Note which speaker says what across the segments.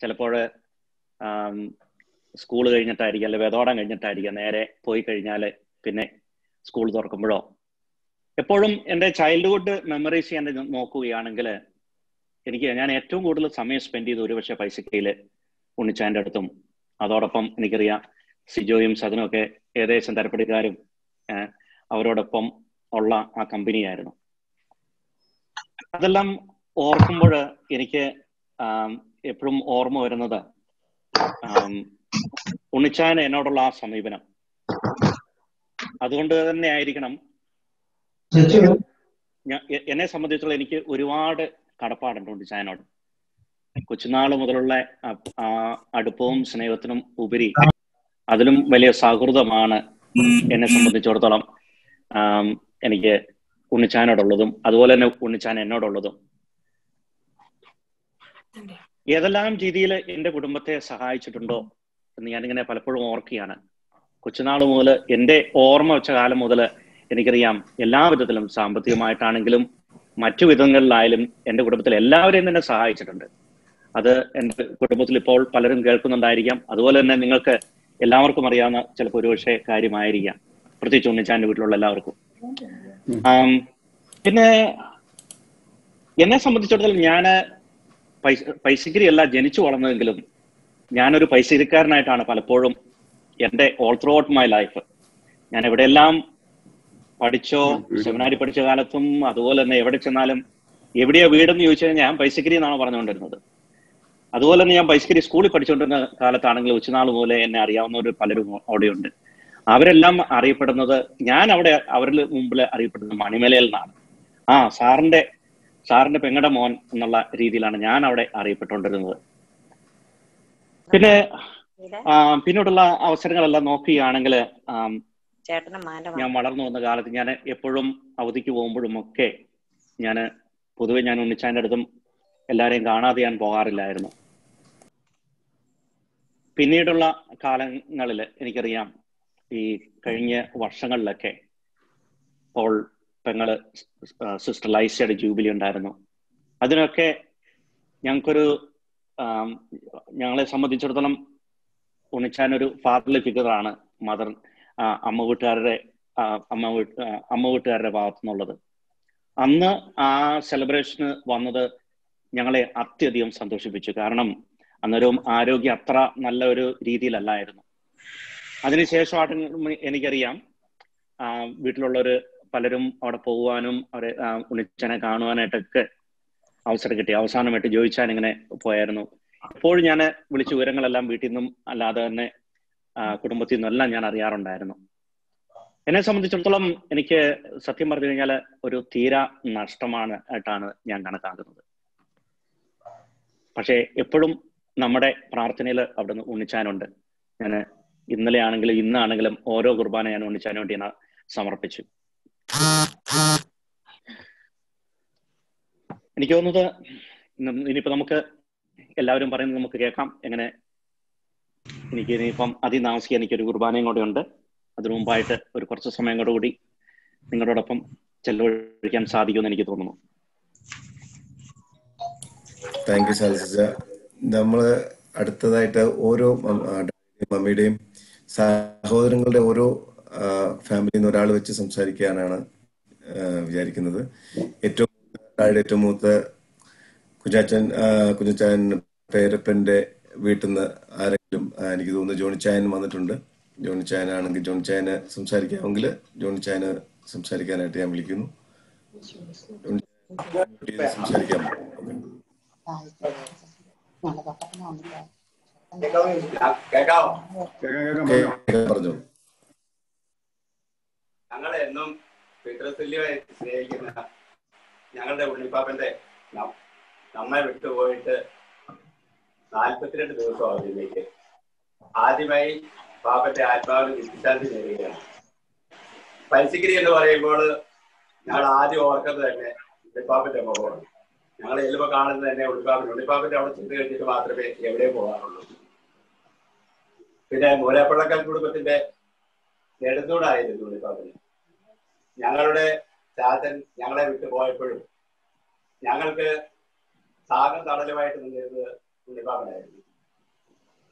Speaker 1: ചിലപ്പോൾ സ്കൂൾ കഴിഞ്ഞിട്ടായിരിക്കും അല്ലെ വേദോടം കഴിഞ്ഞിട്ടായിരിക്കും നേരെ പോയി കഴിഞ്ഞാൽ പിന്നെ സ്കൂൾ തുറക്കുമ്പോഴോ എപ്പോഴും എൻ്റെ ചൈൽഡ്ഹുഡ് മെമ്മറീസ് ഞാൻ നോക്കുകയാണെങ്കിൽ എനിക്ക് ഞാൻ ഏറ്റവും കൂടുതൽ സമയം സ്പെൻഡ് ചെയ്ത് ഒരുപക്ഷെ പൈസക്കയിൽ ഉണ്ണിച്ചാൻ്റെ അടുത്തും അതോടൊപ്പം എനിക്കറിയാം സിജോയും സദനും ഒക്കെ ഏകദേശം തരപ്പടിക്കാരും അവരോടൊപ്പം ഉള്ള ആ കമ്പനിയായിരുന്നു അതെല്ലാം ഓർക്കുമ്പോൾ എനിക്ക് എപ്പോഴും ഓർമ്മ വരുന്നത് ഉണ്ണിച്ചാൻ എന്നോടുള്ള ആ സമീപനം അതുകൊണ്ട് തന്നെ ആയിരിക്കണം എന്നെ സംബന്ധിച്ചുള്ള എനിക്ക് ഒരുപാട് കടപ്പാടുണ്ട് ഉണ്ണിച്ചായനോട് കൊച്ചുനാള് മുതലുള്ള ആ അടുപ്പവും സ്നേഹത്തിനും ഉപരി അതിലും വലിയ സൗഹൃദമാണ് എന്നെ സംബന്ധിച്ചിടത്തോളം എനിക്ക് ഉണ്ണിച്ചാനോടുള്ളതും അതുപോലെ തന്നെ ഉണ്ണിച്ചാൻ എന്നോടുള്ളതും ഏതെല്ലാം രീതിയിൽ എന്റെ കുടുംബത്തെ സഹായിച്ചിട്ടുണ്ടോ എന്ന് ഞാനിങ്ങനെ പലപ്പോഴും ഓർക്കുകയാണ് കൊച്ചുനാൾ മുതൽ എന്റെ ഓർമ്മ വെച്ച കാലം മുതൽ എനിക്കറിയാം എല്ലാ വിധത്തിലും സാമ്പത്തികമായിട്ടാണെങ്കിലും മറ്റു വിധങ്ങളിലായാലും എന്റെ കുടുംബത്തിൽ എല്ലാവരെയും തന്നെ സഹായിച്ചിട്ടുണ്ട് അത് എന്റെ കുടുംബത്തിൽ ഇപ്പോൾ പലരും കേൾക്കുന്നുണ്ടായിരിക്കാം അതുപോലെ തന്നെ നിങ്ങൾക്ക് എല്ലാവർക്കും അറിയാവുന്ന ചിലപ്പോൾ ഒരുപക്ഷെ കാര്യമായിരിക്കാം പ്രത്യേകിച്ച് ഉണ്ണിച്ചാന്റെ വീട്ടിലുള്ള എല്ലാവർക്കും പിന്നെ എന്നെ സംബന്ധിച്ചിടത്തോളം ഞാൻ പൈസ പൈസഗിരി അല്ല ജനിച്ചു വളർന്നതെങ്കിലും ഞാനൊരു പൈസഗിരിക്കാരനായിട്ടാണ് പലപ്പോഴും എൻ്റെ all throughout my life ഞാൻ എവിടെയെല്ലാം പഠിച്ചോ സെമിനാരി പഠിച്ച കാലത്തും അതുപോലെ തന്നെ എവിടെ ചെന്നാലും എവിടെയാ വീടെന്ന് ചോദിച്ചു കഴിഞ്ഞാൽ ഞാൻ പൈസഗിരി എന്നാണ് പറഞ്ഞുകൊണ്ടിരുന്നത് അതുപോലെ തന്നെ ഞാൻ പൈസഗിരി സ്കൂളിൽ പഠിച്ചുകൊണ്ടിരുന്ന കാലത്താണെങ്കിൽ ഉച്ചനാൾ മുതലേ എന്നെ അറിയാവുന്നവർ പലരും അവിടെയുണ്ട് അവരെല്ലാം അറിയപ്പെടുന്നത് ഞാൻ അവിടെ അവരിൽ മുമ്പിൽ അറിയപ്പെടുന്നത് മണിമലയിൽ നിന്നാണ് ആ സാറിന്റെ സാറിന്റെ പെങ്ങടെ മോൻ എന്നുള്ള രീതിയിലാണ് ഞാൻ അവിടെ അറിയപ്പെട്ടുകൊണ്ടിരുന്നത് പിന്നെ പിന്നീടുള്ള അവസരങ്ങളെല്ലാം നോക്കുകയാണെങ്കിൽ ഞാൻ വളർന്നു വന്ന കാലത്ത് ഞാൻ എപ്പോഴും അവധിക്ക് പോകുമ്പോഴും ഒക്കെ ഞാൻ പൊതുവെ ഞാൻ ഉണ്ണിച്ചാൻ്റെ അടുത്തും എല്ലാവരെയും കാണാതെ ഞാൻ പോകാറില്ലായിരുന്നു പിന്നീടുള്ള കാലങ്ങളിൽ എനിക്കറിയാം ഈ കഴിഞ്ഞ വർഷങ്ങളിലൊക്കെ ഇപ്പോൾ പെങ്ങള് സിസ്റ്റർ ലൈസയുടെ ജൂബിലി ഉണ്ടായിരുന്നു അതിനൊക്കെ ഞങ്ങൾക്കൊരു ഞങ്ങളെ സംബന്ധിച്ചിടത്തോളം ഉണ്ണിച്ചാൻ ഒരു ഫാദർലി ഫിഗറാണ് മദർ അമ്മ വീട്ടുകാരുടെ അമ്മ വീട്ട് അമ്മ വീട്ടുകാരുടെ ഭാഗത്തു നിന്നുള്ളത് അന്ന് ആ സെലിബ്രേഷന് വന്നത് ഞങ്ങളെ അത്യധികം സന്തോഷിപ്പിച്ചു കാരണം അന്നേരവും ആരോഗ്യം അത്ര നല്ല ഒരു രീതിയിലല്ലായിരുന്നു അതിനുശേഷമായിട്ട് എനിക്കറിയാം വീട്ടിലുള്ളവര് പലരും അവിടെ പോകുവാനും അവരെ ഉണ്ണിച്ചനെ കാണുവാനായിട്ടൊക്കെ അവസരം കിട്ടി അവസാനമായിട്ട് ജോയിച്ചാൻ ഇങ്ങനെ പോയായിരുന്നു എപ്പോഴും ഞാൻ വിളിച്ച വിവരങ്ങളെല്ലാം വീട്ടിൽ നിന്നും അല്ലാതെ തന്നെ കുടുംബത്തിൽ നിന്നും എല്ലാം ഞാൻ അറിയാറുണ്ടായിരുന്നു എന്നെ സംബന്ധിച്ചിടത്തോളം എനിക്ക് സത്യം പറഞ്ഞു കഴിഞ്ഞാൽ ഒരു തീരാ നഷ്ടമാണ് ആയിട്ടാണ് ഞാൻ കണക്കാക്കുന്നത് പക്ഷേ എപ്പോഴും നമ്മുടെ പ്രാർത്ഥനയിൽ അവിടുന്ന് ഉണ്ണിച്ചാനുണ്ട് ഞാൻ ഇന്നലെ ആണെങ്കിലും ഇന്നാണെങ്കിലും ഓരോ കുർബാന ഞാൻ ഉണ്ണിച്ചാൻ വേണ്ടി ഞാൻ സമർപ്പിച്ചു എനിക്ക് തോന്നുന്നത് ഇനിയിപ്പോ നമുക്ക് എല്ലാവരും പറയുന്നത് നമുക്ക് കേൾക്കാം എങ്ങനെ എനിക്ക് ഇനിയിപ്പം അതിതാമസിക്കാൻ എനിക്കൊരു കുർബാനയും കൂടെ ഉണ്ട് അതിനു മുമ്പായിട്ട് ഒരു കുറച്ച് സമയം കൂടെ കൂടി നിങ്ങളോടൊപ്പം ചെലവഴിക്കാൻ സാധിക്കുമെന്ന് എനിക്ക് തോന്നുന്നു
Speaker 2: താങ്ക് യു സാൽസിച്ച നമ്മള് അടുത്തതായിട്ട് ഓരോ മമ്മിയുടെയും സഹോദരങ്ങളുടെ ഓരോ ഫാമിലിയിൽ നിന്ന് ഒരാൾ വെച്ച് സംസാരിക്കാനാണ് വിചാരിക്കുന്നത് ഏറ്റവും താഴെ ഏറ്റവും മൂത്ത കുഞ്ഞാച്ചൻ കുഞ്ഞച്ചാൻ പേരപ്പന്റെ വീട്ടിൽ നിന്ന് ആരെങ്കിലും എനിക്ക് തോന്നുന്നു ജോണിച്ചായൻ വന്നിട്ടുണ്ട് ജോണിച്ചായൻ ആണെങ്കിൽ ജോണിച്ചായന് സംസാരിക്കാമെങ്കിൽ ജോണിച്ചായന് സംസാരിക്കാനായിട്ട് ഞാൻ വിളിക്കുന്നു സംസാരിക്കാമോ പറഞ്ഞു
Speaker 3: ഞങ്ങളെ എന്നും പിതൃതുല്യമായി സ്നേഹിക്കുന്ന ഞങ്ങളുടെ ഉണ്ണിപ്പാപ്പന്റെ നമ്മെ വിട്ടുപോയിട്ട് നാൽപ്പത്തിരണ്ട് ദിവസമാവും ഇന്നേക്ക് ആദ്യമായി പാപ്പന്റെ ആത്മാവിന് നിത്യശാന്തി നേടുകയാണ് പലിശഗിരി എന്ന് പറയുമ്പോൾ ഞങ്ങൾ ആദ്യം ഓർക്കുന്നത് തന്നെ ഉണ്ണിപ്പാപ്പന്റെ മുഖമാണ് ഞങ്ങൾ ചെല്ലുമ്പോൾ കാണുന്നത് തന്നെ ഉണ്ണിപ്പാപ്പൻ ഉണ്ണിപ്പാപ്പന്റെ അവിടെ ചെന്ന് കഴിഞ്ഞിട്ട് മാത്രമേ എവിടെയും പോകാറുള്ളൂ പിന്നെ മൂലപ്പള്ളക്കൽ കുടുംബത്തിന്റെ നെടുന്നൂടായിരുന്നു ഉണ്ണിപ്പാപ്പന് ഞങ്ങളുടെ ചാത്തൻ ഞങ്ങളെ വിട്ടു പോയപ്പോഴും ഞങ്ങൾക്ക് സാഗം തടലുമായിട്ട് നിന്നിരുന്നത് ഉണ്ണിപ്പാപ്പനായിരുന്നു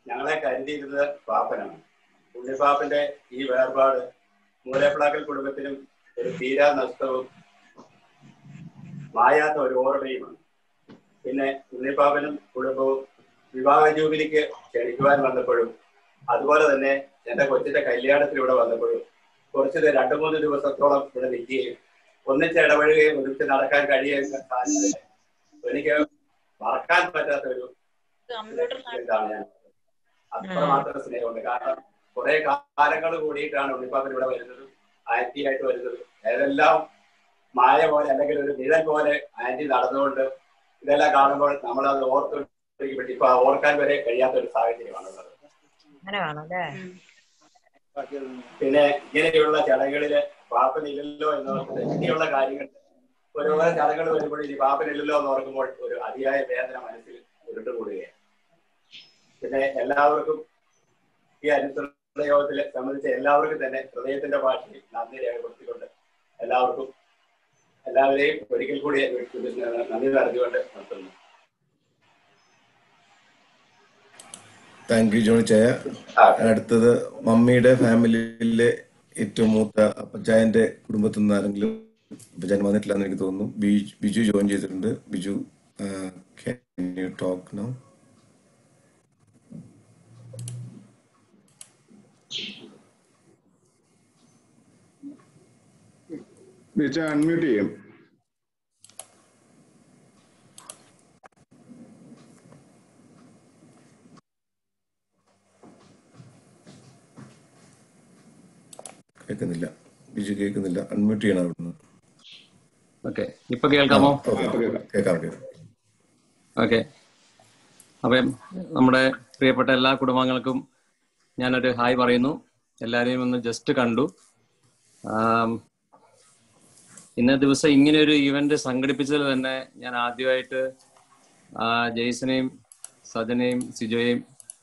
Speaker 3: ഞങ്ങളെ കരുതിയിരുന്നത് പാപ്പനാണ് ഉണ്ണിപ്പാപ്പന്റെ ഈ വേർപാട് മൂലപ്പിളാക്കൽ കുടുംബത്തിനും ഒരു തീരാ നഷ്ടവും മായാത്ത ഒരു ഓർമ്മയുമാണ് പിന്നെ ഉണ്ണിപ്പാപ്പനും കുടുംബവും വിവാഹ ജൂബിലിക്ക് ക്ഷണിക്കുവാൻ വന്നപ്പോഴും അതുപോലെ തന്നെ എന്റെ കൊച്ചിന്റെ കല്യാണത്തിന് ഇവിടെ വന്നപ്പോഴും കുറച്ച് രണ്ടു മൂന്ന് ദിവസത്തോളം ഇവിടെ നിൽക്കുകയും ഒന്നിച്ച് ഇടപഴകുകയും ഒന്നിച്ച് നടക്കാൻ കഴിയുകയും സാധിച്ചതിൽ എനിക്ക് മറക്കാൻ പറ്റാത്ത ഒരു ഇതാണ് ഞാൻ അത്രമാത്രം സ്നേഹമുണ്ട് കാരണം കുറെ കാലങ്ങൾ കൂടിയിട്ടാണ് ഉണ്ണിപ്പാപ്പൻ ഇവിടെ വരുന്നതും ആന്റി ആയിട്ട് വരുന്നതും ഏതെല്ലാം മായ പോലെ അല്ലെങ്കിൽ ഒരു നിഴൽ പോലെ ആന്റി നടന്നുകൊണ്ട് ഇതെല്ലാം കാണുമ്പോൾ നമ്മൾ അത് ഓർത്ത് ഇപ്പൊ ഓർക്കാൻ വരെ കഴിയാത്ത ഒരു സാഹചര്യമാണുള്ളത്
Speaker 4: അങ്ങനെ വേണം അല്ലേ
Speaker 3: പിന്നെ ഇങ്ങനെയുള്ള ചടങ്ങുകളില് പാപ്പനില്ലല്ലോ എന്നോർത്ത് ഇങ്ങനെയുള്ള കാര്യങ്ങൾ ഓരോ ചടങ്ങുകൾ വരുമ്പോൾ ഇനി പാപ്പനില്ലല്ലോ എന്ന് ഓർക്കുമ്പോൾ ഒരു അതിയായ വേദന മനസ്സിൽ ഉരുണ്ടുകൂടുകയാണ് പിന്നെ എല്ലാവർക്കും ഈ അനുസരണ യോഗത്തിൽ സംബന്ധിച്ച എല്ലാവർക്കും തന്നെ ഹൃദയത്തിന്റെ ഭാഷയിൽ നന്ദി രേഖപ്പെടുത്തിക്കൊണ്ട് എല്ലാവർക്കും എല്ലാവരെയും ഒരിക്കൽ കൂടി നന്ദി പറഞ്ഞുകൊണ്ട് നിർത്തുന്നു
Speaker 2: താങ്ക് യു ജോണി ചായ
Speaker 3: ആ,
Speaker 2: അടുത്തത് മമ്മിയുടെ ഫാമിലിയിലെ ഏറ്റവും മൂത്ത അപ്പച്ചായന്റെ കുടുംബത്തിൽ നിന്ന് ആരെങ്കിലും അപ്പച്ചാൻ വന്നിട്ടില്ല എന്ന് എനിക്ക് തോന്നുന്നു ബി- ബിജു ജോയിൻ ചെയ്തിട്ടുണ്ട് ബിജു യു ടോക്ക് നോ
Speaker 5: വിളിച്ചാൽ അൺമ്യൂട്ട് ചെയ്യും
Speaker 2: കേൾക്കുന്നില്ല ബിജു കേൾക്കുന്നില്ല അൺമ്യൂട്ട് ചെയ്യണം അവിടുന്ന്
Speaker 6: ഓക്കെ ഇപ്പൊ കേൾക്കാമോ
Speaker 2: ഓക്കെ കേൾക്കാം കേൾക്കാം
Speaker 6: ഓക്കെ അപ്പം നമ്മുടെ പ്രിയപ്പെട്ട എല്ലാ കുടുംബാംഗങ്ങൾക്കും ഞാനൊരു ഹായ് പറയുന്നു എല്ലാവരെയും ഒന്ന് ജസ്റ്റ് കണ്ടു ആം, ഇന്നേ ദിവസം ഇങ്ങനെ ഒരു ഇവന്റ് സംഘടിപ്പിച്ചതിൽ തന്നെ ഞാൻ ആദ്യമായിട്ട് ആ, ജെയ്സനെയും സജനെയും സിജോയെയും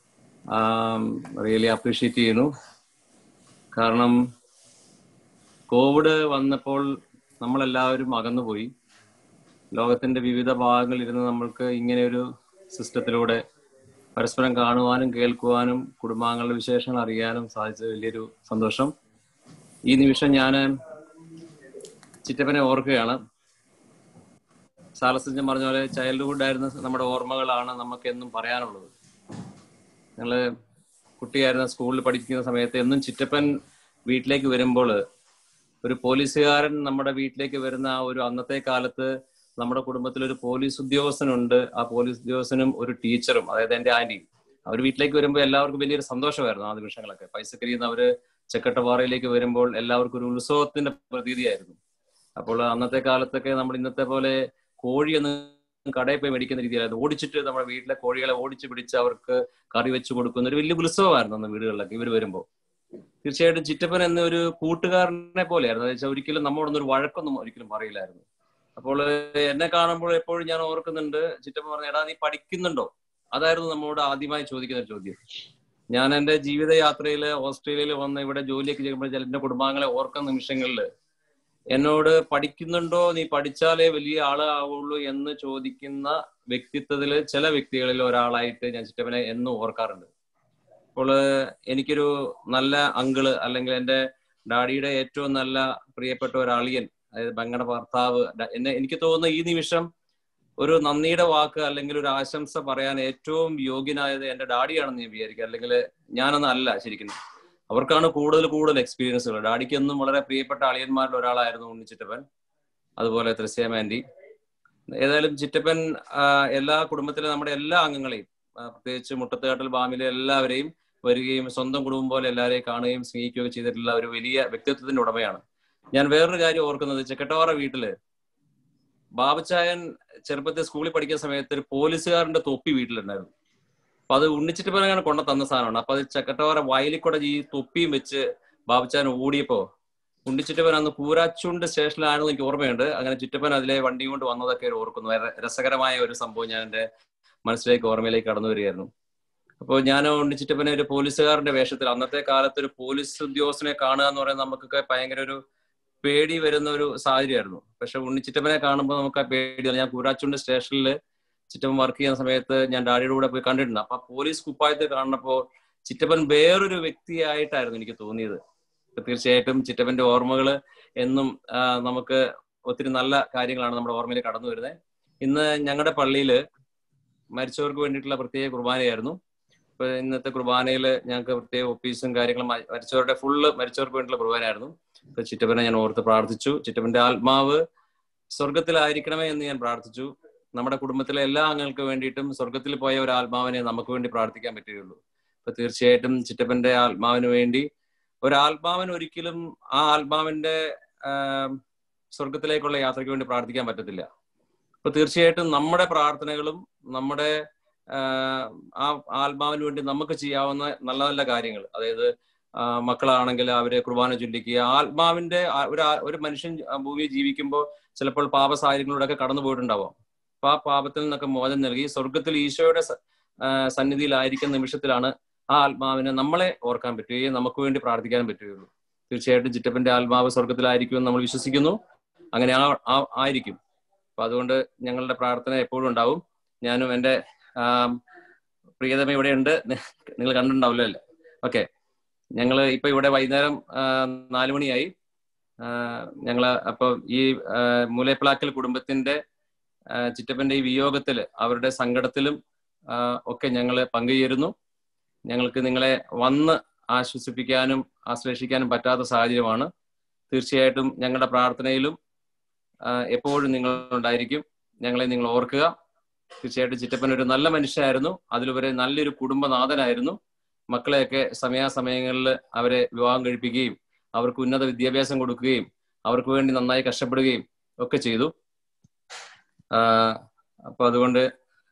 Speaker 6: റിയലി അപ്രീഷിയേറ്റ് ചെയ്യുന്നു കാരണം കോവിഡ് വന്നപ്പോൾ നമ്മളെല്ലാവരും അകന്നുപോയി ലോകത്തിന്റെ വിവിധ ഭാഗങ്ങളിൽ ഇരുന്ന് നമ്മൾക്ക് ഇങ്ങനെ ഒരു സിസ്റ്റത്തിലൂടെ പരസ്പരം കാണുവാനും കേൾക്കുവാനും കുടുംബാംഗങ്ങളുടെ വിശേഷങ്ങൾ അറിയാനും സാധിച്ചത് വലിയൊരു സന്തോഷം ഈ നിമിഷം ഞാൻ ചിറ്റപ്പനെ ഓർക്കുകയാണ് സാലസഞ്ചൻ പറഞ്ഞ പോലെ ചൈൽഡ്ഹുഡ് ആയിരുന്ന നമ്മുടെ ഓർമ്മകളാണ് നമുക്ക് എന്നും പറയാനുള്ളത് ഞങ്ങള് കുട്ടിയായിരുന്ന സ്കൂളിൽ പഠിക്കുന്ന സമയത്ത് എന്നും ചിറ്റപ്പൻ വീട്ടിലേക്ക് വരുമ്പോൾ ഒരു പോലീസുകാരൻ നമ്മുടെ വീട്ടിലേക്ക് വരുന്ന ആ ഒരു അന്നത്തെ കാലത്ത് നമ്മുടെ കുടുംബത്തിൽ ഒരു പോലീസ് ഉദ്യോഗസ്ഥനുണ്ട് ആ പോലീസ് ഉദ്യോഗസ്ഥനും ഒരു ടീച്ചറും അതായത് എന്റെ ആന്റിയും അവർ വീട്ടിലേക്ക് വരുമ്പോൾ എല്ലാവർക്കും വലിയൊരു സന്തോഷമായിരുന്നു ആ നിമിഷങ്ങളൊക്കെ പൈസക്കരിയിൽ നിന്ന് അവര് ചെക്കട്ടപ്പാറയിലേക്ക് വരുമ്പോൾ എല്ലാവർക്കും ഒരു ഉത്സവത്തിന്റെ പ്രതീതിയായിരുന്നു അപ്പോൾ അന്നത്തെ കാലത്തൊക്കെ നമ്മൾ ഇന്നത്തെ പോലെ കോഴിയൊന്നും കടയിൽ പോയി മേടിക്കുന്ന രീതിയിലായിരുന്നു ഓടിച്ചിട്ട് നമ്മുടെ വീട്ടിലെ കോഴികളെ ഓടിച്ച് പിടിച്ച് അവർക്ക് കറി വെച്ച് കൊടുക്കുന്ന ഒരു വലിയ ഉത്സവമായിരുന്നു അന്ന് വീടുകളിലൊക്കെ ഇവർ വരുമ്പോൾ തീർച്ചയായിട്ടും ചിറ്റപ്പൻ എന്ന ഒരു കൂട്ടുകാരനെ പോലെയായിരുന്നു അതായത് ഒരിക്കലും നമ്മോടൊന്നും ഒരു വഴക്കൊന്നും ഒരിക്കലും പറയില്ലായിരുന്നു അപ്പോൾ എന്നെ കാണുമ്പോൾ എപ്പോഴും ഞാൻ ഓർക്കുന്നുണ്ട് ചിറ്റപ്പൻ പറഞ്ഞ എടാ നീ പഠിക്കുന്നുണ്ടോ അതായിരുന്നു നമ്മളോട് ആദ്യമായി ചോദിക്കുന്ന ഒരു ചോദ്യം ഞാൻ എന്റെ ജീവിതയാത്രയിൽ ഓസ്ട്രേലിയയിൽ വന്ന് ഇവിടെ ജോലിയൊക്കെ ചെയ്യുമ്പോൾ ചില എന്റെ കുടുംബാംഗങ്ങളെ ഓർക്കുന്ന നിമിഷങ്ങളിൽ എന്നോട് പഠിക്കുന്നുണ്ടോ നീ പഠിച്ചാലേ വലിയ ആളാവുള്ളൂ എന്ന് ചോദിക്കുന്ന വ്യക്തിത്വത്തില് ചില വ്യക്തികളിൽ ഒരാളായിട്ട് ഞാൻ ചിറ്റപ്പനെ എന്നും ഓർക്കാറുണ്ട് അപ്പോൾ എനിക്കൊരു നല്ല അങ്കിള് അല്ലെങ്കിൽ എന്റെ ഡാഡിയുടെ ഏറ്റവും നല്ല പ്രിയപ്പെട്ട ഒരു അളിയൻ അതായത് ബങ്ങളുടെ ഭർത്താവ് ഡ- എന്നെ എനിക്ക് തോന്നുന്നു ഈ നിമിഷം ഒരു നന്ദിയുടെ വാക്ക് അല്ലെങ്കിൽ ഒരു ആശംസ പറയാൻ ഏറ്റവും യോഗ്യനായത് എന്റെ ഡാഡിയാണെന്ന് ഞാൻ വിചാരിക്കുക അല്ലെങ്കിൽ ഞാനൊന്നും അല്ല ശരിക്കും അവർക്കാണ് കൂടുതൽ കൂടുതൽ എക്സ്പീരിയൻസുകൾ ഡാഡിക്ക് എന്നും വളരെ പ്രിയപ്പെട്ട അളിയന്മാരിൽ ഒരാളായിരുന്നു ഉണ്ണിച്ചിറ്റപ്പൻ അതുപോലെ ത്രസ്യാമ ആന്റി ഏതായാലും ചിറ്റപ്പൻ ആ, എല്ലാ കുടുംബത്തിലെ നമ്മുടെ എല്ലാ അംഗങ്ങളെയും ആ, പ്രത്യേകിച്ച് മുട്ടത്തുകാട്ടൽ ബാമിലെ എല്ലാവരെയും വരികയും സ്വന്തം കുടുംബം പോലെ എല്ലാവരെയും കാണുകയും സ്നേഹിക്കുകയും ചെയ്തിട്ടുള്ള ഒരു വലിയ വ്യക്തിത്വത്തിന്റെ ഉടമയാണ് ഞാൻ വേറൊരു കാര്യം ഓർക്കുന്നത് ചെക്കട്ടവാറ വീട്ടില് ബാബുച്ചായൻ ചെറുപ്പത്തിൽ സ്കൂളിൽ പഠിക്കുന്ന സമയത്ത് ഒരു പോലീസുകാരന്റെ തൊപ്പി വീട്ടിലുണ്ടായിരുന്നു അപ്പൊ അത് ഉണ്ണിച്ചിട്ട് പറഞ്ഞാണ് കൊണ്ട തന്ന സാധനമാണ് അപ്പൊ അത് ചക്കട്ടവാറ വയലിൽ കൂടെ ഈ തൊപ്പിയും വെച്ച് ബാബുച്ചായൻ ഓടിയപ്പോ ഉണ്ണിച്ചിറ്റപ്പൻ അന്ന് കൂരാച്ചുണ്ട് സ്റ്റേഷനിലാണെന്ന് എനിക്ക് ഓർമ്മയുണ്ട് അങ്ങനെ ചിറ്റപ്പൻ അതിലെ വണ്ടി കൊണ്ട് വന്നതൊക്കെ ഓർക്കുന്നു വളരെ രസകരമായ ഒരു സംഭവം ഞാൻ എന്റെ മനസ്സിലേക്ക് ഓർമ്മയിലേക്ക് കടന്നു വരികയായിരുന്നു അപ്പോൾ ഞാൻ ഉണ്ണിച്ചിറ്റപ്പനെ ഒരു പോലീസുകാരന്റെ വേഷത്തിൽ അന്നത്തെ കാലത്ത് ഒരു പോലീസ് ഉദ്യോഗസ്ഥനെ കാണുക എന്ന് പറയുന്നത് നമുക്കൊക്കെ ഭയങ്കര ഒരു പേടി വരുന്ന ഒരു സാഹചര്യമായിരുന്നു പക്ഷെ ഉണ്ണിച്ചിറ്റപ്പനെ കാണുമ്പോൾ നമുക്ക് ആ പേടി ഞാൻ കൂരാച്ചുണ്ട് സ്റ്റേഷനിൽ ചിറ്റപ്പൻ വർക്ക് ചെയ്യുന്ന സമയത്ത് ഞാൻ ഡാഡിയുടെ കൂടെ പോയി കണ്ടിട്ടുണ്ട് അപ്പൊ ആ പോലീസ് കുപ്പായത്തിൽ കാണുന്നപ്പോ ചിറ്റപ്പൻ വേറൊരു വ്യക്തിയായിട്ടായിരുന്നു എനിക്ക് തോന്നിയത് അപ്പൊ തീർച്ചയായിട്ടും ചിറ്റപ്പന്റെ ഓർമ്മകൾ എന്നും ആ, നമുക്ക് ഒത്തിരി നല്ല കാര്യങ്ങളാണ് നമ്മുടെ ഓർമ്മയിൽ കടന്നു വരുന്നത് ഇന്ന് ഞങ്ങളുടെ പള്ളിയിൽ മരിച്ചവർക്ക് വേണ്ടിയിട്ടുള്ള പ്രത്യേക കുർബാനയായിരുന്നു ഇപ്പൊ ഇന്നത്തെ കുർബാനയിൽ ഞങ്ങൾക്ക് പ്രത്യേക ഒപ്പീസും കാര്യങ്ങളും മ- മരിച്ചവരുടെ ഫുള്ള് മരിച്ചവർക്ക് വേണ്ടിയിട്ടുള്ള കുർബാനയായിരുന്നു ഇപ്പൊ ചിറ്റപ്പനെ ഞാൻ ഓർത്ത് പ്രാർത്ഥിച്ചു ചിറ്റപ്പന്റെ ആത്മാവ് സ്വർഗത്തിലായിരിക്കണമേ എന്ന് ഞാൻ പ്രാർത്ഥിച്ചു നമ്മുടെ കുടുംബത്തിലെ എല്ലാ അംഗങ്ങൾക്ക് വേണ്ടിയിട്ടും സ്വർഗത്തിൽ പോയ ഒരു ആത്മാവിനെ നമുക്ക് വേണ്ടി പ്രാർത്ഥിക്കാൻ പറ്റുകയുള്ളൂ അപ്പൊ തീർച്ചയായിട്ടും ചിറ്റപ്പന്റെ ആത്മാവിന് വേണ്ടി ഒരാത്മാവിന് ഒരിക്കലും ആ ആത്മാവിന്റെ ആം, സ്വർഗത്തിലേക്കുള്ള യാത്രയ്ക്ക് വേണ്ടി പ്രാർത്ഥിക്കാൻ പറ്റത്തില്ല അപ്പൊ തീർച്ചയായിട്ടും നമ്മുടെ പ്രാർത്ഥനകളും നമ്മുടെ ആഹ്, ആ ആത്മാവിന് വേണ്ടി നമുക്ക് ചെയ്യാവുന്ന നല്ല നല്ല കാര്യങ്ങൾ അതായത് ആ, മക്കളാണെങ്കിൽ അവരെ കുർബാന ചൊല്ലിക്കുക ആത്മാവിന്റെ ആ- ഒരു ആ- ഒരു മനുഷ്യൻ ആ ഭൂമിയിൽ ജീവിക്കുമ്പോൾ ചിലപ്പോൾ പാപ സാഹചര്യങ്ങളിലൂടെയൊക്കെ കടന്നു പോയിട്ടുണ്ടാവാം അപ്പൊ ആ പാപത്തിൽ നിന്നൊക്കെ മോചനം നൽകി സ്വർഗത്തിൽ ഈശോയുടെ സ- ആ, സന്നിധിയിലായിരിക്കുന്ന നിമിഷത്തിലാണ് ആ ആത്മാവിനെ നമ്മളെ ഓർക്കാൻ പറ്റുകയും നമുക്ക് വേണ്ടി പ്രാർത്ഥിക്കാൻ പറ്റുകയുള്ളൂ തീർച്ചയായിട്ടും ചിറ്റപ്പന്റെ ആത്മാവ് സ്വർഗത്തിലായിരിക്കുമെന്ന് നമ്മൾ വിശ്വസിക്കുന്നു അങ്ങനെ ആ ആ- ആയിരിക്കും അപ്പൊ അതുകൊണ്ട് ഞങ്ങളുടെ പ്രാർത്ഥന എപ്പോഴും ഉണ്ടാവും ഞാനും എൻ്റെ ആം, പ്രിയതമ ഇവിടെ ഉണ്ട് നിങ്ങൾ കണ്ടിട്ടുണ്ടാവില്ല അല്ലേ ഓക്കെ ഞങ്ങൾ ഇപ്പൊ ഇവിടെ വൈകുന്നേരം ആ, നാല് മണിയായി ആ, ഞങ്ങള് അപ്പൊ ഈ ആ, മൂലേപ്പിളാക്കൽ കുടുംബത്തിന്റെ ആ, ചിറ്റപ്പന്റെ ഈ വിയോഗത്തില് അവരുടെ സങ്കടത്തിലും ആ, ഒക്കെ ഞങ്ങൾ പങ്കുചേരുന്നു ഞങ്ങൾക്ക് നിങ്ങളെ വന്ന് ആശ്വസിപ്പിക്കാനും ആശ്ലേഷിക്കാനും പറ്റാത്ത സാഹചര്യമാണ് തീർച്ചയായിട്ടും ഞങ്ങളുടെ പ്രാർത്ഥനയിലും ആ, എപ്പോഴും നിങ്ങൾ ഉണ്ടായിരിക്കും ഞങ്ങളെ നിങ്ങൾ ഓർക്കുക തീർച്ചയായിട്ടും ചിറ്റപ്പൻ ഒരു നല്ല മനുഷ്യനായിരുന്നു അതിലുപരി നല്ലൊരു കുടുംബനാഥനായിരുന്നു മക്കളെയൊക്കെ സമയാസമയങ്ങളിൽ അവരെ വിവാഹം കഴിപ്പിക്കുകയും അവർക്ക് ഉന്നത വിദ്യാഭ്യാസം കൊടുക്കുകയും അവർക്ക് വേണ്ടി നന്നായി കഷ്ടപ്പെടുകയും ഒക്കെ ചെയ്തു ആ, അപ്പൊ അതുകൊണ്ട്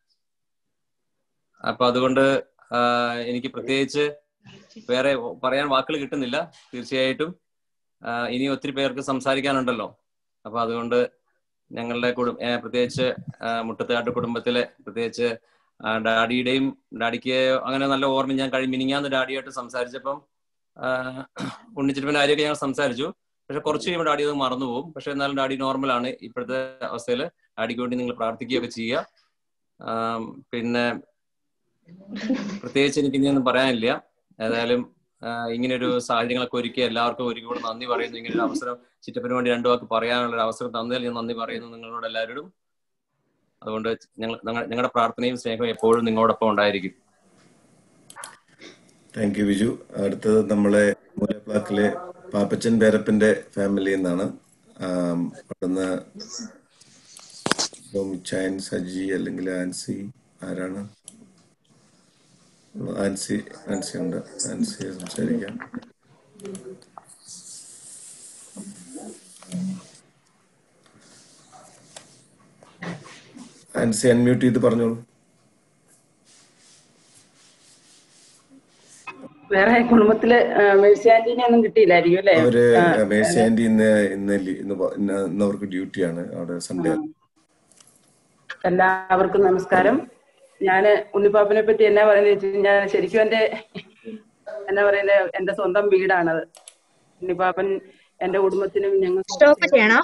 Speaker 6: അപ്പൊ അതുകൊണ്ട് ആ, എനിക്ക് പ്രത്യേകിച്ച് വേറെ പറയാൻ വാക്കുകൾ കിട്ടുന്നില്ല തീർച്ചയായിട്ടും ആ, ഇനി ഒത്തിരി പേർക്ക് സംസാരിക്കാനുണ്ടല്ലോ അപ്പൊ അതുകൊണ്ട് ഞങ്ങളുടെ കുടും ഏ, പ്രത്യേകിച്ച് ആ, മുട്ടത്തുകാട്ട് കുടുംബത്തിലെ പ്രത്യേകിച്ച് ആ, ഡാഡിയുടെയും ഡാഡിക്ക് അങ്ങനെ നല്ല ഓർമ്മ ഞാൻ കഴിഞ്ഞ മിനിങ്ങാന്ന് ഡാഡിയായിട്ട് സംസാരിച്ചപ്പം ഉണ്ണിച്ചിരിപ്പിന്റെ കാര്യമൊക്കെ ഞങ്ങൾ സംസാരിച്ചു പക്ഷെ കുറച്ച് കഴിയുമ്പോൾ ഡാഡി അത് മറന്നുപോകും പക്ഷെ എന്നാലും ഡാഡി നോർമലാണ് ഇപ്പോഴത്തെ അവസ്ഥയിൽ ഡാഡിക്ക് വേണ്ടി നിങ്ങൾ പ്രാർത്ഥിക്കുകയൊക്കെ ചെയ്യുക ആം, പിന്നെ പ്രത്യേകിച്ച് എനിക്ക് ഇനിയൊന്നും പറയാനില്ല ഏതായാലും ആ, ഇങ്ങനൊരു സാഹചര്യങ്ങളൊക്കെ ഒരുക്കി എല്ലാവർക്കും ഒരിക്കൽ കൂടെ നന്ദി പറയുന്നു ഇങ്ങനൊരു അവസരം ചിറ്റപ്പന് വേണ്ടി രണ്ടു വാക്ക് പറയാനുള്ള ഒരു അവസരം തന്നതിൽ ഞാൻ നന്ദി പറയുന്നു നിങ്ങളോട് എല്ലാവരോടും അതുകൊണ്ട് ഞങ്ങൾ ഞങ്ങ- ഞങ്ങളുടെ പ്രാർത്ഥനയും സ്നേഹവും എപ്പോഴും നിങ്ങളോടൊപ്പം ഉണ്ടായിരിക്കും
Speaker 2: താങ്ക് യു ബിജു അടുത്തത് നമ്മളെ മൂലപ്ലാക്കിലെ പാപ്പച്ചൻ പേരപ്പന്റെ ഫാമിലിയിൽ നിന്നാണ് ആം, അവിടുന്ന് ചായൻ സജി അല്ലെങ്കിൽ ആൻസി ആരാണ് ആൻസി ആൻസി ഉണ്ട് ആൻസിയെ സംസാരിക്കാം ആൻസി അൺമ്യൂട്ട് ചെയ്ത് പറഞ്ഞോളൂ
Speaker 4: വേറെ കുടുംബത്തില് മേഴ്സി ആന്റീനെ ഒന്നും കിട്ടിയില്ലായിരിക്കും അല്ലേ
Speaker 2: അവര്
Speaker 4: ആ,
Speaker 2: മേഴ്സി ആന്റി ഇന്ന് ഇന്ന് ലീ- ഇന്ന് പ- ഇന്ന് ഇന്ന് അവർക്ക് ഡ്യൂട്ടിയാണ് അവിടെ സൺഡേ
Speaker 4: എല്ലാവർക്കും നമസ്കാരം ഞാന് ഉണ്ണിപ്പാപ്പനെ പറ്റി എന്നാ പറയുന്നത് വെച്ച് കഴിഞ്ഞാൽ ശരിക്കും എന്റെ എന്നാ പറയുന്നത് എന്റെ സ്വന്തം വീടാണത് ഉണ്ണിപ്പാപ്പൻ എന്റെ കുടുംബത്തിനും ഞങ്ങൾക്ക്
Speaker 7: സ്റ്റോപ്പ് ചെയ്യണോ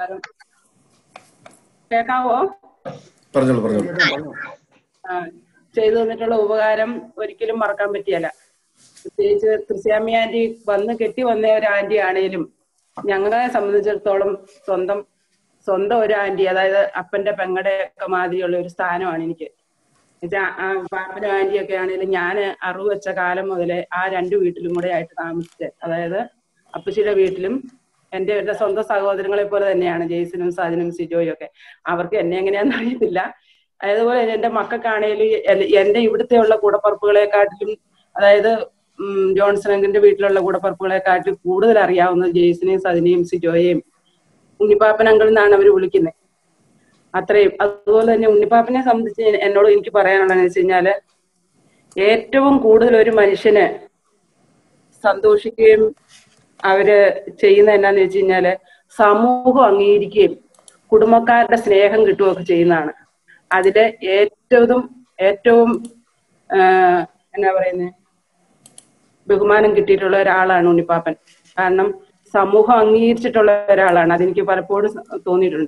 Speaker 4: കേൾക്കാവോ
Speaker 2: പറഞ്ഞോളൂ പറഞ്ഞോളൂ
Speaker 4: ആ, ചെയ്തു തന്നിട്ടുള്ള ഉപകാരം ഒരിക്കലും മറക്കാൻ പറ്റിയല്ല പ്രത്യേകിച്ച് ക്രിസ്ത്യാമ്മി ആന്റി വന്ന് കെട്ടി വന്ന ഒരു ആന്റി ആണേലും ഞങ്ങളെ സംബന്ധിച്ചിടത്തോളം സ്വന്തം സ്വന്തം ഒരു ആന്റി അതായത് അപ്പന്റെ പെങ്ങടെ ഒക്കെ മാതിരിയുള്ള ഒരു സ്ഥാനമാണ് എനിക്ക് എന്നുവെച്ചാ ആ പാപ്പനും ആന്റി ഒക്കെ ആണെങ്കിലും ഞാൻ അറിവ് വെച്ച കാലം മുതലേ ആ രണ്ട് വീട്ടിലും കൂടെ ആയിട്ട് താമസിച്ചത് അതായത് അപ്പച്ചിയുടെ വീട്ടിലും എന്റെ ഒരു സ്വന്തം സഹോദരങ്ങളെ പോലെ തന്നെയാണ് ജെയ്സനും സാജനും സിജോയും ഒക്കെ അവർക്ക് എന്നെ എങ്ങനെയാന്ന് അറിയത്തില്ല അതുപോലെ എന്റെ മക്കൾക്കാണേലും എ- എന്റെ ഇവിടുത്തെ ഉള്ള കൂടപ്പറപ്പുകളെക്കാട്ടിലും അതായത് ഉം, ജോൺസൺ അങ്കിന്റെ വീട്ടിലുള്ള കൂടപ്പറപ്പുകളെക്കാട്ടിലും കൂടുതൽ അറിയാവുന്നത് ജെയ്സനെയും സജിനെയും സിജോയെയും ഉണ്ണിപ്പാപ്പൻ അങ്കിൾ എന്നാണ് അവർ വിളിക്കുന്നത് അത്രയും അതുപോലെ തന്നെ ഉണ്ണിപ്പാപ്പനെ സംബന്ധിച്ച് എ- എന്നോട് എനിക്ക് പറയാനുള്ളതെന്ന് വെച്ച് കഴിഞ്ഞാല് ഏറ്റവും കൂടുതൽ ഒരു മനുഷ്യന് സന്തോഷിക്കുകയും അവര് ചെയ്യുന്ന എന്നാന്ന് വെച്ച് കഴിഞ്ഞാല് സമൂഹം അംഗീകരിക്കുകയും കുടുംബക്കാരുടെ സ്നേഹം കിട്ടുകയൊക്കെ ചെയ്യുന്നതാണ് അതില് ഏറ്റവും ഏറ്റവും ആഹ്, എന്നാ പറയുന്നത് ബഹുമാനം കിട്ടിയിട്ടുള്ള ഒരാളാണ് ഉണ്ണിപ്പാപ്പൻ കാരണം സമൂഹം അംഗീകരിച്ചിട്ടുള്ള ഒരാളാണ് അതെനിക്ക് പലപ്പോഴും സ- തോന്നിയിട്ടുണ്ട്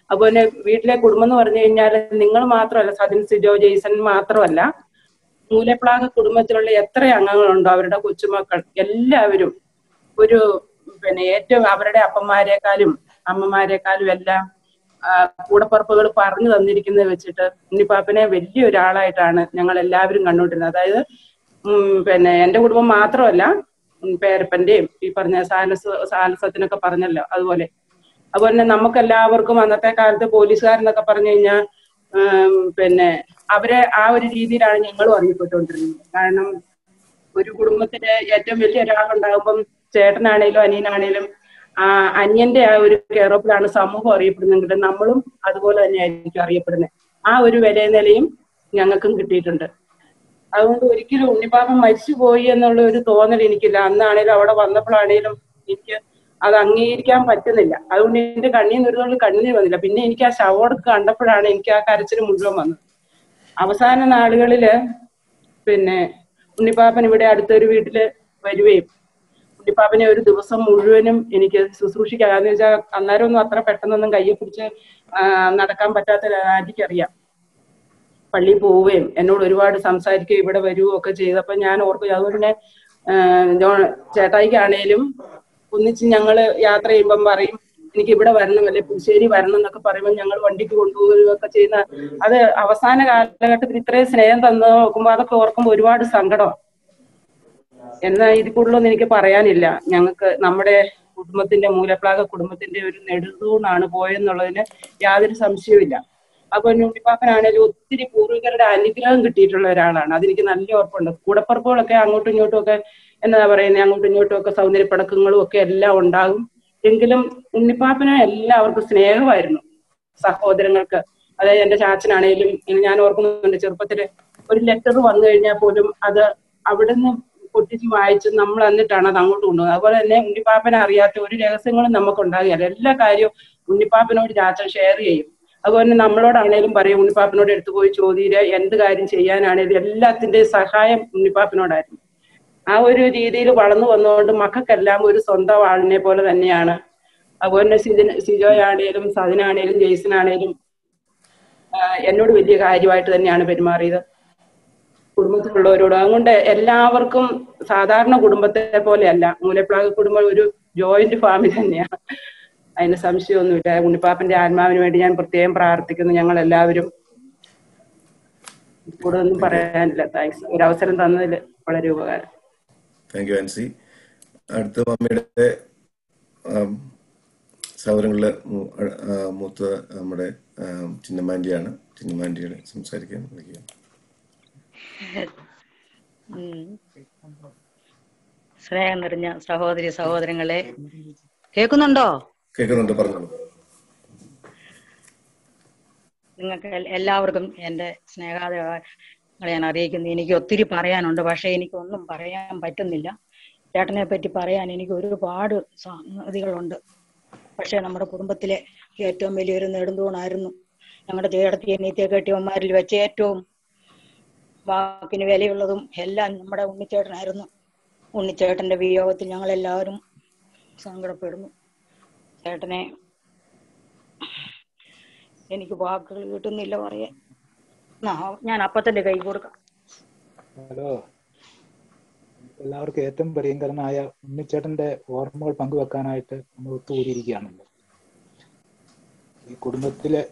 Speaker 4: അതുപോലെ വീട്ടിലെ കുടുംബം എന്ന് പറഞ്ഞു കഴിഞ്ഞാൽ നിങ്ങൾ മാത്രമല്ല സതിൻ സിജോ ജെയ്സൺ മാത്രമല്ല മൂലപ്ലാക കുടുംബത്തിലുള്ള എത്ര അംഗങ്ങളുണ്ടോ അവരുടെ കൊച്ചുമക്കൾ എല്ലാവരും ഒരു പിന്നെ ഏറ്റവും അവരുടെ അപ്പന്മാരെക്കാളും അമ്മമാരെക്കാളും എല്ലാം ആ, കൂടപ്പുറപ്പുകൾ പറഞ്ഞു തന്നിരിക്കുന്നത് വെച്ചിട്ട് ഉണ്ണിപ്പാപ്പനെ വലിയ ഒരാളായിട്ടാണ് ഞങ്ങൾ എല്ലാവരും കണ്ടുകൊണ്ടിരുന്നത് അതായത് ഉം, പിന്നെ എന്റെ കുടുംബം മാത്രമല്ല ഉം, പേരപ്പന്റെയും ഈ പറഞ്ഞ സാലസ് സാലസത്തിനൊക്കെ പറഞ്ഞല്ലോ അതുപോലെ അതുപോലെ തന്നെ നമുക്ക് എല്ലാവർക്കും അന്നത്തെ കാലത്ത് പോലീസുകാരെന്നൊക്കെ പറഞ്ഞു കഴിഞ്ഞാൽ പിന്നെ അവരെ ആ ഒരു രീതിയിലാണ് ഞങ്ങളും അറിയപ്പെട്ടുകൊണ്ടിരുന്നത് കാരണം ഒരു കുടുംബത്തില് ഏറ്റവും വലിയ ഒരാളുണ്ടാകുമ്പം ചേട്ടനാണേലും അനിയനാണേലും ആ അന്യന്റെ ആ ഒരു കെയറോപ്പിലാണ് സമൂഹം അറിയപ്പെടുന്നെങ്കിൽ നമ്മളും അതുപോലെ തന്നെയായിരിക്കും അറിയപ്പെടുന്നത് ആ ഒരു വില നിലയും ഞങ്ങൾക്കും കിട്ടിയിട്ടുണ്ട് അതുകൊണ്ട് ഒരിക്കലും ഉണ്ണിപ്പാപ്പൻ മരിച്ചുപോയി എന്നുള്ള ഒരു തോന്നൽ എനിക്കില്ല അന്നാണേലും അവിടെ വന്നപ്പോഴാണേലും എനിക്ക് അത് അംഗീകരിക്കാൻ പറ്റുന്നില്ല അതുകൊണ്ട് എന്റെ കണ്ണീർ നിരുന്നുകൊണ്ട് കണ്ണീർ വന്നില്ല പിന്നെ എനിക്ക് ആ ശവോടൊക്കെ കണ്ടപ്പോഴാണ് എനിക്ക് ആ കരച്ചിൽ മുഴുവൻ വന്നത് അവസാന നാളുകളില് പിന്നെ ഉണ്ണിപ്പാപ്പൻ ഇവിടെ അടുത്തൊരു വീട്ടില് വരികയും ഉണ്ണിപ്പാപ്പനെ ഒരു ദിവസം മുഴുവനും എനിക്ക് ശുശ്രൂഷിക്കാം കാരണം വെച്ചാൽ അന്നേരം ഒന്നും അത്ര പെട്ടെന്നൊന്നും കയ്യെ പിടിച്ച് ആ, നടക്കാൻ പറ്റാത്ത ആന്റിക്കറിയാം പള്ളിയിൽ പോവുകയും എന്നോട് ഒരുപാട് സംസാരിക്കുകയും ഇവിടെ വരുകയും ഒക്കെ ചെയ്തപ്പോ ഞാൻ ഓർക്കും അതുപോലെ തന്നെ ആ, ജോ ചേട്ടായിക്കാണേലും ഒന്നിച്ച് ഞങ്ങള് യാത്ര ചെയ്യുമ്പം പറയും എനിക്ക് ഇവിടെ വരണം അല്ലെ പുതുശ്ശേരി വരണം എന്നൊക്കെ പറയുമ്പോൾ ഞങ്ങൾ വണ്ടിക്ക് കൊണ്ടുപോവുകയൊക്കെ ചെയ്യുന്ന അത് അവസാന കാലഘട്ടത്തിൽ ഇത്രയും സ്നേഹം തന്നു നോക്കുമ്പോൾ അതൊക്കെ ഓർക്കുമ്പോൾ ഒരുപാട് സങ്കടമാണ് എന്നാൽ ഇതിൽ കൂടുതലൊന്നും എനിക്ക് പറയാനില്ല ഞങ്ങൾക്ക് നമ്മുടെ കുടുംബത്തിന്റെ മൂലപ്ലാക കുടുംബത്തിന്റെ ഒരു നെടുതൂണാണ് പോയെന്നുള്ളതിന് യാതൊരു സംശയവുമില്ല അപ്പൊ ഉണ്ണിപ്പാപ്പനാണേലും ഒത്തിരി പൂർവികരുടെ അനുഗ്രഹം കിട്ടിയിട്ടുള്ള ഒരാളാണ് അതെനിക്ക് നല്ല ഓർപ്പുണ്ട് കൂടപ്പുറപ്പുകളൊക്കെ അങ്ങോട്ടും ഇങ്ങോട്ടും ഒക്കെ എന്താ പറയുന്നത് അങ്ങോട്ടും ഇങ്ങോട്ടും ഒക്കെ സൗന്ദര്യപ്പടക്കങ്ങളും ഒക്കെ എല്ലാം ഉണ്ടാകും എങ്കിലും ഉണ്ണിപ്പാപ്പനെ എല്ലാവർക്കും സ്നേഹമായിരുന്നു സഹോദരങ്ങൾക്ക് അതായത് എന്റെ ചാച്ചനാണേലും ഇങ്ങനെ ഞാൻ ഓർക്കുന്നുണ്ട് ചെറുപ്പത്തില് ഒരു ലെറ്റർ വന്നു കഴിഞ്ഞാൽ പോലും അത് അവിടുന്ന് പൊട്ടിച്ച് വായിച്ച് നമ്മൾ എന്നിട്ടാണ് അത് അങ്ങോട്ട് കൊണ്ടുപോകുന്നത് അതുപോലെ തന്നെ ഉണ്ണിപ്പാപ്പനെ അറിയാത്ത ഒരു രഹസ്യങ്ങളും നമുക്ക് ഉണ്ടാകുകയില്ല എല്ലാ കാര്യവും ഉണ്ണിപ്പാപ്പനോട് ചാച്ചൻ ഷെയർ ചെയ്യും അതുപോലെ തന്നെ നമ്മളോടാണേലും പറയും ഉണ്ണിപ്പാപ്പനോട് എടുത്തു പോയി ചോദ്യം എന്ത് കാര്യം ചെയ്യാനാണേലും എല്ലാത്തിന്റെയും സഹായം ഉണ്ണിപ്പാപ്പനോടായിരുന്നു ആ ഒരു രീതിയിൽ വളർന്നു വന്നുകൊണ്ട് മക്കൾക്കെല്ലാം ഒരു സ്വന്തം ആളിനെ പോലെ തന്നെയാണ് അതുപോലെ തന്നെ സിജൻ സിജോയാണേലും സതിനാണേലും ജെയ്സനാണേലും ആഹ് എന്നോട് വലിയ കാര്യമായിട്ട് തന്നെയാണ് പെരുമാറിയത് കുടുംബത്തിലുള്ളവരോട് അതുകൊണ്ട് എല്ലാവർക്കും സാധാരണ കുടുംബത്തെ പോലെയല്ല മൂലപ്ലാക കുടുംബം ഒരു ജോയിന്റ് ഫാമിലി തന്നെയാണ് അതിന് സംശയമൊന്നുമില്ല ഉണ്ണിപ്പാപ്പന്റെ ആത്മാവിന് വേണ്ടി ഞാൻ പ്രത്യേകം പ്രാർത്ഥിക്കുന്നു ഞങ്ങൾ എല്ലാവരും കൂടുതലൊന്നും പറയാനില്ല താങ്ക്സ് ഒരു അവസരം തന്നതിൽ വളരെ ഉപകാരം
Speaker 2: താങ്ക് യു ആൻസി അടുത്ത മമ്മിയുടെ ആം, സഹോദരങ്ങളിലെ മൂ- ആ, മൂത്ത നമ്മുടെ ആം, ചിന്നമാൻറ്റിയാണ് ചിന്നമാൻറ്റിയുടെ സംസാരിക്കാൻ വിളിക്കുക
Speaker 7: ഉം. സ്നേഹം നിറഞ്ഞ സഹോദരി സഹോദരങ്ങളെ കേൾക്കുന്നുണ്ടോ
Speaker 2: കേൾക്കുന്നുണ്ട് പറഞ്ഞോളൂ
Speaker 7: നിങ്ങൾക്ക് എൽ- എല്ലാവർക്കും എന്റെ സ്നേഹാദരങ്ങളെ ഞാൻ അറിയിക്കുന്നു എനിക്ക് ഒത്തിരി പറയാനുണ്ട് പക്ഷെ എനിക്കൊന്നും പറയാൻ പറ്റുന്നില്ല ചേട്ടനെ പറ്റി പറയാൻ എനിക്ക് ഒരുപാട് സംഗതികളുണ്ട് പക്ഷെ നമ്മുടെ കുടുംബത്തിലെ ഏറ്റവും വലിയൊരു നെടുന്തൂണായിരുന്നു ഞങ്ങളുടെ ചേട്ടത്തി അനിയത്തിയെ കെട്ടിയവന്മാരിൽ വെച്ച് ഏറ്റവും വാക്കിന് വിലയുള്ളതും എല്ലാം നമ്മുടെ ഉണ്ണിച്ചേട്ടനായിരുന്നു ഉണ്ണിച്ചേട്ടന്റെ വിയോഗത്തിൽ ഞങ്ങൾ എല്ലാവരും സങ്കടപ്പെടുന്നു ചേട്ടനെ എനിക്ക് വാക്കുകൾ കിട്ടുന്നില്ല പറയാൻ ആ, ഞാൻ അപ്പത്തന്റെ കൈ കൊടുക്കാം
Speaker 8: ഹലോ എല്ലാവർക്കും ഏറ്റവും പ്രിയങ്കരനായ ഉണ്ണിച്ചേട്ടന്റെ ഓർമ്മകൾ പങ്കുവെക്കാനായിട്ട് നമ്മൾ ഒത്തുകൂടിയിരിക്കുകയാണല്ലോ ഈ കുടുംബത്തിലെ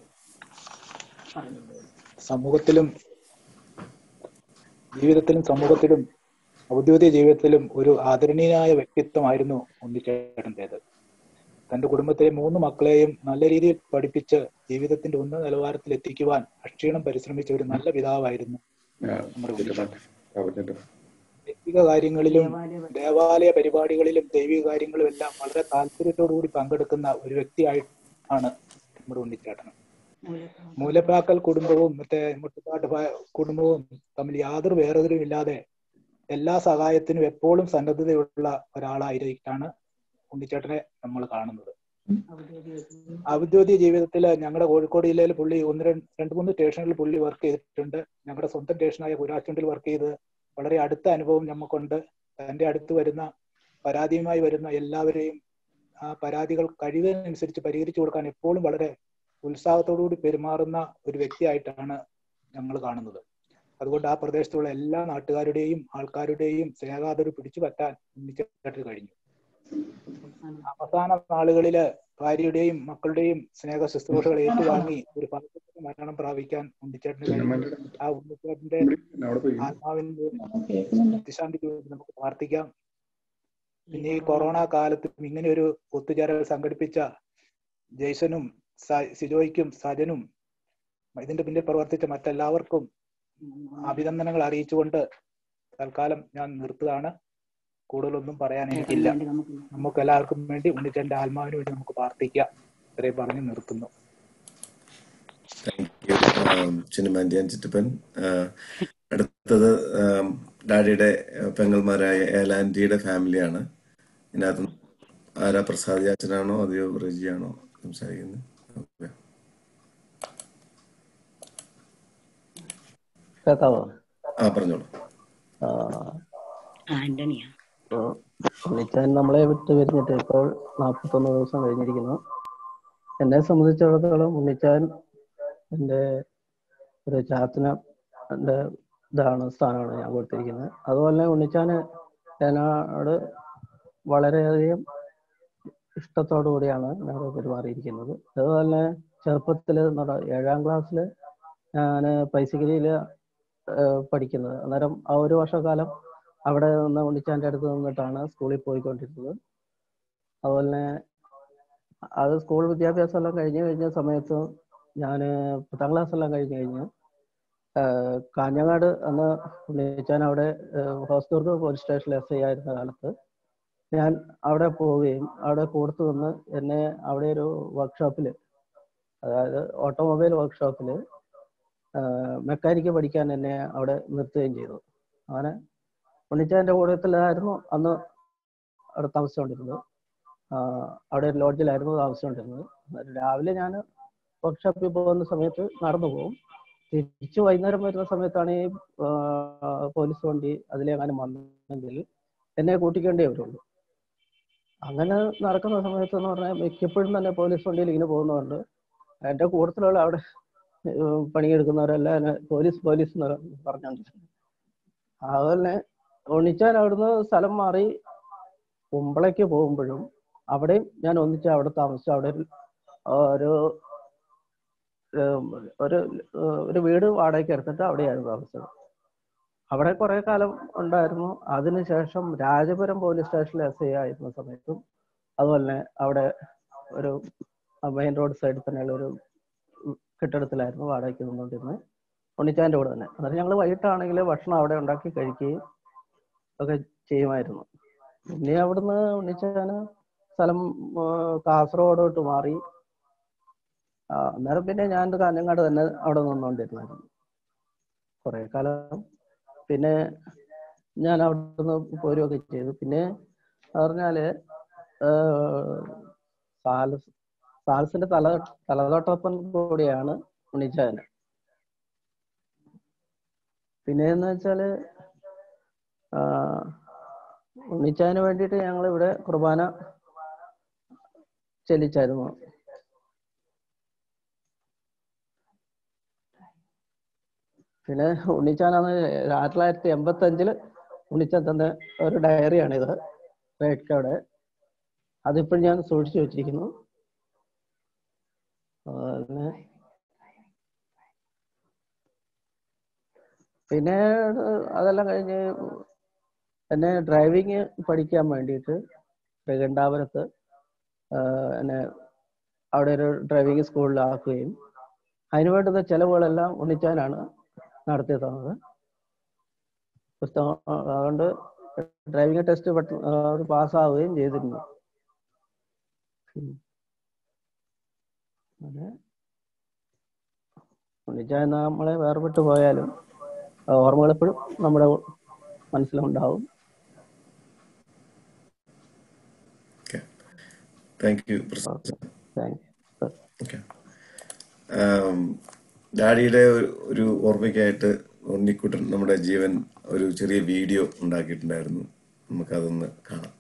Speaker 8: സമൂഹത്തിലും ജീവിതത്തിലും സമൂഹത്തിലും ഔദ്യോഗിക ജീവിതത്തിലും ഒരു ആദരണീയനായ വ്യക്തിത്വമായിരുന്നു ഉണ്ണിച്ചേട്ടൻ്റെത് തന്റെ കുടുംബത്തിലെ മൂന്ന് മക്കളെയും നല്ല രീതിയിൽ പഠിപ്പിച്ച് ജീവിതത്തിന്റെ ഉന്നത നിലവാരത്തിൽ എത്തിക്കുവാൻ അക്ഷീണം പരിശ്രമിച്ച ഒരു നല്ല പിതാവായിരുന്നു നമ്മുടെ ഉണ്ണിച്ചേട്ടൻ ദൈവിക കാര്യങ്ങളിലും ദേവാലയ പരിപാടികളിലും ദൈവിക കാര്യങ്ങളിലും എല്ലാം വളരെ താല്പര്യത്തോടുകൂടി പങ്കെടുക്കുന്ന ഒരു വ്യക്തിയായി ആണ് നമ്മുടെ ഉണ്ണിച്ചേട്ടൻ മൂലപ്പാക്കൽ കുടുംബവും മറ്റേ മുട്ടുപാട്ട് ഭ- കുടുംബവും തമ്മിൽ യാതൊരു വേർതിരിവും ഇല്ലാതെ എല്ലാ സഹായത്തിനും എപ്പോഴും സന്നദ്ധതയുള്ള ഒരാളായിരിക്കാണ് ഉണ്ണിച്ചേട്ടനെ നമ്മൾ കാണുന്നത് ഔദ്യോഗിക ജീവിതത്തിൽ ഞങ്ങളുടെ കോഴിക്കോട് ജില്ലയിൽ പുള്ളി ഒന്ന് രണ്ട് രണ്ട് മൂന്ന് സ്റ്റേഷനിൽ പുള്ളി വർക്ക് ചെയ്തിട്ടുണ്ട് ഞങ്ങളുടെ സ്വന്തം സ്റ്റേഷനായ പുരാച്ചുണ്ടിൽ വർക്ക് ചെയ്ത് വളരെ അടുത്ത അനുഭവം നമുക്കുണ്ട് തന്റെ അടുത്ത് വരുന്ന പരാതിയുമായി വരുന്ന എല്ലാവരെയും ആ പരാതികൾ കഴിവിനനുസരിച്ച് പരിഹരിച്ചു കൊടുക്കാൻ എപ്പോഴും വളരെ ഉത്സാഹത്തോടുകൂടി പെരുമാറുന്ന ഒരു വ്യക്തിയായിട്ടാണ് ഞങ്ങൾ കാണുന്നത് അതുകൊണ്ട് ആ പ്രദേശത്തുള്ള എല്ലാ നാട്ടുകാരുടെയും ആൾക്കാരുടെയും സ്നേഹാദരം പിടിച്ചു പറ്റാൻ ഉണ്ണിച്ചേട്ടന് കഴിഞ്ഞു അവസാന നാളുകളില് ഭാര്യയുടെയും മക്കളുടെയും സ്നേഹ ശുശ്രൂഷകൾ ഏറ്റുവാങ്ങി ഒരു ഭാഗ്യത്തിന് മരണം പ്രാപിക്കാൻ ഉണ്ണിച്ചേട്ടന് കഴിഞ്ഞു ആ ഉണ്ണിച്ചേട്ടന്റെ
Speaker 5: അവിടെ പോയി
Speaker 8: ആത്മാവിന്റെ ശാന്തിക്ക് വേണ്ടി നമുക്ക് പ്രാർത്ഥിക്കാം പിന്നെ ഈ കൊറോണ കാലത്തും ഇങ്ങനെ ഒരു ഒത്തുചേരൽ സംഘടിപ്പിച്ച ജയ്സനും സ- സിജോയ്ക്കും സജനും ഇതിന്റെ പിന്നിൽ പ്രവർത്തിച്ച മറ്റെല്ലാവർക്കും അഭിനന്ദനങ്ങൾ അറിയിച്ചുകൊണ്ട് തൽക്കാലം ഞാൻ നിർത്തുകയാണ് കൂടുതലൊന്നും പറയാൻ എനിക്കില്ല നമുക്ക് എല്ലാവർക്കും വേണ്ടി ഉണ്ണിച്ചന്റെ ആത്മാവിന് വേണ്ടി നമുക്ക് പ്രാർത്ഥിക്കാം ഇത്രയും പറഞ്ഞ് നിർത്തുന്നു
Speaker 2: താങ്ക് യു ചിന്നമാൻഡിയൻ ചിറ്റപ്പൻ ആഹ് അടുത്തത് ആം, ഡാഡിയുടെ ആഹ് പെങ്ങന്മാരായ ഏലാൻഡിയുടെ ഫാമിലിയാണ് ഇതിനകത്ത് ആരാ പ്രസാദ് അച്ഛനാണോ അതെയോ റജിയാണോ സംസാരിക്കുന്നത് ഓക്കെ
Speaker 9: കേൾക്കാവോ
Speaker 2: ആ പറഞ്ഞോളൂ
Speaker 9: ആ,
Speaker 7: ആന്റണിയാ
Speaker 9: ഇപ്പോ വിളിച്ചാൻ നമ്മളെ വിട്ട് പിരിഞ്ഞിട്ട് ഇപ്പോൾ നാൽപ്പത്തൊന്ന് ദിവസം കഴിഞ്ഞിരിക്കുന്നു എന്നെ സംബന്ധിച്ചിടത്തോളം ഉണ്ണിച്ചാൻ എൻ്റെ ഒരു ചാച്ചന എൻ്റെ ഇതാണ് സ്ഥാനമാണ് ഞാൻ കൊടുത്തിരിക്കുന്നത് അതുപോലെ തന്നെ ഉണ്ണിച്ചാന് എന്നോട് വളരെയധികം ഇഷ്ടത്തോടു കൂടിയാണ് ഞങ്ങൾ പെരുമാറിയിരിക്കുന്നത് അതുപോലെ തന്നെ ചെറുപ്പത്തിൽ ഏഴാം ക്ലാസ്സിൽ ഞാൻ പൈസഗിരിയിൽ പഠിക്കുന്നത് അന്നേരം ആ ഒരു വർഷക്കാലം അവിടെ നിന്ന് ഉണ്ണിച്ചാൻ്റെ അടുത്ത് നിന്നിട്ടാണ് സ്കൂളിൽ പോയിക്കൊണ്ടിരുന്നത് അതുപോലെ തന്നെ അത് സ്കൂൾ വിദ്യാഭ്യാസം എല്ലാം കഴിഞ്ഞ് കഴിഞ്ഞ സമയത്ത് ഞാൻ പത്താം ക്ലാസ് എല്ലാം കഴിഞ്ഞ് കഴിഞ്ഞ് ആഹ് കാഞ്ഞങ്ങാട് അന്ന് ഉണ്ണിച്ചാൻ അവിടെ ഹോസ്ദുർഗ് പോലീസ് സ്റ്റേഷനിൽ എസ് ഐ ആയിരുന്ന കാലത്ത് ഞാൻ അവിടെ പോവുകയും അവിടെ കൊടുത്തു നിന്ന് എന്നെ അവിടെ ഒരു വർക്ക്ഷോപ്പിൽ അതായത് ഓട്ടോമൊബൈൽ വർക്ക്ഷോപ്പിൽ മെക്കാനിക്ക് പഠിക്കാൻ എന്നെ അവിടെ നിർത്തുകയും ചെയ്തു അങ്ങനെ ഉണ്ണിച്ചാൻ്റെ കൂട്ടത്തിലായിരുന്നു അന്ന് അവിടെ താമസിച്ചുകൊണ്ടിരുന്നത് ആഹ് അവിടെ ഒരു ലോഡ്ജിലായിരുന്നു താമസിച്ചുകൊണ്ടിരുന്നത് അന്നേരം രാവിലെ ഞാൻ വർക്ക്ഷോപ്പിൽ പോകുന്ന സമയത്ത് നടന്നു പോകും തിരിച്ചു വൈകുന്നേരം വരുന്ന സമയത്താണ് ഈ ആഹ് പോലീസ് വണ്ടി അതിലെങ്ങാനും വന്നെങ്കിൽ എന്നെ കൂട്ടിക്കേണ്ടേ വരുള്ളൂ അങ്ങനെ നടക്കുന്ന സമയത്ത് എന്ന് പറഞ്ഞാൽ മിക്കപ്പോഴും തന്നെ പോലീസ് വണ്ടിയിൽ ഇങ്ങനെ പോകുന്നതുകൊണ്ട് എൻ്റെ കൂട്ടത്തിലുള്ള അവിടെ ഏഹ് പണിയെടുക്കുന്നവരെല്ലാം എന്നെ പോലീസ് പോലീസ് എന്ന് പറഞ്ഞുകൊണ്ടിരുന്നു അതുപോലെ ഒന്നിച്ചാൻ അവിടുന്ന് സ്ഥലം മാറി കുമ്പളയ്ക്ക് പോകുമ്പോഴും അവിടെയും ഞാൻ ഒന്നിച്ച് അവിടെ താമസിച്ചു അവിടെ ഒരു ഒരു ഏഹ് ഒരു ഏഹ് ഒരു വീട് വാടകയ്ക്ക് എടുത്തിട്ട് അവിടെയായിരുന്നു താമസിച്ചത് അവിടെ കുറെ കാലം ഉണ്ടായിരുന്നു അതിനുശേഷം രാജപുരം പോലീസ് സ്റ്റേഷനിൽ എസ് ഐ ആയിരുന്ന സമയത്തും അതുപോലെ തന്നെ അവിടെ ഒരു മെയിൻ റോഡ് സൈഡിൽ തന്നെയുള്ള ഒരു കെട്ടിടത്തിലായിരുന്നു വാടകയ്ക്ക് നിന്നുകൊണ്ടിരുന്നത് ഉണ്ണിച്ചാൻ്റെ കൂടെ തന്നെ അന്നേരം ഞങ്ങൾ വൈകിട്ടാണെങ്കിൽ ഭക്ഷണം അവിടെ ഉണ്ടാക്കി കഴിക്കുകയും ഒക്കെ ചെയ്യുമായിരുന്നു പിന്നെ അവിടുന്ന് ഉണ്ണിച്ചാന് സ്ഥലം ആ, കാസർഗോഡോട്ട് മാറി ആ, അന്നേരം പിന്നെ ഞാൻ കാഞ്ഞങ്ങാട് തന്നെ അവിടെ നിന്നുകൊണ്ടിരുന്നായിരുന്നു കുറെ കാലം പിന്നെ ഞാൻ അവിടുന്ന് പോരുകയൊക്കെ ചെയ്തു പിന്നെ പറഞ്ഞാല് ഏഹ്, സാലസ് സാൽസിന്റെ തല തലതൊട്ടപ്പൻ കൂടിയാണ് ഉണ്ണിച്ചായന് പിന്നെ എന്ന് വെച്ചാല് ആ, ഉണ്ണിച്ചായന് വേണ്ടിയിട്ട് ഞങ്ങൾ ഇവിടെ കുർബാന ചെല്ലിച്ചായിരുന്നു പിന്നെ ഉണ്ണിച്ചാനാണ് ആയിരത്തി തൊള്ളായിരത്തി എൺപത്തി അഞ്ചില് ഉണ്ണിച്ചാൻ തന്ന ഒരു ഡയറിയാണിത് റേഡ് കാർഡ് അതിപ്പോൾ ഞാൻ സൂക്ഷിച്ചു വെച്ചിരിക്കുന്നു അതുപോലെ പിന്നെ അതെല്ലാം കഴിഞ്ഞ് എന്നെ ഡ്രൈവിങ് പഠിക്കാൻ വേണ്ടിയിട്ട് ഗണ്ടാപുരത്ത് എന്നെ അവിടെ ഒരു ഡ്രൈവിംഗ് സ്കൂളിലാക്കുകയും അതിന് വേണ്ടുന്ന ചെലവുകളെല്ലാം ഉണ്ണിച്ചാനാണ് നടത്തി തന്നത് പുസ്തകം ആ, അതുകൊണ്ട് ഡ്രൈവിംഗ് ടെസ്റ്റ് പെട്ടെന്ന് പാസ്സാവുകയും ചെയ്തിരുന്നു ഉം. അതെ ഉണ്ണിച്ചാൻ നമ്മളെ വേർപെട്ട് പോയാലും ആ ഓർമ്മകൾ എപ്പോഴും നമ്മുടെ മനസ്സിലുണ്ടാവും
Speaker 2: thank you Prasad
Speaker 9: thank you
Speaker 2: okay ഡാഡിയുടെ ഒരു- ഒരു ഓർമ്മയ്ക്കായിട്ട് ഉണ്ണിക്കുട്ടൻ നമ്മുടെ ജീവൻ ഒരു ചെറിയ വീഡിയോ ഉണ്ടാക്കിയിട്ടുണ്ടായിരുന്നു നമുക്കതൊന്ന് കാണാം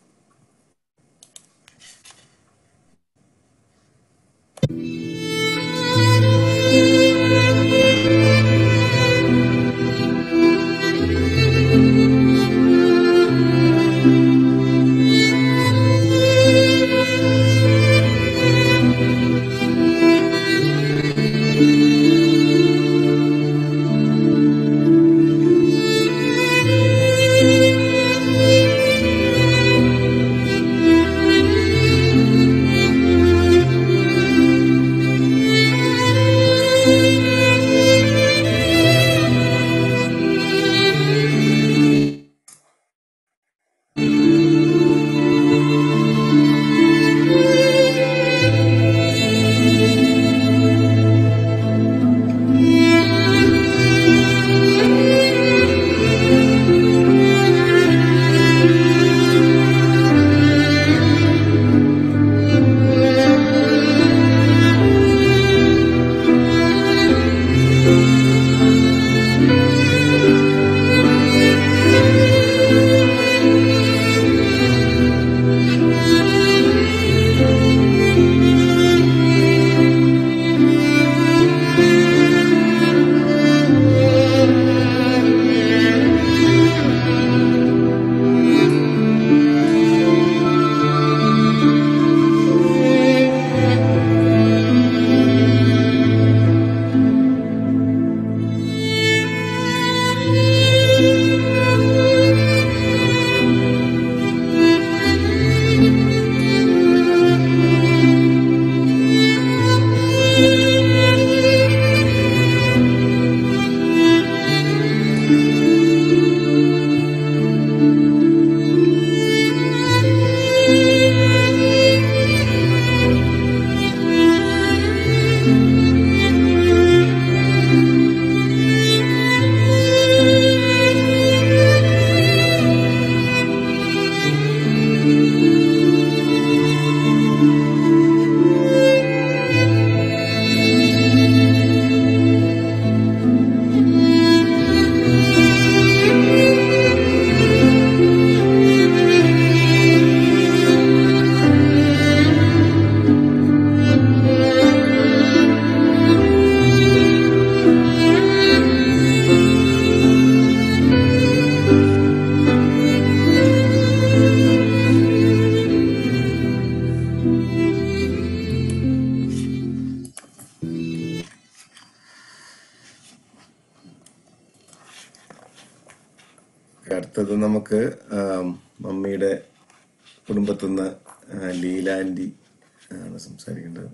Speaker 2: ഓക്കെ അടുത്തത് നമുക്ക് ആം, മമ്മിയുടെ കുടുംബത്തിൽ നിന്ന് ലീലാൻഡി ആണ് സംസാരിക്കേണ്ടത്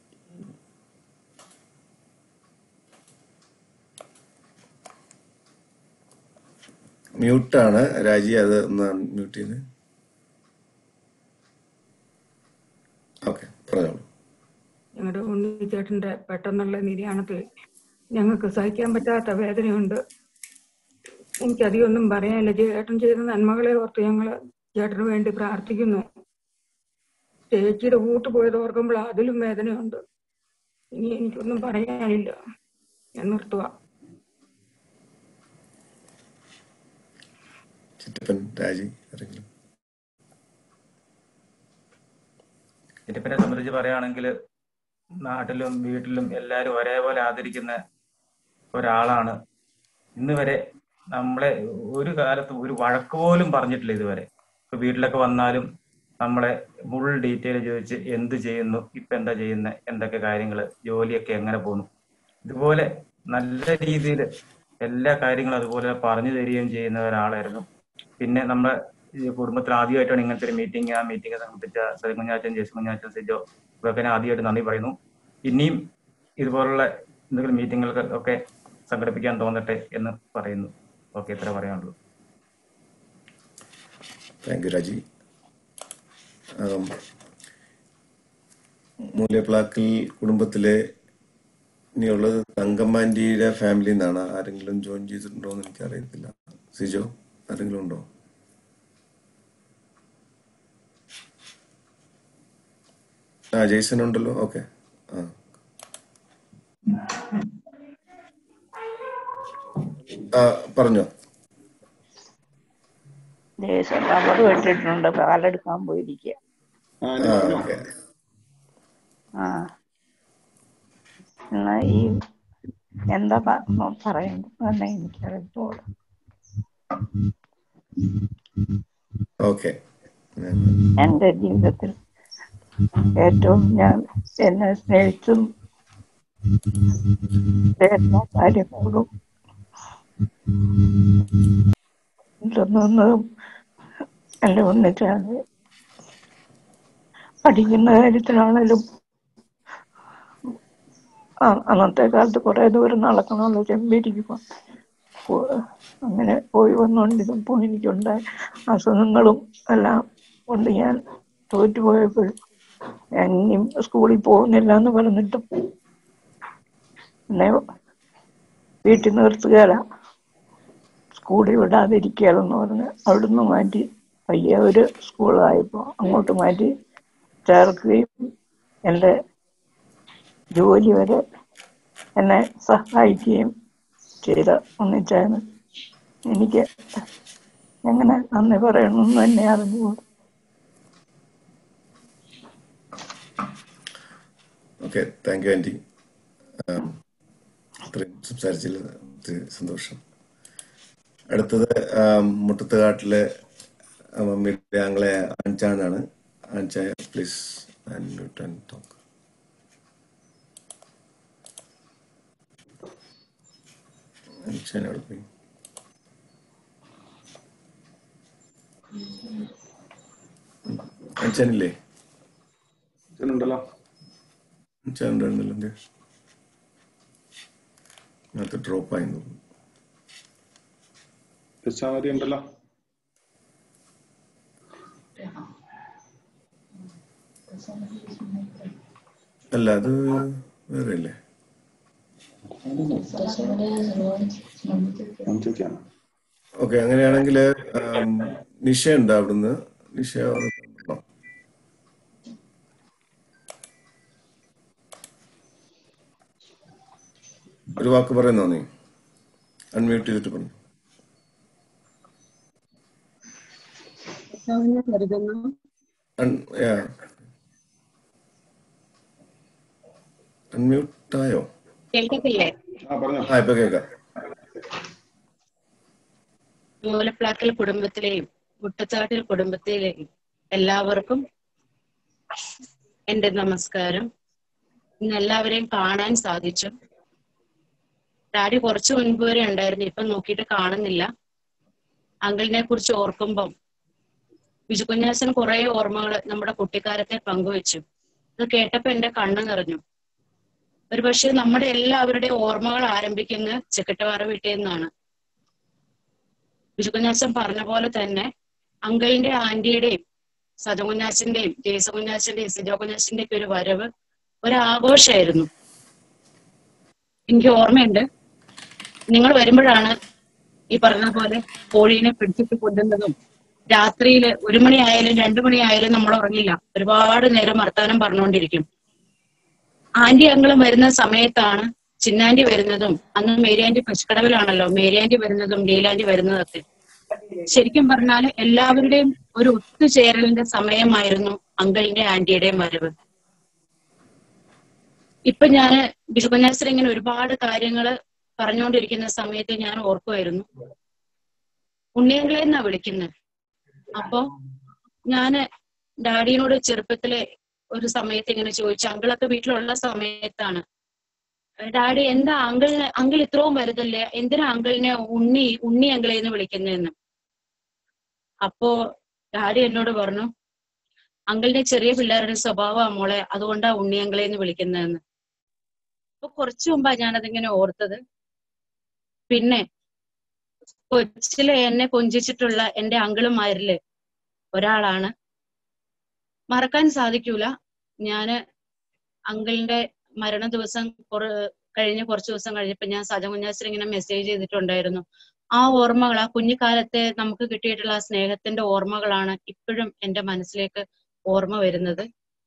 Speaker 2: മ്യൂട്ടാണ് രാജി അത് ഒന്ന് മ്യൂട്ട് ചെയ്ത് ഓക്കെ പറഞ്ഞോളൂ
Speaker 10: ഞങ്ങളുടെ ഉണ്ണിച്ചേട്ടന്റെ പെട്ടെന്നുള്ള നിര്യാണത്തിൽ ഞങ്ങൾക്ക് സഹിക്കാൻ പറ്റാത്ത വേദനയുണ്ട് എനിക്കധികമൊന്നും പറയാനില്ല ചേട്ടൻ ചെയ്ത നന്മകളെ ഓർത്ത് ഞങ്ങൾ ചേട്ടന് വേണ്ടി പ്രാർത്ഥിക്കുന്നു ചേച്ചിയുടെ കൂട്ട് പോയത് ഓർക്കുമ്പോൾ അതിലും വേദനയുണ്ട് ഇനി എനിക്കൊന്നും പറയാനില്ല ഞാൻ നിർത്തുക
Speaker 2: ചിറ്റപ്പൻ രാജി ആരെങ്കിലും
Speaker 11: ചിറ്റപ്പനെ സംബന്ധിച്ച് പറയുകയാണെങ്കിൽ നാട്ടിലും വീട്ടിലും എല്ലാവരും ഒരേപോലെ ആദരിക്കുന്ന ഒരാളാണ് ഇന്ന് വരെ നമ്മളെ ഒരു കാലത്ത് ഒരു വഴക്ക് പോലും പറഞ്ഞിട്ടില്ല ഇതുവരെ ഇപ്പൊ വീട്ടിലൊക്കെ വന്നാലും നമ്മളെ ഫുൾ ഡീറ്റെയിൽ ചോദിച്ച് എന്ത് ചെയ്യുന്നു ഇപ്പൊ എന്താ ചെയ്യുന്നത് എന്തൊക്കെ കാര്യങ്ങൾ ജോലിയൊക്കെ എങ്ങനെ പോകുന്നു ഇതുപോലെ നല്ല രീതിയിൽ എല്ലാ കാര്യങ്ങളും അതുപോലെ പറഞ്ഞു തരികയും ചെയ്യുന്ന ഒരാളായിരുന്നു പിന്നെ നമ്മുടെ ഈ കുടുംബത്തിൽ ആദ്യമായിട്ടാണ് ഇങ്ങനത്തെ ഒരു മീറ്റിംഗ് ആ മീറ്റിംഗ് സംബന്ധിച്ച സരികുഞ്ഞാച്ചൻ ജയസുകുഞ്ഞാച്ചൻ സിജോ ഇവരൊക്കെ ഞാൻ ആദ്യമായിട്ട് നന്ദി പറയുന്നു ഇനിയും ഇതുപോലുള്ള എന്തെങ്കിലും മീറ്റിങ്ങുകൾക്ക് ഒക്കെ സംഘടിപ്പിക്കാൻ തോന്നട്ടെ എന്ന് പറയുന്നു ഓക്കെ ഇത്ര പറയാനുള്ളൂ
Speaker 2: താങ്ക് യു രാജി ആം, മൂലപ്ലാക്കിൽ കുടുംബത്തിലെ ഇനിയുള്ളത് തങ്കമ്മാൻറ്റിയുടെ ഫാമിലിയിൽ നിന്നാണ് ആരെങ്കിലും ജോയിൻ ചെയ്തിട്ടുണ്ടോ എന്ന് എനിക്കറിയത്തില്ല സിജോ ആരെങ്കിലും ഉണ്ടോ ആ ജെയ്സൺ ഉണ്ടല്ലോ ഓക്കെ ആ ആ പറഞ്ഞോ
Speaker 12: ദേശം റബ്ബർ വെട്ടിട്ടുണ്ട് പാലെടുക്കാൻ പോയിരിക്കുക
Speaker 2: ആ ഓക്കെ
Speaker 12: ആ എന്നാ ഈ എന്താ പറയണ്ടെന്ന് എനിക്കറിയത്തോളൂ
Speaker 2: ഓക്കെ
Speaker 12: എന്റെ ജീവിതത്തിൽ ഏറ്റവും ഞാൻ എന്നെ സ്നേഹിച്ചും എല്ലാ കാര്യങ്ങളോടും നിന്നതും എന്റെ ഉണ്ണിച്ചാണ് പഠിക്കുന്ന കാര്യത്തിലാണേലും ആ, അന്നത്തെ കാലത്ത് കുറെ ദൂരം നടക്കണമല്ലോ ചെമ്പിരിക്കുമ്പോ പോ- അങ്ങനെ പോയി വന്നുകൊണ്ടിരുന്നപ്പോൾ എനിക്കുണ്ടായ അസുഖങ്ങളും എല്ലാം കൊണ്ട് ഞാൻ തോറ്റുപോയപ്പോൾ ഞാൻ ഇനി സ്കൂളിൽ പോകുന്നില്ല എന്ന് പറഞ്ഞിട്ടും എന്നെ വീട്ടിൽ നിർത്തുകയല്ല സ്കൂളിൽ വിടാതിരിക്കുകയെന്ന് പറഞ്ഞ് അവിടുന്ന് മാറ്റി പയ്യെ ഒരു സ്കൂളായപ്പോൾ അങ്ങോട്ട് മാറ്റി ചേർക്കുകയും എൻ്റെ ജോലി വരെ എന്നെ സഹായിക്കുകയും ചെയ്ത ഒന്നിച്ചാണ് എനിക്ക് എങ്ങനെ നന്ദി പറയണമെന്ന് തന്നെ അറിഞ്ഞുകൂടും
Speaker 2: ഓക്കെ താങ്ക് യു ആൻറ്റി ഇത്രയും സംസാരിച്ചതിൽ ഒത്തിരി സന്തോഷം അടുത്തത് ആം, മുട്ടത്തുകാട്ടിലെ ആ, മമ്മിയുടെ ആങ്ങളെ ആൻചാനാണ് ആൻചായ പ്ലീസ് ടോക്ക് ആൻചാൻ അവിടെ പോയി ആൻചാനില്ലേ
Speaker 5: ഉണ്ടല്ലോ
Speaker 2: ആൻചാൻ ഉണ്ടായിരുന്നല്ലോ എന്ത് അതിനകത്ത് ഡ്രോപ്പ് ആയി തോന്നുന്നു
Speaker 5: ക്രിസ്ത്യാനി ഉണ്ടല്ലോ
Speaker 2: അല്ല അത് വേറെ അല്ലേ
Speaker 5: ചോദിക്കാണ്
Speaker 2: ഓക്കെ അങ്ങനെയാണെങ്കിൽ നിഷ ഉണ്ട് അവിടുന്ന് നിഷ ഉണ്ടോ? ഒരു വാക്ക് പറയുന്നോ നീ അൺമ്യൂട്ട് ചെയ്തിട്ട് പറഞ്ഞു
Speaker 4: കരുതുന്നു
Speaker 2: അൺമ്യൂട്ട് ആയോ
Speaker 13: കേൾക്കത്തില്ലേ
Speaker 5: ആ പറഞ്ഞോ
Speaker 2: ആ ഇപ്പൊ കേൾക്കാം
Speaker 13: മൂലപ്ലാക്കൽ കുടുംബത്തിലെയും മുട്ടച്ചാട്ടിൽ കുടുംബത്തിലെയും എല്ലാവർക്കും എന്റെ നമസ്കാരം ഇന്ന് എല്ലാവരെയും കാണാൻ സാധിച്ചു ഡാഡി കുറച്ചു മുൻപ് വരെ ഉണ്ടായിരുന്നു ഇപ്പൊ നോക്കിയിട്ട് കാണുന്നില്ല അങ്കിളിനെ കുറിച്ച് ഓർക്കുമ്പം ബിജു കുഞ്ഞാച്ചൻ കുറെ ഓർമ്മകൾ നമ്മുടെ കുട്ടിക്കാലത്തെ പങ്കുവെച്ചു അത് കേട്ടപ്പോ എന്റെ കണ്ണ് നിറഞ്ഞു ഒരു പക്ഷെ നമ്മുടെ എല്ലാവരുടെയും ഓർമ്മകൾ ആരംഭിക്കുന്ന ചെക്കട്ടവാറ വീട്ടിൽ നിന്നാണ് ബിജു കുഞ്ഞാച്ചൻ പറഞ്ഞ പോലെ തന്നെ അങ്കിളിന്റെ ആന്റിയുടെയും സജ കുഞ്ഞാച്ചന്റെയും ജേസ കുഞ്ഞാച്ചന്റെയും സിജോ കുഞ്ഞാച്ചന്റെയും ഒക്കെ ഒരു വരവ് ഒരാഘോഷമായിരുന്നു എനിക്ക് ഓർമ്മയുണ്ട് നിങ്ങൾ വരുമ്പോഴാണ് ഈ പറഞ്ഞ പോലെ കോഴീനെ പിടിച്ചിട്ട് കൊല്ലുന്നതും രാത്രിയിൽ ഒരു മണി ആയാലും രണ്ടു മണി ആയാലും നമ്മൾ ഉറങ്ങില്ല ഒരുപാട് നേരം വർത്താനം പറഞ്ഞുകൊണ്ടിരിക്കും ആന്റി അങ്ങളും വരുന്ന സമയത്താണ് ചിന്നാന്റി വരുന്നതും അന്ന് മേരിയാന്റി പശുക്കടവിലാണല്ലോ മേരിയാന്റി വരുന്നതും ലീലാന്റി വരുന്നതൊക്കെ ശരിക്കും പറഞ്ഞാൽ എല്ലാവരുടെയും ഒരു ഒത്തുചേരലിന്റെ സമയമായിരുന്നു അങ്കിളിന്റെ ആന്റിയുടെയും വരവ് ഇപ്പൊ ഞാന് ബിഷുപന്യാസർ ഇങ്ങനെ ഒരുപാട് കാര്യങ്ങൾ പറഞ്ഞുകൊണ്ടിരിക്കുന്ന സമയത്ത് ഞാൻ ഓർക്കുമായിരുന്നു ഉണ്ണിയങ്ങളെ എന്നാ വിളിക്കുന്നത് അപ്പൊ ഞാന് ഡാഡിയോട് ചെറുപ്പത്തിലെ ഒരു സമയത്ത് ഇങ്ങനെ ചോദിച്ചു അങ്കിളൊക്കെ വീട്ടിലുള്ള സമയത്താണ് ഡാഡി എന്താ അങ്കിളിനെ അങ്കിൾ ഇത്രയും വരുതല്ലേ എന്തിനാ അങ്കിളിനെ ഉണ്ണി ഉണ്ണി അങ്കിളെ എന്ന് വിളിക്കുന്നതെന്ന് അപ്പോ ഡാഡി എന്നോട് പറഞ്ഞു അങ്കിളിന്റെ ചെറിയ പിള്ളേരുടെ സ്വഭാവമാ മോളെ അതുകൊണ്ടാ ഉണ്ണി അങ്കിളെ എന്ന് വിളിക്കുന്നതെന്ന് അപ്പൊ കുറച്ചു മുമ്പാ ഞാനതിങ്ങനെ ഓർത്തത് പിന്നെ കൊച്ചിലെ എന്നെ കൊഞ്ചിച്ചിട്ടുള്ള എന്റെ അങ്കിളുമാരില് ഒരാളാണ് മറക്കാൻ സാധിക്കൂല ഞാന് അങ്കിളിന്റെ മരണ ദിവസം കുറ കഴിഞ്ഞ് കുറച്ച് ദിവസം കഴിഞ്ഞപ്പോ ഞാൻ സജ കുഞ്ഞാസിന് ഇങ്ങനെ മെസ്സേജ് ചെയ്തിട്ടുണ്ടായിരുന്നു ആ ഓർമ്മകൾ ആ കുഞ്ഞിക്കാലത്തെ നമുക്ക് കിട്ടിയിട്ടുള്ള ആ സ്നേഹത്തിന്റെ ഓർമ്മകളാണ് ഇപ്പോഴും എന്റെ മനസ്സിലേക്ക് ഓർമ്മ വരുന്നത്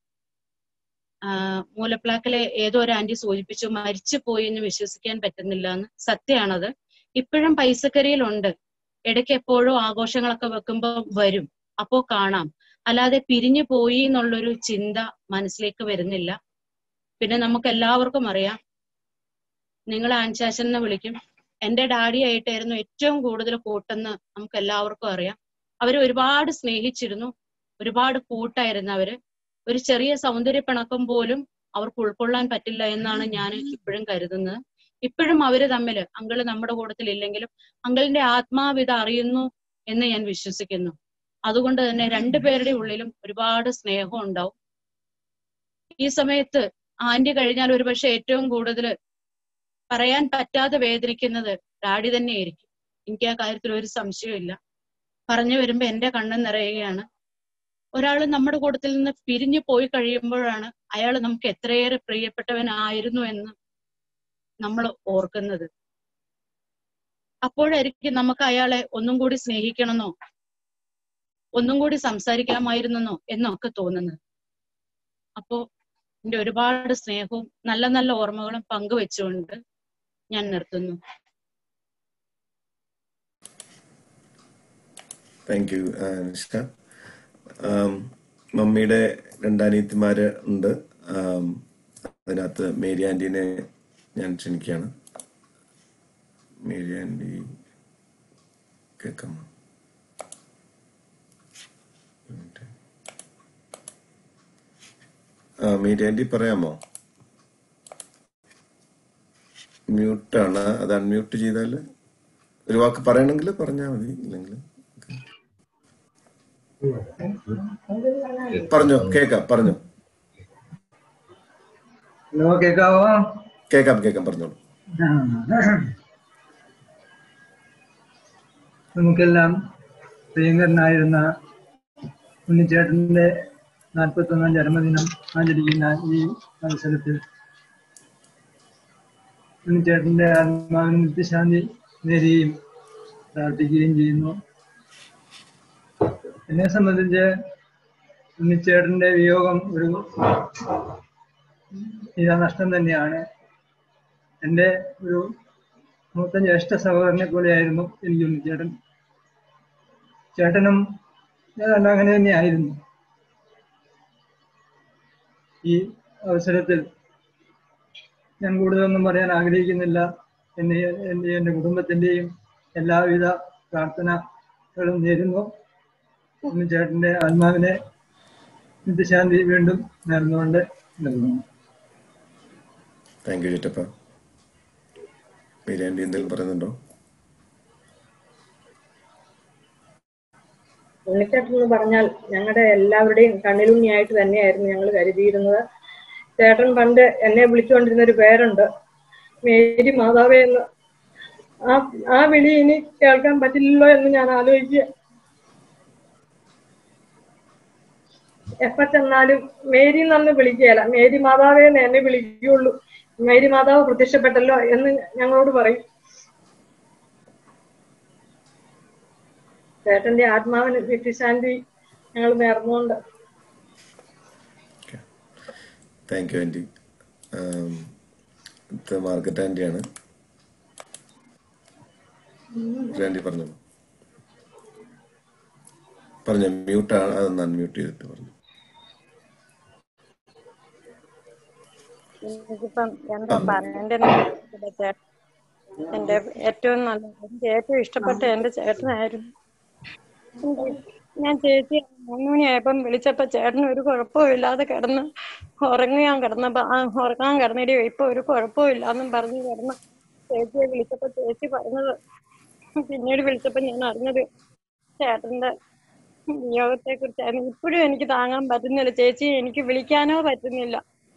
Speaker 13: ആഹ് മൂലപ്ലാക്കിലെ ഏതോ ഒരു ആന്റി സൂചിപ്പിച്ചു മരിച്ചു പോയി എന്ന് വിശ്വസിക്കാൻ പറ്റുന്നില്ല എന്ന് സത്യമാണത് ഇപ്പോഴും പൈസക്കരിയിലുണ്ട് ഇടയ്ക്ക് എപ്പോഴും ആഘോഷങ്ങളൊക്കെ വെക്കുമ്പോൾ വരും അപ്പോ കാണാം അല്ലാതെ പിരിഞ്ഞു പോയി എന്നുള്ളൊരു ചിന്ത മനസ്സിലേക്ക് വരുന്നില്ല പിന്നെ നമുക്ക് എല്ലാവർക്കും അറിയാം നിങ്ങൾ ആൻചാച്ചൻ എന്ന് വിളിക്കും എന്റെ ഡാഡി ആയിട്ടായിരുന്നു ഏറ്റവും കൂടുതൽ കൂട്ടെന്ന് നമുക്ക് എല്ലാവർക്കും അറിയാം അവര് ഒരുപാട് സ്നേഹിച്ചിരുന്നു ഒരുപാട് കൂട്ടായിരുന്നു അവര് ഒരു ചെറിയ സൗന്ദര്യ പിണക്കം പോലും അവർക്ക് ഉൾക്കൊള്ളാൻ പറ്റില്ല എന്നാണ് ഞാൻ ഇപ്പോഴും കരുതുന്നത് ഇപ്പോഴും അവര് തമ്മില് അങ്കിള് നമ്മുടെ കൂട്ടത്തിൽ ഇല്ലെങ്കിലും അങ്കിളിന്റെ ആത്മാവിത അറിയുന്നു എന്ന് ഞാൻ വിശ്വസിക്കുന്നു അതുകൊണ്ട് തന്നെ രണ്ടുപേരുടെ ഉള്ളിലും ഒരുപാട് സ്നേഹം ഉണ്ടാവും ഈ സമയത്ത് ആന്റി കഴിഞ്ഞാൽ ഒരുപക്ഷെ ഏറ്റവും കൂടുതൽ പറയാൻ പറ്റാതെ വേദനിക്കുന്നത് ഡാഡി തന്നെയായിരിക്കും എനിക്ക് ആ കാര്യത്തിൽ ഒരു സംശയമില്ല പറഞ്ഞു വരുമ്പോ എന്റെ കണ്ണ് നിറയുകയാണ് ഒരാൾ നമ്മുടെ കൂട്ടത്തിൽ നിന്ന് പിരിഞ്ഞു പോയി കഴിയുമ്പോഴാണ് അയാൾ നമുക്ക് എത്രയേറെ പ്രിയപ്പെട്ടവനായിരുന്നു എന്ന് നമ്മൾ ഓർക്കുന്നത് അപ്പോഴായിരിക്കും നമുക്ക് അയാളെ ഒന്നും കൂടി സ്നേഹിക്കണമെന്നോ ഒന്നും കൂടി സംസാരിക്കാമായിരുന്നെന്നോ എന്നൊക്കെ തോന്നുന്നത് അപ്പോ എന്റെ ഒരുപാട് സ്നേഹവും നല്ല നല്ല ഓർമ്മകളും പങ്കുവെച്ചുകൊണ്ട് ഞാൻ നിർത്തുന്നു
Speaker 2: താങ്ക് യു നിഷ്ക ആം, മമ്മിയുടെ രണ്ടനിയത്തിമാര് ഉണ്ട് ആം, അതിനകത്ത് മേരി ആന്റീനെ ഞാൻ ക്ഷണിക്കുകയാണ് മേരി ആന്റി കേൾക്കാം ആ മേരി ആന്റി പറയാമോ മ്യൂട്ടാണ് അത് അൺമ്യൂട്ട് ചെയ്താൽ ഒരു വാക്ക് പറയണമെങ്കിൽ പറഞ്ഞാൽ മതി ഇല്ലെങ്കിൽ പറഞ്ഞോ കേക്കാം പറഞ്ഞോ
Speaker 14: ഹലോ കേക്കാവോ
Speaker 2: കേക്കാം കേക്കാം പറഞ്ഞോളൂ
Speaker 14: നമുക്കെല്ലാം പ്രിയങ്കരനായിരുന്ന ഉണ്ണിച്ചേട്ടന്റെ നാൽപ്പത്തി ഒന്നാം ജന്മദിനം ആചരിക്കുന്ന ഈ അവസരത്തിൽ ഉണ്ണിച്ചേട്ടന്റെ ആത്മാവിന് നിത്യശാന്തി നേരുകയും പ്രാർത്ഥിക്കുകയും ചെയ്യുന്നു എന്നെ സംബന്ധിച്ച് ഉണ്ണിച്ചേട്ടന്റെ വിയോഗം ഒരു നഷ്ടം തന്നെയാണ് എൻ്റെ ഒരു മൂത്ത ജ്യേഷ്ഠ സഹോദരനെ പോലെയായിരുന്നു എനിക്ക് ഉണ്ണിച്ചേട്ടൻ ചേട്ടനും ഏതാണ്ട് അങ്ങനെ തന്നെയായിരുന്നു ഈ അവസരത്തിൽ ഞാൻ കൂടുതലൊന്നും പറയാൻ ആഗ്രഹിക്കുന്നില്ല എന്നെ എൻ്റെ എൻ്റെ കുടുംബത്തിൻ്റെയും എല്ലാവിധ പ്രാർത്ഥനകളും നേരുന്നു ഉണ്ണിച്ചേട്ടൻ്റെ ആത്മാവിനെ നിത്യശാന്തി വീണ്ടും നേർന്നുകൊണ്ട് നൽകുന്നു
Speaker 2: താങ്ക് യു ചിറ്റപ്പ മേരി ആന്റി എന്തെങ്കിലും പറയുന്നുണ്ടോ
Speaker 15: ഉണ്ണിച്ചേട്ടൻ എന്ന് പറഞ്ഞാൽ ഞങ്ങളുടെ എല്ലാവരുടെയും കണ്ണിലുണ്ണിയായിട്ട് തന്നെയായിരുന്നു ഞങ്ങൾ കരുതിയിരുന്നത് ചേട്ടൻ പണ്ട് എന്നെ വിളിച്ചുകൊണ്ടിരുന്ന ഒരു പേരുണ്ട് മേരി മാതാവേ എന്ന് ആ ആ വിളി ഇനി കേൾക്കാൻ പറ്റില്ലല്ലോ എന്ന് ഞാൻ ആലോചിക്കുക എപ്പ ചെന്നാലും മേരി എന്നൊന്ന് വിളിക്കുകയല്ല മേരി മാതാവേ എന്ന് എന്നെ വിളിക്കുകയുള്ളൂ മേരി മാതാവ് പ്രത്യക്ഷപ്പെട്ടല്ലോ എന്ന് ഞങ്ങളോട് പറയും ചേട്ടന്റെ ആത്മാവിന് നിത്യശാന്തി ഞങ്ങൾ നേർന്നുകൊണ്ട്
Speaker 2: താങ്ക് യു ആൻറ്റി ഇത് മാർക്കറ്റ് ആൻറ്റിയാണ് ആൻറ്റി പറഞ്ഞു പറഞ്ഞു മ്യൂട്ടാണ് അതൊന്ന് അൺമ്യൂട്ട് ചെയ്തിട്ട് പറഞ്ഞു
Speaker 16: എനിക്കിപ്പം എന്താ പറയണ്ടെന്ന് അറിയത്തില്ല ചേട്ടൻ എന്റെ ഏറ്റവും നല്ല എനിക്ക് ഏറ്റവും ഇഷ്ടപ്പെട്ട എന്റെ ചേട്ടനായിരുന്നു എന്റെ ഞാൻ ചേച്ചി മൂന്ന് മണിയായപ്പം വിളിച്ചപ്പോ ചേട്ടന് ഒരു കുഴപ്പവും ഇല്ലാതെ കിടന്ന് ഉറങ്ങാൻ കിടന്നപ്പോ ആ ഉറങ്ങാൻ കിടന്നിട്ട് ഇപ്പൊ ഒരു കുഴപ്പവും ഇല്ലാന്നും പറഞ്ഞ് കിടന്ന് ചേച്ചിയെ വിളിച്ചപ്പോ ചേച്ചി പറഞ്ഞത് പിന്നീട് വിളിച്ചപ്പോ ഞാൻ അറിഞ്ഞത് ചേട്ടന്റെ വിയോഗത്തെ കുറിച്ചായിരുന്നു ഇപ്പോഴും എനിക്ക് താങ്ങാൻ പറ്റുന്നില്ല ചേച്ചി എനിക്ക് വിളിക്കാനോ പറ്റുന്നില്ല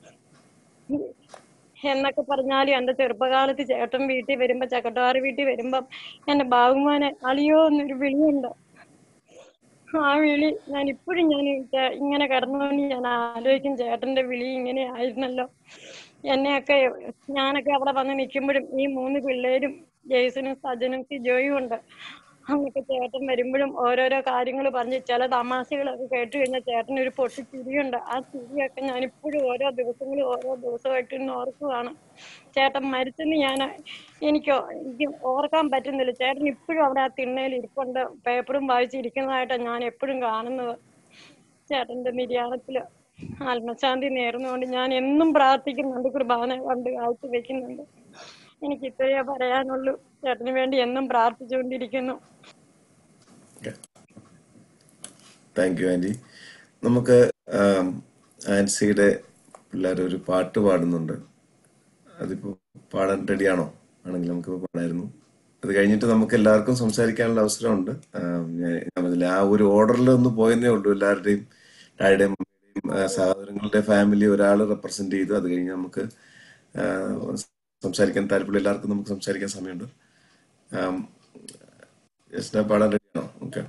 Speaker 16: എന്നൊക്കെ പറഞ്ഞാലും എന്റെ ചെറുപ്പകാലത്ത് ചേട്ടൻ വീട്ടിൽ വരുമ്പോ ചക്കട്ടുകാർ വീട്ടിൽ വരുമ്പം എന്റെ ബാബുമാനെ അളിയോ എന്നൊരു വിളിയുണ്ട് ആ വിളി ഞാൻ ഇപ്പോഴും ഞാൻ ചേ- ഇങ്ങനെ കിടന്നുകൊണ്ട് ഞാൻ ആലോചിക്കും ചേട്ടന്റെ വിളി ഇങ്ങനെ ആയിരുന്നല്ലോ എന്നെയൊക്കെ ഞാനൊക്കെ അവിടെ വന്ന് നിൽക്കുമ്പോഴും ഈ മൂന്ന് പിള്ളേരും ജെയ്സനും സജനും സിജോയും ഉണ്ട് അന്നൊക്കെ ചേട്ടൻ വരുമ്പോഴും ഓരോരോ കാര്യങ്ങൾ പറഞ്ഞ് ചില തമാശകളൊക്കെ കേട്ട് കഴിഞ്ഞാൽ ചേട്ടന് ഒരു പൊട്ടി ചിരിയുണ്ട് ആ ചിരിയൊക്കെ ഞാൻ ഇപ്പോഴും ഓരോ ദിവസങ്ങളും ഓരോ ദിവസമായിട്ട് ഇന്ന് ഓർക്കുവാണ് ചേട്ടൻ മരിച്ചെന്ന് ഞാൻ എനിക്ക് എനിക്ക് ഓർക്കാൻ പറ്റുന്നില്ല ചേട്ടൻ ഇപ്പോഴും അവിടെ ആ തിണ്ണയിൽ ഇരിപ്പുണ്ട് പേപ്പറും വായിച്ചിരിക്കുന്നതായിട്ടാണ് ഞാൻ എപ്പോഴും കാണുന്നത് ചേട്ടന്റെ നിര്യാണത്തില് ആത്മശാന്തി നേർന്നുകൊണ്ട് ഞാൻ എന്നും പ്രാർത്ഥിക്കുന്നുണ്ട് കുർബാന കണ്ട് കാഴ്ച വെക്കുന്നുണ്ട് എനിക്ക് ഇത്രയേ പറയാനുള്ളൂ ചേട്ടന് വേണ്ടി എന്നും പ്രാർത്ഥിച്ചുകൊണ്ടിരിക്കുന്നു
Speaker 2: താങ്ക് യു ആൻറ്റി നമുക്ക് ആം, ആൻസിയുടെ പിള്ളേർ ഒരു പാട്ട് പാടുന്നുണ്ട് അതിപ്പോ പാടാൻ റെഡിയാണോ ആണെങ്കിൽ നമുക്ക് പാടായിരുന്നു അത് കഴിഞ്ഞിട്ട് നമുക്ക് എല്ലാവർക്കും സംസാരിക്കാനുള്ള അവസരമുണ്ട് ആം, ഞാൻ ഞാൻ പറഞ്ഞില്ലേ, ആ ഒരു ഓർഡറിൽ ഒന്ന് പോയെന്നേ ഉള്ളൂ എല്ലാവരുടെയും ഡാഡിയുടെയും മമ്മിയുടെയും ആ, സഹോദരങ്ങളുടെ ഫാമിലി ഒരാൾ റെപ്രസെന്റ് ചെയ്തു അത് കഴിഞ്ഞ് നമുക്ക് ആ, സംസാരിക്കാൻ താല്പര്യം എല്ലാവർക്കും നമുക്ക് സംസാരിക്കാൻ സമയമുണ്ട് ആം, ജസ്ന പാടാൻ റെഡിയാണോ ഓക്കെ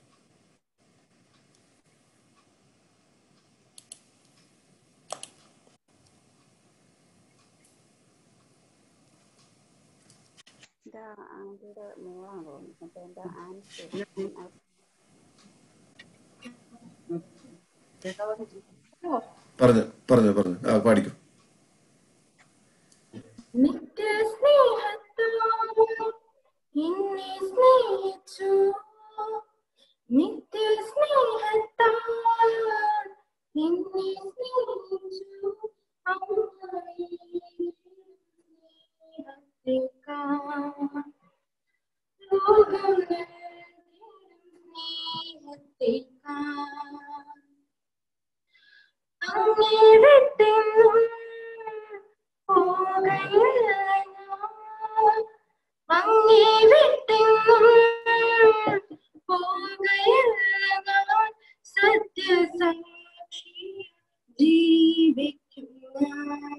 Speaker 17: എന്റെ ആന്റിയുടെ മോളാണ് തോന്നുന്നു അപ്പൊ എന്റെ ആന്റി
Speaker 2: പറഞ്ഞു പറഞ്ഞു പറഞ്ഞു ആ പാടിക്കോ
Speaker 18: നിത്യസ്നേഹത്താൽ എന്നെ സ്നേഹിച്ചു നിത്യസ്നേഹത്താൽ എന്നെ സ്നേഹിച്ചു അമ്മായി സ്നേഹത്തെക്കാൾ ലോകം സ്നേഹത്തെക്കാൾ അങ്ങേ വിട്ടെന്നും പോകയില്ല ഞാൻ അങ്ങേ വിട്ടെന്നും പോകയില്ല ഞാൻ സത്യസാക്ഷി ജീവിക്കും ഞാൻ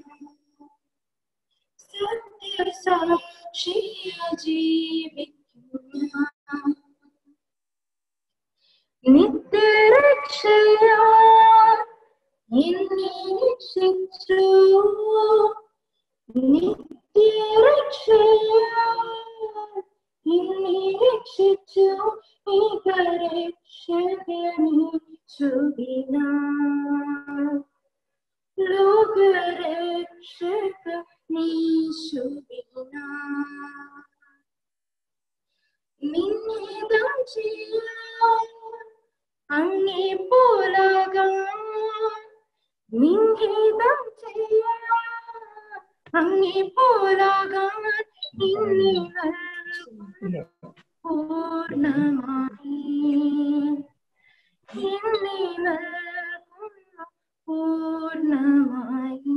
Speaker 18: സത്യസാക്ഷി ജീവിക്കും ഞാൻ നിത്യരക്ഷയാ എന്നെ രക്ഷിച്ചു നിത്യരക്ഷയാ എന്നെ രക്ഷിച്ചു ഏകരക്ഷകനീശുവിന ലോകരക്ഷക നീശുവിന നിന്നിതം ചെയ്യാൻ അങ്ങേ പോലാകാൻ നിന്നിതം ചെയ്യാൻ അങ്ങേ പോലാകാൻ നിന്നെ നൽകുന്നു പൂർണ്ണമായി എന്നെ നൽകുന്നു പൂർണ്ണമായി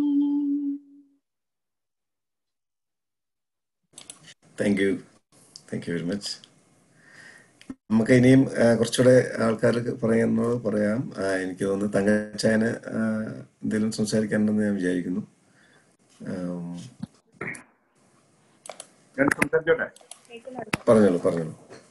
Speaker 2: thank you thank you very much നമുക്ക് ഇനിയും ആ, കുറച്ചുകൂടെ ആൾക്കാർക്ക് പറയുന്നത് പറയാം ആ, എനിക്ക് തോന്നുന്നു തങ്കച്ചായന് ആ, എന്തെങ്കിലും സംസാരിക്കാനുണ്ടെന്ന് ഞാൻ വിചാരിക്കുന്നു ആം,
Speaker 19: ഞാൻ സംസാരിച്ചോട്ടെ
Speaker 2: പറഞ്ഞോളൂ പറഞ്ഞോളൂ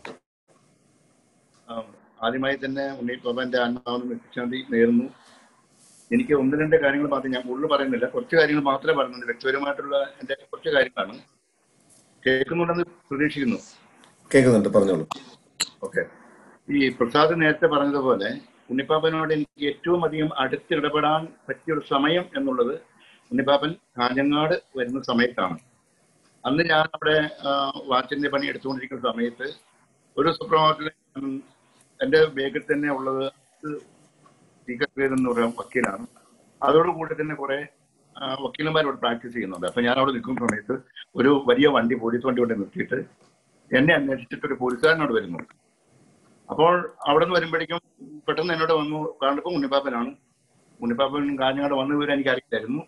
Speaker 19: ആ, ആദ്യമായി തന്നെ ഉണ്ണിപ്പാപ്പന്റെ ആത്മാവിന് വ്യക്തിശാന്തി നേരുന്നു എനിക്ക് ഒന്ന് രണ്ട് കാര്യങ്ങൾ മാത്രം ഞാൻ കൂടുതൽ പറയുന്നില്ല കുറച്ച് കാര്യങ്ങൾ മാത്രമേ പറയുന്നുള്ളൂ വ്യക്തിപരമായിട്ടുള്ള എന്റെ കുറച്ച് കാര്യങ്ങളാണ് കേൾക്കുന്നുണ്ടെന്ന് പ്രതീക്ഷിക്കുന്നു
Speaker 2: കേൾക്കുന്നുണ്ട് പറഞ്ഞോളൂ
Speaker 19: ഓക്കെ ഈ പ്രസാദ് നേരത്തെ പറഞ്ഞതുപോലെ ഉണ്ണിപ്പാപ്പനോട് എനിക്ക് ഏറ്റവും അധികം അടുത്തിടപെടാൻ പറ്റിയ ഒരു സമയം എന്നുള്ളത് ഉണ്ണിപ്പാപ്പൻ കാഞ്ഞങ്ങാട് വരുന്ന സമയത്താണ് അന്ന് ഞാൻ അവിടെ ആ, വാച്ചിന്റെ പണി എടുത്തുകൊണ്ടിരിക്കുന്ന സമയത്ത് ഒരു സുപ്രഭാതത്തിൽ ഉം, എന്റെ വേഗത്തിൽ തന്നെ ഉള്ളത് സ്പീക്കർ എന്ന് പറയുന്ന വക്കീലാണ് അതോടുകൂടി തന്നെ കുറെ ആ, വക്കീലന്മാർ ഇവിടെ പ്രാക്ടീസ് ചെയ്യുന്നുണ്ട് അപ്പൊ ഞാൻ അവിടെ നിൽക്കുന്ന സമയത്ത് ഒരു വലിയ വണ്ടി പോലീസ് വണ്ടി കൊണ്ട് നിർത്തിയിട്ട് എന്നെ അന്വേഷിച്ചിട്ട് ഒരു പോലീസുകാരനോട് വരുന്നു അപ്പോൾ അവിടെ നിന്ന് വരുമ്പോഴേക്കും പെട്ടെന്ന് എന്നോട് വന്നു കണ്ടപ്പോൾ ഉണ്ണിപ്പാപ്പനാണ് ഉണ്ണിപ്പാപ്പൻ കാഞ്ഞങ്ങാട് വന്ന വിവരം എനിക്ക് അറിയില്ലായിരുന്നു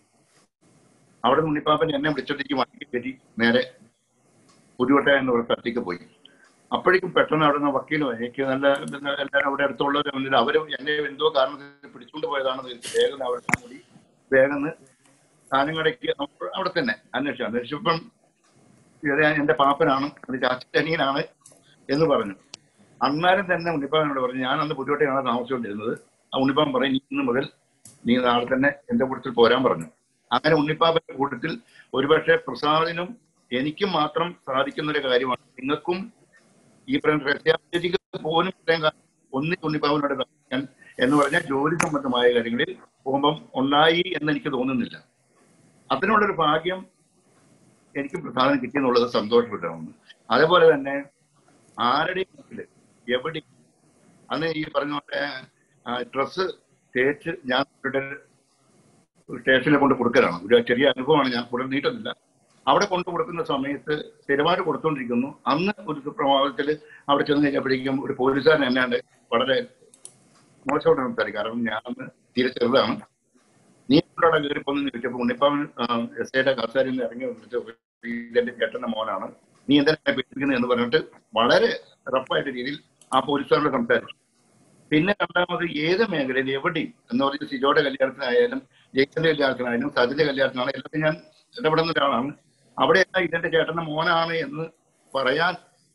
Speaker 19: അവിടെ നിന്ന് ഉണ്ണിപ്പാപ്പൻ എന്നെ വിളിച്ചോട്ടേക്ക് വണ്ടി കയറ്റി നേരെ പുതുവട്ട എന്ന് പറഞ്ഞ സ്ഥലത്തേക്ക് പോയി അപ്പോഴേക്കും പെട്ടെന്ന് അവിടെ നിന്ന് വക്കീലും എനിക്ക് നല്ല നല്ല എല്ലാവരും അവിടെ അടുത്തുള്ളവരെ മുന്നിൽ അവരും എന്നെ എന്തോ കാരണത്തിൽ പിടിച്ചുകൊണ്ട് പോയതാണെന്ന് എനിക്ക് വേഗം അവിടെ കൂടി വേഗം കാഞ്ഞങ്ങാടേക്ക് അപ്പോൾ അവിടെ തന്നെ അന്വേഷിച്ചു അന്വേഷിച്ചപ്പം ഇത് എന്റെ പാപ്പനാണ് അത് ചാച്ചനിയനാണ് എന്ന് പറഞ്ഞു അന്നേരം തന്നെ ഉണ്ണിപ്പാപ്പനോട് പറഞ്ഞു ഞാൻ അന്ന് പുതുവട്ടയാണ് താമസിച്ചുകൊണ്ടിരുന്നത് ആ ഉണ്ണിപ്പാപ്പൻ പറയും നീ ഇന്ന് മുതൽ നീ നാളെ തന്നെ എന്റെ കൂട്ടത്തിൽ പോരാൻ പറഞ്ഞു അങ്ങനെ ഉണ്ണിപ്പാപ്പന്റെ കൂട്ടത്തിൽ ഒരുപക്ഷെ പ്രസാദിനും എനിക്കും മാത്രം സാധിക്കുന്ന ഒരു കാര്യമാണ് നിങ്ങൾക്കും ഈ പറയുന്ന രഹസ്യാചരിക്ക് പോലും ഇത്രയും കാലം ഒന്നിച്ച് ഉണ്ണിപ്പാപ്പനോട് ഞാൻ എന്ന് പറഞ്ഞാൽ ജോലി സംബന്ധമായ കാര്യങ്ങളിൽ പോകുമ്പം ഉണ്ടായി എന്ന് എനിക്ക് തോന്നുന്നില്ല അതിനുള്ളൊരു ഭാഗ്യം എനിക്ക് പ്രധാനം കിട്ടിയെന്നുള്ളത് സന്തോഷപ്പെട്ടാണ് അതേപോലെ തന്നെ ആരുടെയും വീട്ടില് എവിടെ അന്ന് ഈ പറഞ്ഞ പോലെ ഡ്രസ്സ് തേച്ച് ഞാൻ ഇവിടെ സ്റ്റേഷനിൽ കൊണ്ട് കൊടുക്കലാണ് ഒരു ചെറിയ അനുഭവമാണ് ഞാൻ കൂടുതൽ നീട്ടുന്നില്ല അവിടെ കൊണ്ടു കൊടുക്കുന്ന സമയത്ത് സ്ഥിരമായിട്ട് കൊടുത്തുകൊണ്ടിരിക്കുന്നു അന്ന് ഒരു സുപ്രഭാതത്തിൽ അവിടെ ചെന്ന് കഴിഞ്ഞപ്പോഴേക്കും ഒരു പോലീസുകാരൻ എന്നാണ്ട് വളരെ മോശമായിട്ട് സംസാരിക്കും കാരണം ഞാൻ അന്ന് തീരെ ചെറുതാണ് നീ ഇവിടെ കയറി പോന്ന് ചോദിച്ചപ്പോൾ ഉണ്ണിപ്പാവൻ എസ് ഐയുടെ കസേരയിൽ നിന്ന് ഇറങ്ങി വന്നിട്ട് ഇതെന്റെ ചേട്ടന്റെ മോനാണ് നീ എന്തിനാ പേടിപ്പിക്കുന്നത് എന്ന് പറഞ്ഞിട്ട് വളരെ റഫായിട്ട് രീതിയിൽ ആ പോലീസുകാരോട് സംസാരിച്ചു പിന്നെ രണ്ടാമത് ഏത് മേഖലയിൽ എവിടെയും എന്ന് പറഞ്ഞാൽ സിജോയുടെ കല്യാണത്തിനായാലും ജയിച്ചന്റെ കല്യാണത്തിനായാലും സജിന്റെ കല്യാണത്തിനായാലും എല്ലാത്തിനും ഞാൻ ഇടപെടുന്ന ഒരാളാണ് അവിടെയെല്ലാം ഇതെന്റെ ചേട്ടന്റെ മോനാണ് എന്ന് പറയാൻ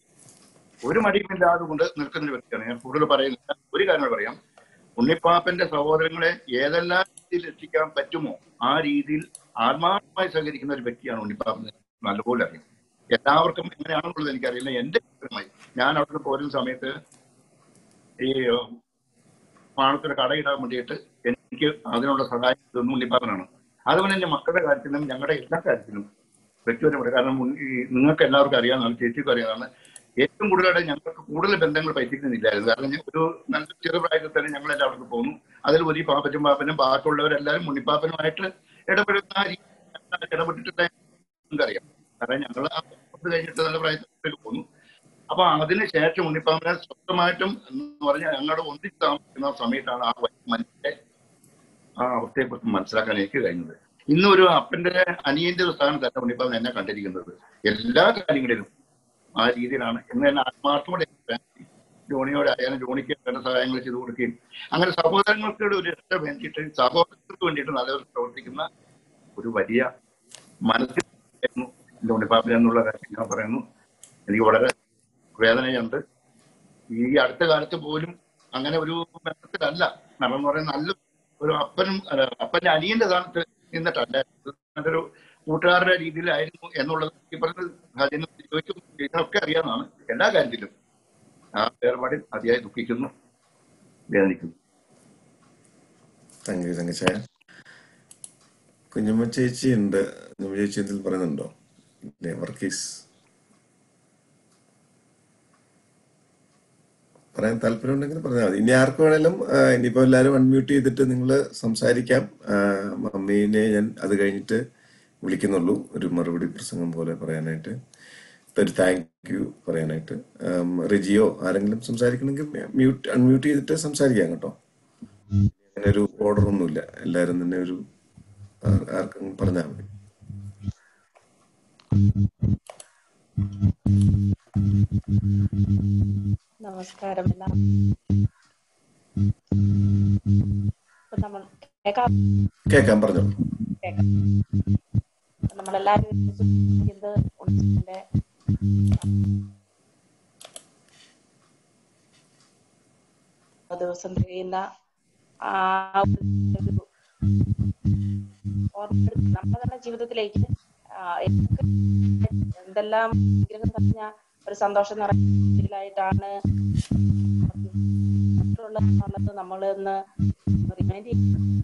Speaker 19: ഒരു മടിയുമില്ലാതെ കൊണ്ട് നിൽക്കുന്ന ഒരു വ്യക്തിയാണ് ഞാൻ കൂടുതൽ പറയുന്നില്ല ഒരു കാര്യം കൂടെ പറയാം ഉണ്ണിപ്പാപ്പന്റെ സഹോദരങ്ങളെ ഏതെല്ലാം രീതിയിൽ രക്ഷിക്കാൻ പറ്റുമോ ആ രീതിയിൽ ആത്മാർത്ഥമായി സഹകരിക്കുന്ന ഒരു വ്യക്തിയാണ് ഉണ്ണിപ്പാപ്പൻ നല്ലപോലെ അറിയാം എല്ലാവർക്കും എങ്ങനെയാണെന്നുള്ളത് എനിക്കറിയില്ല എന്റെ വ്യക്തിപരമായി ഞാൻ അവിടെ പോരുന്ന സമയത്ത് ഈ പാണത്തിന് കടയിടാൻ വേണ്ടിയിട്ട് എനിക്ക് അതിനുള്ള സഹായം ഇതൊന്നും ഉണ്ണിപ്പാപ്പനാണ് അതുപോലെ എന്റെ മക്കളുടെ കാര്യത്തിലും ഞങ്ങളുടെ എല്ലാ കാര്യത്തിലും വ്യക്തിപരമായി കാരണം ഉണ്ണി- ഈ നിങ്ങൾക്ക് എല്ലാവർക്കും അറിയാവുന്നതാണ് ചേച്ചിക്കും അറിയാവുന്നതാണ് ഏറ്റവും കൂടുതലായിട്ട് ഞങ്ങൾക്ക് കൂടുതൽ ബന്ധങ്ങൾ പൈസക്കുന്നില്ലായിരുന്നു കാരണം ഞാൻ ഒരു നല്ല ചെറുപ്രായത്തിൽ തന്നെ ഞങ്ങൾ എല്ലാവർക്കും പോകുന്നു അതിൽ ഒരു പാപ്പറ്റും പാപ്പനും ബാക്കിയുള്ളവരെല്ലാവരും ഉണ്ണിപ്പാപ്പനുമായിട്ട് ഇടപെടുന്ന ആ രീതി ഇടപെട്ടിട്ട് നമുക്കറിയാം കാരണം ഞങ്ങൾ ആ പത്ത് കഴിഞ്ഞിട്ട് നല്ല പ്രായത്തിൽ പോന്നു അപ്പൊ അതിന് ശേഷം ഉണ്ണിപ്പാപ്പനെ സ്വന്തമായിട്ടും എന്ന് പറഞ്ഞാൽ ഞങ്ങളുടെ ഒന്നിച്ച് താമസിക്കുന്ന സമയത്താണ് ആ മനുഷ്യന്റെ ആ അവസ്ഥയെ കുറിച്ച് മനസ്സിലാക്കാൻ എനിക്ക് കഴിഞ്ഞത് ഇന്ന് ഒരു അപ്പന്റെ അനിയന്റെ ഒരു സ്ഥാനത്തല്ല ഉണ്ണിപ്പാപ്പൻ എന്നെ കണ്ടിരിക്കുന്നത് എല്ലാ കാര്യങ്ങളിലും ആ രീതിയിലാണ് എന്ന് തന്നെ ആത്മാർത്ഥത്തോടെ ജോണിയോട് ആയാലും ജോണിക്ക് വേണ്ട സഹായങ്ങൾ ചെയ്തു കൊടുക്കുകയും അങ്ങനെ സഹോദരങ്ങൾക്ക് ഒരു രക്ഷ വേണ്ടിയിട്ട് സഹോദരങ്ങൾക്ക് വേണ്ടിയിട്ട് നല്ലവർ പ്രവർത്തിക്കുന്ന ഒരു വലിയ മനസ്സിൽ എന്റെ ഉണ്ണിപ്പാപ്പൻ എന്നുള്ള കാര്യം ഞാൻ പറയുന്നു എനിക്ക് വളരെ വേദനയുണ്ട് ഈ അടുത്ത കാലത്ത് പോലും അങ്ങനെ ഒരു ബന്ധത്തിലല്ല കാരണം എന്ന് പറയുന്നത് നല്ല ഒരു അപ്പനും അല്ല, അപ്പന്റെ അനിയന്റെ സ്ഥാനത്ത് നിന്നിട്ടല്ല നല്ലൊരു കൂട്ടുകാരുടെ രീതിയിലായിരുന്നു എന്നുള്ളത് ഈ പറഞ്ഞത് ഹജനും ചോദിക്കും ഇതിനൊക്കെ അറിയാവുന്നതാണ് എല്ലാ കാര്യത്തിലും ആ വേർപാടിൽ അതിയായി ദുഃഖിക്കുന്നു വേദനിക്കുന്നു
Speaker 2: താങ്ക് യു തങ്കച്ചായ കുഞ്ഞമ്മ ചേച്ചി ഉണ്ട് കുഞ്ഞമ്മ ചേച്ചി എന്തെങ്കിലും പറയുന്നുണ്ടോ ഇല്ലേ വർക്കീസ് പറയാൻ താല്പര്യം ഉണ്ടെങ്കിൽ പറഞ്ഞാൽ മതി ഇനി ആർക്ക് വേണേലും ആ, ഇനിയിപ്പോ എല്ലാവരും അൺമ്യൂട്ട് ചെയ്തിട്ട് നിങ്ങൾ സംസാരിക്കാം ആ, മമ്മീനെ ഞാൻ അത് കഴിഞ്ഞിട്ട് വിളിക്കുന്നുള്ളൂ ഒരു മറുപടി പ്രസംഗം പോലെ പറയാനായിട്ട് ഇപ്പൊ ഒരു താങ്ക് യു പറയാനായിട്ട് ആം, റിജിയോ ആരെങ്കിലും സംസാരിക്കണമെങ്കിൽ മ്യൂട്ട് അൺമ്യൂട്ട് ചെയ്തിട്ട് സംസാരിക്കാം കേട്ടോ അങ്ങനെ ഒരു ഓർഡർ ഒന്നുമില്ല എല്ലാവരും തന്നെ ഒരു ആ- ആർക്കും പറഞ്ഞാൽ മതി
Speaker 20: നമസ്കാരം എല്ലാം ഇപ്പൊ നമ്മൾ കേൾക്കാം
Speaker 2: കേൾക്കാം പറഞ്ഞോളൂ
Speaker 20: കേൾക്കാം നമ്മളെല്ലാരും ഇത് ഉണ്ണിന്റെ ദിവസം തികയുന്ന ആ ഒരു ഓർമ്മപ്പെടുത്തി നമ്മുടെ ജീവിതത്തിലേക്ക് ആ, എന്തൊക്കെ എന്തെല്ലാം ആഗ്രഹം പറഞ്ഞ ഒരു സന്തോഷം നിറയിലായിട്ടാണ് മറ്റുള്ളത് നമ്മൾ ഇന്ന് റിമൈൻഡ്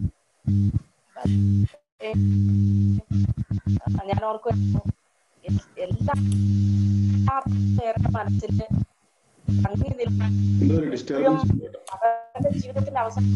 Speaker 20: ഞാൻ ഓർക്കുമായിരുന്നു എ- എല്ലാ പേരുടെ മനസ്സിൽ തങ്ങി
Speaker 5: എന്തോ ഒരു
Speaker 20: നിൽക്കാൻ
Speaker 5: ഡിസ്റ്റർബൻസ് ഉണ്ട് കേട്ടോ
Speaker 20: അവരുടെ ജീവിതത്തിന്റെ അവസാനം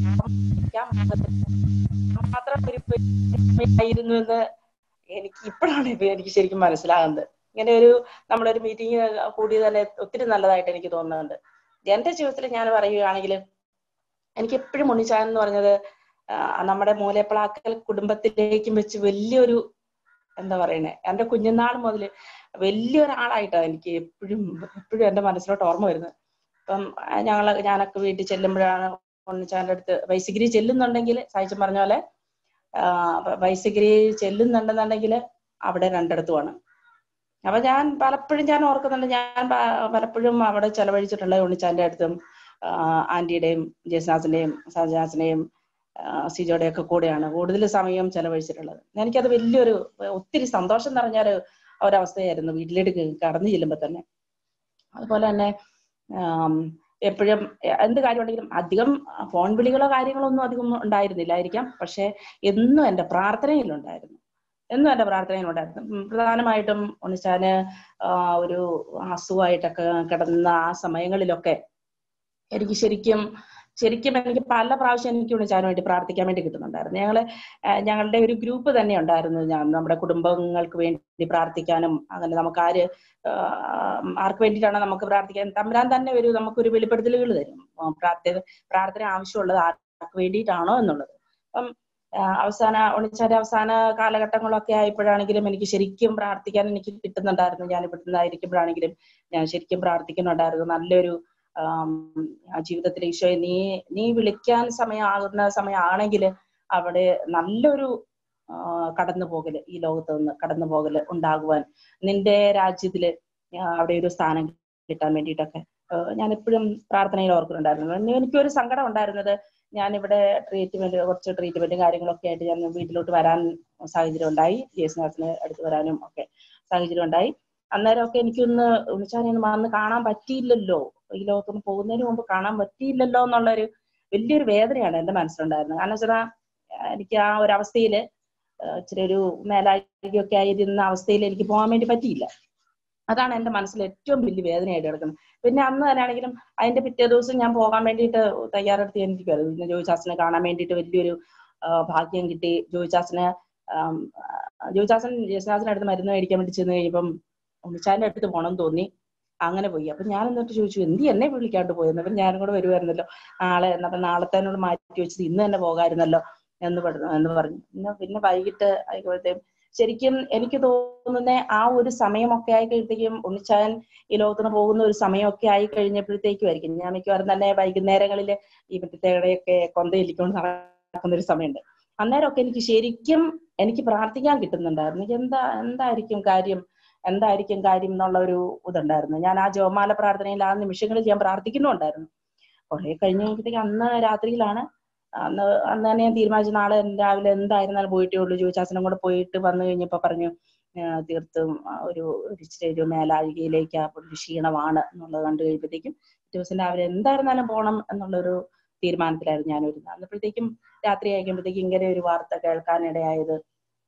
Speaker 20: മാത്രം ഒരു ആയിരുന്നു എന്ന് എനിക്ക് ഇപ്പോഴാണ് ഇപ്പൊ എനിക്ക് ശരിക്കും മനസ്സിലാകുന്നത് ഇങ്ങനെ ഒരു നമ്മളൊരു മീറ്റിംഗ് കൂടി തന്നെ ഒത്തിരി നല്ലതായിട്ട് എനിക്ക് തോന്നുന്നുണ്ട് എന്റെ ജീവിതത്തിൽ ഞാൻ പറയുകയാണെങ്കിൽ എനിക്ക് എപ്പോഴും ഉണ്ണിച്ചാൻ എന്ന് പറഞ്ഞത് ആ, നമ്മുടെ മൂലപ്ലാക്കൽ കുടുംബത്തിലേക്കും വെച്ച് വലിയൊരു എന്താ പറയണേ എന്റെ കുഞ്ഞുനാൾ മുതൽ വലിയൊരാളായിട്ടാണ് എനിക്ക് എപ്പോഴും എപ്പോഴും എന്റെ മനസ്സിലോട്ട് ഓർമ്മ വരുന്നത് ഇപ്പം ആ, ഞങ്ങള് ഞാനൊക്കെ വീട്ടിൽ ചെല്ലുമ്പോഴാണ് ഉണ്ണിച്ചാന്റെ അടുത്ത് വൈസിഗിരി ചെല്ലുന്നുണ്ടെങ്കിൽ സായിച്ചൻ പറഞ്ഞ പോലെ ആ, വ- വൈസിഗിരി ചെല്ലുന്നുണ്ടെന്നുണ്ടെങ്കിൽ അവിടെ രണ്ടിടത്തുമാണ് അപ്പൊ ഞാൻ പലപ്പോഴും ഞാൻ ഓർക്കുന്നുണ്ട് ഞാൻ പ- പലപ്പോഴും അവിടെ ചെലവഴിച്ചിട്ടുള്ള ഉണ്ണിച്ചാന്റെ അടുത്തും ആ, ആന്റിയുടെയും ജയസ്നാഥിന്റെയും സജാസിന്റെയും സിജോയുടെ ഒക്കെ കൂടെയാണ് കൂടുതൽ സമയം ചെലവഴിച്ചിട്ടുള്ളത് എനിക്കത് വലിയൊരു ഒത്തിരി സന്തോഷം നിറഞ്ഞൊരു ഒരവസ്ഥയായിരുന്നു വീട്ടിലേക്ക് കടന്നു ചെല്ലുമ്പോ തന്നെ അതുപോലെ തന്നെ എപ്പോഴും എന്ത് കാര്യമുണ്ടെങ്കിലും അധികം ഫോൺ വിളികളോ കാര്യങ്ങളോ ഒന്നും അധികം ഉണ്ടായിരുന്നില്ലായിരിക്കാം പക്ഷെ എന്നും എന്റെ പ്രാർത്ഥനയിലുണ്ടായിരുന്നു എന്നും എന്റെ പ്രാർത്ഥനയിലുണ്ടായിരുന്നു ഉം പ്രധാനമായിട്ടും ഉണ്ണിച്ചാന് ആ, ഒരു അസുഖമായിട്ടൊക്കെ കിടന്ന ആ സമയങ്ങളിലൊക്കെ എനിക്ക് ശരിക്കും ശരിക്കും എനിക്ക് പല പ്രാവശ്യം എനിക്ക് ഉണ്ണിച്ചാന് വേണ്ടി പ്രാർത്ഥിക്കാൻ വേണ്ടി കിട്ടുന്നുണ്ടായിരുന്നു ഞങ്ങള് ആ, ഞങ്ങളുടെ ഒരു ഗ്രൂപ്പ് തന്നെ ഉണ്ടായിരുന്നു ഞാൻ നമ്മുടെ കുടുംബങ്ങൾക്ക് വേണ്ടി പ്രാർത്ഥിക്കാനും അങ്ങനെ നമുക്ക് ആര് ആ, ആർക്ക് വേണ്ടിയിട്ടാണ് നമുക്ക് പ്രാർത്ഥിക്കാൻ തമ്പുരാൻ തന്നെ ഒരു നമുക്കൊരു വെളിപ്പെടുത്തലുകൾ തരും ആ, പ്രാർത്ഥന പ്രാർത്ഥന ആവശ്യമുള്ളത് ആർക്ക് വേണ്ടിയിട്ടാണോ എന്നുള്ളത് അപ്പം ആ, അവസാന ഉണിച്ചാന്റെ അവസാന കാലഘട്ടങ്ങളൊക്കെ ആയപ്പോഴാണെങ്കിലും എനിക്ക് ശരിക്കും പ്രാർത്ഥിക്കാൻ എനിക്ക് കിട്ടുന്നുണ്ടായിരുന്നു ഞാൻ ഇവിടുന്ന് ആയിരിക്കുമ്പോഴാണെങ്കിലും ഞാൻ ശരിക്കും പ്രാർത്ഥിക്കുന്നുണ്ടായിരുന്നു നല്ലൊരു ആം, ആ ജീവിതത്തിൽ ഈശോയെ നീ നീ വിളിക്കാൻ സമയമാകുന്ന സമയമാണെങ്കിൽ അവിടെ നല്ലൊരു ആ, കടന്നു പോകല് ഈ ലോകത്ത് നിന്ന് കടന്നു പോകല് ഉണ്ടാകുവാൻ നിന്റെ രാജ്യത്തില് ആ, അവിടെ ഒരു സ്ഥാനം കിട്ടാൻ വേണ്ടിയിട്ടൊക്കെ ആ, ഞാൻ എപ്പോഴും പ്രാർത്ഥനയിൽ ഓർക്കുന്നുണ്ടായിരുന്നു പിന്നെ എനിക്കൊരു സങ്കടം ഉണ്ടായിരുന്നത് ഞാൻ ഇവിടെ ട്രീറ്റ്മെന്റ് കുറച്ച് ട്രീറ്റ്മെന്റും കാര്യങ്ങളൊക്കെ ആയിട്ട് ഞാൻ വീട്ടിലോട്ട് വരാൻ സാഹചര്യം ഉണ്ടായി ജി എസ് നഴ്സിന് അടുത്ത് വരാനും ഒക്കെ സാഹചര്യം ഉണ്ടായി അന്നേരമൊക്കെ എനിക്കൊന്ന് വിളിച്ചാൽ വന്ന് കാണാൻ പറ്റിയില്ലല്ലോ ഈ ലോകത്തൊന്ന് പോകുന്നതിന് മുമ്പ് കാണാൻ പറ്റിയില്ലല്ലോ എന്നുള്ളൊരു വലിയൊരു വേദനയാണ് എന്റെ മനസ്സിലുണ്ടായിരുന്നത് കാരണം വെച്ചാൽ എനിക്ക് ആ ഒരു അവസ്ഥയില് ഏഹ് ഇച്ചിരി ഒരു മേലാഴികയൊക്കെ ആയിരുന്ന അവസ്ഥയിൽ എനിക്ക് പോകാൻ വേണ്ടി പറ്റിയില്ല അതാണ് എന്റെ മനസ്സിൽ ഏറ്റവും വലിയ വേദനയായിട്ട് കിടക്കുന്നത് പിന്നെ അന്ന് തന്നെ ആണെങ്കിലും അതിന്റെ പിറ്റേ ദിവസം ഞാൻ പോകാൻ വേണ്ടിയിട്ട് തയ്യാറെടുത്ത് എനിക്കുമായിരുന്നു പിന്നെ ജോയിചാസിനെ കാണാൻ വേണ്ടിയിട്ട് വലിയൊരു ആ, ഭാഗ്യം കിട്ടി ജോയിചാസിന് ജോയിചാസൻ ജയസ്നാഥിന്റെ അടുത്ത് മരുന്ന് മേടിക്കാൻ വേണ്ടി ചെന്ന് കഴിഞ്ഞപ്പം ഉണ്ണിച്ചാന്റെ അടുത്ത് പോകണം എന്ന് തോന്നി അങ്ങനെ പോയി അപ്പൊ ഞാൻ എന്നിട്ട് ചോദിച്ചു എന്ത് എന്നെ വിളിക്കാണ്ട് പോയെന്ന് അപ്പൊ ഞാനും കൂടെ വരുമായിരുന്നല്ലോ നാളെ എന്നപ്പൊ നാളത്തേനോട് മാറ്റി വെച്ചത് ഇന്ന് തന്നെ പോകാമായിരുന്നല്ലോ എന്ന് പറഞ്ഞു എന്ന് പറഞ്ഞു പിന്നെ പിന്നെ വൈകിട്ട് ആയിക്കോഴത്തേക്കും ശരിക്കും എനിക്ക് തോന്നുന്ന ആ ഒരു സമയമൊക്കെ ആയി കഴിയുമ്പോഴത്തേക്കും ഉണ്ണിച്ചാൻ ഈ ലോകത്തിന് പോകുന്ന ഒരു സമയമൊക്കെ ആയി കഴിഞ്ഞപ്പോഴത്തേക്കും ആയിരിക്കും ഞാൻ മിക്കവാറും തന്നെ വൈകുന്നേരങ്ങളിൽ ഈ മറ്റത്തേടെയൊക്കെ കൊന്തയിലിക്കൊണ്ട് നടക്കുന്ന ഒരു സമയമുണ്ട് അന്നേരമൊക്കെ എനിക്ക് ശരിക്കും എനിക്ക് പ്രാർത്ഥിക്കാൻ കിട്ടുന്നുണ്ടായിരുന്നു എനിക്ക് എന്താ എന്തായിരിക്കും കാര്യം എന്തായിരിക്കും കാര്യം എന്നുള്ള ഒരു ഇതുണ്ടായിരുന്നു ഞാൻ ആ ജോമാല പ്രാർത്ഥനയിൽ ആ നിമിഷങ്ങളിൽ ഞാൻ പ്രാർത്ഥിക്കുന്നുണ്ടായിരുന്നു കുറെ കഴിഞ്ഞപ്പോഴത്തേക്ക് അന്ന് രാത്രിയിലാണ് അന്ന് അന്ന് തന്നെ ഞാൻ തീരുമാനിച്ചു നാളെ രാവിലെ എന്തായിരുന്നാലും പോയിട്ടേ ഉള്ളൂ ജോയിച്ചാസനം കൂടെ പോയിട്ട് വന്നു കഴിഞ്ഞപ്പോ പറഞ്ഞു ആ, തീർത്തും ആ, ഒരു ഒരു ഇച്ചിരി ഒരു മേലാഴികയിലേക്ക് ആ ഒരു ക്ഷീണമാണ് എന്നുള്ളത് കണ്ടു കഴിയുമ്പോഴത്തേക്കും ദിവസം രാവിലെ എന്തായിരുന്നാലും പോകണം എന്നുള്ളൊരു തീരുമാനത്തിലായിരുന്നു ഞാൻ വരുന്നത് അന്നപ്പോഴത്തേക്കും രാത്രി ആയിക്കുമ്പോഴത്തേക്കും ഇങ്ങനെ ഒരു വാർത്ത കേൾക്കാനിടയായത്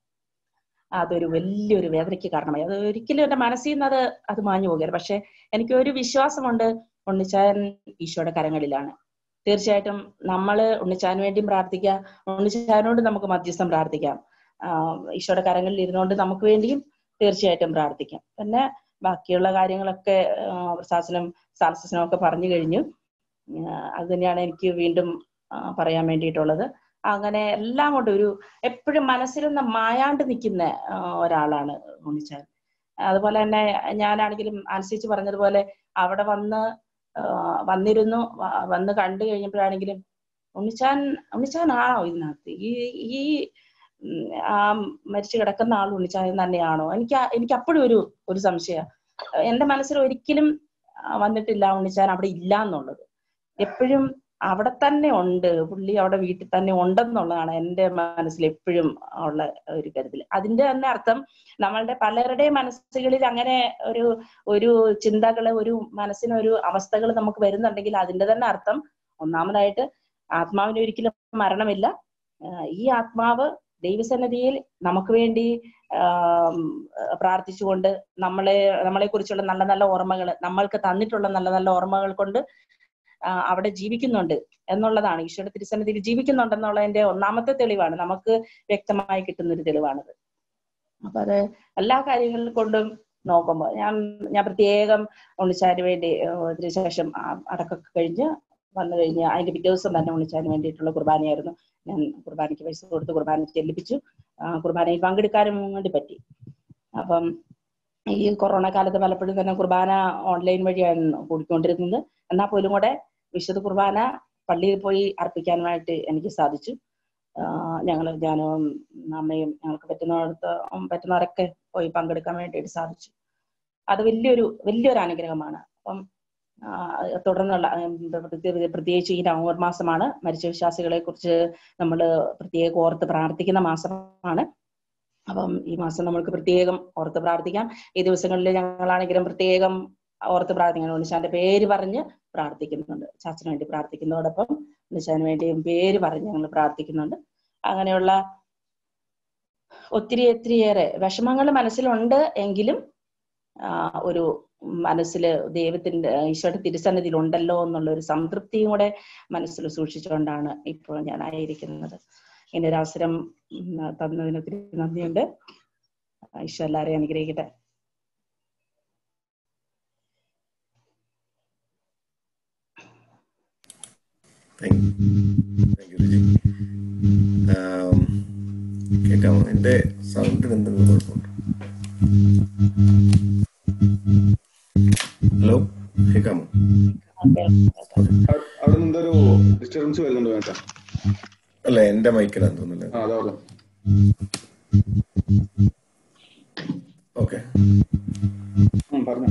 Speaker 20: അതൊരു വലിയൊരു വേദനയ്ക്ക് കാരണമായി അത് ഒരിക്കലും എന്റെ മനസ്സിൽ നിന്ന് അത് അത് മാഞ്ഞു പോകുകയില്ല പക്ഷെ എനിക്ക് ഒരു വിശ്വാസമുണ്ട് ഉണ്ണിച്ചാൻ ഈശോയുടെ കരങ്ങളിലാണ് തീർച്ചയായിട്ടും നമ്മള് ഉണ്ണിച്ചാന് വേണ്ടിയും പ്രാർത്ഥിക്കാം ഉണ്ണിച്ചാനോട് നമുക്ക് മധ്യസ്ഥം പ്രാർത്ഥിക്കാം ആഹ് ഈശോയുടെ കരങ്ങളിൽ ഇരുന്നുകൊണ്ട് നമുക്ക് വേണ്ടിയും തീർച്ചയായിട്ടും പ്രാർത്ഥിക്കാം പിന്നെ ബാക്കിയുള്ള കാര്യങ്ങളൊക്കെ ആഹ് പ്രസാസനം സാൽസനും ഒക്കെ പറഞ്ഞു കഴിഞ്ഞു ആഹ് അത് തന്നെയാണ് എനിക്ക് വീണ്ടും ആഹ് പറയാൻ വേണ്ടിയിട്ടുള്ളത് അങ്ങനെ എല്ലാം കൊണ്ട് ഒരു എപ്പോഴും മനസ്സിൽ നിന്ന് മായാണ്ട് നിൽക്കുന്ന ആഹ് ഒരാളാണ് ഉണ്ണിച്ചാൻ അതുപോലെ തന്നെ ഞാനാണെങ്കിലും അനുസരിച്ച് പറഞ്ഞതുപോലെ അവിടെ വന്ന് ആ, വന്നിരുന്നു വ- വന്ന് കണ്ടു കഴിഞ്ഞപ്പോഴാണെങ്കിലും ഉണ്ണിച്ചാൻ ഉണ്ണിച്ചാനാണോ ഇതിനകത്ത് ഈ ഈ ഉം, ആ മരിച്ചു കിടക്കുന്ന ആൾ ഉണ്ണിച്ചാൻ തന്നെയാണോ എനിക്ക് ആ- എനിക്ക് അപ്പോഴും ഒരു ഒരു സംശയം എന്റെ മനസ്സിൽ ഒരിക്കലും ആ, വന്നിട്ടില്ല ഉണ്ണിച്ചാൻ അവിടെ ഇല്ല എന്നുള്ളത് എപ്പോഴും അവിടെ തന്നെ ഉണ്ട് പുള്ളി അവിടെ വീട്ടിൽ തന്നെ ഉണ്ടെന്നുള്ളതാണ് എന്റെ മനസ്സിൽ എപ്പോഴും ഉള്ള ഒരു കരുതൽ അതിന്റെ തന്നെ അർത്ഥം നമ്മളുടെ പലരുടെയും മനസ്സുകളിൽ അങ്ങനെ ഒരു ഒരു ചിന്തകള് ഒരു മനസ്സിനൊരു അവസ്ഥകൾ നമുക്ക് വരുന്നുണ്ടെങ്കിൽ അതിന്റെ തന്നെ അർത്ഥം ഒന്നാമതായിട്ട് ആത്മാവിന് ഒരിക്കലും മരണമില്ല ആഹ് ഈ ആത്മാവ് ദൈവസന്നിധിയിൽ നമുക്ക് വേണ്ടി ആം, പ്രാർത്ഥിച്ചുകൊണ്ട് നമ്മളെ നമ്മളെ കുറിച്ചുള്ള നല്ല നല്ല ഓർമ്മകൾ നമ്മൾക്ക് തന്നിട്ടുള്ള നല്ല നല്ല ഓർമ്മകൾ കൊണ്ട് ആ, അവിടെ ജീവിക്കുന്നുണ്ട് എന്നുള്ളതാണ് ഈശോയുടെ തിരുസന്നിധിയിൽ ജീവിക്കുന്നുണ്ടെന്നുള്ളതിന്റെ ഒന്നാമത്തെ തെളിവാണ് നമുക്ക് വ്യക്തമായി കിട്ടുന്ന ഒരു തെളിവാണത് അപ്പൊ അത് എല്ലാ കാര്യങ്ങളിൽ കൊണ്ടും നോക്കുമ്പോൾ ഞാൻ ഞാൻ പ്രത്യേകം ഉണ്ണിച്ചാന് വേണ്ടി ഏഹ്, ഇതിനുശേഷം ആ അടക്കമൊക്കെ കഴിഞ്ഞ് വന്നു കഴിഞ്ഞ് അതിന്റെ പിറ്റേ ദിവസം തന്നെ ഉണ്ണിച്ചാന് വേണ്ടിയിട്ടുള്ള കുർബാനയായിരുന്നു ഞാൻ കുർബാനയ്ക്ക് പൈസ കൊടുത്ത് കുർബാന ചെല്ലിപ്പിച്ചു ആ, കുർബാനയിൽ പങ്കെടുക്കാനും വേണ്ടി പറ്റി അപ്പം ഈ കൊറോണ കാലത്ത് പലപ്പോഴും തന്നെ കുർബാന ഓൺലൈൻ വഴിയാണ് കൂടിക്കൊണ്ടിരുന്നത് എന്നാൽ പോലും കൂടെ വിശുദ്ധ കുർബാന പള്ളിയിൽ പോയി അർപ്പിക്കാനായിട്ട് എനിക്ക് സാധിച്ചു ഞങ്ങൾ ഞാനും അമ്മയും ഞങ്ങൾക്ക് പറ്റുന്നിടത്ത് പറ്റുന്നവരൊക്കെ പോയി പങ്കെടുക്കാൻ വേണ്ടിയിട്ട് സാധിച്ചു അത് വലിയൊരു വലിയൊരു അനുഗ്രഹമാണ് അപ്പം ആ, തുടർന്നുള്ള ഉം, പ്രത്യേക- പ്രത്യേകിച്ച് ഈ നവംബർ മാസമാണ് മരിച്ച വിശ്വാസികളെ കുറിച്ച് നമ്മൾ പ്രത്യേകം ഓർത്ത് പ്രാർത്ഥിക്കുന്ന മാസമാണ് അപ്പം ഈ മാസം നമ്മൾക്ക് പ്രത്യേകം ഓർത്ത് പ്രാർത്ഥിക്കാം ഈ ദിവസങ്ങളിൽ ഞങ്ങളാണെങ്കിലും പ്രത്യേകം ഓർത്ത് പ്രാർത്ഥിക്കണം ഉണ്ണിശാന്റെ പേര് പറഞ്ഞ് പ്രാർത്ഥിക്കുന്നുണ്ട് ചാച്ചന് വേണ്ടി പ്രാർത്ഥിക്കുന്നതോടൊപ്പം ഉണ്ണിശാന് വേണ്ടിയും പേര് പറഞ്ഞ് ഞങ്ങൾ പ്രാർത്ഥിക്കുന്നുണ്ട് അങ്ങനെയുള്ള ഒത്തിരി ഒത്തിരിയേറെ വിഷമങ്ങൾ മനസ്സിലുണ്ട് എങ്കിലും ആ, ഒരു മനസ്സിൽ ദൈവത്തിന്റെ ഈശോയുടെ തിരുസന്നിധിയിൽ ഉണ്ടല്ലോ എന്നുള്ള ഒരു സംതൃപ്തിയും കൂടെ മനസ്സിൽ സൂക്ഷിച്ചുകൊണ്ടാണ് ഇപ്പോൾ ഞാൻ ആയിരിക്കുന്നത് ഇങ്ങനെ ഒരു അവസരം ഉം, തന്നതിന് ഒത്തിരി നന്ദിയുണ്ട് ഈശോ എല്ലാവരെയും അനുഗ്രഹിക്കട്ടെ
Speaker 2: താങ്ക് താങ്ക് യു രുചി ആം, കേൾക്കാമോ എൻ്റെ സൗണ്ടിന് എന്തെങ്കിലും കുഴപ്പമുണ്ടോ ഹലോ കേൾക്കാമോ
Speaker 5: അവിടെ നിന്ന് എന്തൊരു ഡിസ്റ്റർബൻസ് വരുന്നുണ്ടോ വേണ്ട
Speaker 2: അല്ല എൻ്റെ മൈക്കിലാന്ന് തോന്നുന്നില്ല
Speaker 5: ആ അതവിടെ
Speaker 2: ഓക്കെ
Speaker 5: പറഞ്ഞു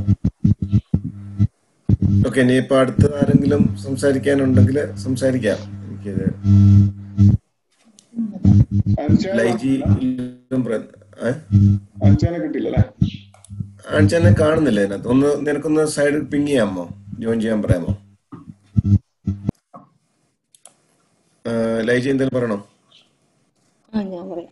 Speaker 2: ഓക്കെ ഇനിയിപ്പോ അടുത്ത ആരെങ്കിലും സംസാരിക്കാനുണ്ടെങ്കിൽ സംസാരിക്കാം എനിക്കിത് ലൈജി ഇല്ലും പ്ര- ഏ?
Speaker 5: അഞ്ചാനെ കിട്ടിയില്ല അല്ലേ
Speaker 2: ആൺചാനെ കാണുന്നില്ല ഇതിനകത്ത് ഒന്ന് നിനക്കൊന്ന് സൈഡിൽ പിങ് ചെയ്യാമോ ജോയിൻ ചെയ്യാൻ പറയാമോ ആ, ലൈജി എന്തെങ്കിലും പറയണോ
Speaker 21: ആ ഞാൻ പറയാം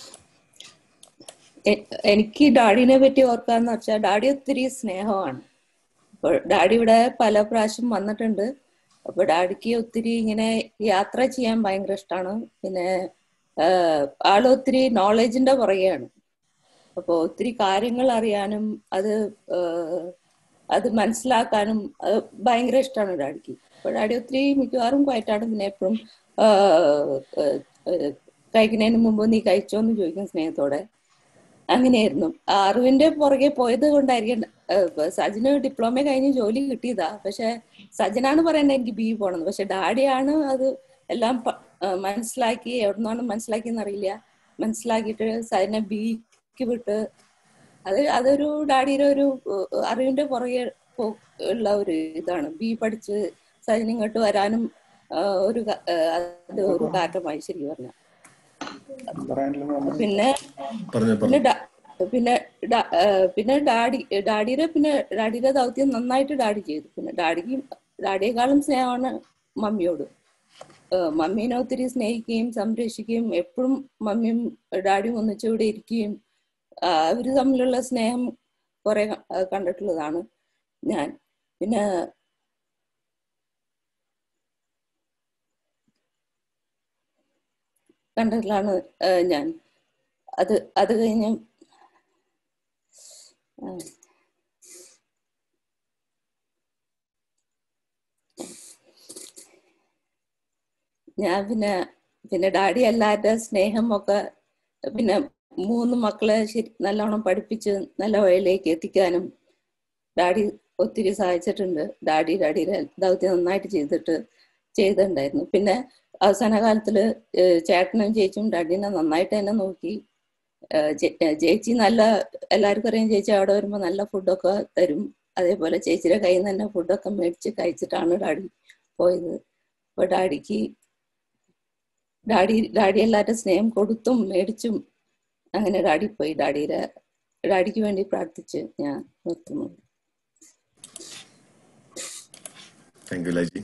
Speaker 21: എ- എനിക്ക് ഡാഡിനെ പറ്റി ഓർക്കാന്ന് വെച്ചാൽ ഡാഡി ഒത്തിരി സ്നേഹമാണ് അപ്പോൾ ഡാഡി ഇവിടെ പല പ്രാവശ്യം വന്നിട്ടുണ്ട് അപ്പൊ ഡാഡിക്ക് ഒത്തിരി ഇങ്ങനെ യാത്ര ചെയ്യാൻ ഭയങ്കര ഇഷ്ടമാണ് പിന്നെ ആഹ് ആള് ഒത്തിരി നോളജിന്റെ പുറകെയാണ് അപ്പോൾ ഒത്തിരി കാര്യങ്ങൾ അറിയാനും അത് ആഹ് അത് മനസ്സിലാക്കാനും അത് ഭയങ്കര ഇഷ്ടമാണ് ഡാഡിക്ക് അപ്പോൾ ഡാഡി ഒത്തിരി മിക്കവാറും പോയിട്ടാണ് പിന്നെ എപ്പോഴും കഴിക്കുന്നതിന് മുമ്പ് നീ കഴിച്ചോ എന്ന് ചോദിക്കും സ്നേഹത്തോടെ അങ്ങനെയായിരുന്നു ആ അറിവിന്റെ പുറകെ പോയത് കൊണ്ടായിരിക്കും ഏഹ് ഇപ്പൊ സജിന് ഡിപ്ലോമ കഴിഞ്ഞ് ജോലി കിട്ടിയതാ പക്ഷെ സജനാണ് പറയേണ്ടത് എനിക്ക് ബി പോണെന്ന് പക്ഷെ ഡാഡിയാണ് അത് എല്ലാം പ- ഏഹ് മനസ്സിലാക്കി എവിടുന്നാണ് മനസ്സിലാക്കിയെന്ന് അറിയില്ല മനസ്സിലാക്കിയിട്ട് സജിനെ ബിക്ക് വിട്ട് അത് അതൊരു ഡാഡിയുടെ ഒരു ഏഹ് അറിവിന്റെ പുറകെ പോ- ഉള്ള ഒരു ഇതാണ് ബി പഠിച്ച് സജിന് ഇങ്ങോട്ട് വരാനും ഏഹ് ഒരു ക- ഏഹ് അത് ഒരു കാരണമായി ശരിക്കും പറഞ്ഞ
Speaker 5: പറയാനില്ലെന്ന് പറഞ്ഞു
Speaker 21: പിന്നെ
Speaker 2: പറഞ്ഞു
Speaker 21: പിന്നെ
Speaker 2: പറഞ്ഞു
Speaker 21: ഡാ- പിന്നെ ഡാ- ഏഹ് പിന്നെ ഡാഡി ഡാഡിയുടെ പിന്നെ ഡാഡിയുടെ ദൗത്യം നന്നായിട്ട് ഡാഡി ചെയ്തു പിന്നെ ഡാഡിക്കും ഡാഡിയെക്കാളും സ്നേഹമാണ് മമ്മിയോട് ഏഹ് മമ്മീനെ ഒത്തിരി സ്നേഹിക്കുകയും സംരക്ഷിക്കുകയും എപ്പോഴും മമ്മിയും ഡാഡിയും ഒന്നിച്ചിവിടെ ഇരിക്കുകയും ആ, അവര് തമ്മിലുള്ള സ്നേഹം കുറെ കണ്ടിട്ടുള്ളതാണ് ഞാൻ പിന്നെ കണ്ടിട്ടുള്ളതാണ് ഏഹ് ഞാൻ അത് അത് കഴിഞ്ഞ് ആ, ഞാൻ പിന്നെ പിന്നെ ഡാഡി എല്ലാവരുടെ സ്നേഹം ഒക്കെ പിന്നെ മൂന്ന് മക്കളെ ശരി നല്ലോണം പഠിപ്പിച്ച് നല്ല വഴിയിലേക്ക് എത്തിക്കാനും ഡാഡി ഒത്തിരി സഹായിച്ചിട്ടുണ്ട് ഡാഡി ഡാഡിയുടെ ദൗത്യം നന്നായിട്ട് ചെയ്തിട്ട് ചെയ്തിട്ടുണ്ടായിരുന്നു പിന്നെ അവസാന കാലത്തില് ഏഹ് ചേട്ടനും ചേച്ചിയും ഡാഡിനെ നന്നായിട്ട് തന്നെ നോക്കി ഏഹ് ചേ- ഏഹ് ചേച്ചി നല്ല എല്ലാവർക്കും അറിയാം ചേച്ചി അവിടെ വരുമ്പോൾ നല്ല ഫുഡൊക്കെ തരും അതേപോലെ ചേച്ചിയുടെ കയ്യിൽ നിന്ന് തന്നെ ഫുഡൊക്കെ മേടിച്ച് കഴിച്ചിട്ടാണ് ഡാഡി പോയത് അപ്പൊ ഡാഡിക്ക് ഡാഡി ഡാഡി എല്ലാവരുടെ സ്നേഹം കൊടുത്തും മേടിച്ചും അങ്ങനെ ഡാഡി പോയി ഡാഡിയുടെ ഡാഡിക്ക് വേണ്ടി പ്രാർത്ഥിച്ച് ഞാൻ നിർത്തുന്നു
Speaker 2: താങ്ക് യു ലാജി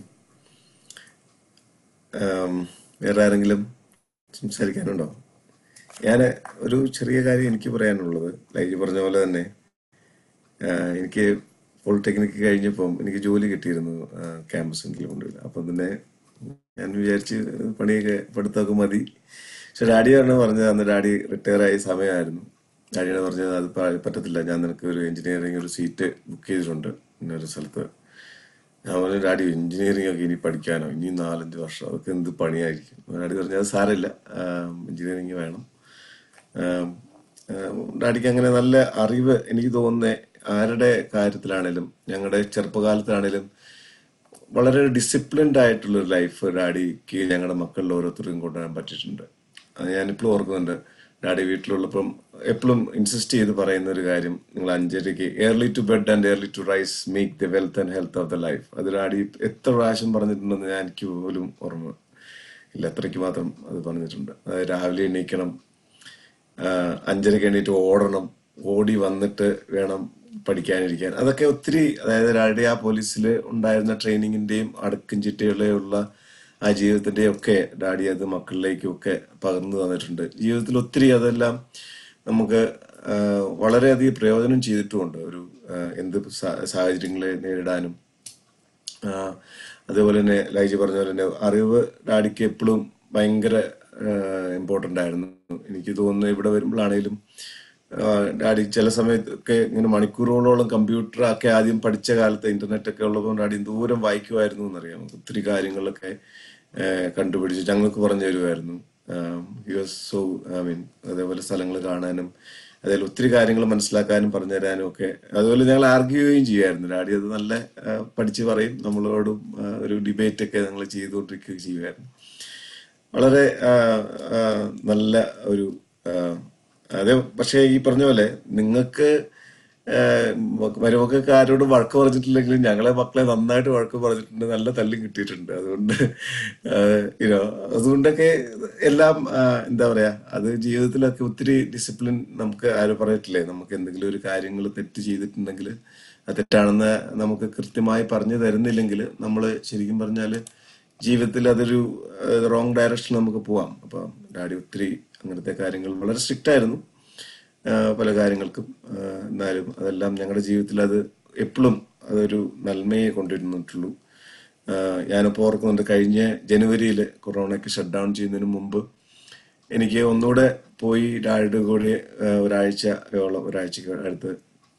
Speaker 2: ആം, വേറെ ആരെങ്കിലും സംസാരിക്കാനുണ്ടോ ഞാൻ ഒരു ചെറിയ കാര്യം എനിക്ക് പറയാനുള്ളത് ലൈജി പറഞ്ഞ പോലെ തന്നെ ആ, എനിക്ക് പോളിടെക്നിക്ക് കഴിഞ്ഞപ്പം എനിക്ക് ജോലി കിട്ടിയിരുന്നു ക്യാമ്പസ് എങ്കിലും കൊണ്ട് അപ്പം തന്നെ ഞാൻ വിചാരിച്ച് പണിയൊക്കെ പഠിത്തമൊക്കെ മതി പക്ഷെ ഡാഡിയാണ് പറഞ്ഞത് അന്ന് ഡാഡി റിട്ടയർ ആയ സമയമായിരുന്നു ഡാഡിയാണ് പറഞ്ഞത് അത് പ- പറ്റത്തില്ല ഞാൻ നിനക്ക് ഒരു എഞ്ചിനീയറിംഗ് ഒരു സീറ്റ് ബുക്ക് ചെയ്തിട്ടുണ്ട് ഇന്നൊരു സ്ഥലത്ത് ഞാൻ പറഞ്ഞു ഡാഡി എഞ്ചിനീയറിംഗ് ഒക്കെ ഇനി പഠിക്കാനോ ഇനി നാലഞ്ച് വർഷം അതൊക്കെ എന്ത് പണിയായിരിക്കും അപ്പൊ ഡാഡി പറഞ്ഞു അത് സാരമില്ല എഞ്ചിനീയറിംഗ് വേണം ആം, ആം, ഡാഡിക്ക് അങ്ങനെ നല്ല അറിവ് എനിക്ക് തോന്നുന്നത് ആരുടെ കാര്യത്തിലാണേലും ഞങ്ങളുടെ ചെറുപ്പകാലത്താണേലും വളരെ ഡിസിപ്ലിൻഡ് ആയിട്ടുള്ള ഒരു ലൈഫ് ഡാഡിക്ക് ഞങ്ങളുടെ മക്കളിൽ ഓരോരുത്തർക്കും കൊണ്ടുവരാൻ പറ്റിയിട്ടുണ്ട് അത് ഞാനിപ്പോഴും ഓർക്കുന്നുണ്ട് ഡാഡി വീട്ടിലുള്ളപ്പം എപ്പോഴും ഇൻസിസ്റ്റ് ചെയ്ത് പറയുന്ന ഒരു കാര്യം നിങ്ങൾ അഞ്ചരയ്ക്ക് early to bed and early to rise make the wealth and health of the life അത് ഡാഡി എത്ര പ്രാവശ്യം പറഞ്ഞിട്ടുണ്ടെന്ന് ഞാൻ എനിക്ക് പോലും ഓർമ്മ ഇല്ല അത്രയ്ക്ക് മാത്രം അത് പറഞ്ഞിട്ടുണ്ട് അതായത് രാവിലെ എണീക്കണം ആഹ് അഞ്ചരക്ക് എണീറ്റ് ഓടണം ഓടി വന്നിട്ട് വേണം പഠിക്കാനിരിക്കാൻ അതൊക്കെ ഒത്തിരി അതായത് ഡാഡി ആ പോലീസിൽ ഉണ്ടായിരുന്ന ട്രെയിനിങ്ങിന്റെയും അടുക്കും ചിട്ടയുള്ള ആ ജീവിതത്തിന്റെയും ഒക്കെ ഡാഡി അത് മക്കളിലേക്കും ഒക്കെ പകർന്നു തന്നിട്ടുണ്ട് ജീവിതത്തിൽ ഒത്തിരി അതെല്ലാം നമുക്ക് ആഹ് വളരെയധികം പ്രയോജനം ചെയ്തിട്ടുമുണ്ട് ഒരു ആഹ് എന്ത് സാ- സാഹചര്യങ്ങളെ നേരിടാനും ആഹ് അതേപോലെ തന്നെ ലൈജി പറഞ്ഞ പോലെ തന്നെ അറിവ് ഡാഡിക്ക് എപ്പോഴും ഭയങ്കര ഇമ്പോർട്ടന്റ് ആയിരുന്നു എനിക്ക് തോന്നുന്നു ഇവിടെ വരുമ്പോഴാണേലും ആഹ് ഡാഡി ചില സമയത്തൊക്കെ ഇങ്ങനെ മണിക്കൂറുകളോളം കമ്പ്യൂട്ടർ ഒക്കെ ആദ്യം പഠിച്ച കാലത്ത് ഇന്റർനെറ്റ് ഒക്കെ ഉള്ളതുകൊണ്ട് ഡാഡി ദൂരം വായിക്കുമായിരുന്നു എന്നറിയാം ഒത്തിരി കാര്യങ്ങളൊക്കെ ആഹ് കണ്ടുപിടിച്ച് ഞങ്ങൾക്ക് പറഞ്ഞു തരുമായിരുന്നു he was so I mean അതേപോലെ സ്ഥലങ്ങൾ കാണാനും അതിൽ ഒത്തിരി കാര്യങ്ങൾ മനസ്സിലാക്കാനും പറഞ്ഞു തരാനും ഒക്കെ അതുപോലെ ഞങ്ങൾ ആർഗ്യൂ ചെയ്യുകയും ചെയ്യായിരുന്നു ഡാഡി അത് നല്ല ആ, പഠിച്ച് പറയും നമ്മളോടും ആ, ഒരു ഡിബേറ്റ് ഒക്കെ ഞങ്ങൾ ചെയ്തുകൊണ്ടിരിക്കുകയും ചെയ്യുമായിരുന്നു വളരെ ആ, ആ, നല്ല ഒരു ആ, അതെ പക്ഷേ ഈ പറഞ്ഞ പോലെ നിങ്ങൾക്ക് മരുമക്കൾക്ക് ആരോടും വഴക്ക് പറഞ്ഞിട്ടില്ലെങ്കിലും ഞങ്ങളെ മക്കളെ നന്നായിട്ട് വഴക്ക് പറഞ്ഞിട്ടുണ്ട് നല്ല തല്ലും കിട്ടിയിട്ടുണ്ട് അതുകൊണ്ട് യുനോ അതുകൊണ്ടൊക്കെ എല്ലാം ആ, എന്താ പറയാ അത് ജീവിതത്തിലൊക്കെ ഒത്തിരി ഡിസിപ്ലിൻ നമുക്ക് ആരും പറയത്തില്ലേ നമുക്ക് എന്തെങ്കിലും ഒരു കാര്യങ്ങൾ തെറ്റ് ചെയ്തിട്ടുണ്ടെങ്കിൽ അത് തെറ്റാണെന്ന് നമുക്ക് കൃത്യമായി പറഞ്ഞു തരുന്നില്ലെങ്കിൽ നമ്മൾ ശരിക്കും പറഞ്ഞാൽ ജീവിതത്തിൽ അതൊരു റോങ് ഡയറക്ഷൻ നമുക്ക് പോവാം അപ്പൊ ഡാഡി ഒത്തിരി അങ്ങനത്തെ കാര്യങ്ങൾ വളരെ സ്ട്രിക്റ്റ് ആയിരുന്നു ആ, പല കാര്യങ്ങൾക്കും ആ, എന്നാലും അതെല്ലാം ഞങ്ങളുടെ ജീവിതത്തിൽ അത് എപ്പോഴും അതൊരു നന്മയെ കൊണ്ടുവരുന്നിട്ടുള്ളൂ ആ, ഞാനിപ്പോൾ ഓർക്കുന്നുണ്ട് കഴിഞ്ഞ ജനുവരിയിൽ കൊറോണയ്ക്ക് ഷട്ട് ഡൗൺ ചെയ്യുന്നതിന് മുമ്പ് എനിക്ക് ഒന്നുകൂടെ പോയി ഡാഡിയുടെ കൂടെ ആ, ഒരാഴ്ചയോളം ഒരാഴ്ചക്ക് അടുത്ത്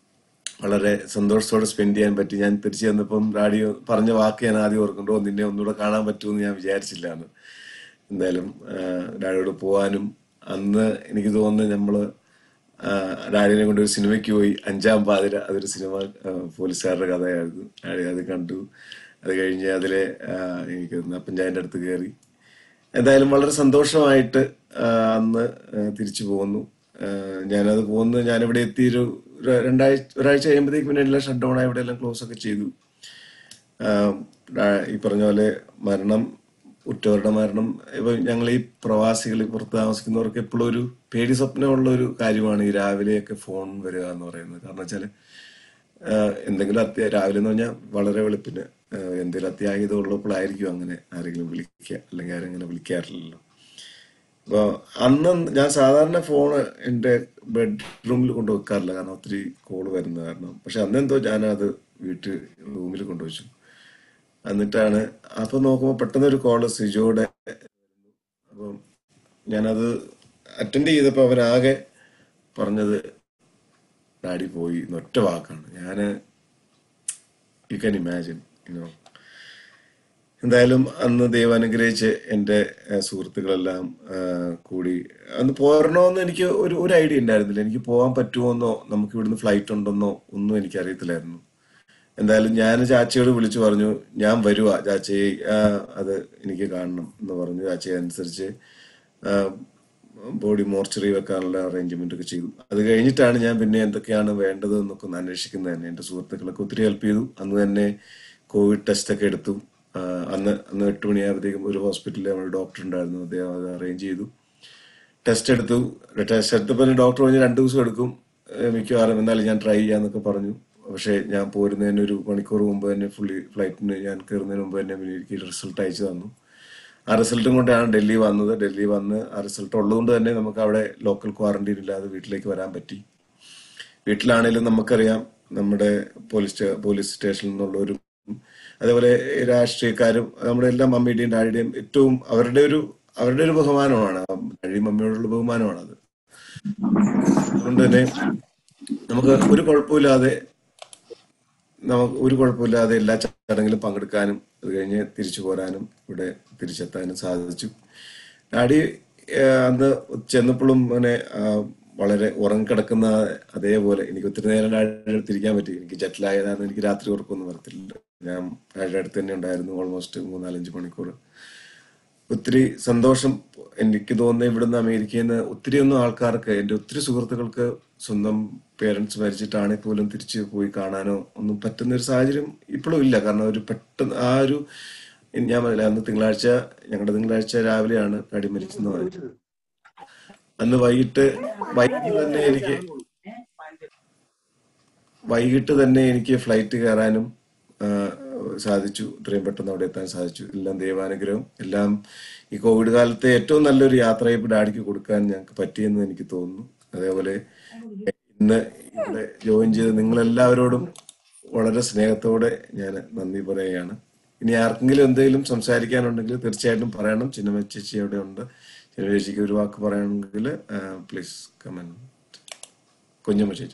Speaker 2: വളരെ സന്തോഷത്തോടെ സ്പെൻഡ് ചെയ്യാൻ പറ്റി ഞാൻ തിരിച്ചു വന്നപ്പം ഡാഡി പറഞ്ഞ വാക്ക് ഞാൻ ആദ്യം ഓർക്കുന്നുണ്ടോ നിന്നെ ഒന്നുകൂടെ കാണാൻ പറ്റുമെന്ന് ഞാൻ വിചാരിച്ചില്ല എന്ന് എന്തായാലും ആ, ഡാഡിയോട് പോവാനും അന്ന് എനിക്ക് തോന്നുന്നു നമ്മള് ആ, ഡാഡിനെ കൊണ്ട് ഒരു സിനിമയ്ക്ക് പോയി അഞ്ചാം പാതിര അതൊരു സിനിമ ആ, പോലീസുകാരുടെ കഥയായിരുന്നു ഡാഡി അത് കണ്ടു അത് കഴിഞ്ഞ് അതിലെ ആ, എനിക്ക് തോന്നുന്നു അപ്പഞ്ചായന്റെ അടുത്ത് കയറി എന്തായാലും വളരെ സന്തോഷമായിട്ട് ആ, അന്ന് ആ, തിരിച്ചു പോന്നു ആ, ഞാനത് പോകുന്നു ഞാനിവിടെ എത്തി ഒരു ഒരു രണ്ടാഴ്ച ഒരാഴ്ച കഴിയുമ്പോഴത്തേക്ക് പിന്നെ എല്ലാം ഷട്ട് ഡൗൺ ആയി ഇവിടെ എല്ലാം ക്ലോസ് ഒക്കെ ചെയ്തു ആഹ് ഡാ- ഈ പറഞ്ഞ പോലെ മരണം ഉറ്റവരുടെ മരണം ഇപ്പൊ ഞങ്ങൾ ഈ പ്രവാസികൾ ഈ പുറത്ത് താമസിക്കുന്നവർക്ക് എപ്പോഴും ഒരു പേടി സ്വപ്നമുള്ള ഒരു കാര്യമാണ് ഈ രാവിലെയൊക്കെ ഫോൺ വരിക എന്ന് പറയുന്നത് കാരണം വെച്ചാല് ആഹ് എന്തെങ്കിലും അത്യ രാവിലെ എന്ന് പറഞ്ഞാൽ വളരെ വെളുപ്പിന് ആഹ് എന്തെങ്കിലും അത്യാഹിതം ഉള്ളപ്പോഴായിരിക്കും അങ്ങനെ ആരെങ്കിലും വിളിക്കുക അല്ലെങ്കിൽ ആരെങ്കിലും വിളിക്കാറില്ലല്ലോ അപ്പൊ അന്ന് ഞാൻ സാധാരണ ഫോൺ എന്റെ ബെഡ്റൂമിൽ കൊണ്ട് വെക്കാറില്ല കാരണം ഒത്തിരി കോള് വരുന്ന കാരണം പക്ഷെ അന്നെന്തോ ഞാനത് വീട്ടിൽ റൂമിൽ കൊണ്ടുവച്ചു എന്നിട്ടാണ് അപ്പൊ നോക്കുമ്പോ പെട്ടെന്ന് ഒരു കോള് സിജോയുടെ അപ്പം ഞാനത് അറ്റൻഡ് ചെയ്തപ്പോ അവരാകെ പറഞ്ഞത് ഡാഡി പോയി എന്നൊറ്റ വാക്കാണ് ഞാന് യു ക്യാൻ ഇമാജിൻ യുനോ എന്തായാലും അന്ന് ദൈവം അനുഗ്രഹിച്ച് എൻ്റെ ഏഹ്, സുഹൃത്തുക്കളെല്ലാം ആഹ്, കൂടി അന്ന് പോരണോന്ന് എനിക്ക് ഒരു ഒരു ഐഡിയ ഉണ്ടായിരുന്നില്ല എനിക്ക് പോകാൻ പറ്റുമോന്നോ നമുക്ക് ഇവിടുന്ന് ഫ്ലൈറ്റ് ഉണ്ടെന്നോ ഒന്നും എനിക്ക് അറിയത്തില്ലായിരുന്നു എന്തായാലും ഞാൻ ചാച്ചിയോട് വിളിച്ചു പറഞ്ഞു ഞാൻ വരുവാ ചാച്ചി ആ, അത് എനിക്ക് കാണണം എന്ന് പറഞ്ഞു ചാച്ചി അനുസരിച്ച് ബോഡി മോർച്ചറി വെക്കാനുള്ള അറേഞ്ച്മെന്റ് ഒക്കെ ചെയ്തു അത് കഴിഞ്ഞിട്ടാണ് ഞാൻ പിന്നെ എന്തൊക്കെയാണ് വേണ്ടത് എന്നൊക്കെ ഒന്ന് അന്വേഷിക്കുന്നത് തന്നെ എന്റെ സുഹൃത്തുക്കളൊക്കെ ഒത്തിരി ഹെൽപ്പ് ചെയ്തു അന്ന് തന്നെ കോവിഡ് ടെസ്റ്റ് ഒക്കെ എടുത്തു ആ, അന്ന് അന്ന് എട്ട് മണിയാകുമ്പോഴത്തേക്കും ഒരു ഹോസ്പിറ്റലിൽ നമ്മുടെ ഡോക്ടർ ഉണ്ടായിരുന്നു അദ്ദേഹം അത് അറേഞ്ച് ചെയ്തു ടെസ്റ്റ് എടുത്തു ടെസ്റ്റ് എടുത്തപ്പോൾ ഡോക്ടർ പറഞ്ഞ് രണ്ട് ദിവസം എടുക്കും ഏഹ് മിക്കവാറും എന്തായാലും ഞാൻ ട്രൈ ചെയ്യാന്നൊക്കെ പറഞ്ഞു പക്ഷേ ഞാൻ പോരുന്നതിന് ഒരു മണിക്കൂർ മുമ്പ് തന്നെ ഫുള്ളി ഫ്ലൈറ്റിന് ഞാൻ കയറുന്നതിന് മുമ്പ് തന്നെ എനിക്ക് റിസൾട്ട് അയച്ചു തന്നു ആ റിസൾട്ടും കൊണ്ടാണ് ഡൽഹി വന്നത് ഡൽഹി വന്ന് ആ റിസൾട്ട് ഉള്ളതുകൊണ്ട് തന്നെ നമുക്ക് അവിടെ ലോക്കൽ ക്വാറന്റൈൻ ഇല്ലാതെ വീട്ടിലേക്ക് വരാൻ പറ്റി വീട്ടിലാണെങ്കിലും നമുക്കറിയാം നമ്മുടെ പോലീസ് സ്റ്റേ- പോലീസ് സ്റ്റേഷനിൽ നിന്നുള്ളവരും അതേപോലെ രാഷ്ട്രീയക്കാരും നമ്മുടെ എല്ലാ മമ്മിയുടെയും ഡാഡിയുടെയും ഏറ്റവും അവരുടെ ഒരു അവരുടെ ഒരു ബഹുമാനമാണ് ഡാഡി മമ്മിയോടുള്ള ബഹുമാനമാണ് അത് അതുകൊണ്ട് തന്നെ നമുക്ക് ഒരു കുഴപ്പമില്ലാതെ നമുക്ക് ഒരു കുഴപ്പമില്ലാതെ എല്ലാ ചടങ്ങിലും പങ്കെടുക്കാനും അത് കഴിഞ്ഞ് തിരിച്ചു പോരാനും ഇവിടെ തിരിച്ചെത്താനും സാധിച്ചു ഡാഡി ഏഹ്, അന്ന് ചെന്നപ്പോഴും അങ്ങനെ ആ, വളരെ ഉറങ്ങിക്കിടക്കുന്ന അതേപോലെ എനിക്ക് ഒത്തിരി നേരം ഡാഡിയുടെ അടുത്ത് ഇരിക്കാൻ പറ്റി എനിക്ക് ജറ്റിലായതാണ് എനിക്ക് രാത്രി ഉറക്കമൊന്നും വരത്തില്ല ഞാൻ ഡാഡിയുടെ അടുത്ത് തന്നെ ഉണ്ടായിരുന്നു ഓൾമോസ്റ്റ് മൂന്നാലഞ്ച് മണിക്കൂർ ഒത്തിരി സന്തോഷം എനിക്ക് തോന്നുന്നത് ഇവിടുന്ന് അമേരിക്കയിൽ നിന്ന് ഒത്തിരി ഒന്നും ആൾക്കാർക്ക് എൻ്റെ ഒത്തിരി സുഹൃത്തുക്കൾക്ക് സ്വന്തം പേരൻസ് മരിച്ചിട്ടാണെങ്കിൽ പോലും തിരിച്ച് പോയി കാണാനോ ഒന്നും പറ്റുന്ന ഒരു സാഹചര്യം ഇപ്പോഴും ഇല്ല കാരണം ഒരു പെട്ടെന്ന് ആ ഒരു ഞാൻ പറഞ്ഞില്ല അന്ന് തിങ്കളാഴ്ച ഞങ്ങളുടെ തിങ്കളാഴ്ച രാവിലെയാണ് ഡാഡി മരിച്ചെന്ന് പറഞ്ഞത് അന്ന് വൈകിട്ട് വൈകിട്ട് തന്നെ എനിക്ക് വൈകിട്ട് തന്നെ എനിക്ക് ഫ്ലൈറ്റ് കയറാനും ആ, സാധിച്ചു ഇത്രയും പെട്ടെന്ന് അവിടെ എത്താൻ സാധിച്ചു എല്ലാം ദൈവാനുഗ്രഹം എല്ലാം ഈ കോവിഡ് കാലത്തെ ഏറ്റവും നല്ലൊരു യാത്രയപ്പ് ഡാഡിക്ക് കൊടുക്കാൻ ഞങ്ങൾക്ക് പറ്റിയെന്ന് എനിക്ക് തോന്നുന്നു അതേപോലെ ഇന്ന് ഇവിടെ ജോയിൻ ചെയ്ത് നിങ്ങളെല്ലാവരോടും വളരെ സ്നേഹത്തോടെ ഞാൻ നന്ദി പറയുകയാണ് ഇനി ആർക്കെങ്കിലും എന്തെങ്കിലും സംസാരിക്കാനുണ്ടെങ്കിൽ തീർച്ചയായിട്ടും പറയണം ചിന്നമ്മ ചേച്ചി അവിടെ ഉണ്ട് ചിന്നമ്മ ചേച്ചിക്ക് ഒരു വാക്ക് പറയണമെങ്കിൽ പ്ലീസ് കമന്റ് കുഞ്ഞമ്മ ചേച്ചി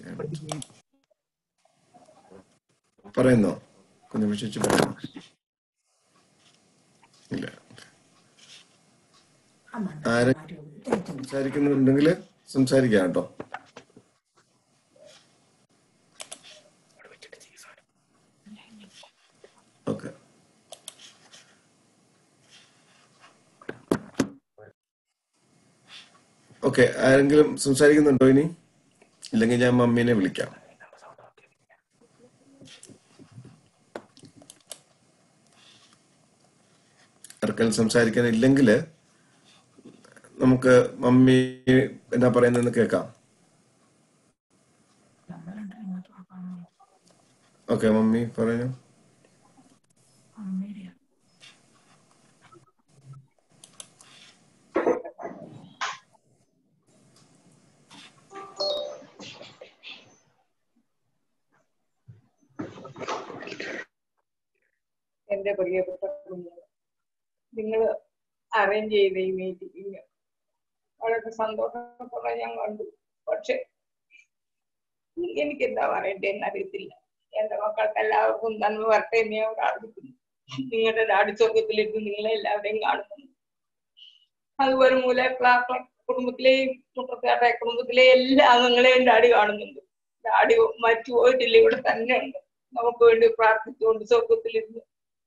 Speaker 2: പറയുന്നോ കുഞ്ഞമ്മ ചേച്ചി പറയുന്നോ ഇല്ല ആരെ സംസാരിക്കുന്നുണ്ടെങ്കിൽ സംസാരിക്കാം കേട്ടോ ഓക്കെ ഓക്കെ ആരെങ്കിലും സംസാരിക്കുന്നുണ്ടോ ഇനി ഇല്ലെങ്കിൽ ഞാൻ മമ്മീനെ വിളിക്കാം ആർക്കെങ്കിലും സംസാരിക്കാനില്ലെങ്കിൽ നമുക്ക് മമ്മി എന്നാ പറയുന്നതെന്ന് കേൾക്കാം ഓക്കെ മമ്മി പറഞ്ഞു
Speaker 15: എന്റെ പ്രിയപ്പെട്ട കുഞ്ഞുങ്ങൾ നിങ്ങൾ അറേഞ്ച് ചെയ്ത ഈ മീറ്റിംഗ് വളരെ സന്തോഷത്തോടെ ഞാൻ കണ്ടു പക്ഷെ എനിക്ക് എന്താ പറയണ്ടേ എന്നറിയത്തില്ല എന്റെ മക്കൾക്ക് എല്ലാവർക്കും നന്മ വരട്ടെ എന്ന് ഞാൻ പ്രാർത്ഥിക്കുന്നു നിങ്ങളുടെ ഡാഡി സ്വർഗത്തിലിരുന്ന് നിങ്ങളെ എല്ലാവരെയും കാണുന്നു അതുപോലെ മൂല കുടുംബത്തിലെയും മുട്ടത്താട്ടെ കുടുംബത്തിലെ എല്ലാ അംഗങ്ങളെയും ഡാഡി കാണുന്നുണ്ട് ഡാഡി മരിച്ചു പോയിട്ടില്ല ഇവിടെ തന്നെ ഉണ്ട് നമുക്ക് വേണ്ടി പ്രാർത്ഥിച്ചുകൊണ്ട് സ്വർഗത്തിലിരുന്ന്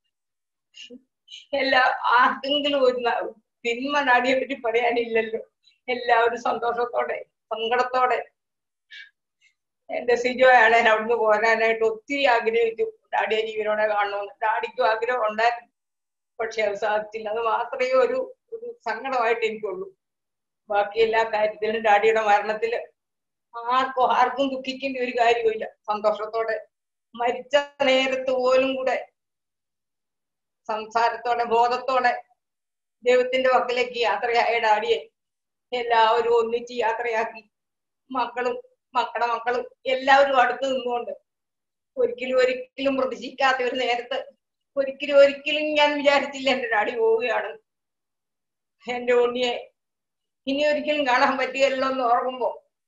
Speaker 15: എല്ലാ ആർക്കെങ്കിലും ഒരു ന- തിന്മ ഡാഡിയെ പറ്റി പറയാനില്ലല്ലോ എല്ലാവരും സന്തോഷത്തോടെ സങ്കടത്തോടെ എന്റെ സിജോയാണ് അവിടുന്ന് പോരാനായിട്ട് ഒത്തിരി ആഗ്രഹിച്ചു ഡാഡിയെ ജീവനോടെ കാണണമെന്ന് ഡാഡിക്കും ആഗ്രഹം ഉണ്ടായിരുന്നു പക്ഷെ അത് സാധിച്ചില്ല അത് മാത്രമേ ഒരു ഒരു സങ്കടമായിട്ട് എനിക്കുള്ളൂ ബാക്കി എല്ലാ കാര്യത്തിലും ഡാഡിയുടെ മരണത്തില് ആർക്കും ആർക്കും ദുഃഖിക്കേണ്ട ഒരു കാര്യമില്ല സന്തോഷത്തോടെ മരിച്ച നേരത്ത് പോലും കൂടെ സംസാരത്തോടെ ബോധത്തോടെ ദൈവത്തിന്റെ പക്കലേക്ക് യാത്രയായ ഡാഡിയെ എല്ലാവരും ഒന്നിച്ച് യാത്രയാക്കി മക്കളും മക്കളുടെ മക്കളും എല്ലാവരും അടുത്ത് നിന്നുകൊണ്ട് ഒരിക്കലും ഒരിക്കലും പ്രതീക്ഷിക്കാത്ത ഒരു നേരത്ത് ഒരിക്കലും ഒരിക്കലും ഞാൻ വിചാരിച്ചില്ല എന്റെ ഡാഡി പോവുകയാണ് എന്റെ ഉണ്ണിയെ ഇനി ഒരിക്കലും കാണാൻ പറ്റുകയല്ലോ എന്ന് ഓർക്കുമ്പോ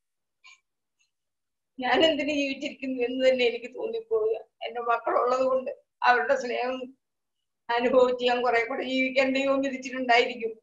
Speaker 15: ഞാൻ എന്തിനു ജീവിച്ചിരിക്കുന്നു എന്ന് തന്നെ എനിക്ക് തോന്നിപ്പോവുക എന്റെ മക്കളുള്ളത് കൊണ്ട് അവരുടെ സ്നേഹം അനുഭവിച്ച് ഞാൻ കുറെ കൂടെ ജീവിക്കാൻ ദൈവം വിധിച്ചിട്ടുണ്ടായിരിക്കും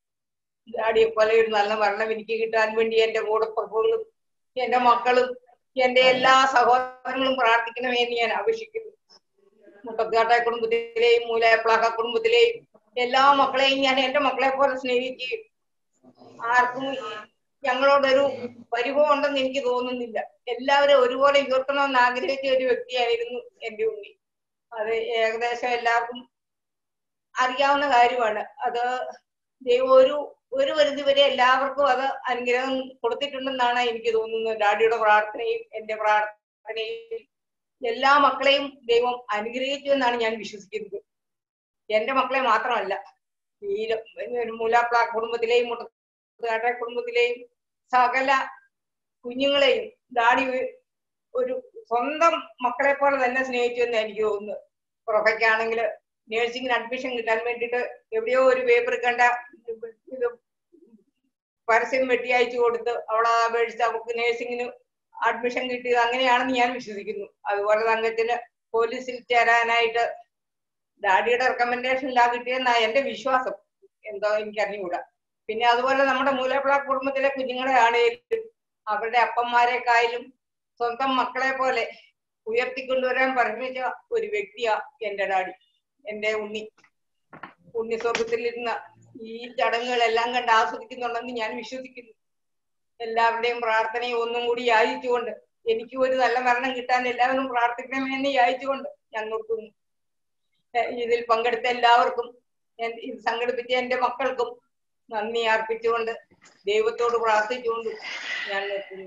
Speaker 15: ഡാഡിയെ പോലെ ഒരു നല്ല മരണം എനിക്ക് കിട്ടാൻ വേണ്ടി എന്റെ കൂടപ്പുറപ്പുകളും എന്റെ മക്കളും
Speaker 1: എന്റെ എല്ലാ സഹോദരങ്ങളും പ്രാർത്ഥിക്കണമെന്ന് ഞാൻ അപേക്ഷിക്കുന്നു മുട്ടത്തുകാട്ടെ കുടുംബത്തിലെയും മൂലപ്ലാക്ക കുടുംബത്തിലെയും എല്ലാ മക്കളെയും ഞാൻ എന്റെ മക്കളെ പോലെ സ്നേഹിക്കുകയും ആർക്കും ഞങ്ങളോടൊരു പരിഭവം ഉണ്ടെന്ന് എനിക്ക് തോന്നുന്നില്ല എല്ലാവരും ഒരുപോലെ ഉയർത്തണമെന്ന് ആഗ്രഹിച്ച ഒരു വ്യക്തിയായിരുന്നു എന്റെ ഉണ്ണി അത് ഏകദേശം എല്ലാവർക്കും അറിയാവുന്ന കാര്യമാണ് അത് ദൈവം ഒരു ഒരു പരിധി വരെ എല്ലാവർക്കും അത് അനുഗ്രഹം കൊടുത്തിട്ടുണ്ടെന്നാണ് എനിക്ക് തോന്നുന്നത് ഡാഡിയുടെ പ്രാർത്ഥനയും എന്റെ പ്രാർത്ഥനയും എല്ലാ മക്കളെയും ദൈവം അനുഗ്രഹിച്ചു എന്നാണ് ഞാൻ വിശ്വസിക്കുന്നത് എന്റെ മക്കളെ മാത്രമല്ല ഈ മൂലാപ്ല കുടുംബത്തിലെയും മുട്ടത്തുകാട്ടെ കുടുംബത്തിലെയും സകല കുഞ്ഞുങ്ങളെയും ഡാഡി ഒരു സ്വന്തം മക്കളെ പോലെ തന്നെ സ്നേഹിച്ചു എന്ന് എനിക്ക് തോന്നുന്നു പ്രൊഫയ്ക്കാണെങ്കിൽ നേഴ്സിംഗിന് അഡ്മിഷൻ കിട്ടാൻ വേണ്ടിയിട്ട് എവിടെയോ ഒരു പേപ്പർ കണ്ട ഇത് പരസ്യം വെട്ടി അയച്ചു കൊടുത്ത് അവളെ അപേക്ഷിച്ച് അവൾക്ക് നേഴ്സിംഗിന് അഡ്മിഷൻ കിട്ടിയത് അങ്ങനെയാണെന്ന് ഞാൻ വിശ്വസിക്കുന്നു അതുപോലെ തങ്കത്തിന് പോലീസിൽ ചേരാനായിട്ട് ഡാഡിയുടെ റെക്കമെൻഡേഷനിലാ കിട്ടിയെന്നാ എന്റെ വിശ്വാസം എന്തോ എനിക്ക് അറിഞ്ഞുകൂടാ പിന്നെ അതുപോലെ നമ്മുടെ മൂലപ്പിള കുടുംബത്തിലെ കുഞ്ഞുങ്ങളെ ആണേലും അവരുടെ അപ്പന്മാരെക്കായാലും സ്വന്തം മക്കളെ പോലെ ഉയർത്തിക്കൊണ്ടുവരാൻ പരിശ്രമിച്ച ഒരു വ്യക്തിയാ എന്റെ ഡാഡി എന്റെ ഉണ്ണി ഉണ്ണി സ്വർഗത്തിലിരുന്ന ഈ ചടങ്ങുകളെല്ലാം കണ്ട് ആസ്വദിക്കുന്നുണ്ടെന്ന് ഞാൻ വിശ്വസിക്കുന്നു എല്ലാവരുടെയും പ്രാർത്ഥനയും ഒന്നും കൂടി യാചിച്ചുകൊണ്ട് എനിക്ക് ഒരു നല്ല മരണം കിട്ടാൻ എല്ലാവരും പ്രാർത്ഥിക്കണമെന്ന് യാചിച്ചുകൊണ്ട് ഞങ്ങൾക്കും ഇതിൽ പങ്കെടുത്ത എല്ലാവർക്കും ഇത് സംഘടിപ്പിച്ച എന്റെ മക്കൾക്കും നന്ദി അർപ്പിച്ചുകൊണ്ട് ദൈവത്തോട് പ്രാർത്ഥിച്ചുകൊണ്ടും ഞാൻ നിർത്തുന്നു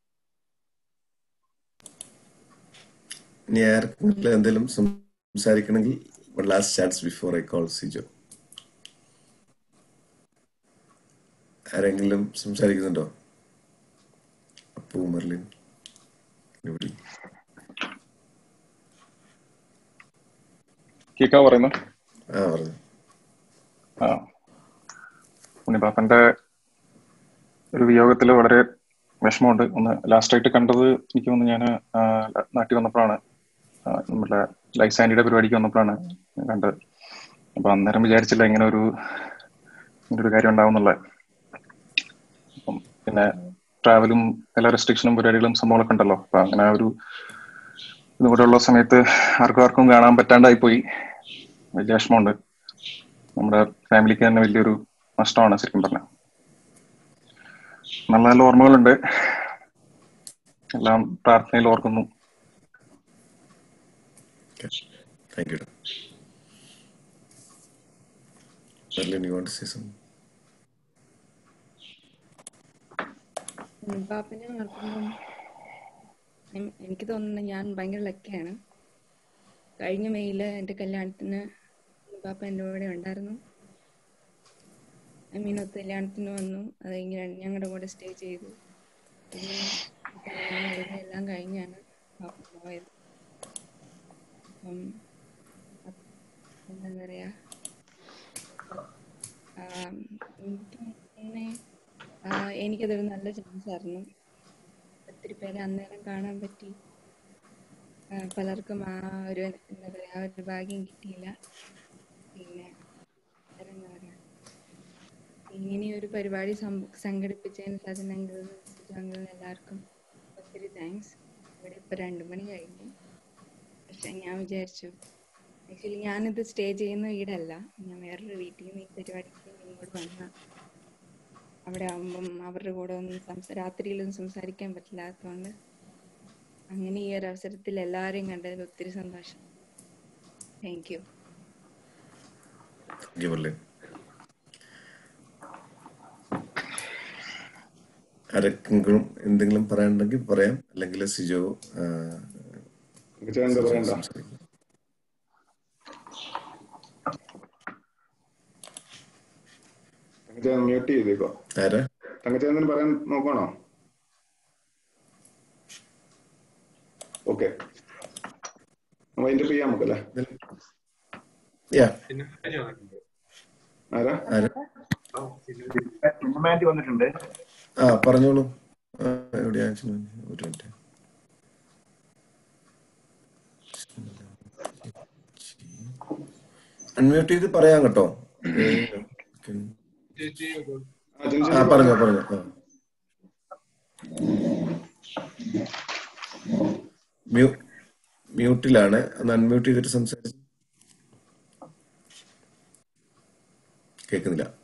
Speaker 2: ഇനി ആർക്കെങ്കിലും എന്തെങ്കിലും സംസാരിക്കണമെങ്കിൽ last chance before I call Sijo ആരെങ്കിലും സംസാരിക്കുന്നുണ്ടോ അപ്പു മെർലിൻ ഇവിടെ
Speaker 22: കേക്കാ പറയുന്നു
Speaker 2: ആ പറഞ്ഞു
Speaker 22: ആ ഉണ്ണിപ്പാപ്പന്റെ ഒരു വിയോഗത്തിൽ വളരെ വിഷമമുണ്ട് ഒന്ന് ലാസ്റ്റ് ആയിട്ട് കണ്ടത് എനിക്ക് തോന്നുന്നു ഞാൻ നാട്ടിൽ വന്നപ്പോഴാണ് ആ, നമ്മുടെ ലൈഫ് ആൻഡിയുടെ പരിപാടിക്ക് വന്നപ്പോഴാണ് ഞാൻ കണ്ടത് അപ്പൊ അന്നേരം വിചാരിച്ചില്ല ഇങ്ങനെ ഒരു ഇങ്ങനെ ഒരു കാര്യം ഉണ്ടാവുന്നുള്ളത് അപ്പം പിന്നെ ട്രാവലും എല്ലാ റെസ്ട്രിക്ഷനും പരിപാടികളും സംഭവങ്ങളൊക്കെ ഉണ്ടല്ലോ അപ്പൊ അങ്ങനെ ആ ഒരു ഇതുകൂടെ ഉള്ള സമയത്ത് ആർക്കും ആർക്കും കാണാൻ പറ്റാണ്ടായി പോയി വലിയ വിഷമമുണ്ട് നമ്മുടെ ഫാമിലിക്ക് തന്നെ വലിയൊരു നഷ്ടമാണ് ശരിക്കും പറഞ്ഞ നല്ല നല്ല ഓർമ്മകളുണ്ട് എല്ലാം പ്രാർത്ഥനയിൽ ഓർക്കുന്നു
Speaker 2: thank you Merlin you want say some
Speaker 21: പാപ്പനെ ഓർക്കുമ്പം എം- എനിക്ക് തോന്നുന്നു ഞാൻ ഭയങ്കര ലക്കിയാണ് കഴിഞ്ഞ മെയ്യില് എൻ്റെ കല്യാണത്തിന് പാപ്പ എൻ്റെ കൂടെ ഉണ്ടായിരുന്നു ഐ മീൻ ഒത്ത് കല്യാണത്തിന് വന്നു അത് കഴിഞ്ഞ് ഞങ്ങളുടെ കൂടെ സ്റ്റേ ചെയ്തു പിന്നെ കല്യാണം കഴിഞ്ഞ് എല്ലാം കഴിഞ്ഞാണ് പാപ്പ പോയത് അപ്പം അത് എന്താ പറയാ ആം, എനിക്ക് മുന്നേ ആ, എനിക്കതൊരു നല്ല ചാൻസ് ആയിരുന്നു ഒത്തിരി പേരെ അന്നേരം കാണാൻ പറ്റി ആ, പലർക്കും ആ ഒരു എന്താ പറയാ ആ ഒരു ഭാഗ്യം കിട്ടിയില്ല പിന്നെ വേറെ എന്താ പറയാ ഇങ്ങനെ ഒരു പരിപാടി സം- സംഘടിപ്പിച്ചതിന് സജനങ്കിലും സുജാങ്കിലും എല്ലാവർക്കും ഒത്തിരി താങ്ക്സ് ഇവിടെ ഇപ്പൊ രണ്ടു മണി കഴിഞ്ഞു പക്ഷെ ഞാൻ വിചാരിച്ചു ആക്ച്വലി ഞാനിത് സ്റ്റേ ചെയ്യുന്ന വീടല്ല ഞാൻ വേറൊരു വീട്ടിൽ നിന്ന് ഈ പരിപാടിക്ക് ഇങ്ങോട്ട് വന്ന അവിടെ ആവുമ്പം അവരുടെ കൂടെ ഒന്നും സംസ രാത്രിയിലൊന്നും സംസാരിക്കാൻ പറ്റില്ലാത്തതുകൊണ്ട് അങ്ങനെ ഈ ഒരു അവസരത്തിൽ എല്ലാവരെയും കണ്ടതിൽ ഒത്തിരി സന്തോഷം thank you
Speaker 2: thank you Merlin ആരെങ്കിലും എന്തെങ്കിലും പറയാനുണ്ടെങ്കിൽ പറയാം അല്ലെങ്കിൽ സിജോ ആ,
Speaker 5: ചേട്ടൻ എന്താ പറയണ്ട
Speaker 2: സംസാരിക്കും
Speaker 5: തങ്കച്ചേട്ടൻ മ്യൂട്ട് ചെയ്തേക്കോ
Speaker 2: ആരാ
Speaker 5: തങ്കച്ചേട്ടൻ പറയാൻ നോക്കണോ ഓക്കെ വൈൻഡപ്പ് ചെയ്യാം നമുക്കല്ലേ
Speaker 2: യാ
Speaker 5: ആരാ
Speaker 2: ആരാ
Speaker 19: ഹ്യൂമാനിറ്റി വന്നിട്ടുണ്ട്
Speaker 2: ആ പറഞ്ഞോളൂ ആ, എവിടെയാ ഒരു മിനിറ്റ് അൺമ്യൂട്ട് ചെയ്ത് പറയാം കേട്ടോ ആ പറഞ്ഞോ പറഞ്ഞോ ആ. മ്യൂ മ്യൂട്ടിലാണ് ഒന്ന് അൺമ്യൂട്ട് ചെയ്തിട്ട് സംസാരിച്ചു കേൾക്കുന്നില്ല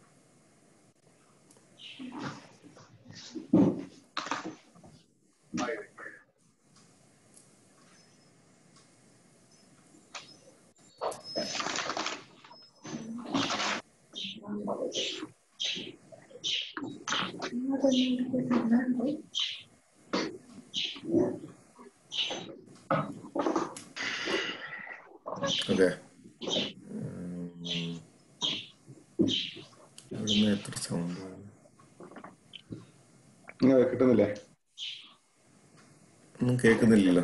Speaker 2: അതെ ഇവിടുന്ന് എത്ര സൗണ്ട്
Speaker 5: നിങ്ങൾ കിട്ടുന്നില്ലേ
Speaker 2: ഒന്നും കേൾക്കുന്നില്ലല്ലോ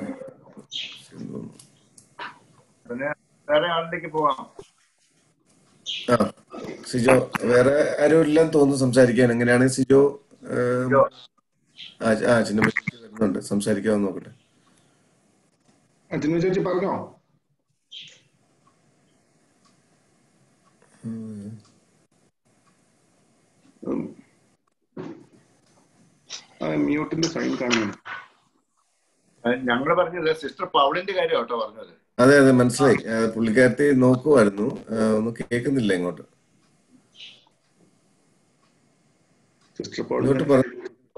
Speaker 19: പിന്നെ വേറെ ആളിലേക്ക് പോവാം
Speaker 2: ആ സിജോ വേറെ ആരും ഇല്ലെന്ന് തോന്നുന്നു സംസാരിക്കാൻ എങ്ങനെയാണ് സിജോ ഏം, ആ ആ ചിന്ന വരുന്നുണ്ട് സംസാരിക്കാമെന്ന് നോക്കട്ടെ
Speaker 5: ചിന്നു ചേച്ചി പറഞ്ഞോ മ്യൂട്ടിന്റെ സൈൻ കാണുന്നു
Speaker 19: ഞങ്ങൾ പറഞ്ഞത് സിസ്റ്റർ പൗളിന്റെ കാര്യം കേട്ടോ പറഞ്ഞത്
Speaker 2: അതെ അതെ മനസ്സിലായി ആ, പുള്ളിക്കാരത്തി നോക്കുമായിരുന്നു ആ, ഒന്നും കേൾക്കുന്നില്ല ഇങ്ങോട്ട്
Speaker 5: സിസ്റ്റർ
Speaker 2: ഇങ്ങോട്ട് പറ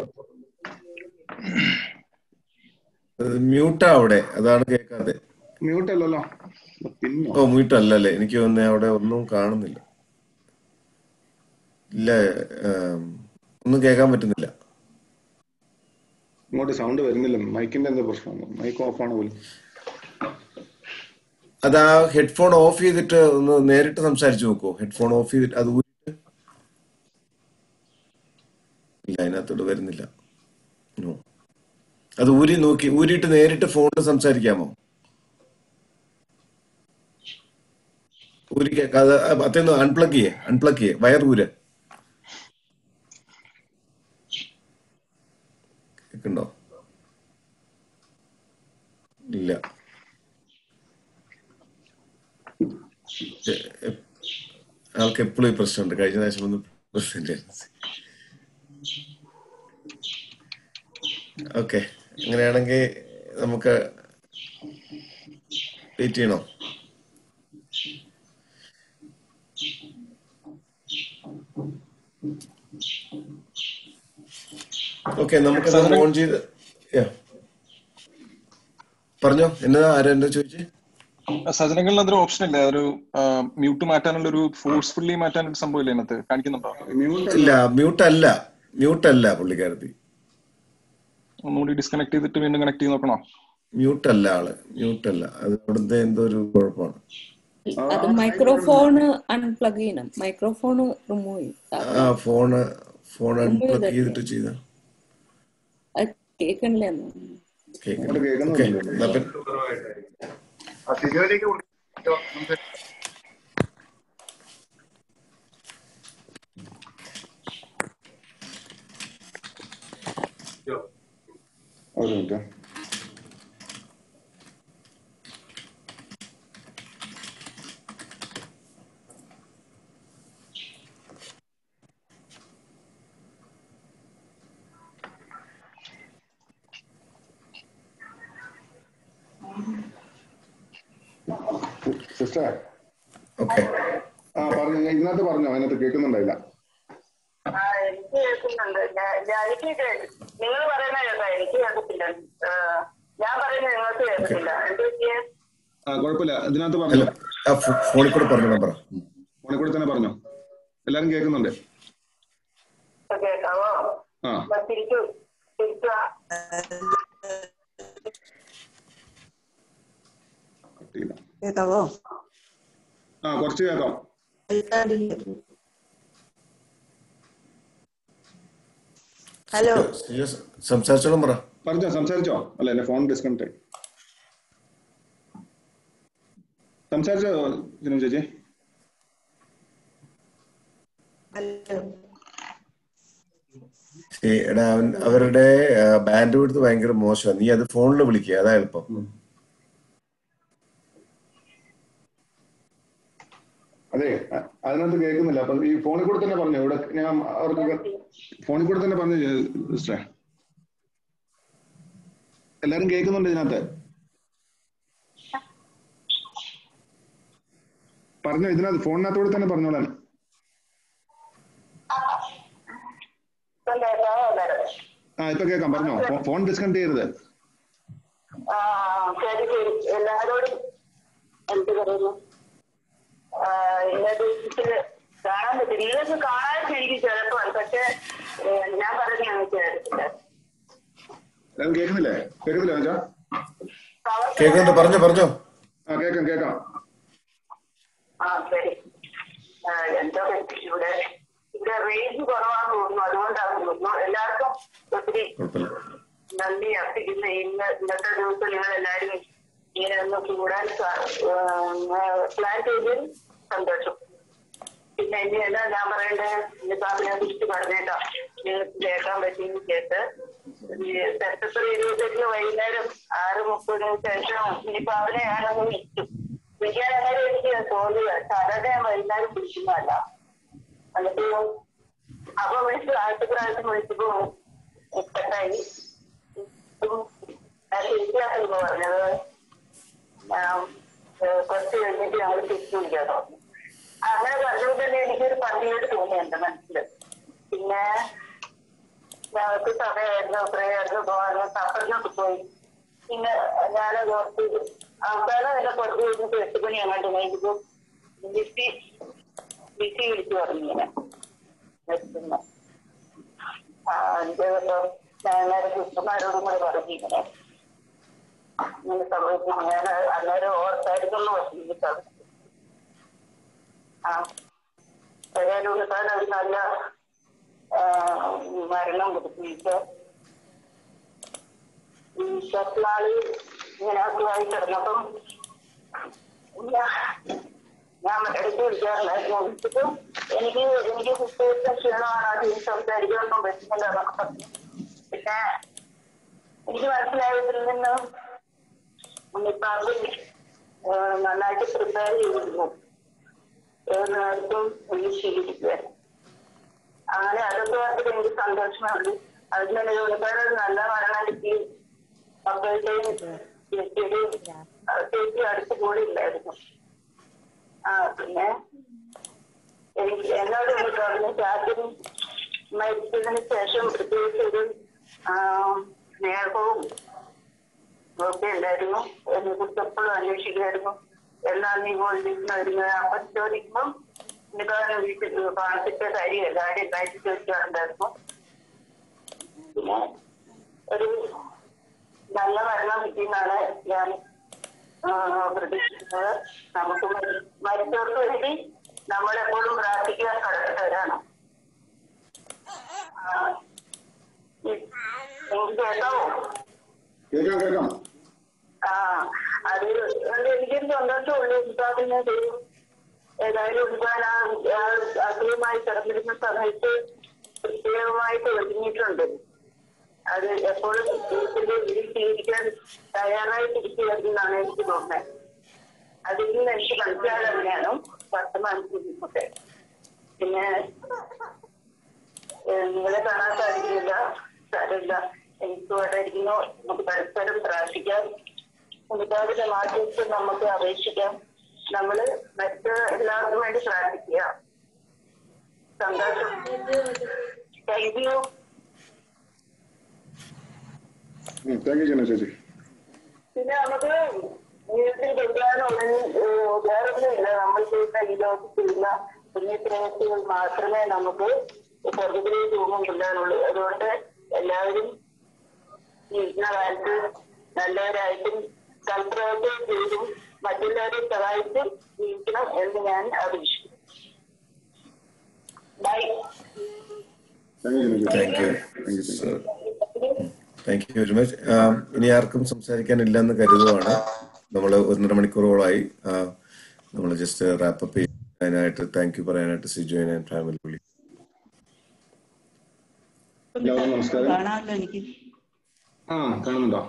Speaker 2: മ്യൂട്ടാ അവിടെ അതാണ് കേൾക്കാതെ
Speaker 5: മ്യൂട്ട് അല്ലല്ലോ പിന്നോ
Speaker 2: ഓ മ്യൂട്ട് അല്ലല്ലേ എനിക്ക് തോന്നുന്നു അവിടെ ഒന്നും കാണുന്നില്ല ഇല്ല ആം, ഒന്നും കേൾക്കാൻ പറ്റുന്നില്ല
Speaker 5: ഇങ്ങോട്ട് സൗണ്ട് വരുന്നില്ല മൈക്കിന്റെ എന്താ പ്രശ്നം മൈക്ക് ഓഫ് ആണ് പോലും
Speaker 2: അത് ആ ഹെഡ്ഫോൺ ഓഫ് ചെയ്തിട്ട് ഒന്ന് നേരിട്ട് സംസാരിച്ചു നോക്കൂ ഹെഡ്ഫോൺ ഓഫ് ചെയ്തിട്ട് അത് ഊരിട്ട് ഇല്ല അതിനകത്തോട്ട് വരുന്നില്ല No. അത് ഊരി നോക്കി ഊരിയിട്ട് നേരിട്ട് ഫോണിൽ സംസാരിക്കാമോ ഊരി കേക്ക- അത് അതൊന്ന് അൺപ്ലഗ് ചെയ്യേ അൺപ്ലഗ് ചെയ്യേ വയർ ഊര് കേൾക്കുണ്ടോ ഇല്ല എ- എ- ആൾക്ക് എപ്പോഴും ഈ പ്രശ്നമുണ്ട് കഴിഞ്ഞ പ്രാവശ്യം ഒന്നും പ്രശ്നമില്ലായിരുന്നു ഓക്കെ അങ്ങനെയാണെങ്കിൽ നമുക്ക് വെയിറ്റ് ചെയ്യണോ ഓക്കെ നമുക്കത് ഓൺ ചെയ്ത് Yeah. പറഞ്ഞോ എന്നതാ ആരാ എന്താ ചോദിച്ചേ
Speaker 22: സജനങ്ങളിൽ അതൊരു ഓപ്ഷൻ ഇല്ല ഒരു മ്യൂട്ട് മാറ്റാനുള്ള ഒരു ഫോഴ്സ്ഫുള്ളി മാറ്റാനുള്ള സംഭവം ഇല്ല ഇതിനകത്ത് കാണിക്കുന്നുണ്ടോ
Speaker 2: ഇല്ല മ്യൂട്ട് അല്ല മ്യൂട്ട് അല്ല പുള്ളിക്കാരത്തി
Speaker 22: ഒന്നുകൂടി ഡിസ്കണക്ട് ചെയ്തിട്ട് വീണ്ടും കണക്ട് ചെയ്ത് നോക്കണോ
Speaker 2: മ്യൂട്ട് അല്ല ആള് മ്യൂട്ട് അല്ല അത് അവിടുത്തെ എന്തോ ഒരു കുഴപ്പമാണ്
Speaker 21: അത് മൈക്രോഫോണ് അൺപ്ലഗ് ചെയ്യണം മൈക്രോഫോണ് റിമൂവ് ചെയ്യും
Speaker 2: ആ ഫോണ് ഫോൺ
Speaker 21: Remove
Speaker 2: അൺപ്ലഗ്
Speaker 21: ചെയ്തിട്ടില്ല.
Speaker 2: ചെയ്തിട്ട് ചെയ്ത
Speaker 21: അത് കേൾക്കണില്ലെന്ന്
Speaker 2: കേൾക്കണം ഓക്കെ എന്നാ പിന്നെ
Speaker 19: ആ സിജോയിലേക്ക് കൊടുത്തോ. നമുക്ക്
Speaker 5: ഒരു മിനിറ്റ് സിസ്റ്റർ
Speaker 2: ഓക്കെ
Speaker 5: ആ പറഞ്ഞു ഇതിനകത്ത് പറഞ്ഞോ അതിനകത്ത് കേൾക്കുന്നുണ്ടായില്ല
Speaker 3: ആ എനിക്ക് കേൾക്കുന്നുണ്ട് ഞാൻ- ഞാൻ- എനിക്ക് നിങ്ങൾ പറയുന്ന കേൾക്കാം എനിക്ക് കേൾക്കത്തില്ല ആ, ഞാൻ പറയുന്നത് നിങ്ങൾക്ക് കേൾക്കത്തില്ല എന്ത് പറ്റിയേ
Speaker 5: ആ കുഴപ്പമില്ല ഇതിനകത്ത്
Speaker 2: അല്ല
Speaker 5: പറഞ്ഞോ
Speaker 2: ആ ഫോ- ഫോണിൽ കൂടെ പറഞ്ഞു നമ്പർ
Speaker 5: ഫോണിൽ കൂടെ തന്നെ പറഞ്ഞോ എല്ലാരും കേൾക്കുന്നുണ്ട്
Speaker 3: കേൾക്കാവോ
Speaker 5: ആ
Speaker 3: എന്നാ തിരിച്ചു തിരിച്ചു ആ.
Speaker 6: കേക്കാവോ
Speaker 5: ആ കുറച്ച് കേൾക്കാം
Speaker 6: ഹലോ
Speaker 2: സംസാരിച്ചോളം പറ
Speaker 5: പറഞ്ഞോ സംസാരിച്ചോ അല്ല എന്റെ ഫോൺ ഡിസ്കണക്ട് ആയി സംസാരിച്ചോ സിനിമ ചേച്ചി
Speaker 2: ശരി, എടാ അവൻ അവരുടെ ബാൻഡ് കൊടുത്ത് ഭയങ്കര മോശമാണ് നീ അത് ഫോണിൽ വിളിക്കുക അതാ എളുപ്പം
Speaker 5: അതെ അ- അതിനകത്ത് കേൾക്കുന്നില്ല അപ്പൊ ഈ ഫോണിൽ കൂടെ തന്നെ പറഞ്ഞു ഇവിടെ ഞാൻ അവർക്ക് ഫോണിൽ കൂടെ തന്നെ പറഞ്ഞു സിസ്റ്ററെ എല്ലാരും കേൾക്കുന്നുണ്ട് ഇതിനകത്ത് പറഞ്ഞോ ഇതിനകത്ത് ഫോണിനകത്തൂടെ തന്നെ പറഞ്ഞോളാൻ
Speaker 3: ഇപ്പം കേൾക്കാമോ അന്നേരം
Speaker 5: ആ ഇപ്പൊ കേൾക്കാം പറഞ്ഞോ ഫോ- ഫോൺ ഡിസ്കണക്ട് ചെയ്യരുത്
Speaker 3: ആ ശരി ശരി എല്ലാരോടും എന്ത് പറയുന്നു ആ, ഇന്ന ദിവസത്തില് കാണാൻ പറ്റും നിങ്ങൾക്ക് കാണാൻ എനിക്ക് ചിലപ്പോൾ പക്ഷെ ഏ, ഞാൻ പറഞ്ഞ ഞങ്ങൾക്ക് കേട്ടില്ല
Speaker 5: എല്ലാരും കേൾക്കുന്നില്ലേ കേൾക്കുന്നില്ല മച്ചാ
Speaker 2: കേൾക്കുന്നുണ്ട് പറഞ്ഞോ പറഞ്ഞോ
Speaker 5: ആ കേൾക്കാം കേൾക്കാം
Speaker 3: ആ ശരി ആ, എന്താ പറ്റി ഇവിടെ ഇവിടെ റേഞ്ച് കുറവാന്ന് തോന്നുന്നു അതുകൊണ്ടാണ് തോന്നുന്നു എല്ലാവർക്കും ഒത്തിരി
Speaker 2: കുഴപ്പമില്ല
Speaker 3: നന്ദി അർപ്പിക്കുന്ന ഇന്ന് ഇന്നത്തെ ദിവസം നിങ്ങൾ എല്ലാവരും ഇങ്ങനെ ഒന്ന് കൂടാൻ പ്ലാൻ ചെയ്തതിൽ സന്തോഷം പിന്നെ ഇനി എന്താ ഞാൻ പറയണ്ടേ നിസാബിനെ കുറിച്ച് പറഞ്ഞേക്കാം നിങ്ങൾക്ക് കേൾക്കാൻ പറ്റിയെന്ന് കേട്ട് ഈ സെപ്റ്റംബർ ഇരുപത്തെട്ടിന് വൈകുന്നേരം ആറ് മുപ്പതിന് ശേഷം ഇനിയിപ്പോ അവനെ ഞാനൊന്ന് വിളിച്ചു വിളിക്കാൻ അങ്ങനെ എനിക്ക് തോന്നിയത് സാധാരണ ഞാൻ വൈകുന്നേരം വിളിക്കുന്നതല്ല എന്നിട്ട് അപ്പൊ വിളിച്ചു ആദ്യത്തെ പ്രാവശ്യം വിളിച്ചപ്പോ കട്ടായി ശരിയാണെന്ന് പറഞ്ഞത് ഞാൻ, ഏഹ്, കുറച്ച് കഴിഞ്ഞിട്ട് ഞങ്ങൾ തിരിച്ചു വിളിക്കാൻ തോന്നി അങ്ങനെ പറഞ്ഞപ്പോൾ തന്നെ എനിക്കൊരു പന്തിയോട് തോന്നി എന്റെ മനസ്സിൽ പിന്നെ ഞങ്ങൾക്ക് സമയമായിരുന്നു പ്രയായിരുന്നു പോകാൻ സഫറിനൊക്കെ പോയി പിന്നെ ഞാനത് ഓർത്ത് അവസാനം എന്നെ കുറച്ച് കഴിഞ്ഞിട്ട് എട്ട് മണി അങ്ങോട്ട് കഴിഞ്ഞപ്പോ ബിസി ബിസി വിളിച്ചു പറഞ്ഞു ഇങ്ങനെ നിർത്തുന്ന ആ എന്റെ കേട്ടോ ഞാൻ നേരെ സിസ്റ്റർമാരോടും കൂടെ പറഞ്ഞു ഇങ്ങനെ ഇങ്ങനെ സംഭവിച്ചു ഞാൻ അന്നേരം ഓർത്തായിരുന്നു വന്നിട്ടാണ് ആ ഏതായാലും താൻ ഒരു നല്ല ആ, മരണം കൊടുത്തു ഈശോ ഈശോനാളി ഇങ്ങനെ അസുഖമായി കിടന്നപ്പം ഞാൻ ഞാൻ ഇടയ്ക്ക് വിളിക്കാറുണ്ടായിരുന്നു വിളിച്ചിട്ട് എനിക്ക് എനിക്ക് സിസ്റ്റേഴ്സ് ക്ഷീണമാണ് അത് സംസാരിക്കാനൊന്നും പറ്റുന്നില്ല എന്നൊക്കെ പറഞ്ഞു പിന്നെ എനിക്ക് മനസ്സിലായതിൽ നിന്ന് ഉണ്ണിപ്പാമ്പ് നന്നായിട്ട് പ്രിപ്പയർ ചെയ്തിരുന്നു ഏത് നേരത്തും എനിക്ക് ശീലിക്കുക അങ്ങനെ അതൊക്കെ ഓർത്തിട്ട് എനിക്ക് സന്തോഷമാണ് അതിന് തന്നെ ഉണ്ണിപ്പാട് നല്ല മരണം കിട്ടി മക്കളുടെയും ചേച്ചിയുടെയും ആ, ചേച്ചി അടുത്ത് കൂടി ഇല്ലായിരുന്നു ആ പിന്നെ എനിക്ക് എന്നോട് എനിക്ക് പറഞ്ഞ ചാറ്റിന് മരിച്ചതിന് ശേഷം പ്രത്യേകിച്ച് ഒരു ആ, സ്നേഹവും ഒക്കെ ഉണ്ടായിരുന്നു എന്നെ കുറിച്ച് എപ്പോഴും അന്വേഷിക്കുമായിരുന്നു എന്നാൽ നീ പോയിരിക്കുന്നു അപ്പൊ ചോദിക്കുമ്പോൾ നികാരം വീട്ടിൽ കാണിച്ചിട്ട് കാര്യമല്ല കാര്യം കാഴ്ച ചോദിക്കാറുണ്ടായിരുന്നു പിന്നെ ഒരു നല്ല മരണം കിട്ടിയെന്നാണ് ഞാൻ ആ, പ്രതീക്ഷിക്കുന്നത് നമുക്ക് മരി- മരിച്ചവർക്ക് വേണ്ടി നമ്മളെപ്പോഴും പ്രാർത്ഥിക്കാൻ കടപ്പെട്ടവരാണ് ആ, ഈ- എനിക്ക് കേൾക്കാമോ
Speaker 5: കേൾക്കാം കേൾക്കാം
Speaker 3: ആ അത് അത് എനിക്കൊരു സന്തോഷമുള്ളൂ ഉദ്ഘാടനം ചെയ്യും ഏതായാലും ഉദ്ഘാടനം അസുഖമായി കിടന്നിരുന്ന സമയത്ത് പ്രത്യേകമായിട്ട് ഒരുങ്ങിയിട്ടുണ്ട് അത് എപ്പോഴും വീട്ടിൽ ഇതിൽ സ്വീകരിക്കാൻ തയ്യാറായിട്ടിരിക്കുകയെന്നാണ് എനിക്ക് തോന്നുന്നത് അതിൽ നിന്ന് എനിക്ക് മനസ്സിലാകാനാണ് വർത്തമാനത്തിലൊക്കെ പിന്നെ ഏഹ് നിങ്ങളെ കാണാൻ സാധിക്കില്ല സാരമില്ല എനിക്ക് ഇവിടെ ഇരിക്കുന്നു നമുക്ക് പരസ്പരം പ്രാർത്ഥിക്കാം ഒരുപാട് മാറ്റി നമുക്ക് അപേക്ഷിക്കാം നമ്മള് മറ്റ് എല്ലാവർക്കും വേണ്ടി പ്രാർത്ഥിക്കുക സന്തോഷം thank you
Speaker 5: thank you Jana ചേച്ചി
Speaker 3: പിന്നെ നമുക്ക് ജീവിതത്തിൽ ചെയ്യാനൊന്നും വേറൊന്നുമില്ല നമ്മൾ ചെയ്യുന്ന ഈ ലോകത്ത് ചെയ്യുന്ന പുണ്യപ്രവൃത്തികൾ മാത്രമേ നമുക്ക് സ്വർഗത്തിലേക്ക് പോകുമ്പോൾ കൊല്ലാനുള്ളൂ അതുകൊണ്ട് എല്ലാവരും ജീവിക്കുന്ന കാലത്ത് നല്ലവരായിട്ടും സൽപ്രവർത്തനം ചെയ്തും മറ്റുള്ളവരെ സഹായിച്ചും ജീവിക്കണം എന്ന് ഞാൻ അപേക്ഷിക്കുന്നു ബൈ
Speaker 5: താങ്ക് യു ജന ചേച്ചി
Speaker 2: thank you
Speaker 5: thank you
Speaker 2: thank you very much ഇനി ആർക്കും സംസാരിക്കാനില്ലെന്ന് കരുതുവാണ് നമ്മൾ ഒന്നര മണിക്കൂറോളായി നമ്മൾ ജസ്റ്റ് റാപ്പപ്പ് ചെയ്യാനായിട്ട് താങ്ക് യു പറയാനായിട്ട് സിജോയിൻ ആൻഡ് ഫാമിലി വിളി
Speaker 5: എല്ലാവർക്കും നമസ്കാരം
Speaker 6: കാണാമല്ലോ എനിക്ക്
Speaker 5: ആ കാണുന്നുണ്ടോ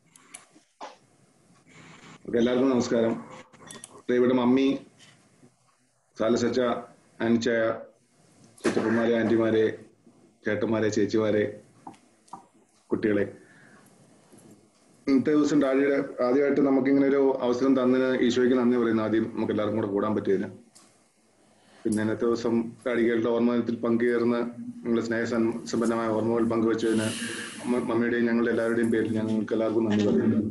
Speaker 5: ഓക്കെ എല്ലാവർക്കും നമസ്കാരം ദേ ഇവിടെ മമ്മി സാലസച്ച അനിച്ചയ ചിറ്റപ്പന്മാരെ ആന്റിമാരെ ചേട്ടന്മാരെ ചേച്ചിമാരെ കുട്ടികളെ ഇന്നത്തെ ദിവസം ഡാഡിയുടെ ആദ്യമായിട്ട് നമുക്ക് ഇങ്ങനെ ഒരു അവസരം തന്നതിന് ഈശോയ്ക്ക് നന്ദി പറയുന്നു ആദ്യം നമുക്ക് എല്ലാവർക്കും കൂടെ കൂടാൻ പറ്റിയതിന് പിന്നെ ഇന്നത്തെ ദിവസം ഡാഡികളുടെ ഓർമ്മദിനത്തിൽ പങ്കുചേർന്ന് നിങ്ങളുടെ സ്നേഹ സം- സമ്പന്നമായ ഓർമ്മകൾ പങ്കുവച്ചതിന് മ- മമ്മിയുടെയും ഞങ്ങളുടെ എല്ലാവരുടെയും പേരിൽ ഞങ്ങൾക്ക് എല്ലാവർക്കും നന്ദി പറയുന്നു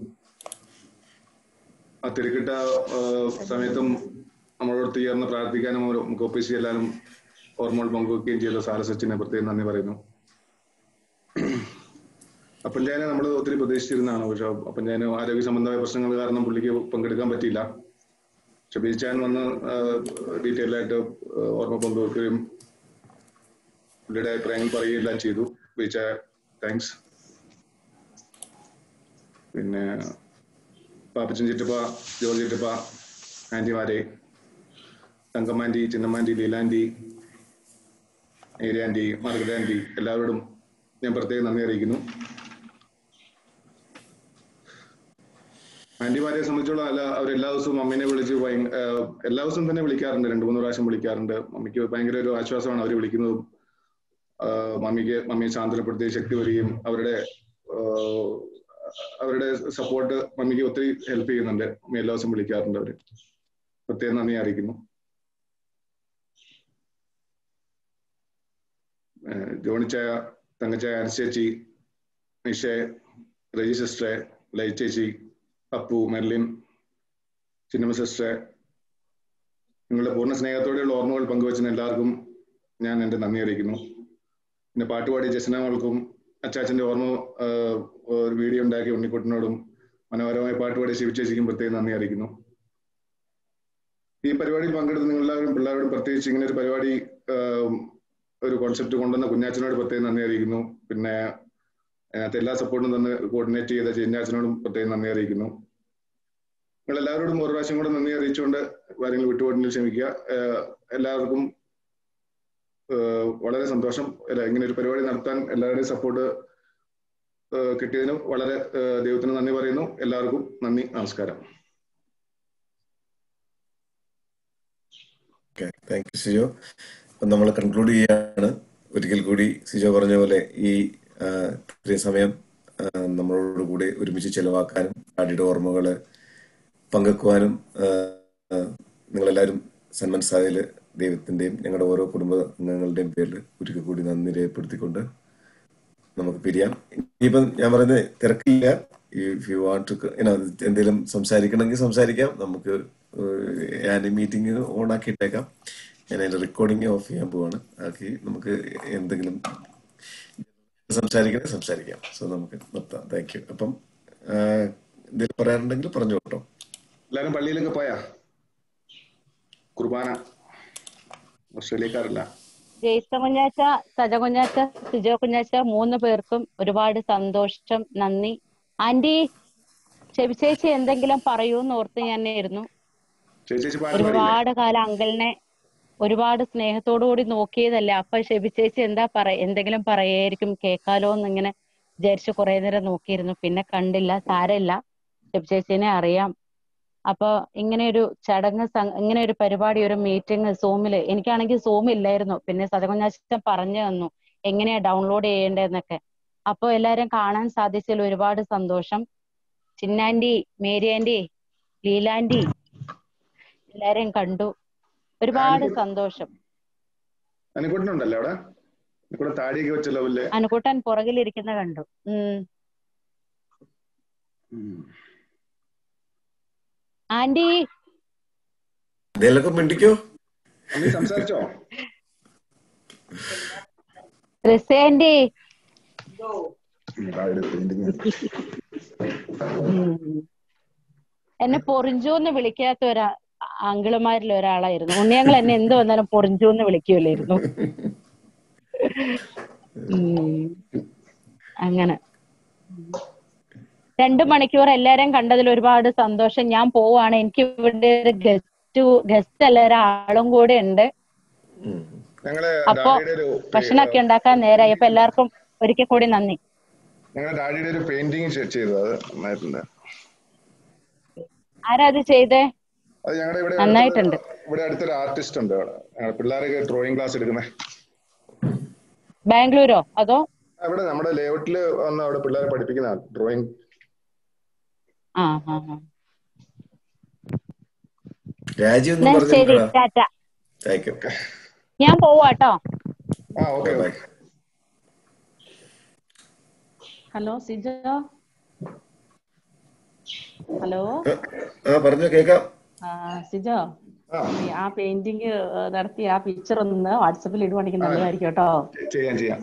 Speaker 5: ആ തിരക്കിട്ട ആ, സമയത്തും നമ്മളോട് തീർന്ന് പ്രാർത്ഥിക്കാനും ഒരു- നമുക്ക് ഒപ്പിച്ച് എല്ലാവരും ഓർമ്മകൾ പങ്കുവെക്കുകയും ചെയ്ത സാരസച്ചിനെ പ്രത്യേകം നന്ദി പറയുന്നു അപ്പൻചായനെ നമ്മൾ ഒത്തിരി പ്രതീക്ഷിച്ചിരുന്നതാണ് പക്ഷെ അപ്പൻചായന് ആരോഗ്യ സംബന്ധമായ പ്രശ്നങ്ങൾ കാരണം പുള്ളിക്ക് പങ്കെടുക്കാൻ പറ്റിയില്ല പക്ഷെ ബീച്ചാൻ വന്ന് ഡീറ്റെയിൽ ആയിട്ട് ആ, ഓർമ്മ പങ്കുവെക്കുകയും പുള്ളിയുടെ അഭിപ്രായങ്ങൾ പറയുകയും എല്ലാം ചെയ്തു ബീച്ച താങ്ക്സ് പിന്നെ പാപ്പച്ചൻ ചിറ്റപ്പ ജോർജ് ചിറ്റപ്പ ആന്റിമാരെ തങ്കമ്മാൻറ്റി ചിന്നമ്മാൻറ്റി ലീലാൻറ്റി ഏരിയാൻറ്റി മാർഗരറ്റ് ആൻറ്റി എല്ലാവരോടും ഞാൻ പ്രത്യേകം നന്ദി അറിയിക്കുന്നു ആന്റിമാരെ സംബന്ധിച്ചോളം അല്ല അവർ എല്ലാ ദിവസവും മമ്മീനെ വിളിച്ച് ഭയങ്ക- ആഹ് എല്ലാ ദിവസവും തന്നെ വിളിക്കാറുണ്ട് രണ്ട് മൂന്ന് പ്രാവശ്യം വിളിക്കാറുണ്ട് മമ്മിക്ക് ഭയങ്കര ഒരു ആശ്വാസമാണ് അവർ വിളിക്കുന്നതും ആഹ് മമ്മിക്ക് മമ്മിയെ ശാന്തനപ്പെടുത്തി ശക്തി വരികയും അവരുടെ ആഹ് അവരുടെ സപ്പോർട്ട് മമ്മിക്ക് ഒത്തിരി ഹെൽപ്പ് ചെയ്യുന്നുണ്ട് മമ്മി എല്ലാ ദിവസവും വിളിക്കാറുണ്ട് അവര് പ്രത്യേകം നന്ദി അറിയിക്കുന്നു ആഹ് ജോണിച്ചായ തങ്കച്ചായ അനച്ചേച്ചി നിഷെ റജി സിസ്റ്ററെ ലൈ ചേച്ചി അപ്പു മെർലിൻ ചിന്നമ്മ സിസ്റ്ററെ നിങ്ങളുടെ പൂർണ്ണ സ്നേഹത്തോടെയുള്ള ഓർമ്മകൾ പങ്കുവച്ചതിന് എല്ലാവർക്കും ഞാൻ എൻ്റെ നന്ദി അറിയിക്കുന്നു പിന്നെ പാട്ടുപാടി ജസനമൾക്കും അച്ചാച്ചൻ്റെ ഓർമ്മ ആഹ്, ഒരു വീഡിയോ ഉണ്ടാക്കി ഉണ്ണിക്കുട്ടനോടും മനോഹരമായ പാട്ടുപാടി ശിവചേച്ചിക്കും പ്രത്യേകം നന്ദി അറിയിക്കുന്നു ഈ പരിപാടിയിൽ പങ്കെടുത്ത നിങ്ങളെല്ലാവരും പിള്ളേരോടും പ്രത്യേകിച്ച് ഇങ്ങനെ ഒരു പരിപാടി ആഹ്, ഒരു കോൺസെപ്റ്റ് കൊണ്ടുവന്ന കുഞ്ഞാച്ചനോട് പ്രത്യേകം നന്ദി അറിയിക്കുന്നു പിന്നെ അതിനകത്ത് എല്ലാ സപ്പോർട്ടും തന്ന് കോർഡിനേറ്റ് ചെയ്ത ചെഞ്ഞാച്ചനോടും പ്രത്യേകം നന്ദി അറിയിക്കുന്നു നിങ്ങൾ എല്ലാവരോടും ഒരു പ്രാവശ്യം കൂടെ നന്ദി അറിയിച്ചുകൊണ്ട് കാര്യങ്ങൾ വിട്ടുപോട്ടിൽ ക്ഷമിക്കുക ആഹ് എല്ലാവർക്കും ആഹ് വളരെ സന്തോഷം അല്ല ഇങ്ങനെ ഒരു പരിപാടി നടത്താൻ എല്ലാവരുടെയും സപ്പോർട്ട് കിട്ടിയതിനും വളരെ ആഹ് ദൈവത്തിന് നന്ദി പറയുന്നു എല്ലാവർക്കും നന്ദി നമസ്കാരം
Speaker 2: ഓക്കെ താങ്ക് യു സിജോ അപ്പം നമ്മൾ കൺക്ലൂഡ് ചെയ്യാണ് ഒരിക്കൽ കൂടി സിജോ പറഞ്ഞ പോലെ ഈ ആ, ഇത്രയും സമയം ആ, നമ്മളോട് കൂടി ഒരുമിച്ച് ചെലവാക്കാനും ഡാഡിയുടെ ഓർമ്മകൾ പങ്കുവെക്കുവാനും ആ, ആ, നിങ്ങളെല്ലാവരും സന്മനസ്സായതിൽ ദൈവത്തിന്റെയും ഞങ്ങളുടെ ഓരോ കുടുംബ അംഗങ്ങളുടെയും പേരിൽ ഒരിക്കൽ കൂടി നന്ദി രേഖപ്പെടുത്തിക്കൊണ്ട് നമുക്ക് പിരിയാം ഇനിയിപ്പം ഞാൻ പറയുന്നത് തിരക്കില്ല ഇഫ് യു വാണ്ട് ടു എന്തെങ്കിലും സംസാരിക്കണമെങ്കിൽ സംസാരിക്കാം നമുക്ക് ഏഹ് ഞാൻ മീറ്റിംഗ് ഓൺ ആക്കിയിട്ടേക്കാം ഞാൻ അതിന്റെ റെക്കോർഡിംഗ് ഓഫ് ചെയ്യാൻ പോവാണ് ആക്കി നമുക്ക് എന്തെങ്കിലും സംസാരിക്കണേ സംസാരിക്കാം സോ നമുക്ക് നിർത്താം താങ്ക് യു അപ്പം ആഹ് എന്തെങ്കിലും പറയാനുണ്ടെങ്കിൽ പറഞ്ഞു കേട്ടോ
Speaker 5: എല്ലാവരും പള്ളിയിലൊക്കെ പോയാ കുർബാന ഓസ്ട്രേലിയക്കാരല്ല
Speaker 13: ജെയ്സ കുഞ്ഞാച്ച സജ കുഞ്ഞാച്ച സിജോ കുഞ്ഞാച്ച മൂന്ന് പേർക്കും ഒരുപാട് സന്തോഷം നന്ദി ആന്റി ചെവി ചേച്ചി എന്തെങ്കിലും പറയൂന്ന് ഓർത്ത് ഞാൻ ഇരുന്നു
Speaker 5: ചേച്ചി ചേച്ചി പാട്ട് പാടിയില്ലേ
Speaker 13: ഒരുപാട് കാലം അങ്കിളിനെ ഒരുപാട് സ്നേഹത്തോടു കൂടി നോക്കിയതല്ലേ അപ്പൊ ഷെബി ചേച്ചി എന്താ പറ എന്തെങ്കിലും പറയായിരിക്കും കേക്കാലോ എന്ന് ഇങ്ങനെ വിചാരിച്ച് കുറെ നേരം നോക്കിയിരുന്നു പിന്നെ കണ്ടില്ല സാരമില്ല ഷെബി ചേച്ചിനെ അറിയാം അപ്പൊ ഇങ്ങനെ ഒരു ചടങ്ങ് സം- ഇങ്ങനെ ഒരു പരിപാടി ഒരു മീറ്റിംഗ് സൂമില് എനിക്കാണെങ്കിൽ സൂം ഇല്ലായിരുന്നു പിന്നെ സതകുഞ്ഞാച്ചൻ പറഞ്ഞു തന്നു എങ്ങനെയാ ഡൗൺലോഡ് ചെയ്യേണ്ടതെന്നൊക്കെ അപ്പൊ എല്ലാരും കാണാൻ സാധിച്ചതിൽ ഒരുപാട് സന്തോഷം ചിന്നാൻറ്റി മേരി ആന്റി ലീലാൻറ്റി എല്ലാരെയും കണ്ടു ഒരുപാട് സന്തോഷം
Speaker 5: അനുക്കുട്ടനുണ്ടല്ലേ അവിടെ ഇവിടെ താടിയൊക്കെ വെച്ച ലെവലില്
Speaker 13: അനുകൂട്ടൻ പുറകിലിരിക്കുന്ന കണ്ടു ഉം ആന്റി
Speaker 2: എന്തെങ്കിലുമൊക്കെ മിണ്ടിക്കോ
Speaker 5: നീ സംസാരിച്ചോ
Speaker 13: റിസേന്റി എന്നെ പൊറിഞ്ചു എന്ന് വിളിക്കാത്ത ഒരാ അങ്കിളുമാരിൽ ഒരാളായിരുന്നു ഉണ്ണിയങ്ങൾ എന്നെ എന്ത് വന്നാലും പൊറിഞ്ചു എന്ന് വിളിക്കൂലായിരുന്നു ഉം. അങ്ങനെ രണ്ടു മണിക്കൂർ എല്ലാരെയും കണ്ടതിൽ ഒരുപാട് സന്തോഷം ഞാൻ പോവാണ് എനിക്ക് ഇവിടെ ഒരു ഗസ്റ്റ് ഗസ്റ്റ് അല്ല ഒരാളും കൂടെ ഉണ്ട്
Speaker 5: ഞങ്ങളെ
Speaker 13: അപ്പൊ
Speaker 5: ഡാഡിയുടെ ഒരു
Speaker 13: ഭക്ഷണമൊക്കെ ഉണ്ടാക്കാൻ നേരായി അപ്പൊ എല്ലാവർക്കും ഒരിക്കൽ കൂടി നന്ദി
Speaker 5: ഞങ്ങളുടെ ഡാഡിയുടെ ഒരു പെയിന്റിങ് ചെയ്തു അത് നന്നായിട്ടുണ്ട്
Speaker 13: ആരാ അത് ചെയ്തേ
Speaker 5: അത് ഞങ്ങളുടെ ഇവിടെ
Speaker 13: നന്നായിട്ടുണ്ട്
Speaker 5: അടുത്തൊരു- ഇവിടെ അടുത്തൊരു ആർട്ടിസ്റ്റ് ഉണ്ട് അവിടെ ഞങ്ങളുടെ പിള്ളേരൊക്കെ ഡ്രോയിങ് ക്ലാസ് എടുക്കുന്നത്
Speaker 13: ബാംഗ്ലൂരോ അതോ
Speaker 5: അവിടെ നമ്മുടെ ലേഔട്ടില് വന്ന് അവിടെ പിള്ളേരെ പഠിപ്പിക്കുന്ന ഡ്രോയിങ്
Speaker 21: ആ ആ ആ
Speaker 2: രാജി ഒന്നും
Speaker 7: എന്നാ ശരി
Speaker 2: പറഞ്ഞില്ലടാ
Speaker 7: ടാറ്റ
Speaker 2: താങ്ക് യു
Speaker 7: ഞാൻ പോവാട്ടോ
Speaker 5: ആ ഓക്കെ
Speaker 2: ബൈ
Speaker 20: ഹലോ സിജ ഹലോ
Speaker 2: ആ പറഞ്ഞോ കേക്കാം
Speaker 20: ആ സിജോ ഈ ആ പെയിന്റിങ് നടത്തി ആ പിക്ചർ ഒന്ന് വാട്സപ്പിൽ ഇടുവാണെങ്കിൽ നല്ലതായിരിക്കും കേട്ടോ
Speaker 5: ചെയ്യാം ചെയ്യാം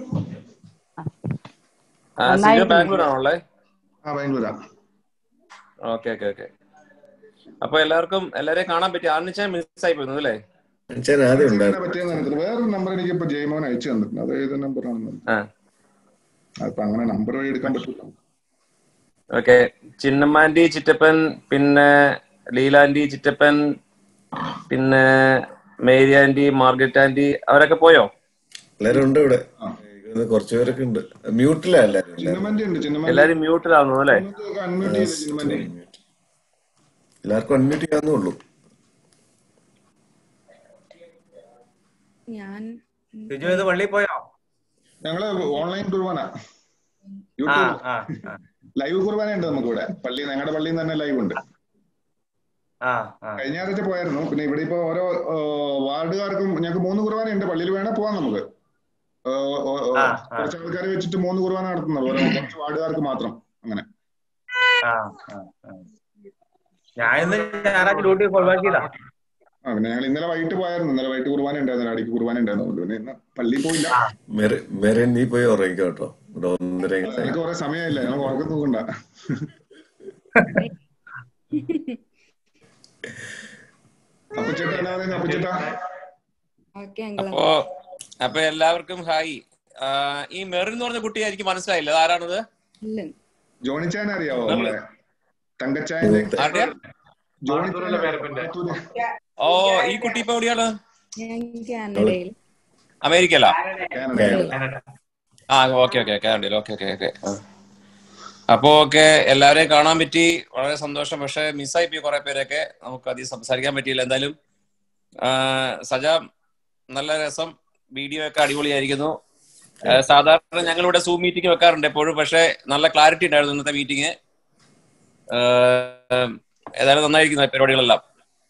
Speaker 8: ആ സിജോ
Speaker 20: നന്നായിരിക്കും
Speaker 8: ബാംഗ്ലൂർ ആണല്ലേ
Speaker 5: ആ ബാംഗ്ലൂരാ
Speaker 8: ഓക്കെ ഓക്കെ ഓക്കെ അപ്പൊ എല്ലാവർക്കും എല്ലാരെയും കാണാൻ പറ്റി ആർണിച്ചാൻ മിസ് ആയി പോയിരുന്നു അല്ലേ
Speaker 2: ഞാൻ ആദ്യം
Speaker 5: എങ്ങനെ
Speaker 2: ഉണ്ടായിരുന്നു
Speaker 5: പറ്റിയെന്ന് അറിയത്തില്ല വേറൊരു നമ്പർ എനിക്ക് ഇപ്പൊ ജയ്മോൻ അയച്ചു തന്നിട്ടുണ്ട് അത് ഏത് നമ്പറാണെന്ന്
Speaker 8: ആ
Speaker 5: അപ്പൊ അങ്ങനെ നമ്പർ വഴി എടുക്കാൻ പറ്റില്ല
Speaker 8: ഓക്കെ ചിന്നമ്മാൻറ്റി ചിറ്റപ്പൻ പിന്നെ ലീലാൻറ്റി ചിറ്റപ്പൻ പിന്നെ മേരി ആന്റി മാർഗരറ്റ് ആന്റി അവരൊക്കെ പോയോ
Speaker 2: എല്ലാരും ഉണ്ട് ഇവിടെ ഇത് കുറച്ച് പേരൊക്കെ ഉണ്ട് മ്യൂട്ടിലാ എല്ലാരും എല്ലാരും
Speaker 5: ചിന്നമന്തി ഉണ്ട് ചിന്നമന്തി
Speaker 8: എല്ലാരും മ്യൂട്ടിലാവുന്നു അല്ലേ
Speaker 5: അൺമ്യൂട്ട് ചെയ്ത് ചിന്നമന്തി
Speaker 2: എല്ലാവർക്കും അൺമ്യൂട്ട് ചെയ്യാവുന്നേ ഉള്ളൂ
Speaker 21: ഞാൻ
Speaker 11: ബിജു ഇത് പള്ളിയിൽ പോയോ
Speaker 5: ഞങ്ങള് ഓൺലൈൻ കുർബാന
Speaker 11: ആ
Speaker 5: യൂട്യൂബ്
Speaker 11: ആ ആ
Speaker 5: ലൈവ് കുർബാന ഉണ്ട് നമുക്ക് ഇവിടെ പള്ളി ഞങ്ങളുടെ പള്ളിയിൽ നിന്ന് തന്നെ ലൈവ് ഉണ്ട്
Speaker 11: ആ ആ
Speaker 5: കഴിഞ്ഞ ആഴ്ച പോയായിരുന്നു പിന്നെ ഇവിടെ ഇപ്പൊ ഓരോ ആ, വാർഡുകാർക്കും ഞങ്ങൾക്ക് മൂന്ന് കുർബാന ഉണ്ട് പള്ളിയിൽ വേണേ പോവാം നമുക്ക് ആ, ഓ, ഓ,
Speaker 11: ആ ആ
Speaker 5: കുറച്ച് ആൾക്കാരെ വെച്ചിട്ട് മൂന്ന് കുർബാന നടത്തുന്നുള്ളൂ ഓരോ കുറച്ച് വാർഡുകാർക്ക് മാത്രം അങ്ങനെ
Speaker 11: ആ ആ ആ. ഞാൻ ഇന്ന് ഞായറാഴ്ച ഡ്യൂട്ടി ഒഴിവാക്കിയതാ
Speaker 5: ആ പിന്നെ ഞങ്ങൾ ഇന്നലെ വൈകിട്ട് പോയായിരുന്നു ഇന്നലെ വൈകിട്ട് കുർബാന ഉണ്ടായിരുന്നു അടിക്ക് കുർബാന ഉണ്ടായിരുന്നു പിന്നെ ഇന്ന് പള്ളിയിൽ പോയില്ല
Speaker 2: മെറി മെറി നീ പോയി ഉറങ്ങിക്കോ കേട്ടോ ഇവിടെ ഒന്നര
Speaker 5: ഞങ്ങൾക്ക് കുറെ സമയമില്ല ഞങ്ങൾ ഉറക്കം തൂക്കണ്ട അപ്പച്ചേട്ടാ എന്നാ പറയുന്നത് അപ്പച്ചേട്ടാ
Speaker 21: ഓക്കെ അങ്കിൾ
Speaker 8: അപ്പോ അപ്പൊ എല്ലാവർക്കും ഹായ് ആ, ഈ മെറിൻ എന്ന് പറഞ്ഞ കുട്ടി എനിക്ക് മനസ്സിലായില്ല അത് ആരാണത്
Speaker 21: ഇല്ല
Speaker 5: ജോണിച്ചാൻ അറിയാവോ നമ്മളെ തങ്കച്ചായന്റെ
Speaker 8: ആരുടെയാ
Speaker 5: ജോണിച്ചാൻ
Speaker 8: ഓ ഈ കുട്ടി ഇപ്പൊ എവിടെയാണ്
Speaker 21: ഞാൻ കാനഡയിൽ
Speaker 8: അമേരിക്കയിലാ
Speaker 5: കാനഡ
Speaker 8: ആ ഓക്കെ ഓക്കെ കാനഡയിൽ ഓക്കെ ഓക്കെ ഓക്കെ അപ്പോ ഓക്കെ എല്ലാവരെയും കാണാൻ പറ്റി വളരെ സന്തോഷം പക്ഷെ മിസ്സായി പോയി കുറെ പേരൊക്കെ നമുക്ക് അധികം സംസാരിക്കാൻ പറ്റിയില്ല എന്തായാലും ആ, സജ നല്ല രസം വീഡിയോ ഒക്കെ അടിപൊളിയായിരിക്കുന്നു ആ, സാധാരണ ഞങ്ങൾ ഇവിടെ സൂം മീറ്റിംഗ് വെക്കാറുണ്ട് എപ്പോഴും പക്ഷെ നല്ല ക്ലാരിറ്റി ഉണ്ടായിരുന്നു ഇന്നത്തെ മീറ്റിംഗ് ഏതായാലും നന്നായിരിക്കുന്നു പരിപാടികളെല്ലാം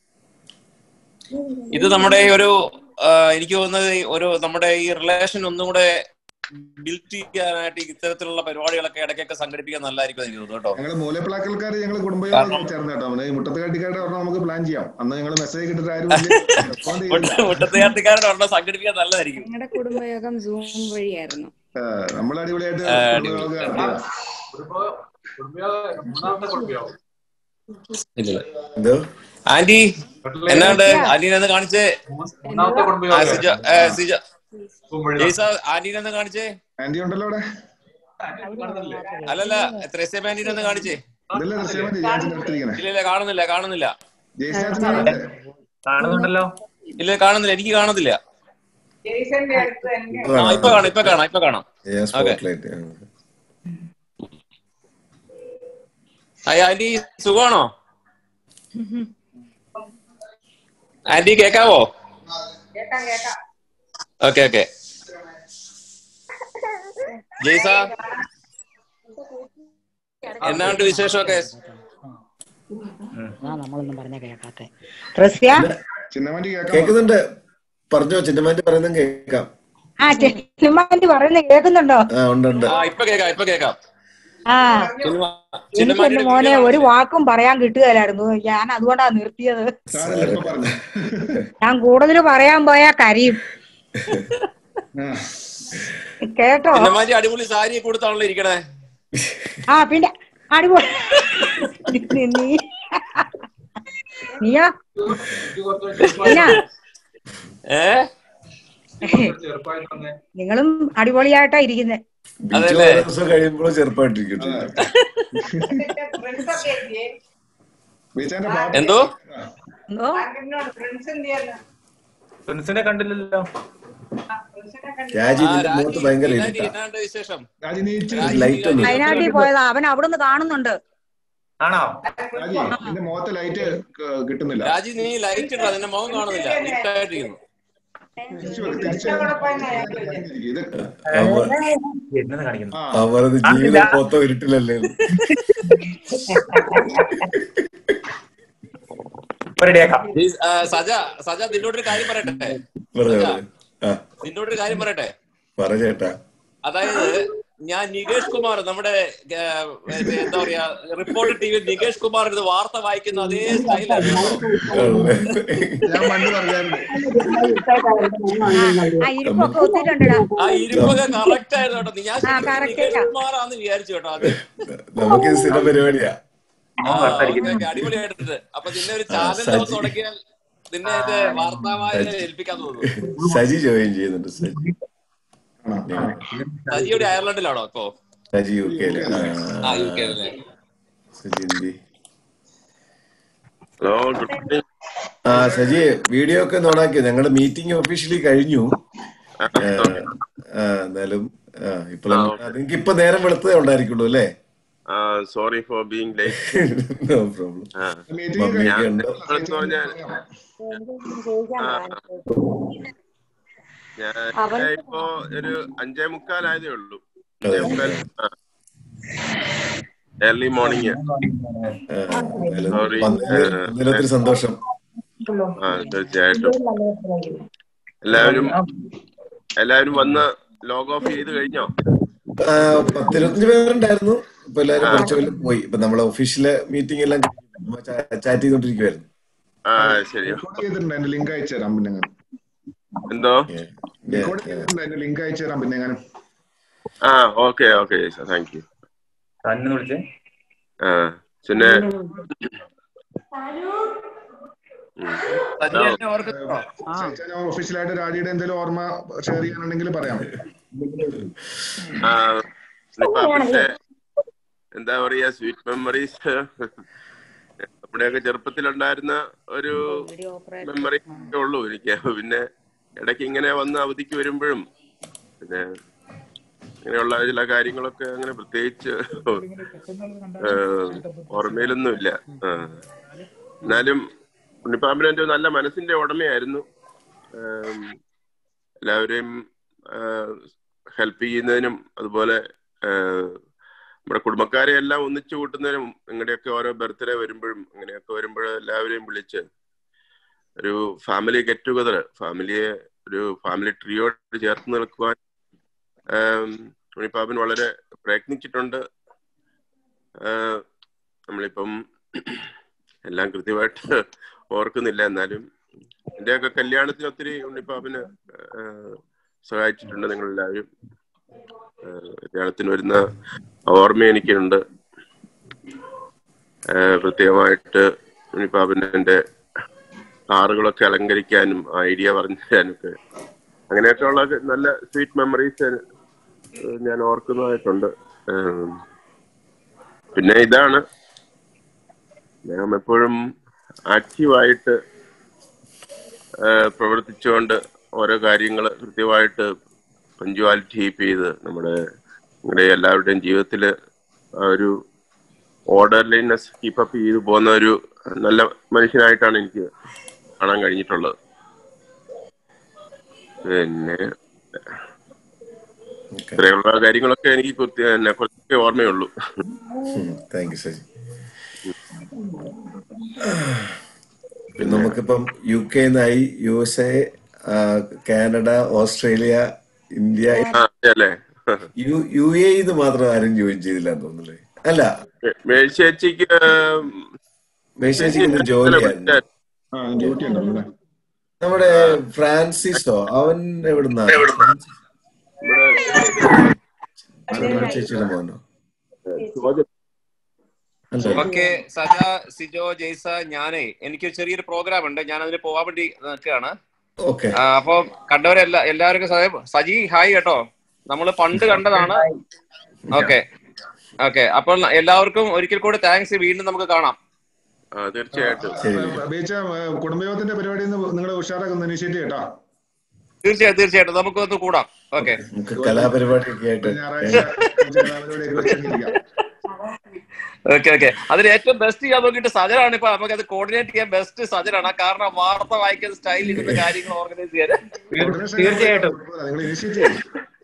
Speaker 8: ഇത് നമ്മുടെ ഈ ഒരു ആ, എനിക്ക് തോന്നുന്നത് ഈ ഒരു നമ്മുടെ ഈ റിലേഷൻ ഒന്നും കൂടെ ബിൽറ്റ് ചെയ്യാനായിട്ട് ഇത്തരത്തിലുള്ള പരിപാടികളൊക്കെ ഇടയ്ക്കൊക്കെ സംഘടിപ്പിക്കാൻ നല്ലതായിരിക്കും എനിക്ക് തോന്നുന്നു കേട്ടോ
Speaker 5: ഞങ്ങള് മൂലപ്പിളാക്കൽക്കാർ ഞങ്ങൾ കുടുംബയോഗം ചേർന്ന് കേട്ടോ അവന് ഈ മുട്ടത്തുകാട്ടിക്കാരുടെ ഒരെണ്ണം നമുക്ക് പ്ലാൻ ചെയ്യാം അന്ന് ഞങ്ങൾ മെസ്സേജ് കിട്ടിട്ട് ആരും റെസ്പോണ്ട് ചെയ്തില്ല
Speaker 8: മുട്ടത്തുകാർത്തിക്കാരുടെ ഒരെണ്ണം സംഘടിപ്പിക്കാൻ നല്ലതായിരിക്കും
Speaker 21: ഞങ്ങളുടെ കുടുംബയോഗം സൂം വഴിയായിരുന്നു
Speaker 5: ആ, നമ്മൾ അടിപൊളിയായിട്ട്
Speaker 8: ആ,
Speaker 5: കുടുംബയോഗം നടത്തിയതാ
Speaker 8: ഇല്ല
Speaker 2: എന്തോ
Speaker 8: ആന്റി എന്നാണ്ട് ആന്റീനെ ഒന്ന് കാണിച്ചേ ആ, സിജോ ഏ, സിജോ ജയ്സ ആന്റീനെ ഒന്ന് കാണിച്ചേ
Speaker 5: ആന്റി ഉണ്ടല്ലോ അവിടെ
Speaker 8: അല്ലല്ല ത്രേസ്യം ആന്റീനെ ഒന്ന് കാണിച്ചേ
Speaker 5: ഇതല്ലേ ദൃശ്യമതി ജാൻസിന്റെ അടുത്തിരിക്കണേ
Speaker 8: ഇല്ല ഇല്ല കാണുന്നില്ല കാണുന്നില്ല
Speaker 5: ജയിച്ചാച്ചനാണ്
Speaker 11: കാണുന്നുണ്ടല്ലോ
Speaker 8: ഇല്ല കാണുന്നില്ല എനിക്ക് കാണുന്നില്ല
Speaker 1: ജെയ്സന്റെ അടുത്ത് തന്നെ
Speaker 8: ആ ഇപ്പൊ കാണാം ഇപ്പൊ കാണാം ഇപ്പൊ കാണാം ഓക്കെ
Speaker 2: സ്പോട്ട്ലൈറ്റ്
Speaker 8: ഹായ് ആന്റി സുഖമാണോ ആന്റി കേക്കാവോ
Speaker 1: കേക്കാം കേക്കാം
Speaker 8: ഓക്കെ ഓക്കെ ജയ്സ എന്നാണ്ട് വിശേഷമൊക്കെ
Speaker 23: നമ്മളൊന്നും പറഞ്ഞ കേക്കാത്തെ റസ്യ
Speaker 5: ചിന്നമന്റി കേൾക്കാം
Speaker 2: കേക്കുന്നുണ്ട് പറഞ്ഞോ ചിന്നമാന്റെ പറയുന്നത് കേൾക്കാം
Speaker 23: ആ ചെന്നുമാന്റി പറയുന്നത് കേൾക്കുന്നുണ്ടോ
Speaker 2: ആ ഉണ്ട് ഉണ്ട്
Speaker 8: ആ ഇപ്പൊ കേക്കാം ഇപ്പൊ കേക്കാം
Speaker 23: ആ
Speaker 8: ചിന്നമ്മ-
Speaker 23: എനിക്കെന്റെ
Speaker 8: ചിന്നമ്മാന്റെ
Speaker 23: മോനെ
Speaker 8: വീഡിയോ
Speaker 23: ഒരു വാക്കും പറയാൻ കിട്ടുകയില്ലായിരുന്നു ഞാൻ അതുകൊണ്ടാ നിർത്തിയത്
Speaker 5: സാരമില്ല ഇപ്പൊ പറഞ്ഞു
Speaker 23: ഞാൻ കൂടുതൽ പറയാൻ പോയാ കരയും കേട്ടോ
Speaker 8: ചിന്നമാരി അടിപൊളി സാരി കൊടുത്താണല്ലോ ഇരിക്കണേ
Speaker 23: ആ പിന്നെ അടിപൊളി നീ- നീ നീയോ എന്നാ
Speaker 8: ഏ
Speaker 23: നിങ്ങളും അടിപൊളിയായിട്ടാ ഇരിക്കുന്നെ
Speaker 2: ബിജു
Speaker 8: അതല്ലേ?
Speaker 2: ഓരോ ദിവസം കഴിയുമ്പോൾ ചെറുപ്പമായിട്ടിരിക്കും
Speaker 1: ഫ്രണ്ട്സ് ഒക്കെ ഇല്ലേ
Speaker 5: ബീച്ചാന്റെ പാട്ട്
Speaker 8: എന്തോ
Speaker 23: എന്തോ
Speaker 1: ആന്റണിയോട് ഫ്രണ്ട്സ് എന്ത് ചെയ്യുന്നു
Speaker 11: ഫ്രണ്ട്സിനെ കണ്ടില്ലല്ലോ
Speaker 1: ഫ്രണ്ട്സിനെ കണ്ടു
Speaker 2: രാജി
Speaker 8: ആ
Speaker 2: നിന്റെ
Speaker 8: രാജി
Speaker 2: മുഖത്ത് ഭയങ്കര
Speaker 8: എന്നാണ്ട്
Speaker 2: ഇരുട്ടാ
Speaker 8: എന്നാണ്ട് വിശേഷം
Speaker 5: രാജി നീ ഇച്ചിരി
Speaker 8: രാജി
Speaker 2: ലൈറ്റ് ഒന്നും ഇല്ല.
Speaker 23: വയനാട്ടിൽ പോയതാ അവൻ അവിടുന്ന് കാണുന്നുണ്ട്
Speaker 11: ആണോ
Speaker 5: രാജി നിന്റെ മുഖത്ത് ലൈറ്റ് കിട്ടുന്നില്ല
Speaker 8: രാജി നീ ലൈറ്റ് ഇട്ടാ നിന്റെ മുഖം കാണുന്നില്ല ഇരുട്ടായിട്ടിരിക്കുന്നു
Speaker 5: തിരിച്ചു വെക്ക് തിരിച്ചു ഇത്
Speaker 11: എന്നത് കാണിക്കുന്നു
Speaker 2: അവരത് ജീവിതം മൊത്തം ഇരുട്ടിലല്ലേ
Speaker 11: റെഡിയാക്കാം
Speaker 8: ഈ, ആ, സജ സജ നിന്നോടൊരു കാര്യം പറയട്ടെ
Speaker 2: പറഞ്ഞു
Speaker 8: സജ
Speaker 2: പറഞ്ഞു ആ
Speaker 8: നിന്നോടൊരു കാര്യം പറയട്ടെ
Speaker 2: പറ ചേട്ടാ
Speaker 8: അതായത് ഞാൻ നികേഷ് കുമാർ നമ്മുടെ ആ, മറ്റേ എന്താ പറയാ റിപ്പോർട്ടർ ടി വിയിൽ നികേഷ് കുമാർ ഇത് വാർത്ത വായിക്കുന്ന അതേ സ്റ്റൈലാണ്
Speaker 5: ഞാൻ പണ്ട് പറഞ്ഞായിരുന്നു
Speaker 23: ആ ഇരിപ്പൊക്കെ ഒത്തിട്ടുണ്ടടാ
Speaker 8: ആ ഇരിപ്പൊക്കെ കറക്റ്റ് ആയിരുന്നു കേട്ടോ ഞാൻ
Speaker 23: ആ,
Speaker 8: ശരിക്കും
Speaker 23: correct
Speaker 8: നികേഷ്
Speaker 23: ആ.
Speaker 8: കുമാറാന്ന് വിചാരിച്ചു കേട്ടോ അത്
Speaker 2: നമുക്കിത് സ്ഥിരം പരിപാടിയാ
Speaker 8: ആ, ഓക്കേ, ഓക്കേ, അടിപൊളിയായിട്ടുണ്ട് അപ്പൊ നിന്നെ ഒരു ചാനൽ
Speaker 2: സജി.
Speaker 8: തുടങ്ങിയാൽ നിന്നെ ഇത് വാർത്താവായന ഏൽപ്പിക്കാൻ തോന്നുന്നു
Speaker 2: സജി ജോയിൻ ചെയ്യുന്നുണ്ട് സജി
Speaker 8: സജിയുടെ അയർലൻഡിലാണോ ഇപ്പോ
Speaker 2: സജി യു കെയില്
Speaker 8: ആ യു കെയിലല്ലേ
Speaker 2: സജി എന്തി
Speaker 9: ഹലോ ഗുഡ് മോർണിംഗ്
Speaker 2: ആ സജി വീഡിയോ ഒക്കെ ഒന്ന് ഓണാക്കിയോ ഞങ്ങളുടെ മീറ്റിംഗ് ഒഫീഷ്യലി കഴിഞ്ഞു ആ, ആ, എന്നാലും ആ, ഇപ്പോൾ നിങ്ങൾക്ക് ഇപ്പൊ നേരം വെളുത്തതേ ഉണ്ടായിരിക്കുള്ളൂ അല്ലേ
Speaker 9: sorry for being late
Speaker 2: no problem
Speaker 5: meeting
Speaker 2: മമ്മിയൊക്കെ
Speaker 9: ഞാൻ
Speaker 2: ഉണ്ട്
Speaker 9: എന്ന് പറഞ്ഞാൽ ഞാൻ ഇപ്പോ ഒരു അഞ്ചേ മുക്കാലായതേ ഉള്ളൂ അഞ്ചേ മുക്കാൽ ഏർലി മോർണിംഗ് സോറി
Speaker 2: വന്നതിൽ ഒത്തിരി സന്തോഷം
Speaker 9: ആ തീർച്ചയായിട്ടും എല്ലാവരും എല്ലാവരും വന്ന് ലോഗ് ഓഫ് ചെയ്ത് കഴിഞ്ഞോ
Speaker 2: ആ, പത്തിരുപത്തഞ്ച് പേരുണ്ടായിരുന്നു ഇപ്പൊ എല്ലാവരും കുറച്ച് പേര് പോയി ഇപ്പൊ നമ്മളെ ഒഫീഷ്യല് മീറ്റിംഗ് എല്ലാം ചാറ്റ് ചെയ്തോണ്ടിരിക്കുവായിരുന്നു
Speaker 9: ആ ശരി
Speaker 5: റെക്കോർഡ് ചെയ്തിട്ടുണ്ട് അതിന്റെ ലിങ്ക് അയച്ചു തരാം പിന്നെ ഞാൻ
Speaker 9: എന്തോ
Speaker 5: റെക്കോർഡ് ചെയ്തിട്ടുണ്ട് അതിന്റെ ലിങ്ക് അയച്ചു തരാം പിന്നെ ഞാൻ
Speaker 9: ആ ഓക്കെ ഓക്കെ താങ്ക് യു
Speaker 11: തന്നെ വിളിച്ചേ
Speaker 9: ആ പിന്നെ
Speaker 8: സജി എന്നെ ഓർക്കുന്നുണ്ടോ
Speaker 5: ഞാൻ ഒഫീഷ്യലായിട്ട് രാജിയുടെ എന്തെങ്കിലും ഓർമ്മ ഷെയർ ചെയ്യാനുണ്ടെങ്കിൽ പറയാം
Speaker 9: ആ നിപ്പാപ്പിന്റെ എന്താ പറയാ സ്വീറ്റ് മെമ്മറീസ് നമ്മുടെയൊക്കെ ചെറുപ്പത്തിലുണ്ടായിരുന്ന ഒരു മെമ്മറി ഉള്ളൂ എനിക്ക് പിന്നെ ഇടയ്ക്ക് ഇങ്ങനെ വന്ന് അവധിക്ക് വരുമ്പോഴും പിന്നെ ഇങ്ങനെയുള്ള ചില കാര്യങ്ങളൊക്കെ അങ്ങനെ പ്രത്യേകിച്ച് ഏഹ്, ഓർമ്മയിലൊന്നുമില്ല ആ. എന്നാലും ഉണ്ണിപ്പാമ്പിന് എൻ്റെ ഒരു നല്ല മനസ്സിന്റെ ഉടമയായിരുന്നു ഏം, എല്ലാവരെയും ഹെൽപ്പ് ചെയ്യുന്നതിനും അതുപോലെ ഏഹ്, നമ്മുടെ കുടുംബക്കാരെ എല്ലാം ഒന്നിച്ചു കൂട്ടുന്നതിനും നിങ്ങളുടെയൊക്കെ ഓരോ ബർത്ത്ഡേ വരുമ്പോഴും അങ്ങനെയൊക്കെ വരുമ്പോഴും എല്ലാവരെയും വിളിച്ച് ഒരു ഫാമിലി ഗെറ്റ് ടുഗദർ ഫാമിലിയെ ഒരു ഫാമിലി ട്രിയോട് ചേർത്ത് നിൽക്കുവാൻ ആം, ഉണ്ണിപ്പാപ്പൻ വളരെ പ്രയത്നിച്ചിട്ടുണ്ട് ആഹ്, നമ്മളിപ്പം എല്ലാം കൃത്യമായിട്ട് ഓർക്കുന്നില്ല എന്നാലും എന്റെയൊക്കെ കല്യാണത്തിന് ഒത്തിരി ഉണ്ണിപ്പാപ്പന് ആഹ്, സഹായിച്ചിട്ടുണ്ട് നിങ്ങൾ എല്ലാവരും കല്യാണത്തിന് വരുന്ന ഓർമ്മ എനിക്കുണ്ട് ആഹ്, പ്രത്യേകമായിട്ട് ഉണ്ണിപ്പാപ്പന് എന്റെ കാറുകളൊക്കെ അലങ്കരിക്കാനും ഐഡിയ പറഞ്ഞു തരാനൊക്കെ അങ്ങനെയൊക്കെ ഉള്ള നല്ല സ്വീറ്റ് മെമ്മറീസ് ഞാൻ ഓർക്കുന്നതായിട്ടുണ്ട് ആം, പിന്നെ ഇതാണ് ഞാൻ എപ്പോഴും ആക്റ്റീവായിട്ട് പ്രവർത്തിച്ചുകൊണ്ട് ഓരോ കാര്യങ്ങൾ കൃത്യമായിട്ട് പഞ്ച്വാലിറ്റി കീപ്പ് ചെയ്ത് നമ്മുടെ നമ്മുടെ എല്ലാവരുടെയും ജീവിതത്തിൽ ആ ഒരു ഓർഡർലിനെസ് കീപ്പപ്പ് ചെയ്ത് പോകുന്ന ഒരു നല്ല മനുഷ്യനായിട്ടാണ് എനിക്ക് കാണാൻ കഴിഞ്ഞിട്ടുള്ളത് പിന്നെ ഇത്രയുള്ള കാര്യങ്ങളൊക്കെ എനിക്ക് കുത്തി- പിന്നെ കുറച്ചൊക്കെ ഓർമ്മയുള്ളൂ
Speaker 2: താങ്ക് യു സജി പിന്നെ നമുക്കിപ്പം യു കെ നിന്നായി U S A Canada Australia India
Speaker 9: ആ അതെ അല്ലേ
Speaker 2: യു യു എ ഇത് മാത്രം ആരും ജോയിൻ ചെയ്തില്ല എന്ന് തോന്നുന്നില്ലേ അല്ല
Speaker 9: മേഴ്ചേച്ചിക്ക്
Speaker 2: മേശേച്ചിക്ക് ഇന്ന് ജോലിയായിരുന്നു
Speaker 5: ആ ഡ്യൂട്ടി ഉണ്ടല്ലോ അല്ലേ
Speaker 2: നമ്മുടെ ഫ്രാൻസിസോ അവൻ എവിടുന്നാ ചേച്ചിയുടെ മോനോ
Speaker 8: ഓക്കെ സജ സിജോ ജയ്സ ഞാനേ എനിക്ക് ചെറിയൊരു പ്രോഗ്രാം ഉണ്ട് ഞാൻ അതിന് പോവാൻ വേണ്ടി നിൽക്കുകയാണ്
Speaker 2: ഓക്കെ
Speaker 8: ആ, അപ്പൊ കണ്ടവരെല്ലാ എല്ലാവർക്കും സജ- സജി ഹായ് കേട്ടോ നമ്മൾ പണ്ട് കണ്ടതാണ് ഓക്കെ ഓക്കെ അപ്പോൾ എല്ലാവർക്കും ഒരിക്കൽ കൂടി താങ്ക്സ് വീണ്ടും നമുക്ക് കാണാം
Speaker 9: ആ തീർച്ചയായിട്ടും
Speaker 5: ബീച്ച കുടുംബയോഗത്തിന്റെ പരിപാടി നിങ്ങൾ ഉഷാറാക്കി ഒന്ന് ഇനിഷ്യേറ്റ് ചെയ്യട്ടാ
Speaker 8: തീർച്ചയായും തീർച്ചയായിട്ടും നമുക്ക് ഒന്ന് കൂടാം ഓക്കെ
Speaker 2: നമുക്ക് കലാപരിപാടിയൊക്കെ ആയിട്ട്
Speaker 5: ഞായറാഴ്ച പരിപാടിയൊക്കെ വെച്ചിരിക്കാം
Speaker 8: ഓക്കെ ഓക്കെ അതിന് ഏറ്റവും ബെസ്റ്റ് ചെയ്യാൻ നോക്കിയിട്ട് സജനാണ് ഇപ്പൊ നമുക്ക് അത് കോർഡിനേറ്റ് ചെയ്യാൻ ബെസ്റ്റ് സജനാണ് കാരണം വാർത്ത വായിക്കുന്ന സ്റ്റൈൽ ഇരുന്ന കാര്യങ്ങൾ ഓർഗനൈസ് ചെയ്യാൻ
Speaker 11: തീർച്ചയായിട്ടും
Speaker 5: നിങ്ങൾ ഇനിഷ്യേറ്റ് ചെയ്യും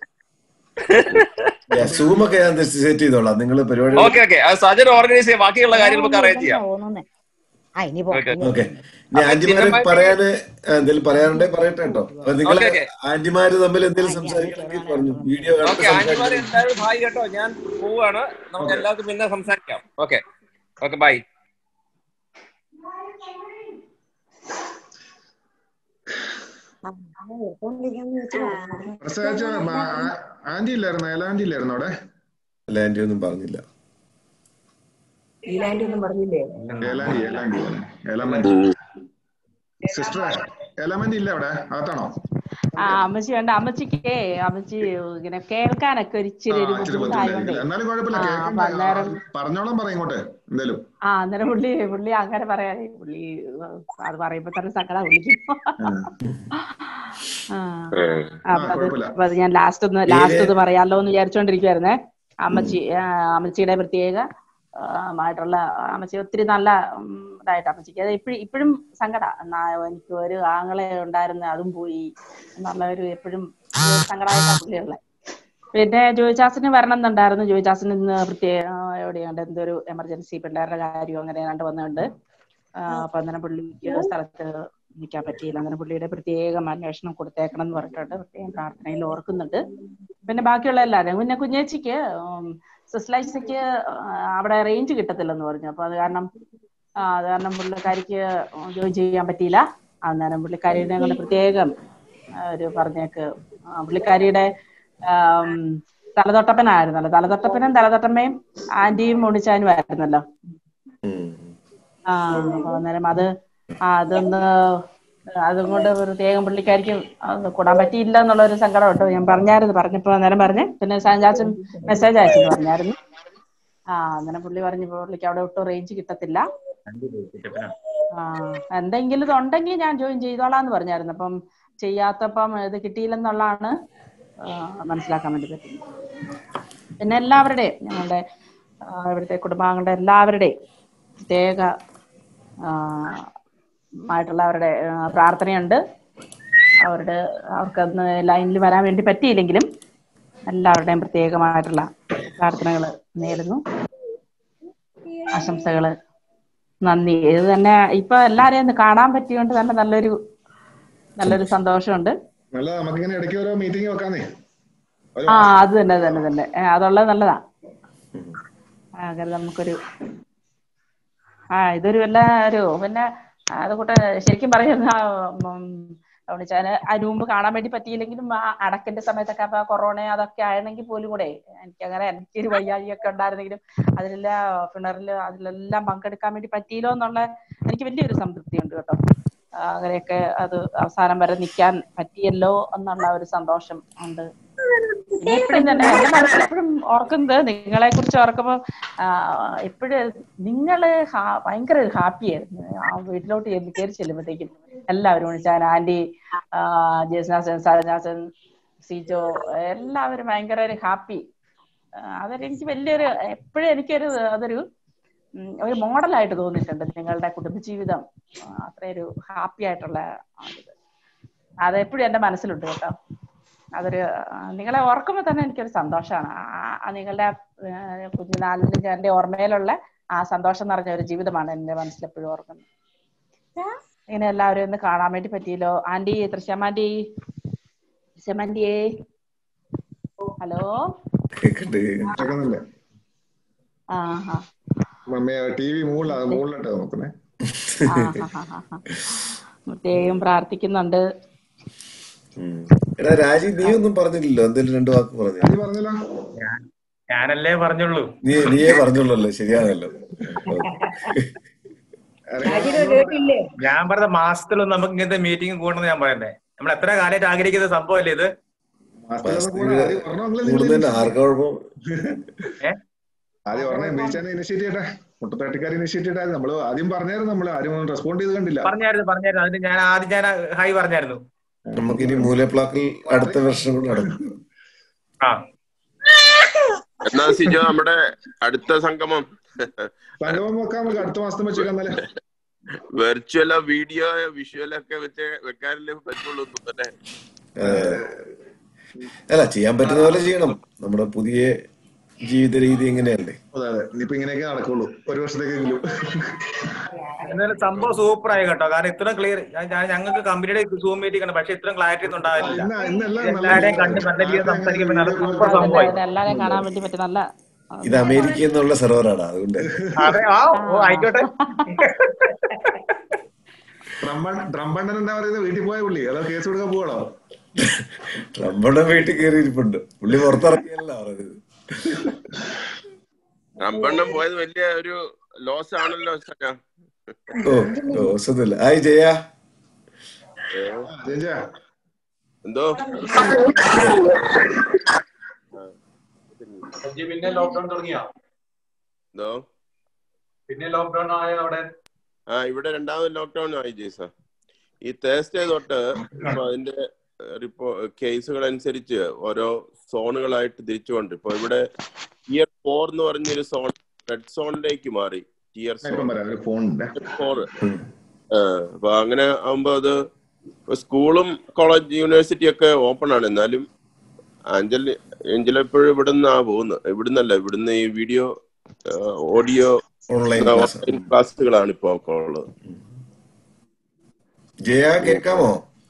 Speaker 2: സൂം ഒക്കെ ഞാൻ സെറ്റ് ചെയ്തോളാം നിങ്ങൾ പരിപാടി
Speaker 8: ഓക്കെ ഓക്കെ സജൻ ഓർഗനൈസ് ചെയ്യാം ബാക്കിയുള്ള കാര്യങ്ങൾ നമുക്ക് അറേഞ്ച് ചെയ്യാം
Speaker 23: ആ ഇനിയിപ്പോ
Speaker 8: ഓക്കെ
Speaker 2: ഓക്കെ ഇനി ആന്റിമാര് പറയാന് എന്തെങ്കിലും പറയാനുണ്ടെ പറയട്ടെ കേട്ടോ അപ്പൊ നിങ്ങൾ
Speaker 8: ഓക്കെ, ഓക്കെ.
Speaker 2: ആന്റിമാര് തമ്മിൽ എന്തെങ്കിലും സംസാരിക്കണമെങ്കിൽ പറഞ്ഞു വീഡിയോ കണ്ട്
Speaker 8: ഓക്കെ ആന്റിമാരെ
Speaker 2: സംസാരിക്കണം
Speaker 8: എല്ലാവരും ഹായ് കേട്ടോ ഞാൻ പോവാണ് നമുക്ക് എല്ലാവർക്കും പിന്നെ സംസാരിക്കാം ഓക്കെ ഓക്കെ ബൈ
Speaker 5: പ്രസാദിച്ച ആന്റി ഇല്ലായിരുന്നു ഏലാന്റി ഇല്ലായിരുന്നു അവിടെ
Speaker 2: അല്ല ആന്റി ഒന്നും പറഞ്ഞില്ല
Speaker 20: ഈലാൻഡി ഒന്നും പറഞ്ഞില്ലേ
Speaker 5: ഏലാന്റി ഏലാന്റി ഏലാമന്റി സിസ്റ്റർ ഏലാമന്റി ഇല്ല അവിടെ അകത്താണോ
Speaker 20: ആ അമ്മച്ചി വേണ്ട അമ്മച്ചിക്ക് അമ്മച്ചി ഇങ്ങനെ കേൾക്കാനൊക്കെ ഒരു
Speaker 5: ആ
Speaker 20: ഇച്ചിരി ഒരു
Speaker 5: ഇച്ചിരി
Speaker 20: ബുദ്ധിമുട്ടായതുകൊണ്ടേ
Speaker 5: ബുദ്ധിമുട്ടായിരിക്കും എന്നാലും കുഴപ്പമില്ല
Speaker 20: ആ
Speaker 5: കേൾക്കണ്ട
Speaker 20: അപ്പൊ അന്നേരം
Speaker 5: പറഞ്ഞോളാം പറയും ഇങ്ങോട്ട് എന്തേലും
Speaker 20: ആ അന്നേരം പുള്ളി പുള്ളി അങ്ങനെ പറയാനേ പുള്ളി അത് പറയുമ്പോ തന്നെ സങ്കടം വിളിക്കും ആ അപ്പൊ അത്
Speaker 5: കുഴപ്പമില്ല.
Speaker 20: അപ്പൊ അത് ഞാൻ ലാസ്റ്റ് ഒന്ന് ലാസ്റ്റ് ഒന്ന് പറയാലോ എന്ന് വിചാരിച്ചോണ്ടിരിക്കുവായിരുന്നേ അമ്മച്ചി ആ, അമ്മച്ചിയുടെ പ്രത്യേക ആ, ആയിട്ടുള്ള അമ്മച്ചി ഒത്തിരി നല്ല ഉം, ഇതായിട്ട് അമ്മച്ചിക്ക് അത് ഇപ്പഴും ഇപ്പോഴും സങ്കട എനിക്ക് ഒരു ആങ്ങളെ ഉണ്ടായിരുന്ന അതും പോയി എന്നുള്ള ഒരു എപ്പോഴും സങ്കടമായിട്ടാ പുള്ളിയുള്ളത് പിന്നെ ജോയിചാസിന് വരണം എന്നുണ്ടായിരുന്നു ജോയിചാസിന് ഇന്ന് പ്രത്യേക ആ, എവിടെയുണ്ട് എന്തോ ഒരു എമർജൻസി പിള്ളേരുടെ കാര്യം അങ്ങനെ കണ്ടു വന്നുകൊണ്ട് അപ്പൊ അന്നേരം പുള്ളിക്ക് സ്ഥലത്ത് നിൽക്കാൻ പറ്റിയില്ല അങ്ങനെ പുള്ളിയുടെ പ്രത്യേകം അന്വേഷണം കൊടുത്തേക്കണം എന്ന് പറഞ്ഞിട്ടുണ്ട് പ്രത്യേകം പ്രാർത്ഥനയിൽ ഓർക്കുന്നുണ്ട് പിന്നെ ബാക്കിയുള്ള എല്ലാവരും പിന്നെ കുഞ്ഞേച്ചിക്ക് സിസ്ലൈസയ്ക്ക് അവിടെ റേഞ്ച് കിട്ടത്തില്ലെന്ന് പറഞ്ഞു അപ്പൊ അത് കാരണം ആ, അത് കാരണം പുള്ളിക്കാരിക്ക് ജോയിൻ ചെയ്യാൻ പറ്റിയില്ല അന്നേരം പുള്ളിക്കാരിയുടെ കൊണ്ട് പ്രത്യേകം ആ, ഒരു പറഞ്ഞേക്ക് ആ, പുള്ളിക്കാരിയുടെ ആം, തലതൊട്ടപ്പനായിരുന്നല്ലോ തലതൊട്ടപ്പനും തലതൊട്ടമ്മയും ആന്റിയും മുണിച്ചാനും ആയിരുന്നല്ലോ ആ അപ്പൊ അന്നേരം അത് ആ, അതൊന്ന് അതും കൊണ്ട് പ്രത്യേകം പുള്ളിക്കാരിക്ക് അത് കൂടാൻ പറ്റിയില്ല എന്നുള്ള ഒരു സങ്കടം കേട്ടോ ഞാൻ പറഞ്ഞായിരുന്നു പറഞ്ഞപ്പോ അന്നേരം പറഞ്ഞ് പിന്നെ സാഞ്ചാച്ചൻ മെസ്സേജ് അയച്ചെന്ന് പറഞ്ഞായിരുന്നു ആ അന്നേരം പുള്ളി പറഞ്ഞു പുള്ളിക്ക് അവിടെ ഒട്ടും റേഞ്ച് കിട്ടത്തില്ല ആ എന്തെങ്കിലും ഇത് ഉണ്ടെങ്കിൽ ഞാൻ ജോയിൻ ചെയ്തോളാന്ന് പറഞ്ഞായിരുന്നു അപ്പം ചെയ്യാത്തപ്പം ഇത് കിട്ടിയില്ലെന്നുള്ളതാണ് ആ, മനസ്സിലാക്കാൻ വേണ്ടി പറ്റുന്നത് പിന്നെ എല്ലാവരുടെയും ഞങ്ങളുടെ ആ, ഇവിടുത്തെ കുടുംബാംഗങ്ങളുടെ എല്ലാവരുടെയും പ്രത്യേക ആ, ആയിട്ടുള്ള അവരുടെ ആ, പ്രാർത്ഥനയുണ്ട് അവരുടെ അവർക്കന്ന് ലൈനിൽ വരാൻ വേണ്ടി പറ്റിയില്ലെങ്കിലും എല്ലാവരുടെയും പ്രത്യേകമായിട്ടുള്ള പ്രാർത്ഥനകൾ നേരുന്നു ആശംസകള് നന്ദി ഇത് തന്നെ ഇപ്പൊ എല്ലാരെയും ഒന്ന് കാണാൻ പറ്റിയോണ്ട് തന്നെ നല്ലൊരു നല്ലൊരു സന്തോഷമുണ്ട്
Speaker 5: നല്ല നമുക്കിങ്ങനെ ഇടയ്ക്ക് ഓരോ മീറ്റിംഗ് വെക്കാന്നേ ഒരു
Speaker 20: ആ അത് തന്നെ അത് തന്നെ അത് തന്നെ ഏ, അതുള്ളത് നല്ലതാ ആ, അങ്ങനെ നമുക്കൊരു ആ ഇതൊരു വല്ല ഒരു പിന്നെ അത് കൂട്ട് ശരിക്കും പറയുന്ന വിളിച്ചാല് അതിന് മുമ്പ് കാണാൻ വേണ്ടി പറ്റിയില്ലെങ്കിലും ആ അടക്കിന്റെ സമയത്തൊക്കെ അപ്പൊ കൊറോണ അതൊക്കെ ആയിരുന്നെങ്കിൽ പോലും കൂടെ എനിക്ക് അങ്ങനെ എനിക്കൊരു വയ്യാഴിയൊക്കെ ഉണ്ടായിരുന്നെങ്കിലും അതിലെല്ലാം ഫിണറില് അതിലെല്ലാം പങ്കെടുക്കാൻ വേണ്ടി പറ്റിയില്ലോ എന്നുള്ള എനിക്ക് വലിയൊരു സംതൃപ്തി ഉണ്ട് കേട്ടോ ആ, അങ്ങനെയൊക്കെ അത് അവസാനം വരെ നിൽക്കാൻ പറ്റിയല്ലോ എന്നുള്ള ഒരു സന്തോഷം ഉണ്ട് പിന്നെ എപ്പോഴും തന്നെ എന്റെ മനസ്സിൽ എപ്പോഴും ഓർക്കുന്നത് നിങ്ങളെ കുറിച്ച് ഓർക്കുമ്പോ എപ്പോഴും നിങ്ങള് ഹാ- ഭയങ്കര ഒരു ഹാപ്പി ആയിരുന്നു ആ വീട്ടിലോട്ട് ചെന്ന് കയറി ചെല്ലുമ്പോഴത്തേക്കും എല്ലാവരും വിളിച്ചാൽ ആന്റി ജേസ്നാസൻ സരനാസൻ സീജോ എല്ലാവരും ഭയങ്കര ഒരു ഹാപ്പി അതൊരു എനിക്ക് വലിയൊരു എപ്പോഴും എനിക്കൊരു അതൊരു ഉം, ഒരു മോഡലായിട്ട് തോന്നിയിട്ടുണ്ട് നിങ്ങളുടെ കുടുംബജീവിതം ആ, അത്രയൊരു ഹാപ്പി ആയിട്ടുള്ള ആ ഇത് അത് എപ്പോഴും എന്റെ മനസ്സിലുണ്ട് കേട്ടോ അതൊരു ആ, നിങ്ങളെ ഓർക്കുമ്പോൾ തന്നെ എനിക്കൊരു സന്തോഷമാണ് ആ- ആ നിങ്ങളുടെ ആ, കുഞ്ഞുനാളിന്റെ എന്റെ ഓർമ്മയിലുള്ള ആ സന്തോഷം നിറഞ്ഞ ഒരു ജീവിതമാണ് എന്റെ മനസ്സിൽ എപ്പോഴും ഓർക്കുന്നത് ഇങ്ങനെ എല്ലാവരും ഒന്ന് കാണാൻ വേണ്ടി പറ്റിയല്ലോ ആന്റി തൃശ്ശമാന്റി തൃശ്ശമാന്റിയേ ഹലോ
Speaker 2: കേക്കണ്ട്
Speaker 5: കേൾക്കുന്നില്ലേ
Speaker 20: ആ ഹാ
Speaker 5: മമ്മി ടി വി മുകളിലാ മുകളിലിട്ടാ നോക്കുന്നേ
Speaker 20: ആ ഹാ ഹാ ഹാ ഹാ. പ്രത്യേകം പ്രാർത്ഥിക്കുന്നുണ്ട്
Speaker 2: ഉം. എടാ രാജീവ് നീ ഒന്നും പറഞ്ഞില്ലല്ലോ എന്തെങ്കിലും രണ്ടു വാക്ക് പറഞ്ഞു
Speaker 5: നീ പറഞ്ഞല്ലോ
Speaker 11: ഞാനല്ലേ പറഞ്ഞുള്ളൂ
Speaker 2: നീ നീയേ പറഞ്ഞുള്ളല്ലോ ശരിയാണല്ലോ
Speaker 23: കേട്ടില്ലേ
Speaker 11: ഞാൻ പറഞ്ഞ മാസത്തിലൊന്നും നമുക്ക് ഇങ്ങനത്തെ മീറ്റിംഗ് കൂടണമെന്ന് ഞാൻ പറയുന്നേ നമ്മൾ എത്ര കാലമായിട്ട് ആഗ്രഹിക്കുന്ന സംഭവമല്ലേ ഇത്
Speaker 2: കൂടുതൽ ആർക്കാ കുഴപ്പം
Speaker 5: ആദ്യം പറഞ്ഞ ബീച്ചാനെ ഇനിഷ്യേറ്റ് ചെയ്യട്ടെ മുട്ടത്താട്ടിക്കാർ ഇനിഷ്യേറ്റ് ചെയ്യട്ടെ നമ്മള് ആദ്യം പറഞ്ഞായിരുന്നു നമ്മള് ആരും റെസ്പോണ്ട് ചെയ്ത് കണ്ടില്ല
Speaker 11: പറഞ്ഞായിരുന്നു പറഞ്ഞായിരുന്നു അതിന് ഞാൻ ആദ്യം ഞാൻ ഹൈ പറഞ്ഞായിരുന്നു
Speaker 2: നമുക്കിനി മൂലപ്ലാക്കിൽ അടുത്ത വർഷം കൂടെ നടക്കും
Speaker 11: ആ
Speaker 9: എന്നാ സിജോ നമ്മുടെ അടുത്ത സംഗമം
Speaker 5: സംഗമം വെക്കാൻ നമുക്ക് അടുത്ത മാസത്തെ വെച്ചേക്കാം എന്നാലേ
Speaker 9: വെർച്വലോ വീഡിയോ വിഷ്വലോ ഒക്കെ വെച്ച് വെക്കാനല്ലേ പറ്റുള്ളൂ അല്ലേ
Speaker 2: ഏഹ്, അല്ല ചെയ്യാൻ പറ്റുന്ന പോലെ ചെയ്യണം നമ്മുടെ പുതിയ ജീവിത രീതി എങ്ങനെയല്ലേ
Speaker 5: അതെ അതെ ഇനിയിപ്പോ ഇങ്ങനെയൊക്കെ നടക്കുള്ളൂ ഒരു വർഷത്തേക്കെങ്കിലും
Speaker 11: എന്നാലും സംഭവം സൂപ്പർ ആയി കേട്ടോ കാരണം ഇത്ര ക്ലിയർ ഞങ്ങൾക്ക് കമ്പനിയുടെ സൂം മീറ്റിംഗ് ഉണ്ട് പക്ഷെ ഇത്രയും ക്ലാരിറ്റി ഒന്നും ഉണ്ടാവില്ല
Speaker 5: ഇന്ന് ഇന്നെല്ലാം നല്ല
Speaker 11: എല്ലാവരെയും കണ്ട് നല്ല രീതിയിൽ സംസാരിക്കുമ്പോൾ നല്ല സൂപ്പർ സംഭവമായി
Speaker 20: എല്ലാരെയും കാണാൻ വേണ്ടി പറ്റും നല്ല
Speaker 2: ഇത് അമേരിക്കയിൽ നിന്നുള്ള സെർവറാണ് അതുകൊണ്ട്
Speaker 11: അതെ ആ ഓ ആയിക്കോട്ടെ
Speaker 5: ഡ്രംബണ്ണൻ എന്താ പറയുന്നത് വീട്ടിൽ പോയ പുള്ളി അതോ കേസ് കൊടുക്കാൻ പോകണോ
Speaker 2: ട്രംപുടെ വീട്ടിൽ കയറി ഇരിപ്പുണ്ട് പുള്ളി പുറത്തിറങ്ങിയല്ല പറഞ്ഞത്
Speaker 9: റബ്ബണ്ണം പോയത് വലിയ ഒരു ലോസ് ആണല്ലോ സജ.
Speaker 2: ഓ ദോഷമൊന്നുമില്ല ഹായ് ജയ
Speaker 9: ഏ, എന്തോ
Speaker 4: സജ്ജി പിന്നെ ലോക്ക്ഡൌൺ തുടങ്ങിയോ
Speaker 9: എന്തോ
Speaker 4: പിന്നെ ലോക്ക്ഡൌൺ ആയ അവിടെ
Speaker 9: ആ ഇവിടെ രണ്ടാമത് ലോക്ക്ഡൌൺ ആയി ജയ്സ ഈ തേഴ്സ്ഡേ തൊട്ട് ഇപ്പൊ അതിന്റെ റിപ്പോ കേസുകൾ അനുസരിച്ച് ഓരോ സോണുകളായിട്ട് തിരിച്ചുകൊണ്ട് ഇപ്പൊ ഇവിടെ ടിയർ ഫോർ എന്ന് പറഞ്ഞൊരു സോൺ റെഡ് സോണിലേക്ക് മാറി ടിയർ
Speaker 5: ഞാൻ ഇപ്പം പറയാം ഒരു ഫോണുണ്ട്
Speaker 9: ഫോർ അപ്പൊ അങ്ങനെ ആവുമ്പോ അത് ഇപ്പൊ സ്കൂളും കോളേജ് യൂണിവേഴ്സിറ്റി ഒക്കെ ഓപ്പൺ ആണ് എന്നാലും ആഞ്ചൽ ഏഞ്ചൽ എപ്പോഴും ഇവിടുന്ന് ആ പോകുന്നത് ഇവിടുന്നല്ല ഇവിടുന്ന് ഈ video audio
Speaker 2: online class
Speaker 9: online ക്ലാസ്സുകളാണ് ഇപ്പൊ ഒക്കെ ഉള്ളത്
Speaker 2: ജയ കേൾക്കാമോ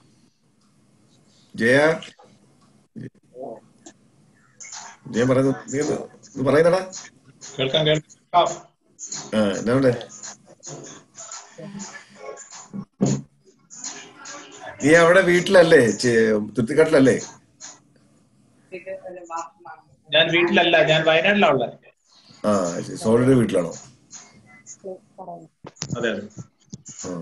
Speaker 2: ജയ ജയ പറയുന്നു നീ ഒന്ന് ഒന്ന് പറയുന്നടാ
Speaker 4: കേൾക്കാം കേൾക്കാം
Speaker 2: ആ എന്നാ ഉണ്ട് നീ അവിടെ വീട്ടിലല്ലേ ചെ- തുരുത്തിക്കാട്ടിലല്ലേ
Speaker 4: ഞാൻ വീട്ടിലല്ല ഞാൻ വയനാട്ടിലാ ഉള്ളത്
Speaker 2: ആ ശരി. സോളിയുടെ വീട്ടിലാണോ
Speaker 4: അതെ അതെ
Speaker 2: ആ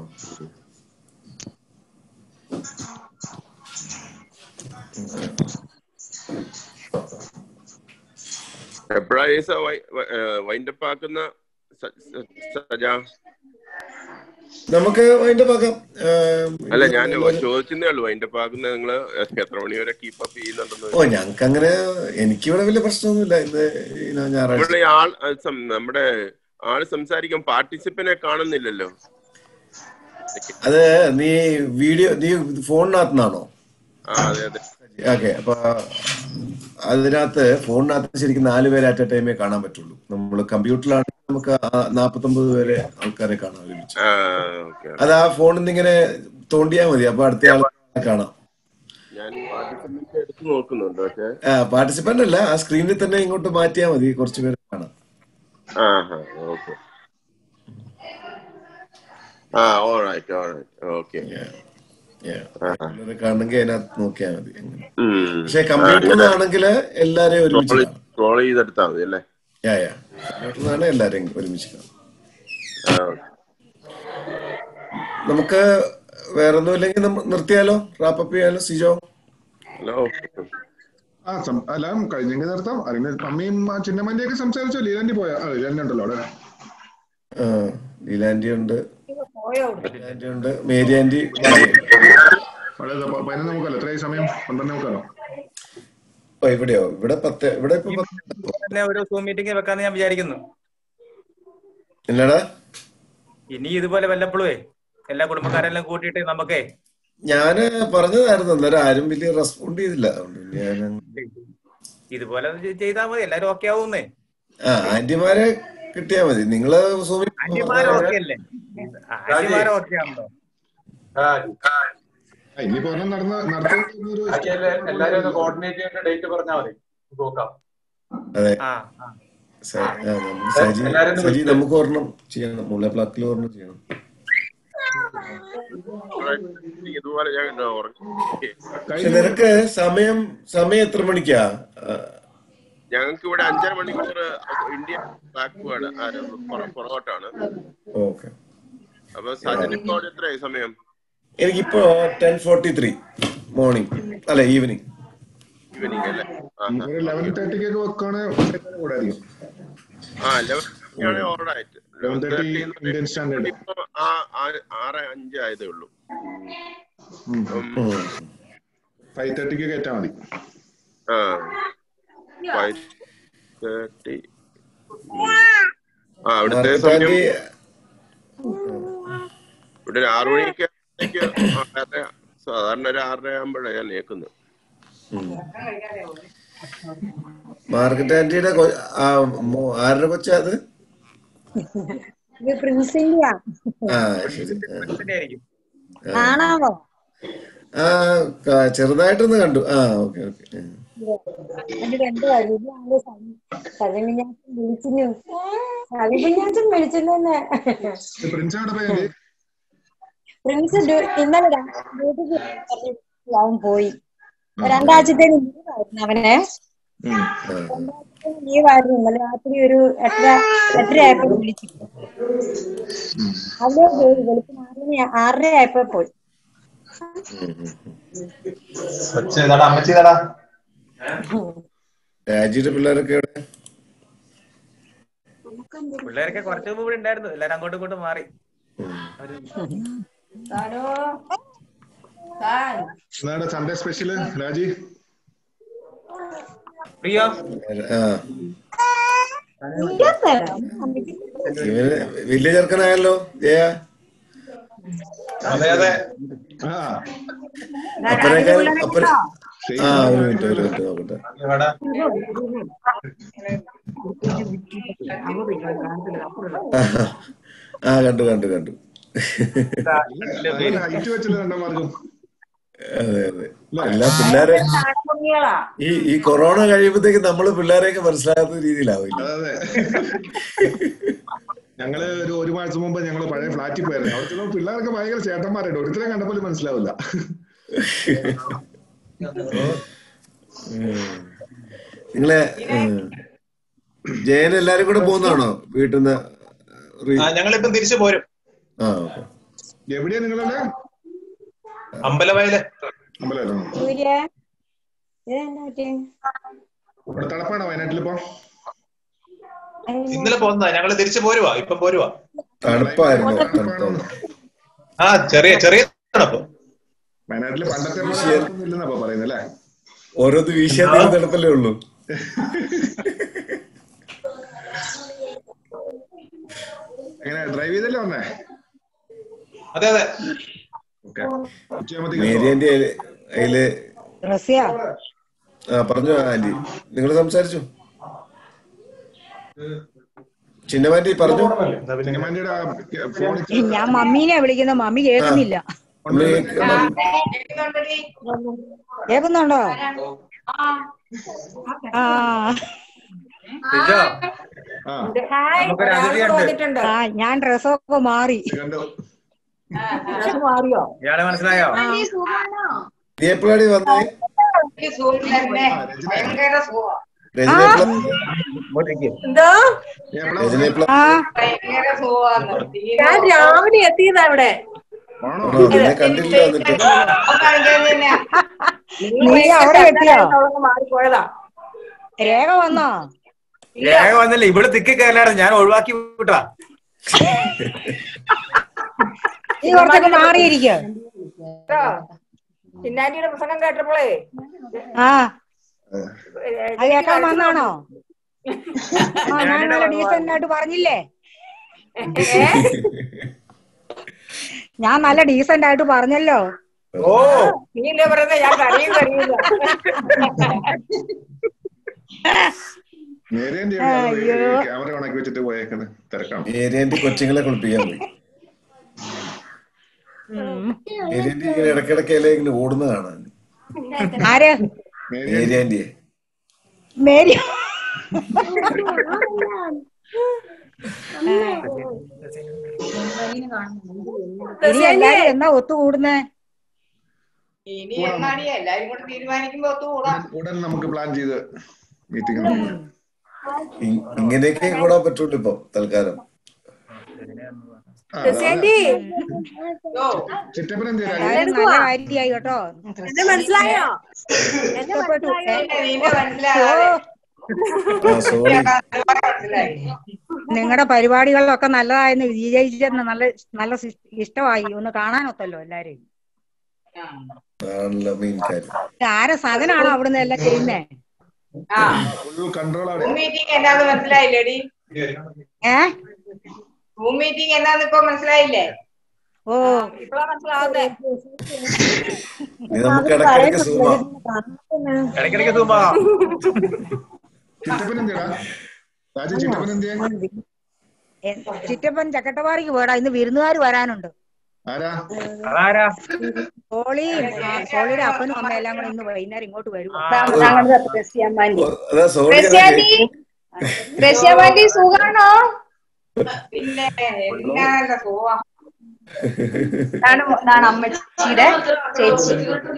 Speaker 9: എപ്പോഴാ ഈസ വൈൻഡപ്പ് ആക്കുന്ന സ- സ- സജ
Speaker 2: നമുക്ക് അതിന്റെ ഭാഗം
Speaker 9: അല്ല ഞാൻ ചോദിക്കുന്നേ ഉള്ളൂ വൈൻഡപ്പ് ആക്കുന്ന നിങ്ങള് എത്ര മണി വരെ കീപ്പ് അപ്പ് ചെയ്യുന്നുണ്ടെന്ന്
Speaker 2: ഓ ഞങ്ങക്ക് അങ്ങനെ എനിക്കിവിടെ വലിയ പ്രശ്നമൊന്നുമില്ല ഇന്ന് ഇന്ന് ഞായറാഴ്ച
Speaker 9: ഇവിടെ ഈ ആൾ അത് സം- നമ്മുടെ ആള് സംസാരിക്കാൻ പാർട്ടിസിപ്പനെ കാണുന്നില്ലല്ലോ
Speaker 2: അത് നീ വീഡിയോ നീ ഫോണിനകത്തുനിന്നാണോ
Speaker 9: ആ അതെ അതെ
Speaker 2: ഓക്കെ അപ്പൊ അതിനകത്ത് ഫോണിനകത്ത് ശരിക്കും നാല് പേരെ അറ്റ് എ ടൈമേ കാണാൻ പറ്റുള്ളൂ നമ്മൾ കമ്പ്യൂട്ടറിലാണെങ്കിൽ നമുക്ക് നാപ്പത്തൊമ്പത് പേരെ ആൾക്കാരെ കാണാൻ ഒരുമിച്ച്
Speaker 9: ആ ഓക്കെ
Speaker 2: അത് ആ ഫോണിൽ നിന്ന് ഇങ്ങനെ തോണ്ടിയാൽ മതി അപ്പൊ അടുത്ത ആളെ കാണാം
Speaker 9: ഞാൻ പാർട്ടിസിപ്പന്റ് എടുത്ത് നോക്കുന്നുണ്ട് പക്ഷെ
Speaker 2: പാർട്ടിസിപ്പന്റ് അല്ല ആ സ്ക്രീനിൽ തന്നെ ഇങ്ങോട്ട് മാറ്റിയാൽ മതി കുറച്ച് പേരെ കാണാം
Speaker 9: ആ ഓക്കെ ആ ഓൾറൈറ്റ് ഓൾറൈറ്റ് ഓക്കെ
Speaker 2: ഇവരെ കാണണമെങ്കിൽ അതിനകത്ത് നോക്കിയാൽ മതി അങ്ങനെ. പക്ഷെ കമ്പ്യൂട്ടറിൽ നിന്നാണെങ്കിൽ എല്ലാരെയും ഒരുമിച്ച് കാണാം
Speaker 9: സ്ക്രോൾ ചെയ്തെടുത്താൽ മതി അല്ലേ
Speaker 2: യാ യാ കമ്പ്യൂട്ടറിൽ നിന്നാണ് എല്ലാരെയും ഒരുമിച്ച് കാണാം നമുക്ക് വേറെ ഒന്നും ഇല്ലെങ്കിൽ നമ്മ- നിർത്തിയാലോ റാപ്പപ്പ് ചെയ്യാലോ സിജോ
Speaker 9: ഹലോ
Speaker 5: ആ സം- എല്ലാം കഴിഞ്ഞെങ്കിൽ നിർത്താം അല്ലെങ്കിൽ മമ്മിയും ആ ചിന്നമ്മന്റെ ഒക്കെ സംസാരിച്ചോ ലീലാൻഡി പോയാ ആ ലീലാൻഡി ഉണ്ടല്ലോ അവിടെ
Speaker 2: ആ, ലീലാൻഡി ഉണ്ട് ലീലാൻഡി ഉണ്ട് മേരി ആന്റി
Speaker 5: അവിടെ ദാ പ- പതിനൊന്ന് മുക്കാലോ എത്രയായി സമയം പന്ത്രണ്ട് മുക്കാലോ
Speaker 2: ഓ ഇവിടെയോ ഇവിടെ പത്ത് ഇവിടെ ഇപ്പൊ പത്ത്
Speaker 11: തന്നെ ഒരു സൂം മീറ്റിംഗ് വെക്കാന്ന് ഞാൻ വിചാരിക്കുന്നു
Speaker 2: എന്നാടാ
Speaker 11: ഇനി ഇതുപോലെ വല്ലപ്പോഴേ എല്ലാ കുടുംബക്കാരെല്ലാം കൂട്ടിയിട്ട് നമുക്കേ
Speaker 2: ഞാന് പറഞ്ഞതായിരുന്നു അന്നേരം ആരും വലിയ റെസ്പോണ്ട് ചെയ്തില്ല അതുകൊണ്ട് ഞാൻ
Speaker 11: ഇതുപോലെ ചെയ്താൽ മതി എല്ലാരും ഓക്കെ ആവുന്നേ
Speaker 2: ആ ആന്റിമാരെ കിട്ടിയാ മതി നിങ്ങള് സൂമിൽ
Speaker 11: ആന്റിമാരെ ഓക്കെ അല്ലേ ആന്റിമാരെ ഓക്കെ ആണല്ലോ
Speaker 5: ഇനിയിപ്പോ ഒരെണ്ണം നടന്ന നടത്തുന്ന ഒരു
Speaker 4: എല്ലാരും ഒന്ന് കോർഡിനേറ്റ് ചെയ്യേണ്ട ഡേറ്റ് പറഞ്ഞാൽ മതി നമുക്ക് നോക്കാം
Speaker 2: അതെ
Speaker 11: ആ
Speaker 2: സ- ആ, നമുക്ക് സജി
Speaker 4: എല്ലാരും ഒന്ന്
Speaker 2: സജി
Speaker 4: വിളിച്ച്.
Speaker 2: നമുക്ക് ഒരെണ്ണം ചെയ്യണം മുള്ള പ്ലാക്കിൽ ഒരെണ്ണം ചെയ്യണം
Speaker 9: ഇതുപോലെ ഞാൻ ഉറങ്ങി
Speaker 2: പക്ഷെ നിനക്ക് സമയം സമയം എത്ര മണിക്കാ ആ,
Speaker 9: ഞങ്ങൾക്ക് ഇവിടെ അഞ്ചര മണിക്കൂർ ഇന്ത്യ ബാക്ക്വേർഡ് പുറകോട്ടാണ്
Speaker 2: ഓക്കെ
Speaker 9: അപ്പൊ സജൻ ഇപ്പോ അവിടെ എത്രയായി സമയം
Speaker 2: എനിക്കിപ്പോ ടെൻ ഫോർട്ടി ത്രീ മോർണിംഗ് അല്ല ഈവനിങ്
Speaker 9: ഈവനിങ് അല്ലേ ആ, ആ.
Speaker 5: ഒരു ലെവൻ തേർട്ടിക്ക് ഒക്കെ വെക്കുകയാണെങ്കിൽ കൂടെ ആയിരിക്കും
Speaker 9: ആ ലെവൻ ആണ് alright eleven
Speaker 5: 11:30
Speaker 9: thirty
Speaker 5: Indian standard
Speaker 9: ഇപ്പൊ ആ ആ- ആറ് അഞ്ച് ആയതേ ഉള്ളൂ
Speaker 5: ഫൈവ് തേർട്ടിക്ക് കയറ്റാ മതി
Speaker 9: ആ ഫൈവ് തേർട്ടി ആ അവിടുത്തെ
Speaker 2: മാർക്കറ്റ്
Speaker 9: സമയം
Speaker 2: ആന്റി
Speaker 9: ഇവിടെ ഒരു ആറു മണിക്ക് ആറര സാധാരണ ഒരു ആറര ആകുമ്പോഴാണ് ഞാൻ ഏക്കുന്നത്
Speaker 2: മാർക്കറ്റ് ആന്റിയുടെ കൊ- ആ, മോ- ആരുടെ കൊച്ചാ അത്
Speaker 23: ഇത് പ്രിൻസിന്റെയാ
Speaker 2: ആ ശരി ആ. ആ.
Speaker 23: ആണാവോ
Speaker 2: ആ ക- ചെറുതായിട്ടൊന്ന് കണ്ടു ആ ഓക്കെ ഓക്കെ
Speaker 23: എന്നിട്ട് എന്തോ ഇതിലാണ് സജമിഞ്ഞാച്ചൻ വിളിച്ചിന് സജമിഞ്ഞാച്ചൻ വിളിച്ചില്ലെന്ന്
Speaker 5: പ്രിൻസ് എവിടെ പോയി
Speaker 23: പ്രിൻസ് ഡ്യൂ- ഇന്നലെ രാ- ഡ്യൂട്ടിക്ക് പറഞ്ഞു അവൻ പോയി രണ്ടാഴ്ചത്തേന് ലീവായിരുന്നു അവനെ രണ്ടാഴ്ചത്തേന് ലീവായിരുന്നു ഇന്നലെ രാത്രി ഒരു എട്ടര എട്ടര ആയപ്പോ വിളിച്ചു അവിടെ പോയി വെളുപ്പിന് ആറ് മണി ആറര ആയപ്പോ പോയി
Speaker 4: കൊച്ചേതാടാ അമ്മച്ചേതാടാ
Speaker 2: രാജിയുടെ പിള്ളേരൊക്കെ എവിടെ
Speaker 11: പിള്ളേരൊക്കെ കുറച്ച് മുമ്പ് ഇവിടെ ഉണ്ടായിരുന്നു എല്ലാരും അങ്ങോട്ടും ഇങ്ങോട്ടും മാറി അവര്
Speaker 5: എന്നാണ് സൺഡേ സ്പെഷ്യല് രാജി
Speaker 11: പ്രിയോ
Speaker 2: ആ ഇവന് വലിയ ചെറുക്കനായല്ലോ ജയ
Speaker 4: അതെ അതെ
Speaker 5: ആ
Speaker 2: അപ്പനേക്കാൾ അപ്പന ആ ഒരു മിനിറ്റ് ഒരു മിനിറ്റ് നോക്കട്ടെ
Speaker 4: എവിടെ
Speaker 2: ആ, ആ കണ്ടു കണ്ടു കണ്ടു
Speaker 5: ഹൈറ്റ് വെച്ചല്ലോ രണ്ടന്മാർക്കും
Speaker 2: അതെ അതെ എല്ലാ പിള്ളേരെ ഈ ഈ കൊറോണ കഴിയുമ്പോഴത്തേക്ക് നമ്മള് പിള്ളേരെയൊക്കെ മനസ്സിലാകാത്ത രീതിയിലാവില്ല
Speaker 5: അതെ ഞങ്ങള് ഒരു ഒരു മാസം മുമ്പ് ഞങ്ങള് പഴയ ഫ്ലാറ്റിൽ പോയായിരുന്നു അവിടുത്തെ പിള്ളേരൊക്കെ ഭയങ്കര ചേട്ടന്മാരായിട്ട് ഒരുത്തരെ കണ്ടപ്പോൾ മനസ്സിലാവില്ല
Speaker 2: നിങ്ങളെ ഉം. ജയൻ എല്ലാരും കൂടെ പോകുന്നതാണോ വീട്ടിൽ നിന്ന്
Speaker 4: ആ ഞങ്ങളിപ്പം തിരിച്ചു പോരും
Speaker 2: ആ ഓക്കെ
Speaker 5: എവിടെയാ നിങ്ങളല്ലേ
Speaker 4: അമ്പലവയല്
Speaker 5: അമ്പലം
Speaker 23: സൂര്യ ഇതെന്താ പറ്റിയെ?
Speaker 5: ഇവിടെ തണുപ്പാണോ വയനാട്ടിലിപ്പോ
Speaker 4: ഇന്നലെ പോന്നതാ ഞങ്ങള് തിരിച്ചു പോരുവാ ഇപ്പം പോരുവാ
Speaker 2: തണുപ്പായിരുന്നു തണുപ്പായിരുന്നു
Speaker 4: ആ ചെറിയ ചെറിയ തണുപ്പ്
Speaker 5: വയനാട്ടില് പണ്ടത്തെ പോലെ തണുപ്പൊന്നും ഇല്ലെന്നപ്പോ പറയുന്നല്ലേ
Speaker 2: ഓരോന്ന് വീശിയാൽ തീരെ തണുപ്പല്ലേ ഉള്ളൂ
Speaker 5: എങ്ങനെ ഡ്രൈവ് ചെയ്തല്ലേ വന്നേ
Speaker 4: അതെ അതെ
Speaker 5: ഓക്കെ ഉച്ചയാകുമ്പത്തേക്ക്
Speaker 2: മേരി ആന്റി അതില്
Speaker 23: റസിയ
Speaker 2: ആ പറഞ്ഞു ആന്റി നിങ്ങൾ സംസാരിച്ചു ചിന്നമാന്റി പറഞ്ഞു
Speaker 5: സിനിമാന്റിയുടെ ഫോണിൽ
Speaker 23: ഞാൻ മമ്മീനെ വിളിക്കുന്ന മമ്മി കേൾക്കുന്നില്ല
Speaker 2: അമ്മേ,
Speaker 23: കേൾക്കുന്നുണ്ടോ ആ
Speaker 11: സിജോ
Speaker 5: ആ
Speaker 11: നമുക്കൊരു അതിഥിയുണ്ട്
Speaker 23: ആ ഞാൻ ഡ്രസ്സൊക്കെ മാറി
Speaker 5: കണ്ടു
Speaker 23: ഡ്രസ് മാറിയോ
Speaker 11: ഇയാളെ മനസ്സിലായോ
Speaker 2: നീ എപ്പോഴാണ് വന്നേ
Speaker 1: ഈ സൂര്യൻ തന്നെ ഭയങ്കര സുഖം
Speaker 2: രജന എപ്പോഴാ
Speaker 11: ഇങ്ങോട്ടേക്ക്
Speaker 23: എന്തോ
Speaker 2: രജന എപ്പോഴാ
Speaker 23: ആ
Speaker 1: ഭയങ്കര സുഖമാണ്
Speaker 23: ഞാൻ രാവിലെ എത്തിയതാ ഇവിടെ
Speaker 5: ആണോ
Speaker 2: ആണോ നിന്നെ കണ്ടില്ല വന്നിട്ട്
Speaker 23: നീ അവിടെ എത്തിയോ മാറിപ്പോയതാ രേഖ വന്നോ
Speaker 11: രേഖ വന്നില്ല ഇവിടെ തിക്കി കയറിലാണ് ഞാൻ ഒഴിവാക്കി വിട്ടാ
Speaker 23: നീ കുറച്ചൊക്കെ മാറിയിരിക്കോ
Speaker 10: ചിന്നാറ്റിയുടെ പ്രസംഗം കേട്ടപ്പോളേ
Speaker 23: ആ അത് കേൾക്കാൻ വന്നാണോ ആ ഞാൻ നല്ല ഡീസന്റ് ആയിട്ട് പറഞ്ഞില്ലേ ഞാൻ നല്ല ഡീസന്റ് ആയിട്ട് പറഞ്ഞല്ലോ
Speaker 10: ഓ നീ എന്താ പറയുന്നത് ഞാൻ കരയും കരയില്ല
Speaker 5: മേരി ആന്റി ക്യാമറ ഓണാക്കി വെച്ചിട്ട് പോയേക്കുന്നത് തിരക്കാണ്
Speaker 2: മേരി ആന്റി കൊച്ചുങ്ങളെ കുളിപ്പിക്കാൻ പോയി മേരി ആന്റി ഇങ്ങനെ ഇടക്കിടക്ക് ഇല ഇങ്ങനെ ഓടുന്ന കാണാൻ
Speaker 23: ആര്
Speaker 2: മേരി ആന്റിയെ
Speaker 23: മേരി ഇനി എല്ലാരും എന്നാ ഒത്തുകൂടുന്നേ
Speaker 1: ഇനി എന്നാടി എല്ലാരും കൂടെ തീരുമാനിക്കുമ്പോ ഒത്തുകൂടാം
Speaker 5: ഉടൻ നമുക്ക് പ്ലാൻ ചെയ്ത് മീറ്റിംഗ്
Speaker 2: ഇ- ഇങ്ങനെയൊക്കെ കൂടാൻ പറ്റുള്ളൂ ഇപ്പൊ തൽക്കാലം
Speaker 5: ചിറ്റപ്പൻ എന്ത്
Speaker 23: എന്തായാലും നല്ല കാര്യമായി കേട്ടോ
Speaker 10: എന്നെ മനസ്സിലായോ
Speaker 23: ഇഷ്ടപ്പെട്ടു
Speaker 1: നിന്നെ മനസ്സിലാകാതെ
Speaker 2: ആ സോറി
Speaker 23: നിങ്ങളുടെ പരിപാടികളിലൊക്കെ നല്ലതായെന്ന് വിജയിച്ചെന്ന് നല്ല നല്ല സി- ഇഷ്ടമായി ഒന്ന് കാണാനൊത്തല്ലോ എല്ലാരും
Speaker 2: ആണല്ലോ മെയിൻ കാര്യം
Speaker 23: ആരെ സാധനാണോ അവിടുന്ന് എല്ലാം ചെയ്യുന്നേ
Speaker 1: ആ
Speaker 5: ഫുൾ കൺട്രോൾ ആണ്
Speaker 1: മീറ്റിംഗ് എന്നാന്ന് മനസ്സിലായില്ലേടി
Speaker 23: ഏ
Speaker 1: സൂം മീറ്റിംഗ് എന്നാന്ന് ഇപ്പൊ മനസ്സിലായില്ലേ
Speaker 12: ഓ
Speaker 1: ഇപ്പഴാ മനസ്സിലാവുന്നേ
Speaker 2: ഇനി നമുക്ക് ഇടയ്ക്കിടയ്ക്ക് സൂമാ
Speaker 4: ഇടയ്ക്കിടയ്ക്ക് സൂമാ
Speaker 5: ചിറ്റപ്പൻ എന്തിയാ രാജു ചിറ്റപ്പൻ എന്തിയാ
Speaker 12: എ- ചിറ്റപ്പൻ ചക്കട്ടവാടിക്ക് പോടാ ഇന്ന് വിരുന്നുകാർ വരാനുണ്ട്
Speaker 5: ആരാ
Speaker 4: അതാരാ
Speaker 12: സോളിയും ആ, സോളിയുടെ അപ്പനും അമ്മയും എല്ലാം കൂടെ ഇന്ന് വൈകുന്നേരം ഇങ്ങോട്ട് വരും
Speaker 2: അതാ സോറി
Speaker 1: റഷ്യാന്റി റഷ്യാന്റി സുഖാണോ പിന്നെ എന്നാ സുഖം ഇതാണ് മോ- ഇതാണ് അമ്മച്ചിയുടെ ചേച്ചി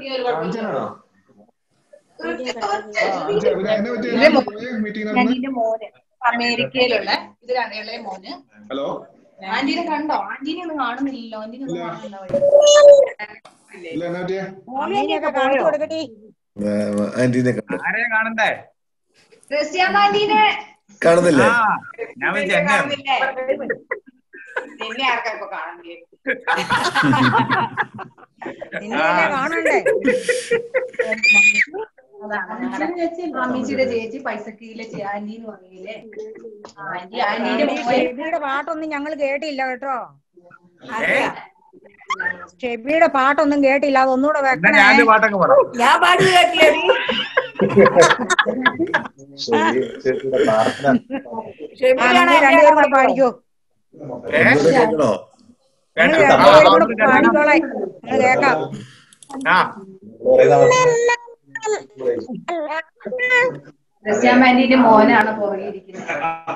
Speaker 1: ഇത് മോ- ഞങ്ങളുടെ മോന് അമേരിക്കയിലുള്ള ഇതിലാണ് ഇളയ മോന്
Speaker 5: ഹലോ
Speaker 1: ആന്റീനെ കണ്ടോ ആന്റീനെ ഒന്നും കാണുന്നില്ലല്ലോ ആന്റീനെ ഒന്നും കാണുന്നില്ല
Speaker 5: ഇല്ല എന്നാ പറ്റിയേ
Speaker 12: അമ്മീനെയൊക്കെ കാണിച്ചു കൊടുക്കട്ടെ
Speaker 2: ആന്റീനെ കണ്ടു
Speaker 4: ആരെയാ കാണണ്ടേ
Speaker 1: റഷ്യാമ്മ ആന്റീനെ
Speaker 2: കാണുന്നില്ലേ
Speaker 4: ആ ഞാൻ വിളിച്ച എന്നെ
Speaker 1: കാണുന്നില്ലേ നിന്നെ ആർക്കാ ഇപ്പൊ കാണണ്ടേ
Speaker 12: നിന്നെയല്ലേ കാണണ്ടേ
Speaker 1: അമ്മച്ചിയുടെ ചേച്ചി പൈസക്കിയിലെ ആന്റി എന്ന് പറയില്ലേ ആന്റി ആന്റിന്റെ
Speaker 12: ഈ
Speaker 1: മോനെ
Speaker 12: ഷെബിയുടെ പാട്ടൊന്നും ഞങ്ങൾ കേട്ടില്ല കേട്ടോ ഷെബിയുടെ പാട്ടൊന്നും കേട്ടില്ല അതൊന്നുകൂടെ
Speaker 4: എന്നാ
Speaker 12: വെക്കണേ
Speaker 4: ഞാനൊരു പാട്ടൊക്കെ പാടാം
Speaker 1: ഞാൻ പാട്ട് കേട്ടില്ലേ
Speaker 12: ആ, നിങ്ങൾ രണ്ടുപേരും കൂടെ പാടിക്കോ
Speaker 2: ഒന്നുകൂടെ കേൾക്കണോ
Speaker 12: നിങ്ങൾ രണ്ടുപേരും കൂടെ പാടിക്കോളെ നിങ്ങൾ കേക്കാം
Speaker 4: ആ
Speaker 1: റഷ്യാമാൻഡിന്റെ മോനാണ് പുറകിരിക്കുന്നത്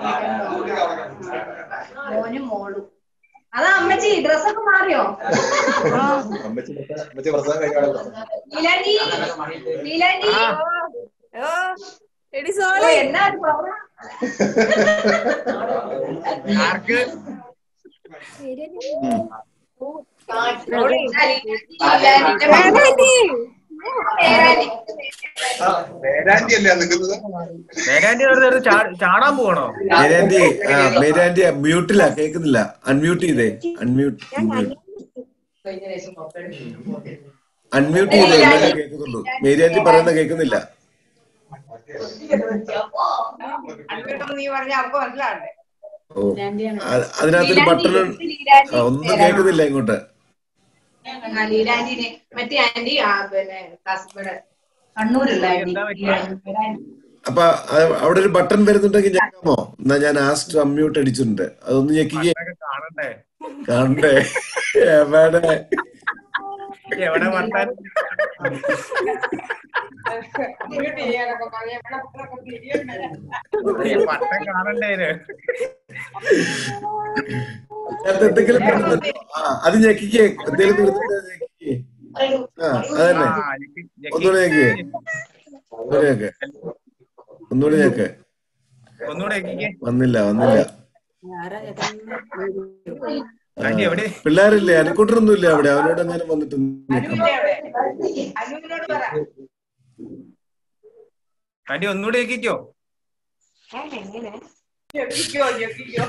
Speaker 1: മോനും മോളും അതാ അമ്മച്ചി ഡ്രസ്സൊക്കെ മാറിയോ ലീലാൻഡി ലീലാൻഡി
Speaker 18: എടി
Speaker 1: ഓ,
Speaker 18: സോളി
Speaker 1: എന്നാ ഒരു power ആ?
Speaker 4: ആർക്ക്
Speaker 1: സോളി, ഇതാ ലീലാൻഡിന്റെ
Speaker 18: വേദാന്റി.
Speaker 1: പേരാൻഡി.
Speaker 4: വേദാന്തി അല്ലേ നിൽക്കുന്നത് വേദാന്തി വെറുതെ ഒരു ചാ- ചാടാൻ പോകണോ
Speaker 2: മേരാന്റി ആ മേരാന്റി മ്യൂട്ടിലാ കേൾക്കുന്നില്ല അൺമ്യൂട്ട് ചെയ്തേ അൺമ്യൂട്ട് അൺമ്യൂട്ട് ചെയ്തേ എന്നാലേ കേൾക്കുന്നുള്ളൂ മേരാന്റി പറയുന്ന കേൾക്കുന്നില്ല
Speaker 1: അൻപത്തൊന്ന് നീ പറഞ്ഞ നമുക്ക് മനസ്സിലാവണ്ടേ
Speaker 2: ഓ അ- അതിനകത്തൊരു ബട്ടൺ
Speaker 1: ലീലാൻഡി
Speaker 2: ഒന്നും കേൾക്കുന്നില്ല ഇങ്ങോട്ട്
Speaker 1: ആ, ലീലാൻഡിനെ മറ്റേ ആന്റി ആ പിന്നെ കാസർഗോഡ് കണ്ണൂരുള്ള ആന്റി ലീലാൻഡി.
Speaker 2: അപ്പൊ അ- അവിടെ ഒരു ബട്ടൺ വരുന്നുണ്ടെങ്കിൽ ഞെക്കാമോ എന്നാ ഞാൻ ആസ്റ്റ് അമ്മ്യൂട്ട് അടിച്ചിട്ടുണ്ട് അതൊന്ന് ഞെക്കിക്കേ
Speaker 4: കാണണ്ടേ
Speaker 2: കാണണ്ടേ എവിടെ
Speaker 4: എവിടെ വർത്താൻ
Speaker 1: ഇങ്ങോട്ട് ചെയ്യാനൊക്കെ പറഞ്ഞ് ഇവിടെ ഇവിടെയൊക്കെ തിരിയണ്ടേ?
Speaker 4: പട്ടം കാണണ്ടേ ഇത്?
Speaker 2: അതിനകത്ത് എന്തെങ്കിലും വരുന്നുണ്ടോ ആ അത് ഞെക്കിക്കേ എന്തെങ്കിലും വരുന്നുണ്ടോ അത് ഞെക്കിക്കേ ആ അതന്നെ
Speaker 4: ആ, ഞെക്കി- ഞെക്കി.
Speaker 2: ഒന്നുകൂടെ ഞെക്കിക്കേ ഒന്നുകൂടെ ഞെക്ക് ഒന്നുകൂടെ ഞെക്ക്
Speaker 4: ഒന്നുകൂടെ ഞെക്കിക്കേ.
Speaker 2: വന്നില്ല വന്നില്ല ആ,
Speaker 4: ആന്റി എവിടെ
Speaker 2: പിള്ളേരില്ലേ അനിക്കൂട്ടറൊന്നുമില്ല അവിടെ അവനോട് എങ്ങനെ വന്നിട്ട് ഞെക്കാൻ
Speaker 1: അനുവിന്റെ അവിടെ. അനുവിനോട് പറ
Speaker 4: ആന്റി ഒന്നുകൂടെ ഞെക്കിക്കോ
Speaker 1: ഞെക്കിക്കോ ഞെക്കിക്കോ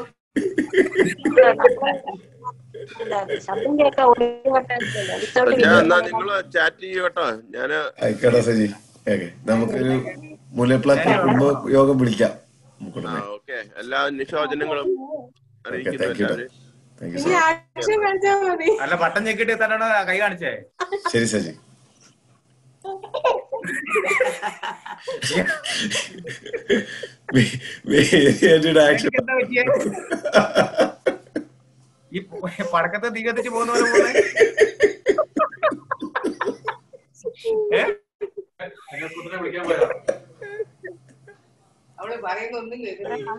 Speaker 17: ശബ്ദം കേൾക്കാൻ ഒരു വട്ടം
Speaker 9: ഞാൻ എന്നാ നിങ്ങള് ചാറ്റ് ചെയ്യൂ കേട്ടോ ഞാന്
Speaker 2: ആയിക്കോട്ടെ സജി ഓക്കെ നമുക്കൊരു മൂലപ്ലാറ്റ് കുടുംബ യോഗം വിളിക്കാം നമുക്കുടനെ
Speaker 9: ഓക്കെ എല്ലാ നിശോചനങ്ങളും അറിയിക്കുന്നു
Speaker 2: താങ്ക് യു
Speaker 9: എല്ലാവരും
Speaker 2: താങ്ക് യു
Speaker 18: ഇനി ആക്ഷൻ കാണിച്ചാ മതി
Speaker 4: അല്ല പട്ടം ഞെക്കിട്ട് തന്നെയാണ് കൈ കാണിച്ചേ
Speaker 2: ശരി സജി മേരിയുടെ ആക്ഷൻ
Speaker 4: എന്താ പറ്റിയേ ഈ പടക്കത്തെ തീ കത്തിച്ച് പോകുന്ന പോലെ പോലെ ഏ വിളിക്കാൻ പോയതാ
Speaker 1: അവള് പറയുന്നൊന്നും കേൾക്കുന്നില്ല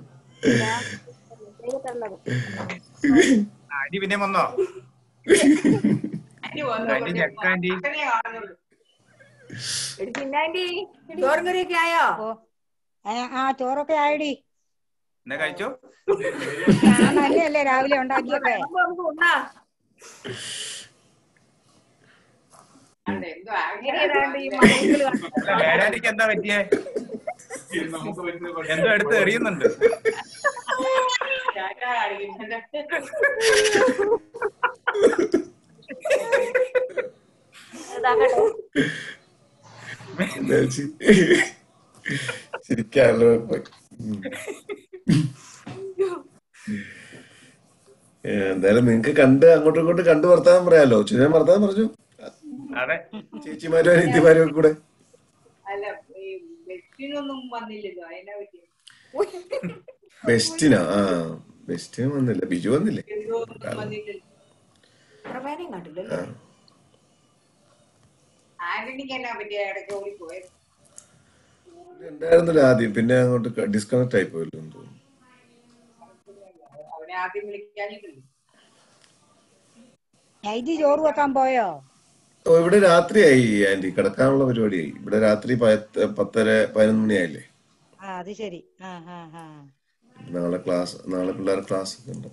Speaker 4: ആന്റി പിന്നെ വന്നോ
Speaker 1: ആന്റി വന്നു
Speaker 4: ആന്റി ഞെക്കാന്റി
Speaker 1: അങ്ങനെ കാണുന്നുള്ളൂ
Speaker 18: എടി പിന്നാണ്ടി ചോറും കറിയൊക്കെ ആയോ
Speaker 12: ഏ, ആ ചോറൊക്കെ ആയടി
Speaker 4: എന്നാ കഴിച്ചോ
Speaker 12: ഞാൻ തന്നെയല്ലേ രാവിലെ ഉണ്ടാക്കിയൊക്കെ
Speaker 18: നമുക്ക് ഉണ്ണാ
Speaker 1: എന്തോ
Speaker 18: ഏതാണ്ട് ഈ മലയാളികള്
Speaker 4: അല്ല വേരാനിക്ക് എന്താ പറ്റിയേ എന്തോ എടുത്ത് എറിയുന്നുണ്ട്
Speaker 2: ചിരിക്കാണല്ലോ ഏ, എന്തായാലും നിങ്ങക്ക് കണ്ട് അങ്ങോട്ടും ഇങ്ങോട്ടും കണ്ട് വർത്താനം പറയാലോ ചില വർത്താനം പറഞ്ഞു
Speaker 11: അതെ
Speaker 2: ചേച്ചിമാരും അനിയത്തിമാരും ഒക്കെ കൂടെ
Speaker 1: അല്ല ഈ ബെസ്റ്റിനൊന്നും വന്നില്ലല്ലോ അതിനെ പറ്റി
Speaker 2: ബെസ്റ്റിനാ ആ ബെസ്റ്റിന് വന്നില്ല ബിജു വന്നില്ലേ
Speaker 1: ഒന്നും വന്നില്ലല്ലോ
Speaker 18: പ്രമേനം കണ്ടില്ലല്ലോ
Speaker 2: ആ.
Speaker 1: ആന്റണിക്ക് എന്നാ പറ്റിയ ഇടയ്ക്ക് ഓടിപ്പോയത്
Speaker 2: ഉണ്ടായിരുന്നില്ല ആദ്യം പിന്നെ അങ്ങോട്ട് ഡിസ്കണക്ട് ആയി പോയല്ലോ എന്ന് തോന്നുന്നു
Speaker 1: അവനെ ആദ്യം വിളിക്കാഞ്ഞിട്ടില്ല
Speaker 12: നൈറ്റ് ചോറ് വെക്കാൻ പോയോ
Speaker 2: ഓ ഇവിടെ രാത്രിയായി ആന്റി കിടക്കാനുള്ള പരിപാടിയായി ഇവിടെ രാത്രി പത്ത് പത്തര പതിനൊന്ന് മണിയായില്ലേ
Speaker 12: ആ അത് ശരി ആ ആ ആ
Speaker 2: നാളെ ക്ലാസ് നാളെ പിള്ളേർ ക്ലാസ് ഒക്കെ ഉണ്ട്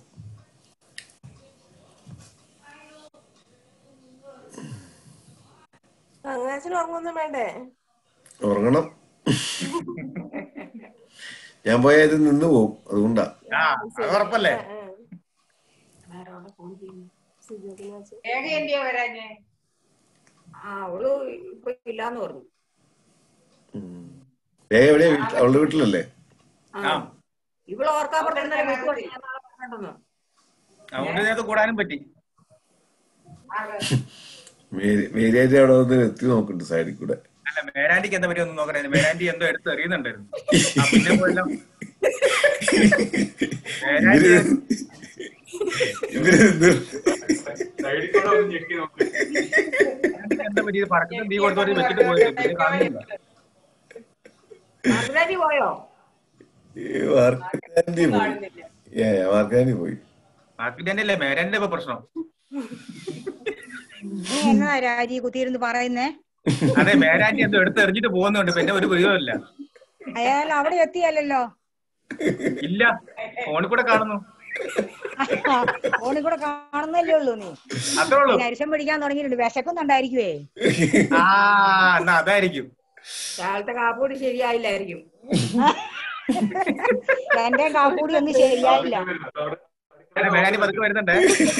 Speaker 18: അങ്ങാച്ചന് ഉറങ്ങൊന്നും വേണ്ടേ
Speaker 2: ഉറങ്ങണം ഞാൻ പോയാൽ ഇത് നിന്ന് പോവും അതുകൊണ്ടാ
Speaker 11: ആ അത് ഉറപ്പല്ലേ
Speaker 1: ഏക എന്തിയാ വരാഞ്ഞേ
Speaker 18: ആ അവള് ഇപ്പൊ ഇല്ലാന്ന് പറഞ്ഞു
Speaker 2: ഏ എവിടെയാ വീട്ടിൽ അവളുടെ വീട്ടിലല്ലേ
Speaker 18: ആ ഇവള് ഓർക്കാൻ പറഞ്ഞ വീട്ടിൽ
Speaker 11: അതുകൊണ്ട് ഇതിനകത്ത് കൂടാനും പറ്റി
Speaker 2: മേരി- മേരിയായിട്ട് അവിടെ വന്ന് എത്തി നോക്കുന്നുണ്ട് സൈഡിൽ കൂടെ
Speaker 11: അല്ല മേരാൻഡിക്ക് എന്താ പറ്റി ഒന്നും നോക്കണേ മേരാൻഡി എന്തോ എടുത്ത് എറിയുന്നുണ്ടായിരുന്നു ആ, പിന്നെ പോയെല്ലാം മേരാൻഡി
Speaker 2: ഇവര് ഇത്
Speaker 11: എന്താ പറ്റി ഇത് പറക്കുന്ന തീ കൊടുത്തോട്ട് വെച്ചിട്ട് പോയിട്ട് പിന്നെ കാണുന്നില്ല
Speaker 18: മറുപടി പോയോ
Speaker 2: ഈ വാർക്കാൻഡി പോയി ഏ വാർക്കാൻഡി പോയി
Speaker 11: മാർക്കറ്റ് അല്ലേ മേരാൻഡിന്റെ ഇപ്പൊ പ്രശ്നം
Speaker 12: നീ എന്നാ രാജി കുത്തിയിരുന്ന് പറയുന്നേ
Speaker 11: അതെ മേരാൻഡി എന്തോ എടുത്ത് എറിഞ്ഞിട്ട് പോകുന്നുണ്ട് പിന്നെ ഒരു പ്രയോജനമില്ല
Speaker 12: അയാൾ അവിടെ എത്തിയല്ലോ
Speaker 11: ഇല്ല ഫോണിൽ കൂടെ കാണുന്നു
Speaker 12: ഫോണിൽ കൂടെ കാണുന്നല്ലേ ഉള്ളൂ നീ
Speaker 11: അത്രേ ഉള്ളൂ
Speaker 12: പിന്നെ അരിശം പിടിക്കാൻ തുടങ്ങിയിട്ടുണ്ട് വിശക്കുന്നുണ്ടായിരിക്കുവേ
Speaker 11: ആ എന്നാ അതായിരിക്കും
Speaker 18: രാവിലത്തെ കാപ്പൂടി ശരിയായില്ലായിരിക്കും
Speaker 12: എന്റെ കാപ്പൂടി ഒന്നും ശരിയായില്ല
Speaker 11: അല്ല മേരാൻഡി പതുക്കെ വരുന്നുണ്ടേ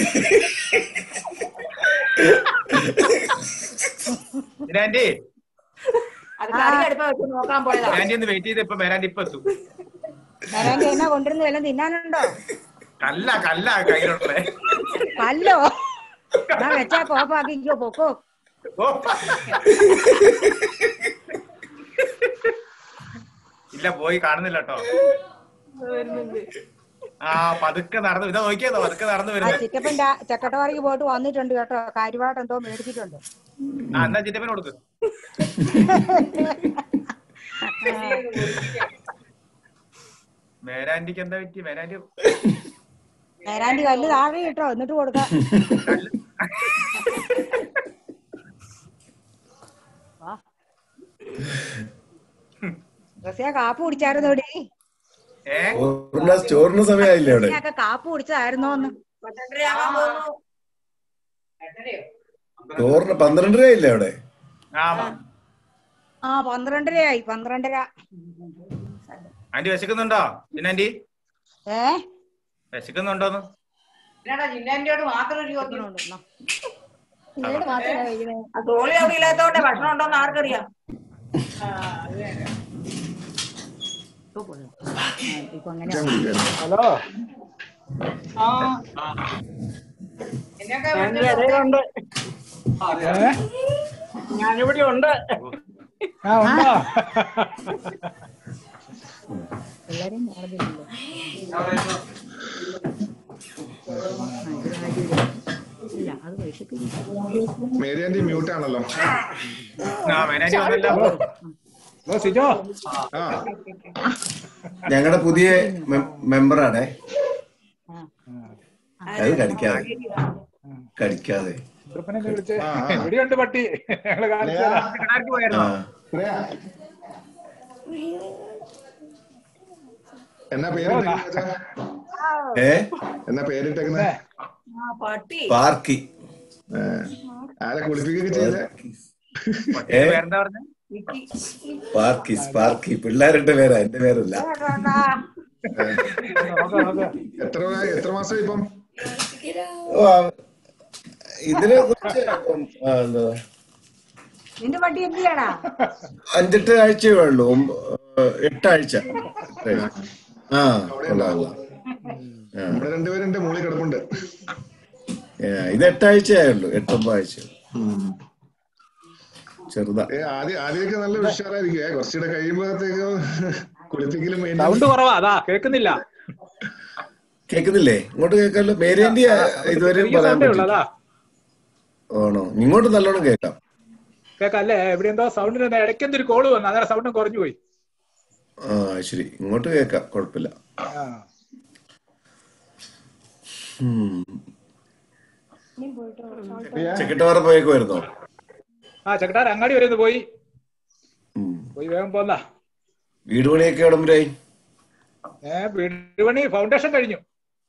Speaker 11: മേരാൻഡി
Speaker 18: അത് കറി അടുപ്പ വെച്ച് നോക്കാൻ പോയതാ
Speaker 11: മേരാൻഡി ഒന്ന് വെയിറ്റ് ചെയ്ത് ഇപ്പൊ മേരാൻഡി ഇപ്പൊ എത്തും
Speaker 12: വരാൻ്റെ എന്നാ കൊണ്ടിരുന്ന് വല്ലതും തിന്നാനുണ്ടോ
Speaker 11: കല്ല കല്ല കയ്യിലുള്ളേ
Speaker 12: കല്ലോ എന്നാ വെച്ചാ കോപ്പാക്കിക്കോ പൊക്കോ
Speaker 11: ഇല്ല പോയി കാണുന്നില്ല കേട്ടോ ആ പതുക്കെ നടന്നു ഇതാ നോക്കിയതോ പതുക്കെ നടന്നു
Speaker 12: ആ
Speaker 11: വരുന്നത്
Speaker 12: ചിറ്റപ്പൻ രാ- ചക്കട്ടവാറിക്ക് പോയിട്ട് വന്നിട്ടുണ്ട് കേട്ടോ കാര്യമായിട്ട് എന്തോ മേടിച്ചിട്ടുണ്ട്
Speaker 11: ആ എന്നാ ചിറ്റപ്പന് കൊടുക്ക് മേരാൻഡിക്ക് എന്താ പറ്റി മേരാൻഡി
Speaker 12: നേരാണ്ടി കല്ല് താഴെ ഇട്ടോ എന്നിട്ട് കൊടുക്കാം വാ. റസിയ കാപ്പ് കുടിച്ചായിരുന്നോടി
Speaker 11: ഏ
Speaker 2: ചോറിന് ചോറിന് സമയമായില്ലേ അവിടെ
Speaker 12: ഒക്കെ കാപ്പ് കുടിച്ചതായിരുന്നോന്ന്
Speaker 18: പന്ത്രണ്ടരയാകാൻ പോകുന്നു
Speaker 2: ചോറിന് പന്ത്രണ്ടര ആയില്ലേ അവിടെ
Speaker 11: ആമാ
Speaker 12: ആ പന്ത്രണ്ടരയായി പന്ത്രണ്ടര
Speaker 11: ആന്റി വിശക്കുന്നുണ്ടോ പിന്നെ ആന്റി
Speaker 12: ഏ
Speaker 11: വിശക്കുന്നുണ്ടോന്ന്
Speaker 1: എന്നാടാ ജിന്നാന്റിയോട് മാത്രം ഒരു ചോദ്യം
Speaker 12: ഇങ്ങോട്ട് മാത്രമേ കഴിക്കണേ
Speaker 18: ആ തോളി അവിടെ ഇല്ലാത്തോണ്ട് ഭക്ഷണം ഉണ്ടോന്ന് ആർക്കറിയാം
Speaker 12: ഇപ്പൊ അങ്ങനെ
Speaker 18: ഹലോ
Speaker 1: എന്നൊക്കെ
Speaker 18: ഞാൻ ഇടയിലുണ്ട് ഞാനിവിടെ ഉണ്ട്
Speaker 12: ആ ഉണ്ടോ എല്ലാരും നടന്നില്ലല്ലോ ഇല്ല അത് വിശപ്പില്ല
Speaker 5: മേരി ആന്റി മ്യൂട്ട് ആണല്ലോ
Speaker 11: ആ മേരാൻഡി വന്നല്ലോ
Speaker 5: ആ
Speaker 2: ഞങ്ങളുടെ പുതിയ മെമ്പറാണേ അത് കടിക്കാതെ കടിക്കാതെ
Speaker 4: ഇവിടെയുണ്ട് പട്ടി ഞങ്ങള് കാണിച്ചു തരാം.
Speaker 11: കിടാർക്ക് പോയായിരുന്നോ
Speaker 5: എന്നാ പേരിട്ടേക്കുന്നെ
Speaker 2: ഏ
Speaker 5: എന്നാ പേരിട്ടേക്കുന്നത്
Speaker 18: പട്ടി
Speaker 2: പാർക്കി
Speaker 5: ആരെ കുളിപ്പിക്കുകയൊക്കെ ചെയ്തേ
Speaker 2: ഏ
Speaker 11: പേരെന്താ പറഞ്ഞ
Speaker 2: പാർക്കി സ്പാർക്കി പിള്ളേരുടെ പേരാ എന്റെ പേരല്ല
Speaker 5: എത്ര എത്ര മാസം ഇപ്പം
Speaker 2: ഓ, ആ, ഇതിനെ കുറിച്ച് ആ, എന്താ
Speaker 12: നിന്റെ പട്ടി എന്തിയാടാ
Speaker 2: അഞ്ചെട്ട് ആഴ്ചയേ ഉള്ളൂ ഒമ്പ- എട്ടാഴ്ച ആ കൊള്ളാം കൊള്ളാം ആ.
Speaker 5: നമ്മുടെ രണ്ടുപേരും എന്റെ മുകളിൽ കിടപ്പുണ്ട്
Speaker 2: ഏ, ഇത് എട്ടാഴ്ചയായുള്ളൂ എട്ടൊമ്പത് ആഴ്ച ചെറുതാ
Speaker 5: ഏ, ആദ്യം ആദ്യമൊക്കെ നല്ല ഉഷാറായിരിക്കും ഏ, കുറച്ചുകൂടെ കഴിയുമ്പോഴത്തേക്ക് കുളിപ്പിക്കലും
Speaker 14: സൗണ്ട്
Speaker 5: maintenance-
Speaker 14: കുറവാ അതാ കേൾക്കുന്നില്ല
Speaker 2: കേൾക്കുന്നില്ലേ ഇങ്ങോട്ട് കേൾക്കാമല്ലോ മേരേന്റെ ഇതുവരെ
Speaker 14: ചെറിയ
Speaker 2: പറയാൻ
Speaker 14: സൗണ്ടേ ഉള്ളൂ
Speaker 2: പറ്റില്ല
Speaker 14: അതാ
Speaker 2: ആണോ ഇങ്ങോട്ട് നല്ലോണം കേൾക്കാം
Speaker 14: കേൾക്കാം അല്ലേ ഇവിടെ എന്തോ സൗണ്ടിന് ഇടയ്ക്ക് എന്തൊരു കോള് വന്നു അന്നേരം സൗണ്ട് കുറഞ്ഞു പോയി
Speaker 2: ആ ശരി ഇങ്ങോട്ട് കേൾക്കാം കുഴപ്പമില്ല
Speaker 14: ആ.
Speaker 2: ഉം. ചെക്കിട്ടവാറ പോയേക്കുമായിരുന്നോ
Speaker 14: ആ ചക്കട്ടാർ അങ്ങാടി വരെ ഒന്ന് പോയി പോയി വേഗം പോന്നാ
Speaker 2: വീട് പണിയൊക്കെ എവിടം വരെ ആയി
Speaker 14: ഏ വീട് പണി ഫൗണ്ടേഷൻ കഴിഞ്ഞു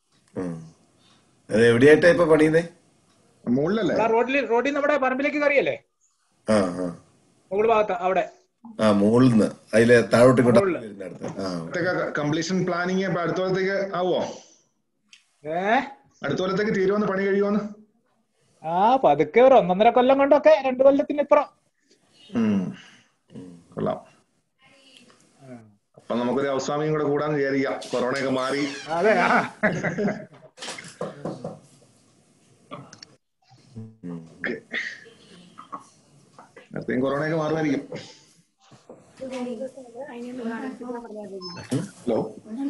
Speaker 2: അത് എവിടെയായിട്ടാ ഇപ്പൊ പണിയുന്നേ
Speaker 5: മുകളിലല്ലേ
Speaker 14: ആ റോഡിൽ റോഡിൽ നമ്മുടെ പറമ്പിലേക്ക് കയറിയല്ലേ
Speaker 2: ആ ആ
Speaker 14: മുകൾ ഭാഗത്ത് അവിടെ
Speaker 2: ആ മുകളിൽ നിന്ന് അതിലെ താഴോട്ട് ഇങ്ങോട്ട് വരുന്നിടത്ത് ആ
Speaker 5: കംപ്ലീഷൻ പ്ലാനിങ് അപ്പൊ അടുത്ത കൊല്ലത്തേക്ക് ആവോ
Speaker 14: ഏ
Speaker 5: അടുത്ത കൊല്ലത്തേക്ക് തീരുവന്ന് പണി കഴിയുമെന്ന്
Speaker 14: ആ പതുക്കെ ഒരു ഒന്നൊന്നര കൊല്ലം കൊണ്ടൊക്കെ രണ്ടു കൊല്ലത്തിന് ഇപ്പുറം
Speaker 5: കൊള്ളാം അപ്പൊ നമുക്കൊരു അവസാമിയും കൂടെ കൂടാന്ന് വിചാരിക്കാം കൊറോണയൊക്കെ മാറി
Speaker 14: അതെ ആ
Speaker 5: അടുത്തേക്കും കൊറോണയൊക്കെ മാറുമായിരിക്കും ഹലോ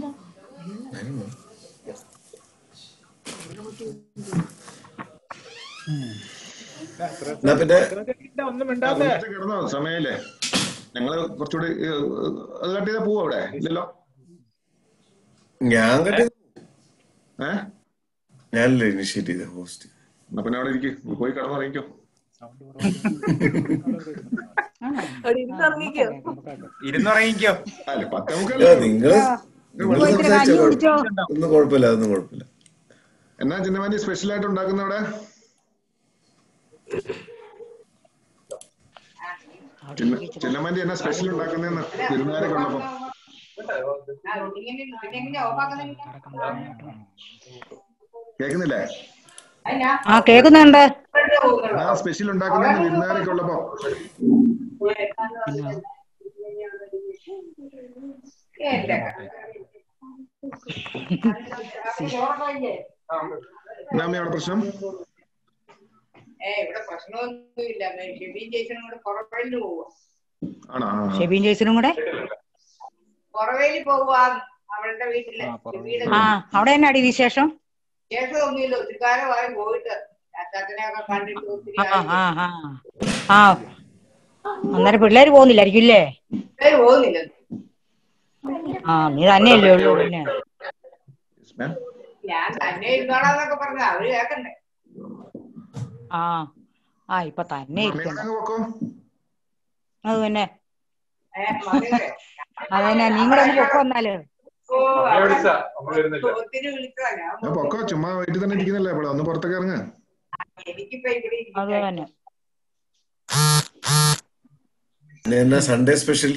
Speaker 2: എന്നാ പിന്നെ
Speaker 14: ഒന്നും മിണ്ടാതെ
Speaker 5: കുഞ്ഞാറ്റ കിടന്നോ സമയമില്ലേ ഞങ്ങള് കുറച്ചുകൂടി ഏഹ്, അത് കട്ട് ചെയ്താൽ പോവും അവിടെ ഇല്ലല്ലോ
Speaker 2: ഞാൻ കണ്ടു
Speaker 5: ഏ
Speaker 2: ഞാനല്ലേ ഇനിഷ്യേറ്റ് ചെയ്ത ഹോസ്റ്റ്
Speaker 5: എന്നാ പിന്നെ അവിടെ ഇരിക്കും പോയി കിടന്നുറങ്ങിക്കോ
Speaker 11: ഇരുന്നുറങ്ങിക്കോ
Speaker 5: അല്ല പത്തേ
Speaker 2: ആ,
Speaker 5: മുക്കല്ലേ
Speaker 2: നിങ്ങള് നിങ്ങള് സംസാരിച്ചോ കുഴപ്പമില്ല. ഒന്നും കുഴപ്പമില്ല അതൊന്നും കുഴപ്പമില്ല
Speaker 5: എന്നാ ചിന്നമാനി സ്പെഷ്യൽ ആയിട്ട് ഉണ്ടാക്കുന്ന അവിടെ ചിന്ന- ചിന്നമാന്റി എന്നാ സ്പെഷ്യൽ ഉണ്ടാക്കുന്നതെന്ന് വിരുന്നുകാരൊക്കെ ഉള്ളപ്പോ കേക്കുന്നില്ലേ
Speaker 12: ആ കേക്കുന്നുണ്ട്
Speaker 5: എന്നാ സ്പെഷ്യൽ ഉണ്ടാക്കുന്നതെന്ന് വിരുന്നുകാരൊക്കെ ഉള്ളപ്പോ എന്നാ അമ്മേ അവിടെ പ്രശ്നം
Speaker 1: ഏ ഇവിടെ പ്രശ്നമൊന്നുമില്ല ഷെബിയും ചേച്ചനും കൂടെ പുറവേലി പോവുക
Speaker 5: ആണോ ആ, ആ.
Speaker 12: ഷെബീൻ ചേച്ചനും കൂടെ
Speaker 1: പുറവേലി പോവുക അവളുടെ വീട്ടില് ഷെബിയുടെ
Speaker 12: ആ അവിടെ എന്നാടി വിശേഷം
Speaker 1: ശേഷമൊന്നുമില്ല ഒത്തിരി കാലമായി പോയിട്ട് അച്ചാച്ചനെയൊക്കെ കണ്ടിട്ട് ഒത്തിരി
Speaker 12: ആ ആ ആ ആ അന്നേരം പിള്ളേര് പോകുന്നില്ലായിരിക്കും ഇല്ലേ
Speaker 1: പേര് പോകുന്നില്ല
Speaker 12: ആ നീ തന്നെയല്ലേ ഉള്ളൂ പിന്നെ
Speaker 1: ഞാൻ തന്നെ ഇരുന്നോളാന്നൊക്കെ പറഞ്ഞ അവര് കേക്കണ്ടേ
Speaker 12: ആ ആ ഇപ്പൊ തന്നെ ഇരിക്കണ്ട
Speaker 5: അങ്ങ് പൊക്കോ
Speaker 12: അത് തന്നെ
Speaker 1: ഏ, മകനെ.
Speaker 12: അതന്നെ നീ കൂടെ ഒന്ന് പൊക്കോ വന്നാല്
Speaker 1: ഓ,
Speaker 14: അമ്മയെ വിളിച്ചാ? അമ്മ വരുന്നില്ല.
Speaker 1: ഒത്തിരി വിളിച്ചതാ ഞാൻ
Speaker 5: ഞാൻ പൊക്കോ ചുമ്മാ വീട്ടിൽ തന്നെ ഇരിക്കുന്നില്ലേ ഇവിടെ ഒന്ന് പുറത്തേക്ക് ഇറങ്ങ്
Speaker 1: എനിക്കിപ്പോ ഇവിടെ
Speaker 12: അത് തന്നെ
Speaker 2: പിന്നെ എന്നാ സൺഡേ സ്പെഷ്യൽ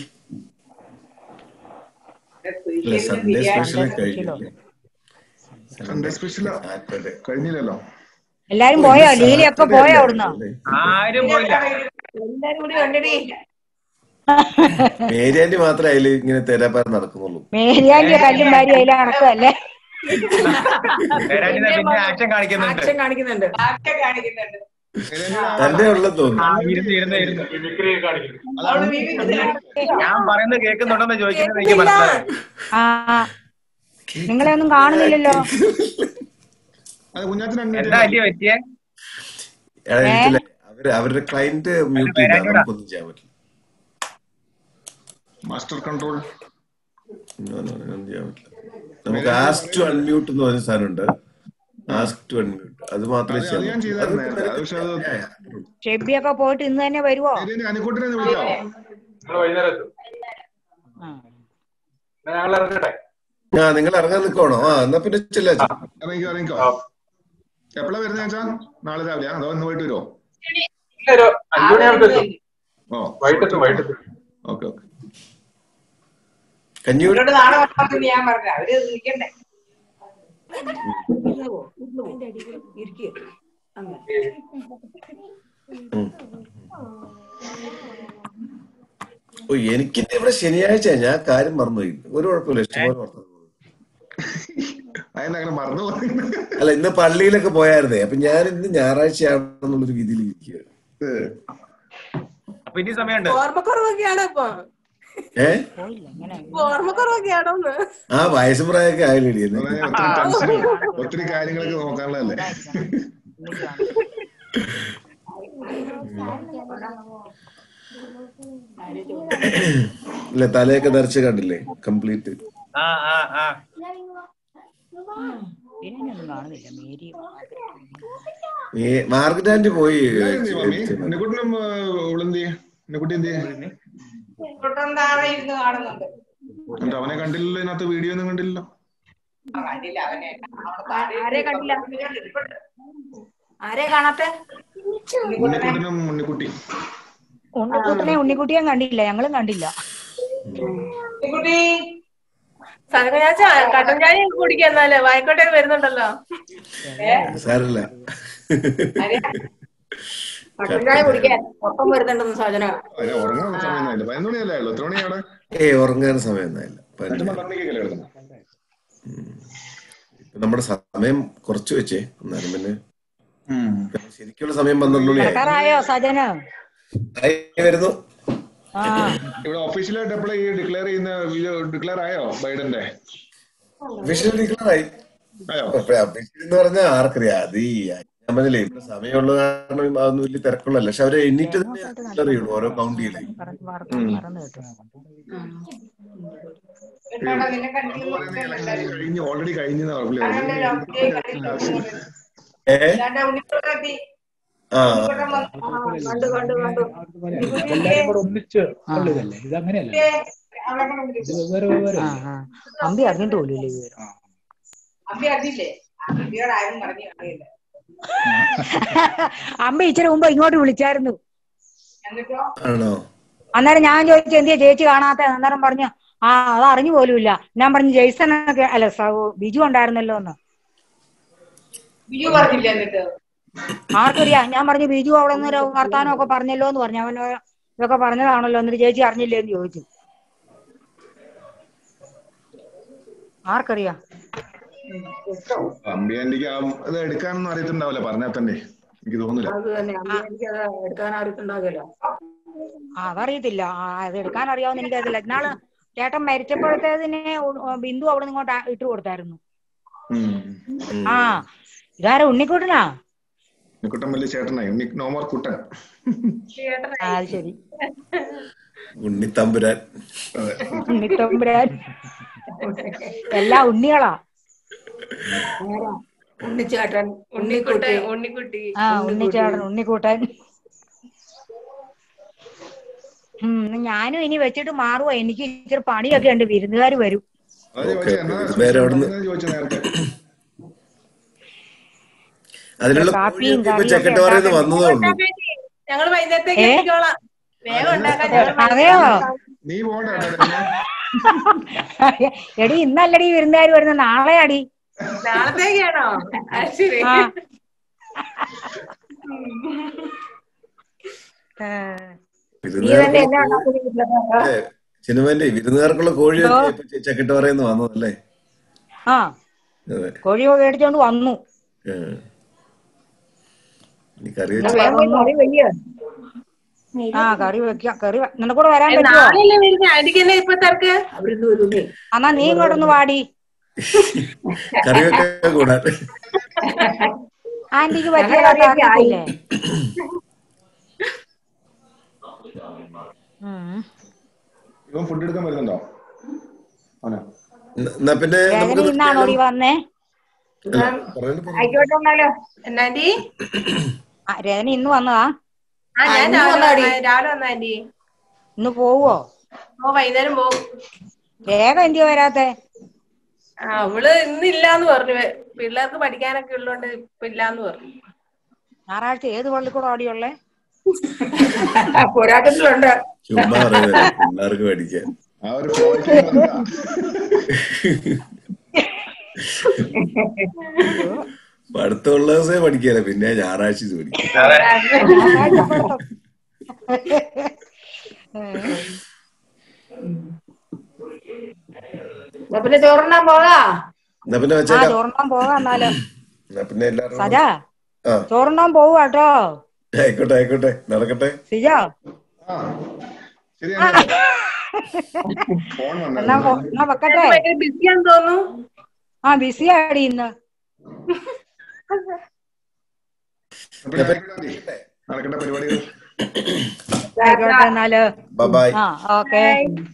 Speaker 2: അല്ല സൺഡേ സ്പെഷ്യൽ കഴിഞ്ഞില്ലേ
Speaker 5: സൺഡേ സ്പെഷ്യൽ
Speaker 2: സാറ്റർഡേ
Speaker 5: കഴിഞ്ഞില്ലല്ലോ
Speaker 12: എല്ലാരും പോയോ ലീലി ഒക്കെ പോയോ അവിടുന്ന്
Speaker 11: ആരും പോയില്ല
Speaker 1: എല്ലാരും കൂടി ഉണ്ടടി
Speaker 2: മേരിയാന്റി മാത്രമേ അതിൽ ഇങ്ങനെ തെരാപ്പാര നടക്കുന്നുള്ളൂ
Speaker 12: മേരിയാന്റെ കല്ലും ഭാര്യ അതിലെ നടക്കുമല്ലേ
Speaker 11: പേരാറ്റിനെ പിന്നെ ആക്ഷൻ കാണിക്കുന്നുണ്ട്
Speaker 18: ആക്ഷൻ കാണിക്കുന്നുണ്ട്
Speaker 1: ആക്ഷൻ കാണിക്കുന്നുണ്ട്
Speaker 2: തന്റെ ഉള്ളത്
Speaker 11: ആ,
Speaker 2: തോന്നുന്നു
Speaker 11: ഇരുന്ന് ഇരുന്ന് ഇരുന്ന്
Speaker 1: അവള് വിവിധ
Speaker 11: ഞാൻ പറയുന്നത് കേൾക്കുന്നുണ്ടെന്ന് ചോദിക്കുന്നത് എനിക്ക് മനസ്സിലായി
Speaker 12: ആ നിങ്ങളെ ഒന്നും കാണുന്നില്ലല്ലോ
Speaker 5: അത് കുഞ്ഞാത്തിന്
Speaker 11: എന്താ അല്ലേ പറ്റിയേ
Speaker 2: എടാ, എനിക്കില്ലേ, അവര് അവരുടെ ക്ലയന്റ് മ്യൂട്ട് ചെയ്താ
Speaker 11: പേരാറ്റിയോടാ.
Speaker 2: നമുക്കൊന്നും ചെയ്യാൻ പറ്റില്ല
Speaker 5: master control
Speaker 2: No, no, no, ഒന്നും ചെയ്യാൻ പറ്റില്ല നമുക്ക് ആസ്ക് ടു അൺമ്യൂട്ട് എന്ന് പറഞ്ഞ സാധനമുണ്ട് ആസ്ക് ടു അൺമ്യൂട്ട് അത് മാത്രമേ
Speaker 5: അത് അത് ഞാൻ
Speaker 2: ചെയ്യാൻ
Speaker 5: ചെയ്തായിരുന്നു നേരത്തെ അത് പക്ഷെ അത്
Speaker 2: പറ്റൂ
Speaker 12: ഷെബിയൊക്കെ പോയിട്ട് ഇന്ന് തന്നെ വരുവോ
Speaker 5: ഇതിന് അനുക്കൂട്ടിനെ ഒന്ന് വിളിക്കാവോ
Speaker 14: നിങ്ങൾ വൈകുന്നേരം എത്തും എന്നാ ഞങ്ങൾ ഇറങ്ങട്ടെ
Speaker 2: ആ നിങ്ങൾ ഇറങ്ങാൻ നിൽക്കണോ ആ എന്നാ പിന്നെ ചെല്ലാ
Speaker 5: ഇറങ്ങിക്കോ ഇറങ്ങിക്കോ എപ്പോഴാ വരുന്നത് വെച്ചാ നാളെ രാവിലെ അതോ ഇന്ന് പോയിട്ട് വരുമോ
Speaker 14: ഒരു അഞ്ചു മണിയാകുമ്പോ എത്തും
Speaker 5: ഓ
Speaker 14: വൈകിട്ടെത്തും വൈകിട്ടെത്തും
Speaker 5: ഓക്കെ ഓക്കെ
Speaker 2: കഞ്ഞി
Speaker 1: അവരോട് നാളെ വരണമെന്ന് ഞാൻ പറഞ്ഞ അവര് നിൽക്കണ്ടേ
Speaker 18: ഇരുന്ന് പോ ഇരുന്ന് പോ ഇരിക്കുക അങ്ങനെ
Speaker 2: ഓ എനിക്ക് ഇവിടെ ശനിയാഴ്ച ഞാൻ കാര്യം മറന്നുപോയി ഒരു കുഴപ്പമില്ല ഇഷ്ടംപോലെ വർത്തമാനം
Speaker 5: അതിനെ അങ്ങനെ മറന്നു പോകുന്നത്
Speaker 2: അല്ല ഇന്ന് പള്ളിയിലൊക്കെ പോയായിരുന്നേ അപ്പൊ ഞാൻ ഇന്ന് ഞായറാഴ്ചയാണെന്നുള്ളൊരു രീതിയിൽ ഇരിക്കുകയാണ്
Speaker 11: അപ്പൊ ഇനി സമയമുണ്ട്
Speaker 20: ഓർമ്മക്കുറവൊക്കെയാണ് ഇപ്പൊ
Speaker 2: ഏ
Speaker 20: ഓർമ്മക്കുറവൊക്കെയാണോന്ന്
Speaker 2: ആ വയസ്സ് പ്രായമൊക്കെ ആയില്ലേ എന്ന്
Speaker 5: ഒത്തിരി ടെൻഷനും ഒത്തിരി കാര്യങ്ങളൊക്കെ നോക്കാനുള്ളതല്ലേ
Speaker 2: ഇല്ല തലയൊക്കെ ധരിച്ച് കണ്ടില്ലേ കംപ്ലീറ്റ്
Speaker 11: ആ ആ ആ
Speaker 12: ഇതിനൊന്നും കാണുന്നില്ല മേരി
Speaker 2: ഈ മാർക്കറ്റ് ആന്റി പോയി
Speaker 5: ഇല്ലായിരുന്നീ മമ്മി ഉണ്ണിക്കുട്ടനും ഉളന്തി ഉണ്ണിക്കുട്ടി എന്തിയെ
Speaker 1: കുട്ടൻ താഴെ ഇരുന്ന് കാണുന്നുണ്ട്
Speaker 5: എന്നിട്ട് അവനെ കണ്ടില്ലല്ലോ ഇതിനകത്ത് വീഡിയോ ഒന്നും കണ്ടില്ലല്ലോ
Speaker 1: ആ, കണ്ടില്ല അവനെ അവിടെ താഴെ
Speaker 18: ആരെ കണ്ടില്ല
Speaker 1: ഇരിപ്പുണ്ട്.
Speaker 18: ആരെ കാണാത്തെ
Speaker 5: ഉണ്ണിക്കുട്ടനും ഉണ്ണിക്കുട്ടി
Speaker 12: ഉണ്ണിക്കുട്ടനെ ഉണ്ണിക്കുട്ടിയും കണ്ടില്ല ഞങ്ങളും കണ്ടില്ല
Speaker 1: കുട്ടി
Speaker 20: സനക ഞാൻ ചാ- കട്ടൻ ചായ കുടിക്കാൻ എന്നാല് വായിക്കോട്ടേക്ക് വരുന്നുണ്ടല്ലോ
Speaker 2: സാരല്ല
Speaker 18: കട്ടൻ ചായ കുടിക്കാൻ ഒപ്പം വരുന്നുണ്ടെന്ന് സാധന
Speaker 5: അതിനെ ഉറങ്ങാൻ സമയം പതിനൊന്ന് മണിയല്ലേ ഉള്ളൂ എത്ര മണിയാണ്
Speaker 2: ഏ ഉറങ്ങാൻ സമയം ഒന്നുമില്ല
Speaker 5: എന്നിട്ട് പന്ത്രണ്ട് മണിക്കൊക്കെ കിടക്കുന്നത്
Speaker 2: ഇപ്പൊ നമ്മുടെ സമയം കുറച്ച് വെച്ചേ എന്നാലും പിന്നെ ശരിക്കുള്ള സമയം പന്ത്രണ്ട് മണിയായി
Speaker 12: കിടക്കാറായോ സജന
Speaker 2: ആയി വരുന്നു
Speaker 12: ആ
Speaker 5: ഇവിടെ ഒഫീഷ്യലായിട്ട് എപ്പോഴും ഈ ഡിക്ലെയർ ചെയ്യുന്ന ഡിക്ലെയർ ആയോ ബൈഡന്റെ
Speaker 2: ഒഫീഷ്യൽ ഡിക്ലെയർ ആയി
Speaker 5: ആയോ
Speaker 2: ഒഫീഷ്യൽ എന്ന് പറഞ്ഞാൽ ആർക്കറിയാം അത് ഈ ഞാൻ പറഞ്ഞില്ലേ ഇവിടെ സമയമുള്ള കാരണം അതൊന്നും വലിയ തിരക്കുള്ളല്ല പക്ഷെ അവര് എണ്ണീറ്റ് തന്നെ ഡിക്ലെയർ ചെയ്യുള്ളൂ ഓരോ കൗണ്ടിയിലെ
Speaker 12: മറന്നു കേട്ടോ
Speaker 1: എന്നോട് നിന്നെ കണ്ടില്ല
Speaker 5: കഴിഞ്ഞ് ഓൾറെഡി കഴിഞ്ഞെന്നാ
Speaker 2: ഏ
Speaker 1: ഇതാണ്ട് ഉണ്ണിക്കുട്ടനെത്തി.
Speaker 2: ആ
Speaker 1: ഉണ്ണിക്കുട്ടൻ വന്നു.
Speaker 18: കണ്ടു കണ്ടു കണ്ടു
Speaker 14: എല്ലാരും കൂടെ ഒന്നിച്ച് ഉള്ളതല്ലേ ഇത് അങ്ങനെയല്ല
Speaker 1: അവളെ കൊണ്ട് വിളിച്ചു.
Speaker 14: ഇത് വേറെ വേറെ
Speaker 12: ആ ആ അമ്പി അറിഞ്ഞിട്ട് പോലും ഇല്ലേ
Speaker 1: അമ്പി അറിഞ്ഞില്ലേ അമ്പിയോട് ആരും പറഞ്ഞു അറിയില്ല
Speaker 12: അമ്പി ഇച്ചിരി മുമ്പ് ഇങ്ങോട്ട് വിളിച്ചായിരുന്നു
Speaker 1: എന്നിട്ടോ
Speaker 2: ആണോ
Speaker 12: അന്നേരം ഞാൻ ചോദിച്ചു എന്തിയാ ചേച്ചി കാണാത്ത അന്നേരം പറഞ്ഞു ആ അത് അറിഞ്ഞു പോലുമില്ല ഞാൻ പറഞ്ഞു ജെയ്സൺ ഒക്കെ അല്ല സ- ബിജു ഉണ്ടായിരുന്നല്ലോ എന്ന്
Speaker 1: ബിജു പറഞ്ഞില്ല എന്നിട്ട്
Speaker 12: ആർക്കറിയാം ഞാൻ പറഞ്ഞു ബിജു അവിടെ നിന്ന് ഒരു വർത്താനം ഒക്കെ പറഞ്ഞല്ലോ എന്ന് പറഞ്ഞു അവൻ ഇതൊക്കെ പറഞ്ഞതാണല്ലോ എന്നിട്ട് ചേച്ചി അറിഞ്ഞില്ലേ എന്ന് ചോദിച്ചു ആർക്കറിയാം
Speaker 5: അമ്പി ആന്റിക്ക് ആ ഇത് എടുക്കാനൊന്നും അറിയത്തുണ്ടാവില്ല പറഞ്ഞാൽ തന്നെ എനിക്ക് തോന്നുന്നില്ല
Speaker 18: അത് തന്നെ അമ്മ എനിക്ക് അത് എടുക്കാൻ അറിയത്തുണ്ടാകില്ല
Speaker 12: ആ, അതറിയത്തില്ല ആ, അത് എടുക്കാൻ അറിയാവുന്ന എനിക്കറിയില്ല ഇന്നാള് ചേട്ടൻ മരിച്ചപ്പോഴത്തേതിന് ഉ- ബിന്ദു അവിടെ നിന്ന് ഇങ്ങോട്ട് ഇട്ട് കൊടുത്തായിരുന്നു ആ ഇതാരാ ഉണ്ണിക്കുട്ടനാ
Speaker 5: ഉണ്ണിക്കുട്ടൻ വലിയ ചേട്ടനായി ഉണ്ണി നോമോർ കുട്ടൻ
Speaker 12: ആ, അത് ശരി
Speaker 2: ഉണ്ണിത്തമ്പുരാൻ
Speaker 12: ഉണ്ണിത്തമ്പുരാൻ എല്ലാ ഉണ്ണികളാ
Speaker 18: ഉണ്ണിച്ചേട്ടൻ
Speaker 20: ഉണ്ണിക്കുട്ടി
Speaker 18: ഉണ്ണിക്കുട്ടി
Speaker 20: ഉണ്ണിക്കുട്ടി
Speaker 12: ആ ഉണ്ണിച്ചേട്ടൻ ഉണ്ണിക്കൂട്ടൻ ഉം ഇന്ന് ഞാനും ഇനി വെച്ചിട്ട് മാറുവാ എനിക്ക് ഇച്ചിരി പണിയൊക്കെ ഉണ്ട് വിരുന്നുകാർ വരും
Speaker 5: അതെ
Speaker 2: ഓക്കെ
Speaker 5: ചോദിച്ചത് എന്നാ
Speaker 2: വേറെ അവിടുന്ന്
Speaker 5: ചോദിച്ചു നേരത്തെ
Speaker 2: അതിനുള്ള
Speaker 12: കാപ്പിയും
Speaker 2: കോഴിയൊക്കെ ഇപ്പൊ
Speaker 12: കറിയും ഒക്കെ
Speaker 2: ചെക്കട്ടോറയിൽ
Speaker 12: ഉണ്ടാക്കണ്ടേ?
Speaker 2: വന്നതേ ഉള്ളൂ
Speaker 20: ഞങ്ങൾ വൈകുന്നേരത്തേക്ക്
Speaker 12: ഏ?
Speaker 20: എത്തിക്കോളാം വേഗം ഉണ്ടാക്കാൻ ഞങ്ങൾ
Speaker 12: അതെയോ
Speaker 5: നീ പോണ്ട
Speaker 12: എടി ഇന്നല്ലടി വിരുന്നുകാർ വരുന്ന നാളെ അടി
Speaker 20: നാളത്തേക്കാണോ അത് ശരി
Speaker 12: ആ
Speaker 18: നീ തന്നെ എല്ലാം
Speaker 2: വിരുന്നുകാർക്കുള്ള
Speaker 18: ഉണ്ടാക്കുന്ന
Speaker 2: ഏ, സിനിമന്റെ വിരുന്നുകാർക്കുള്ള കോഴിയൊക്കെ ഇപ്പൊ ചെക്കട്ടോറയിൽ നിന്ന് വന്നതല്ലേ
Speaker 12: ആ
Speaker 2: അതെ
Speaker 12: കോഴി മേടിച്ചോണ്ട് വന്നു
Speaker 2: ഏ. ഇനി കറി
Speaker 18: എന്നാ
Speaker 2: വെച്ച്
Speaker 18: വേഗം പോയി കറി വയ്യ
Speaker 12: ആ കറി വെക്കാം കറി വെ- നിനക്കൂടെ വരാൻ പറ്റുമോ
Speaker 20: നാളെയല്ലേ വരുന്നത് ആന്റിക്ക് തന്നെ ഇപ്പൊ തിരക്ക്
Speaker 18: അവിടുന്ന് വരുന്നേ
Speaker 12: എന്നാ നീ ഇങ്ങോട്ടൊന്ന് വാടി
Speaker 2: കറി വെക്കാൻ കൂടാൻ
Speaker 12: ആന്റിക്ക് പറ്റിയ
Speaker 18: ഞങ്ങളുടെ കറിയൊക്കെ ആയി.
Speaker 12: അറിയത്തില്ലേ ഉം.
Speaker 5: ഇവൻ ഫുഡ് എടുക്കാൻ വരുന്നുണ്ടോ അവനാ
Speaker 2: എന്നാ പിന്നെ നമുക്ക്
Speaker 12: വേദന ഇന്നാണോ നീ വന്നേ
Speaker 2: അല്ല, പറഞ്ഞിട്ട് പറഞ്ഞു.
Speaker 18: ആയിക്കോട്ടെ എന്നാലോ
Speaker 20: എന്നാ ആന്റി
Speaker 12: ആ, രജനി ഇന്ന് വന്നതാ
Speaker 20: ആ ഞാൻ
Speaker 18: ഇന്ന്
Speaker 20: രാവിലെ
Speaker 18: വന്നാടി.
Speaker 20: വന്ന- രാവിലെ വന്ന ആന്റി
Speaker 12: ഇന്ന് പോവോ
Speaker 20: ഓ വൈകുന്നേരം പോകും
Speaker 12: വേഗം എന്തിയോ വരാത്തെ
Speaker 20: ആ അവള് ഇന്നില്ലാന്ന് പറഞ്ഞു പിള്ളേർക്ക് പഠിക്കാനൊക്കെ ഉള്ളോണ്ട് ഇപ്പൊ ഇല്ലാന്ന് പറഞ്ഞു
Speaker 12: ഞായറാഴ്ച ഏത് പള്ളിക്കൂടെ ഓടിയുള്ളേ
Speaker 18: പോരാട്ടത്തിലുണ്ട്
Speaker 2: ചുമ്മാ പറയുന്നത് പിള്ളേർക്ക് പഠിക്കാൻ
Speaker 5: ആ ഒരു ഫ്ലോയ്ക്ക് വന്നതാ.
Speaker 2: പഠിത്തമുള്ള ദിവസമേ പഠിക്കാല പിന്നെ ഞായറാഴ്ച ഇത് പഠിക്കാം
Speaker 12: ഞായറാഴ്ച പഠിത്തം.
Speaker 18: എന്നാ പിന്നെ ചോറുണ്ണാൻ പോകാ
Speaker 2: എന്നാ പിന്നെ
Speaker 12: ആ
Speaker 2: വെച്ചേക്കാം
Speaker 12: ചോറുണ്ണാൻ പോകാം എന്നാല്
Speaker 2: എന്നാ പിന്നെ എല്ലാവരും
Speaker 12: സജാ
Speaker 2: ആ
Speaker 12: ചോറുണ്ണാൻ പോവാ കേട്ടോ
Speaker 2: ആയിക്കോട്ടെ ആയിക്കോട്ടെ നടക്കട്ടെ
Speaker 12: സിജോ
Speaker 5: ശരി ഫോൺ
Speaker 12: എന്നാ പോ- എന്നാ വെക്കട്ടെ
Speaker 15: ബിസിയാന്ന് തോന്നുന്നു
Speaker 12: ആ ബിസി ആടി ഇന്ന്
Speaker 5: നടക്കേണ്ട പരിപാടികൾ
Speaker 12: ആയിക്കോട്ടെ എന്നാല്
Speaker 2: ബൈ
Speaker 12: ആ ഓക്കെ